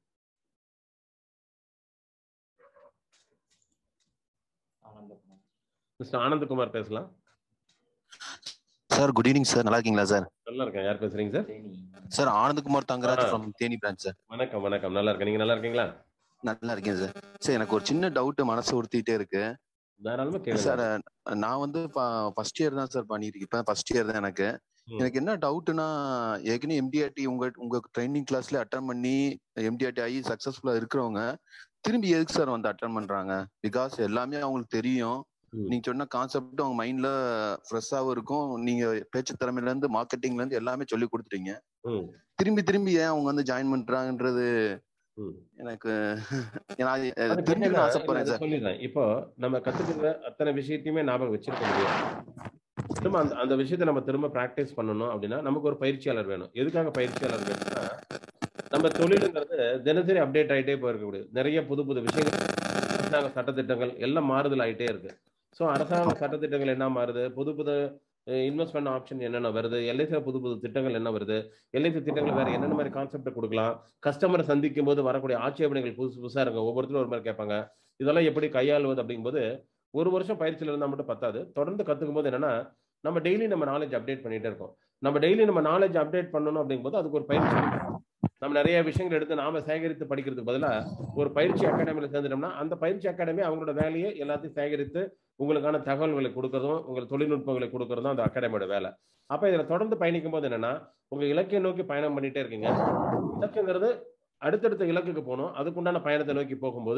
மிஸ்டர் ஆனந்தகுமார் பேசலாம் சார் குட் ஈவினிங் சார் நல்லா இருக்கீங்களா சார் நல்லா இருக்கேன் யார் பேசுறீங்க சார் சார் ஆனந்த்குமார் தங்கராஜ் ஆ. ஃப்ரம் தேனி பிரான்ச் சார் வணக்கம் வணக்கம் நல்லா இருக்கேன் நீங்க நல்லா இருக்கீங்களா நல்லா இருக்கேன் சார் சார் எனக்கு ஒரு சின்ன டவுட் மனசு உறுத்திட்டே இருக்கு தாராளமா கேளுங்க சார் நான் வந்து ஃபர்ஸ்ட் இயர் தான் சார் பண்ணிட்டு இருக்கேன் இப்போ ஃபர்ஸ்ட் இயர் தான் எனக்கு ம். எனக்கு என்ன டவுட்னா ஏற்கனவே எம்டிஆர்டி உங்க உங்க ட்ரைனிங் கிளாஸ்ல அட்டன் பண்ணி எம்டிஆர்டி ஆகி சக்சஸ்ஃபுல்லா இருக்கிறவங்க திரும்பி எதுக்கு சார் வந்து அட்டன் பண்றாங்க பிகாஸ் எல்லாமே அவங்களுக்கு தெரியும் நீங்க சொன்ன கான்செப்ட் அவங்க மைண்ட்ல ஃப்ரெஷ்ஷாவும் இருக்கும் நீங்க பேச்சு திறமையில இருந்து மார்க்கெட்டிங்ல இருந்து எல்லாமே சொல்லி கொடுத்துட்டீங்க ம். திரும்பி திரும்பி ஏன் அவங்க வந்து ஜாயின் பண்றாங்கன்றது எனக்கு நான் அது அதுக்கு தெரிஞ்சுக்கணும்னு என்னன்னா, ஆசைப்படுறேன் நான் சார் சொல்லிடுறேன் இப்போ நம்ம கத்துக்கிற அத்தனை விஷயத்தையுமே ஞாபகம் வச்சிருக்க முடியாது திரும்ப அந்த அந்த விஷயத்தை நம்ம திரும்ப பிராக்டிஸ் பண்ணணும் அப்படின்னா நமக்கு ஒரு பயிற்சியாளர் வேணும் எதுக்காக பயிற்சியாளர் வேணும்னா நம்ம தொழிலுங்கிறது தினசரி அப்டேட் ஆயிட்டே போயிருக்கக்கூடிய நிறைய புது புது விஷயங்கள் அரசாங்க சட்டத்திட்டங்கள் எல்லாம் மாறுதல் ஆயிட்டே இருக்கு ஸோ அரசாங்க சட்டத்திட்டங்கள் என்ன மாறுது புது புது இன்வெஸ்ட்மெண்ட் ஆப்ஷன் என்னென்ன வருது எல்ஐசியில் புது புது திட்டங்கள் என்ன வருது எல்ஐசி திட்டங்கள் வேற என்னென்ன மாதிரி கான்செப்ட் கொடுக்கலாம் கஸ்டமரை சந்திக்கும் போது வரக்கூடிய ஆட்சேபனைகள் புதுசு புதுசா இருக்கு ஒவ்வொருத்தரும் ஒரு மாதிரி கேட்பாங்க இதெல்லாம் எப்படி கையாளுவது அப்படிங்கும்போது ஒரு வருஷம் பயிற்சியில் இருந்தால் மட்டும் பத்தாது தொடர்ந்து கத்துக்கும் போது என்னன்னா நம்ம டெய்லி நம்ம நாலேஜ் அப்டேட் பண்ணிட்டே இருக்கோம் நம்ம டெய்லி நம்ம நாலேஜ் அப்டேட் பண்ணணும் அப்படிங்கும்போது அதுக்கு ஒரு பயிற்சி வேணும். நம்ம நிறைய விஷயங்கள் எடுத்து நாம சேகரித்து படிக்கிறதுக்கு பதிலா ஒரு பயிற்சி அகாடமியில் சேர்ந்துட்டோம்னா அந்த பயிற்சி அகாடமி அவங்களோட வேலையை எல்லாத்தையும் சேகரித்து உங்களுக்கான தகவல்களை கொடுக்கறதும் உங்கள் தொழில்நுட்பங்களை கொடுக்கறதும் அந்த அகாடமியோட வேலை அப்ப இதுல தொடர்ந்து பயணிக்கும் போது என்னன்னா உங்க இலக்கிய நோக்கி பயணம் பண்ணிட்டே இருக்கீங்க இலக்குங்கிறது அடுத்தடுத்த இலக்குக்கு போகணும் அதுக்குண்டான பயணத்தை நோக்கி போகும்போது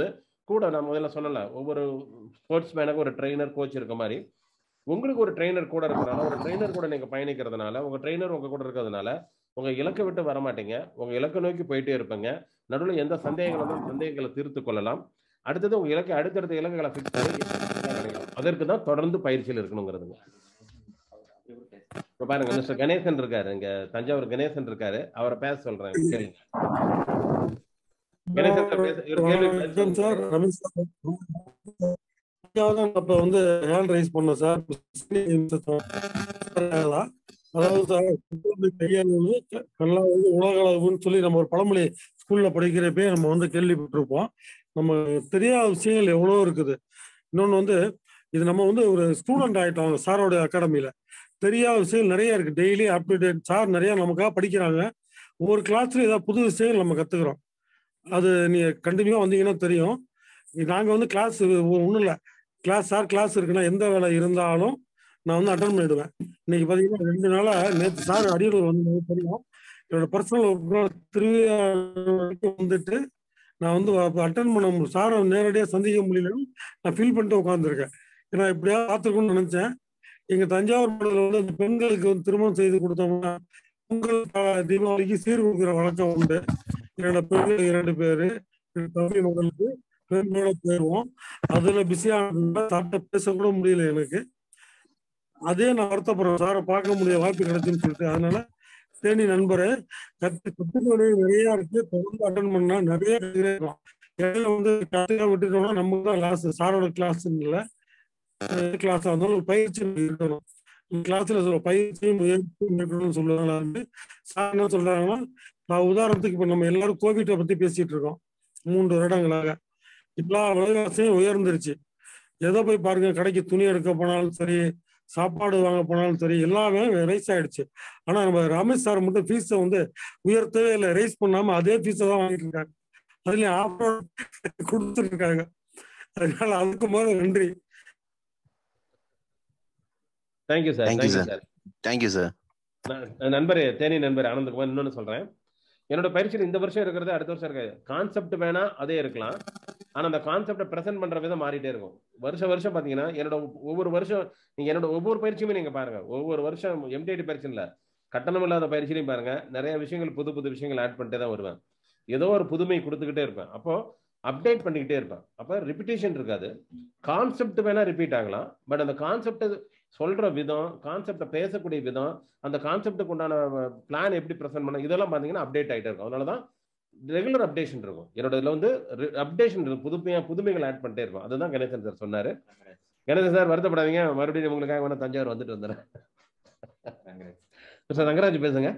கூட நான் முதல்ல சொன்னல ஒவ்வொரு ஸ்போர்ட்ஸ் மேனுக்கு ஒரு ட்ரெயினர் கோச் இருக்க மாதிரி உங்களுக்கு ஒரு ட்ரெயினர் கூட இருக்கிறனால ஒரு ட்ரெயினர் கூட நீங்க பயணிக்கிறதுனால உங்க ட்ரெயினர் உங்க கூட இருக்கிறதுனால உங்க இலக்கை விட்டு வர மாட்டீங்க உங்க இலக்கை நோக்கி போயிட்டே இருப்பீங்க நடுவில் எந்த சந்தேகங்கள் வந்தாலும் சந்தேகங்களை தீர்த்து கொள்ளலாம் அடுத்தது உங்க இலக்கை அடுத்தடுத்த இலக்குகளை ஃபிக்ஸ் பண்ணி கிடைக்கும். அதற்கு தான் தொடர்ந்து பயிற்சியில் இருக்கணுங்கிறதுங்க இப்ப பாருங்க மிஸ்டர் கணேசன் இருக்காரு இங்க தஞ்சாவூர் கணேசன் இருக்காரு அவரை பேச சொல்றேன் கேளுங்க கணேசன் சார் பேச இவர் கேள்வி வணக்கம் சார் ரமேஷ் சார் அப்ப வந்து ஹேண்ட் ரைஸ் பண்ணோம் சார் அதாவது சார் கையாளுவது நல்லா வந்து உலக அளவுன்னு சொல்லி நம்ம ஒரு பழமொழி ஸ்கூல்ல படிக்கிறப்பே நம்ம வந்து கேள்விப்பட்டிருப்போம் நம்ம தெரியாத விஷயங்கள் எவ்வளோ இருக்குது இன்னொன்று வந்து இது நம்ம வந்து ஒரு ஸ்டூடெண்ட் ஆயிட்டோம் சாரோட அகாடமியில தெரியாத விஷயங்கள் நிறைய இருக்கு டெய்லி அப்டேட் சார் நிறைய நமக்காக படிக்கிறாங்க ஒவ்வொரு கிளாஸ்லயும் ஏதாவது புது விஷயங்கள் நம்ம கத்துக்கிறோம் அது நீங்க கண்டினியூவா வந்தீங்கன்னா தெரியும் நாங்க வந்து கிளாஸ் ஒன்றும் இல்லை கிளாஸ் சார் கிளாஸ் இருக்குன்னா எந்த வேலை இருந்தாலும் நான் வந்து அட்டன் பண்ணிடுவேன் இன்னைக்கு பாத்தீங்கன்னா ரெண்டு நாளா நேற்று சார் அரியலூர் வந்து தெரியும் என்னோட பர்சனல் திருவிழா வரைக்கும் வந்துட்டு நான் வந்து அட்டன் பண்ண முடியும் சாரை நேரடியாக சந்திக்க முடியலன்னு நான் ஃபீல் பண்ணிட்டு உட்காந்துருக்கேன் ஏன்னா இப்படியாவது பார்த்துருக்கணும்னு நினைச்சேன் எங்க தஞ்சாவூர் மாவட்டத்தில் வந்து அந்த பெண்களுக்கு வந்து திருமணம் செய்து கொடுத்தோம்னா பொங்கல் ப- தீபாவளிக்கு சீர் கொடுக்குற வழக்கம் உண்டு என்னோட பெண்கள் இரண்டு பேரு என் தம்பி மகளுக்கு பெண்களோட போயிடுவோம் அதுல பிஸியாக சாப்பிட்ட பேச கூட முடியல எனக்கு அதே நான் வருத்தப்படுறேன் சாரை பார்க்க முடிய வாய்ப்பு கிடைச்சுன்னு சொல்லிட்டு அதனால தேனி நண்பரே கத்து கத்துக்க நிறைய இருக்கு தொடர்ந்து அட்டன் பண்ணா நிறைய கத்துக்கிட்டே இருக்கலாம் இடையில வந்து கத்துக்க விட்டுட்டோம்னா நமக்கு தான் கிளாஸ் சாரோட கிளாஸ் இல்லை கிளாஸ் இருந்தாலும் ஒரு பயிற்சி இருக்கணும் கிளாஸ்ல சொல்ல பயிற்சியும் முயற்சியும் இருக்கணும்னு சொல்லுவாங்க வந்து சார் என்ன சொல்றாங்கன்னா நான் உதாரணத்துக்கு இப்ப நம்ம எல்லாரும் கோவிட்டை பத்தி பேசிட்டு இருக்கோம் மூன்று வருடங்களாக எல்லா விலைவாசியும் உயர்ந்துருச்சு எதை போய் பாருங்க கடைக்கு துணி எடுக்க போனாலும் சரி சாப்பாடு வாங்க போனாலும் சரி எல்லாமே ரைஸ் ஆயிடுச்சு ஆனா நம்ம ரமேஷ் சார் மட்டும் ஃபீஸை வந்து உயர்த்தவே இல்லை ரைஸ் பண்ணாம அதே ஃபீஸை தான் வாங்கிட்டு இருக்காங்க அதுலயும் ஆஃபர் கொடுத்துட்டு இருக்காங்க அதனால அதுக்கு முதல்ல நன்றி thank you sir thank you thank you sir sir thank you sir நான் நண்பர் தேனி நண்பர் ஆனந்தகுமார் இன்னொன்னு சொல்றேன் என்னோட பயிற்சியில் இந்த வருஷம் இருக்கிறது அடுத்த வருஷம் இருக்காது கான்செப்ட் வேணா அதே இருக்கலாம் ஆனா அந்த கான்செப்டை பிரசென்ட் பண்ற விதம் மாறிட்டே இருக்கும் வருஷம் வருஷம் பாத்தீங்கன்னா என்னோட ஒவ்வொரு வருஷம் நீங்க என்னோட ஒவ்வொரு பயிற்சியுமே நீங்க பாருங்க ஒவ்வொரு வருஷம் எம்டிஐடி பயிற்சி இல்ல கட்டணம் இல்லாத பயிற்சியிலையும் பாருங்க நிறைய விஷயங்கள் புது புது விஷயங்கள் ஆட் பண்ணிட்டே தான் வருவேன் ஏதோ ஒரு புதுமை கொடுத்துக்கிட்டே இருப்பேன் அப்போ அப்டேட் பண்ணிக்கிட்டே இருப்பேன் அப்போ ரிப்பிட்டேஷன் இருக்காது கான்செப்ட் வேணா ரிப்பீட் ஆகலாம் பட் அந்த கான்செப்ட் சொல்ற விதம் கான்செப்டை பேசக்கூடிய விதம் அந்த கான்செப்டுக்கு உண்டான பிளான் எப்படி ப்ரெசென்ட் பண்ண இதெல்லாம் பார்த்தீங்கன்னா அப்டேட் ஆகிட்டே இருக்கும் அதனால தான் ரெகுலர் அப்டேஷன் இருக்கும் என்னோட இதில் வந்து அப்டேஷன் புதுமையாக புதுமைகள் ஆட் பண்ணிட்டே இருக்கும் அதுதான் கணேசன் சார் சொன்னார் கணேசன் சார் வருத்தப்படாதீங்க மறுபடியும் உங்களுக்காக வேணா தஞ்சாவூர் வந்துட்டு வந்துடுறேன் சார் ரங்கராஜ் பேசுங்க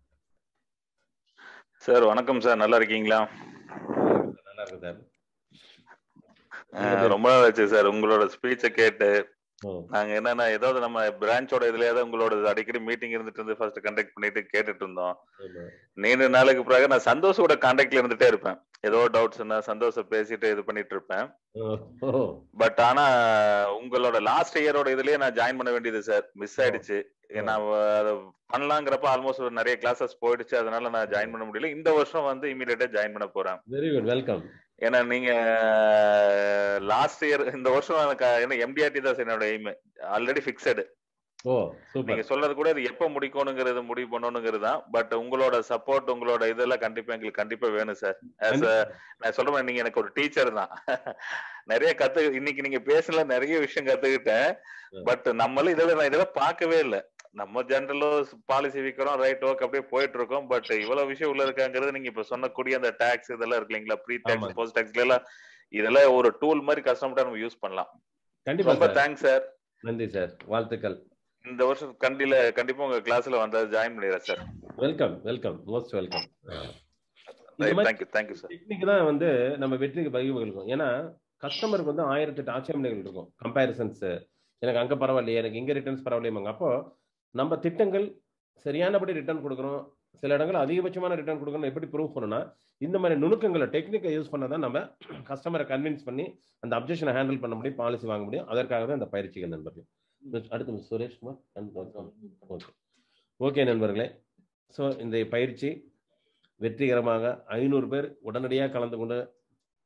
சார் வணக்கம் சார் நல்லா இருக்கீங்களா நல்லா இருக்கு சார் அஹ் ரொம்ப நாள் ஆச்சு சார் உங்களோட ஸ்பீச்சை கேட்டு நாங்க என்னன்னா ஏதாவது நம்ம பிரான்ச்சோட இதுல ஏதாவது உங்களோட அடிக்கடி மீட்டிங் இருந்துட்டு இருந்து ஃபர்ஸ்ட் கண்டக்ட் பண்ணிட்டு கேட்டுட்டு இருந்தோம் நீண்ட நாளுக்கு பிறகு நான் சந்தோஷோட கான்டாக்ட்ல இருந்துட்டே இருப்பேன் ஏதோ டவுட்ஸ்னா சந்தோஷம் பேசிட்டு இது பண்ணிட்டு இருப்பேன் பட் ஆனா உங்களோட லாஸ்ட் இயரோட இதுலயே நான் ஜாயின் பண்ண வேண்டியது சார் மிஸ் ஆயிடுச்சு நான் அதை பண்ணலாங்கிறப்ப ஆல்மோஸ்ட் ஒரு நிறைய கிளாஸஸ் போயிடுச்சு அதனால நான் ஜாயின் பண்ண முடியல இந்த வருஷம் வந்து இமீடியட்டா ஜாயின் பண்ண போறேன் வெரி குட் வெல்கம் ஏன்னா நீங்க லாஸ்ட் இயர் இந்த வருஷம் எனக்கு என்ன எம்டிஆர்டி தான் சார் என்னோட எய்ம் ஆல்ரெடி ஃபிக்ஸடு ஓ நீங்க சொல்றது கூட இது எப்ப முடிக்கணுங்கிறது முடிவு பண்ணணுங்கிறது தான் பட் உங்களோட சப்போர்ட் உங்களோட இதெல்லாம் கண்டிப்பா எங்களுக்கு கண்டிப்பா வேணும் சார் ஆஸ் நான் சொல்றேன் நீங்க எனக்கு ஒரு டீச்சர் தான் நிறைய கத்து இன்னைக்கு நீங்க பேசல நிறைய விஷயம் கத்துக்கிட்டேன் பட் நம்மளும் இதெல்லாம் நான் இதெல்லாம் பார்க்கவே இல்லை நம்ம ஜென்ரலோ பாலிசி விற்கிறோம் ரைட் ஒர்க் அப்படியே போயிட்டு இருக்கோம் பட் இவ்வளவு விஷயம் உள்ள இருக்காங்கிறது நீங்க இப்ப சொன்னக்கூடிய அந்த டாக்ஸ் இதெல்லாம் இருக்கு இல்லைங்களா ப்ரீ டாக்ஸ் போஸ்ட் டாக்ஸ்ல எல்லாம் இதெல்லாம் ஒரு டூல் மாதிரி கஸ்டமர்டா நம்ம யூஸ் பண்ணலாம் கண்டிப்பா ரொம்ப சார் தேங்க்ஸ் சார் நன்றி சார் வாழ்த்துக்கள் இந்த வருஷம் கண்டில கண்டிப்பா உங்க கிளாஸ்ல வந்தா ஜாயின் பண்ணிடுறேன் sir welcome welcome most welcome இந்த மாதிரி தேங்க்யூ தேங்க்யூ சார் டெக்னிக் தான் வந்து நம்ம வெற்றிக்கு வழிவகுக்கும் ஏன்னா கஸ்டமருக்கு வந்து ஆயிரத்தெட்டு ஆட்சேபனைகள் இருக்கும் கம்பேரிசன்ஸ் எனக்கு அங்க பரவாயில்லையே எனக்கு இங்க ரிட்டர்ன்ஸ் பரவாயில்லையாங்க அப்போ நம்ம திட்டங்கள் சரியானபடி ரிட்டர்ன் கொடுக்குறோம் சில இடங்கள் அதிகபட்சமான ரிட்டர்ன் கொடுக்கணும் எப்படி ப்ரூவ் பண்ணணும்னா இந்த மாதிரி நுணுக்கங்களை டெக்னிக்கை யூஸ் பண்ண தான் நம்ம கஸ்டமரை கன்வின்ஸ் பண்ணி அந்த அப்ஜெக்ஷனை ஹேண்டில் பண்ண முடியும் பாலிசி வாங்க முடியும் அதற்காக தான் இந்த பயிற்சிகள் நண்பர்கள் அடுத்து மிஸ் சுரேஷ்குமார் ஓகே ஓகே நண்பர்களே ஸோ இந்த பயிற்சி வெற்றிகரமாக ஐநூறு பேர் உடனடியாக கலந்து கொண்டு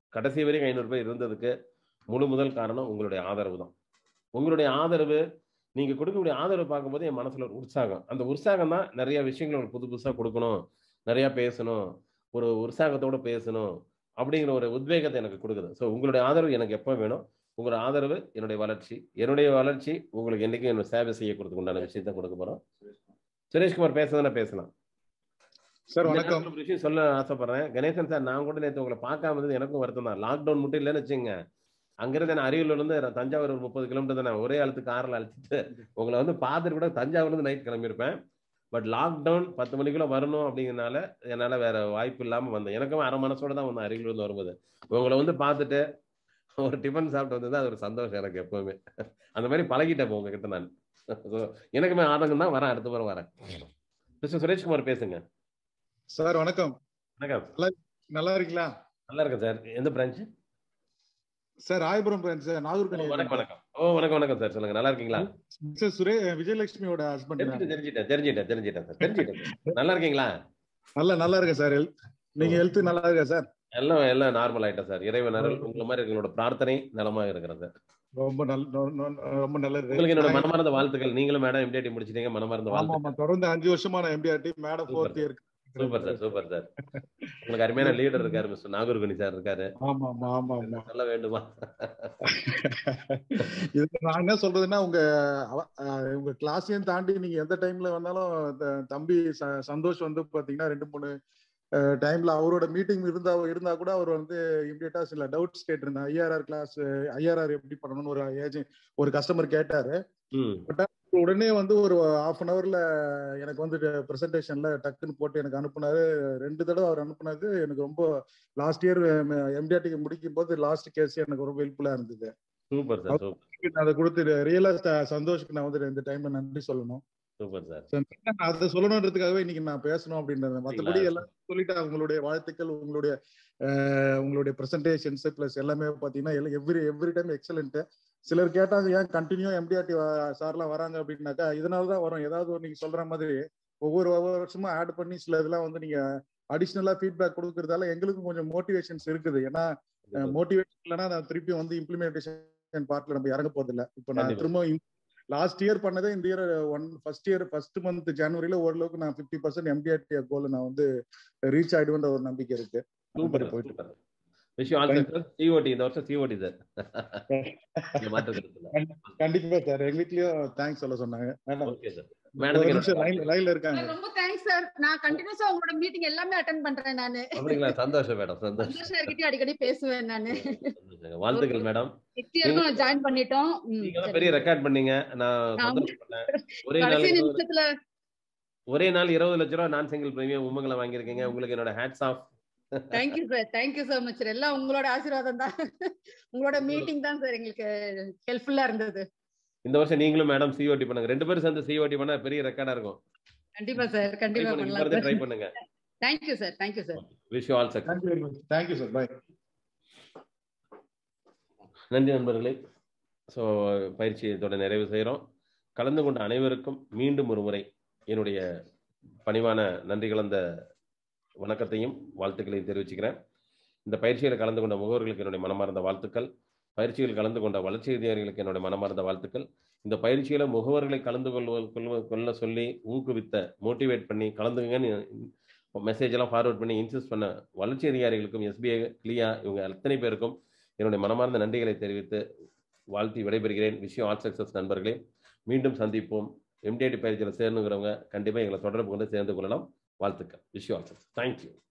கடைசி வரைக்கும் ஐநூறு பேர் இருந்ததுக்கு முழு முதல் காரணம் உங்களுடைய ஆதரவு தான் உங்களுடைய ஆதரவு நீங்க கொடுக்கக்கூடிய ஆதரவு பார்க்கும்போது என் மனசுல ஒரு உற்சாகம் அந்த உற்சாகம் தான் நிறைய விஷயங்கள் உங்களுக்கு புது புதுசா கொடுக்கணும் நிறைய பேசணும் ஒரு உற்சாகத்தோட பேசணும் அப்படிங்கிற ஒரு உத்வேகத்தை எனக்கு கொடுக்குது ஸோ உங்களுடைய ஆதரவு எனக்கு எப்போ வேணும் உங்களோட ஆதரவு என்னுடைய வளர்ச்சி என்னுடைய வளர்ச்சி உங்களுக்கு என்னைக்கும் என்னோட சேவை செய்யறதுக்கு உண்டான விஷயத்த கொடுக்க போறோம் சுரேஷ்குமார் பேசுறதுனா பேசலாம் சார் இந்த வணக்கம் நேரத்துல ஒரு விஷயம் சொல்ல ஆசைப்படுறேன் கணேசன் சார் நான் கூட நேற்று உங்களை பார்க்காம இருந்தது எனக்கும் வருத்தம் தான் லாக்டவுன் மட்டும் இல்லைன்னு வச்சுங்க அங்கிருந்து நான் அரியலூர்ல இருந்து தஞ்சாவூர் ஒரு முப்பது கிலோமீட்டர் தான் ஒரே ஆளுக்கு காரில் அழைச்சிட்டு உங்களை வந்து பார்த்துட்டு கூட தஞ்சாவூர்ல இருந்து நைட் கிளம்பியிருப்பேன் பட் லாக்டவுன் பத்து மணிக்குள்ள வரணும் அப்படிங்கிறனால என்னால வேற வாய்ப்பு இல்லாம வந்தேன் எனக்கும் அரை மனசோட தான் வந்தேன் அரியலூர்ல இருந்து வரும்போது உங்களை வந்து பார்த்துட்டு ஒரு டிஃபன் சாப்பிட்டு வந்தது அது ஒரு சந்தோஷம் எனக்கு எப்பவுமே அந்த மாதிரி பழகிட்டேன் இப்போ உங்ககிட்ட நான் So, எனக்குமே ஆதங்கம் தான் வரேன் அடுத்த முறை வரேன் மிஸ்டர் சுரேஷ்குமார் பேசுங்க சார் வணக்கம் வணக்கம் நல்லா நல்லா இருக்கீங்களா நல்லா இருக்கேன் சார் எந்த branch sir Royapuram branch sir Nagoorkani வணக்கம் வணக்கம் ஓ வணக்கம் வணக்கம் சார் சொல்லுங்க நல்லா இருக்கீங்களா சார் சுரே விஜயலட்சுமியோட ஹஸ்பண்ட் தெரிஞ்சுட்டேன் தெரிஞ்சுட்டேன் தெரிஞ்சுட்டேன் தெரிஞ்சுட்டேன் சார் தெரிஞ்சுட்டேன் sir. நல்லா இருக்கீங்களா நல்லா நல்லா இருக்கேன் சார் ஹெல்த் நீங்க ஹெல்த் நல்லா இருக்கா சார் எல்லாம் எல்லாம் நார்மல் ஆயிட்டேன் சார் இறைவன் அருள் உங்களை மாதிரி எங்களோட பிரார்த்தனை நலமா இருக்கிறேன் சார் ரொம்ப நல்ல ரொம்ப நல்லது உங்களுக்கு என்னோட மனமார்ந்த வாழ்த்துக்கள் நீங்களும் மேடம் எம்டிடி முடிச்சிட்டீங்க மனமார்ந்த ஆமா வாழ்த்துக்கள் ஆமா தொடர்ந்து அஞ்சு வருஷமா நான் MDRT madam fourth year super sir super sir உங்களுக்கு அருமையான லீடர் இருக்காரு மிஸ்டர் நாகூர்கனி சார் இருக்காரு ஆமா ஆமா ஆமா ஆமா சொல்ல வேண்டுமா இது நான் என்ன சொல்றதுன்னா உங்க அவ- அஹ் உங்க கிளாஸையும் தாண்டி நீங்க எந்த டைம்ல வந்தாலும் த- தம்பி ச- சந்தோஷ் வந்து பாத்தீங்கன்னா ரெண்டு மூணு டைம்ல அவரோட மீட்டிங் இருந்தா இருந்தா கூட அவர் வந்து இம்மிடியட்டா சில டவுட்ஸ் கேட்டிருந்தேன் ஐஆர்ஆர் கிளாஸ் ஐஆர்ஆர் எப்படி பண்ணணும்னு ஒரு ஏஜென்ட் ஒரு கஸ்டமர் கேட்டாரு பட் உடனே வந்து ஒரு ஹாஃப் அன் ஹவர்ல எனக்கு வந்து ப்ரெசன்டேஷன்ல டக்குன்னு போட்டு எனக்கு அனுப்புனாரு ரெண்டு தடவை அவர் அனுப்புனது எனக்கு ரொம்ப லாஸ்ட் இயர் எம்டிஆர்டிக்கு முடிக்கும் போது லாஸ்ட் கேஸ் எனக்கு ரொம்ப ஹெல்ப்ஃபுல்லா இருந்தது சூப்பர் சார் சூப்பர் அவருக்கு நான் அதை கொடுத்து ரியலா சந்தோஷுக்கு நான் வந்து இந்த டைம்ல நன்றி சொல்லணும் சூப்பர் சார் So, நான் அதை சொல்லணுன்றதுக்காகவே இன்னைக்கு நான் பேசணும் அப்படின்றது மற்றபடி சரிங்களா? எல்லாம் சொல்லிட்டு உங்களுடைய வாழ்த்துக்கள் உங்களுடைய அஹ், உங்களுடைய ப்ரெசன்டேஷன்ஸ் பிளஸ் எல்லாமே பாத்தீங்கன்னா எவ்ரி எவ்ரி டைம் எக்ஸலண்ட் சிலர் கேட்டாங்க ஏன் கண்டினியூ எம்டிஆர்டி சார்லாம் வராங்க அப்படின்னாக்கா இதனால தான் வரும் ஏதாவது ஒரு நீங்க சொல்ற மாதிரி ஒவ்வொரு ஒவ்வொரு வருஷமும் ஆட் பண்ணி சில இதெல்லாம் வந்து நீங்க அடிஷ்னலா ஃபீட்பேக் கொடுக்கறதால எங்களுக்கும் கொஞ்சம் மோட்டிவேஷன்ஸ் இருக்குது ஏன்னா மோட்டிவேஷன் இல்லைன்னா நான் திருப்பி வந்து இம்ப்ளிமெண்டேஷன் பார்ட்ல நம்ம இறங்க போறது இல்ல இப்போ நான் கண்டிப்பா. திரும்ப லாஸ்ட் இயர் பண்ணதே இந்த year one first year first month ஜனவரியில ஓரளவுக்கு நான் ஃபிஃப்டி பர்சன்ட் எம்டிஆர்டி கோல் நான் வந்து ரீச் ஆயிடுவேன்ற ஒரு நம்பிக்கை இருக்கு அந்த சூப்பர் மாதிரி போயிட்டு சூப்பர் விஷயம் ஆல் சக்சஸ் சிஓடி இந்த வருஷம் சிஓடி சார் இந்த மாற்று கருத்து இல்ல. கண்டிப்பா சார் எங்க வீட்லயும் தேங்க்ஸ் சொல்ல சொன்னாங்க மேடம் ஓகே சார் ஒரு மேடத்துக்கு நிமிஷம் என்னோட லைன் லைன்ல இருக்காங்க ரொம்ப தேங்க்ஸ் சார் நான் கண்டினியூஸா உங்களோட மீட்டிங் எல்லாமே அட்டன் பண்றேன் நானு அப்படிங்களா சந்தோஷம் மேடம் சந்தோஷம் சந்தோஷம் இருக்கிட்டே அடிக்கடி பேசுவேன் நானு சந்தோஷங்க. வாழ்த்துக்கள் மேடம் நெக்ஸ்ட் இயருக்கும் ஜாயின் பண்ணிட்டோம் ம், நீங்க தான் சரி. பெரிய ரெக்கார்ட் பண்ணீங்க நான் ஆமா. சந்தோஷப்பட்டேன் ஒரே நாள் கடைசி இருபது நிமிஷத்துல ஒரே நாள் இருபது லட்ச ரூபா நான் சிங்கிள் பிரீமியம் உமங்களை வாங்கியிருக்கீங்க உங்களுக்கு என்னோட hats off thank you sir thank you so much எல்லாம் உங்களோட ஆசீர்வாதம் தான் உங்களோட மீட்டிங் தான் சார் எங்களுக்கு ஹெல்ப்ஃபுல்லா இருந்தது இந்த வருஷம் நீங்களும் மேடம் சிஓடி பண்ணுங்க ரெண்டு பேரும் சேர்ந்து சிஓடி பண்ணா பெரிய ரெக்கார்டா இருக்கும் கண்டிப்பா சார் ட்ரை கண்டிப்பா பண்ணுங்க பண்ணலாம் ட்ரை சார் பண்ணுங்க thank you sir thank you sir wish you all success thank you very much thank you sir bye நன்றி நண்பர்களே ஸோ பயிற்சி இதோட நிறைவு செய்கிறோம் கலந்து கொண்ட அனைவருக்கும் மீண்டும் ஒரு முறை என்னுடைய பணிவான நன்றி கலந்த வணக்கத்தையும் வாழ்த்துக்களையும் தெரிவிச்சுக்கிறேன் இந்த பயிற்சியில் கலந்து கொண்ட முகவர்களுக்கு என்னுடைய மனமார்ந்த வாழ்த்துக்கள் பயிற்சியில் கலந்து கொண்ட வளர்ச்சி அதிகாரிகளுக்கு என்னுடைய மனமார்ந்த வாழ்த்துக்கள் இந்த பயிற்சியில முகவர்களை கலந்து கொள்வ கொள்வ கொள்ள சொல்லி ஊக்குவித்த மோட்டிவேட் பண்ணி கலந்துங்கன்னு மெசேஜ் எல்லாம் ஃபார்வர்ட் பண்ணி இன்சிஸ்ட் பண்ண வளர்ச்சி அதிகாரிகளுக்கும் எஸ்பிஐ கிளியா இவங்க அத்தனை பேருக்கும் என்னுடைய மனமார்ந்த நன்றிகளை தெரிவித்து வாழ்த்தி விடைபெறுகிறேன் விஷயம் ஆல் சக்சஸ் நண்பர்களே மீண்டும் சந்திப்போம் எம்டிஐடி பயிற்சியில் சேர்ந்துங்கிறவங்க கண்டிப்பாக எங்களை தொடர்பு கொண்டு சேர்ந்து கொள்ளலாம் வாழ்த்துக்கள் விஷயம் ஆல் சக்சஸ் தேங்க்யூ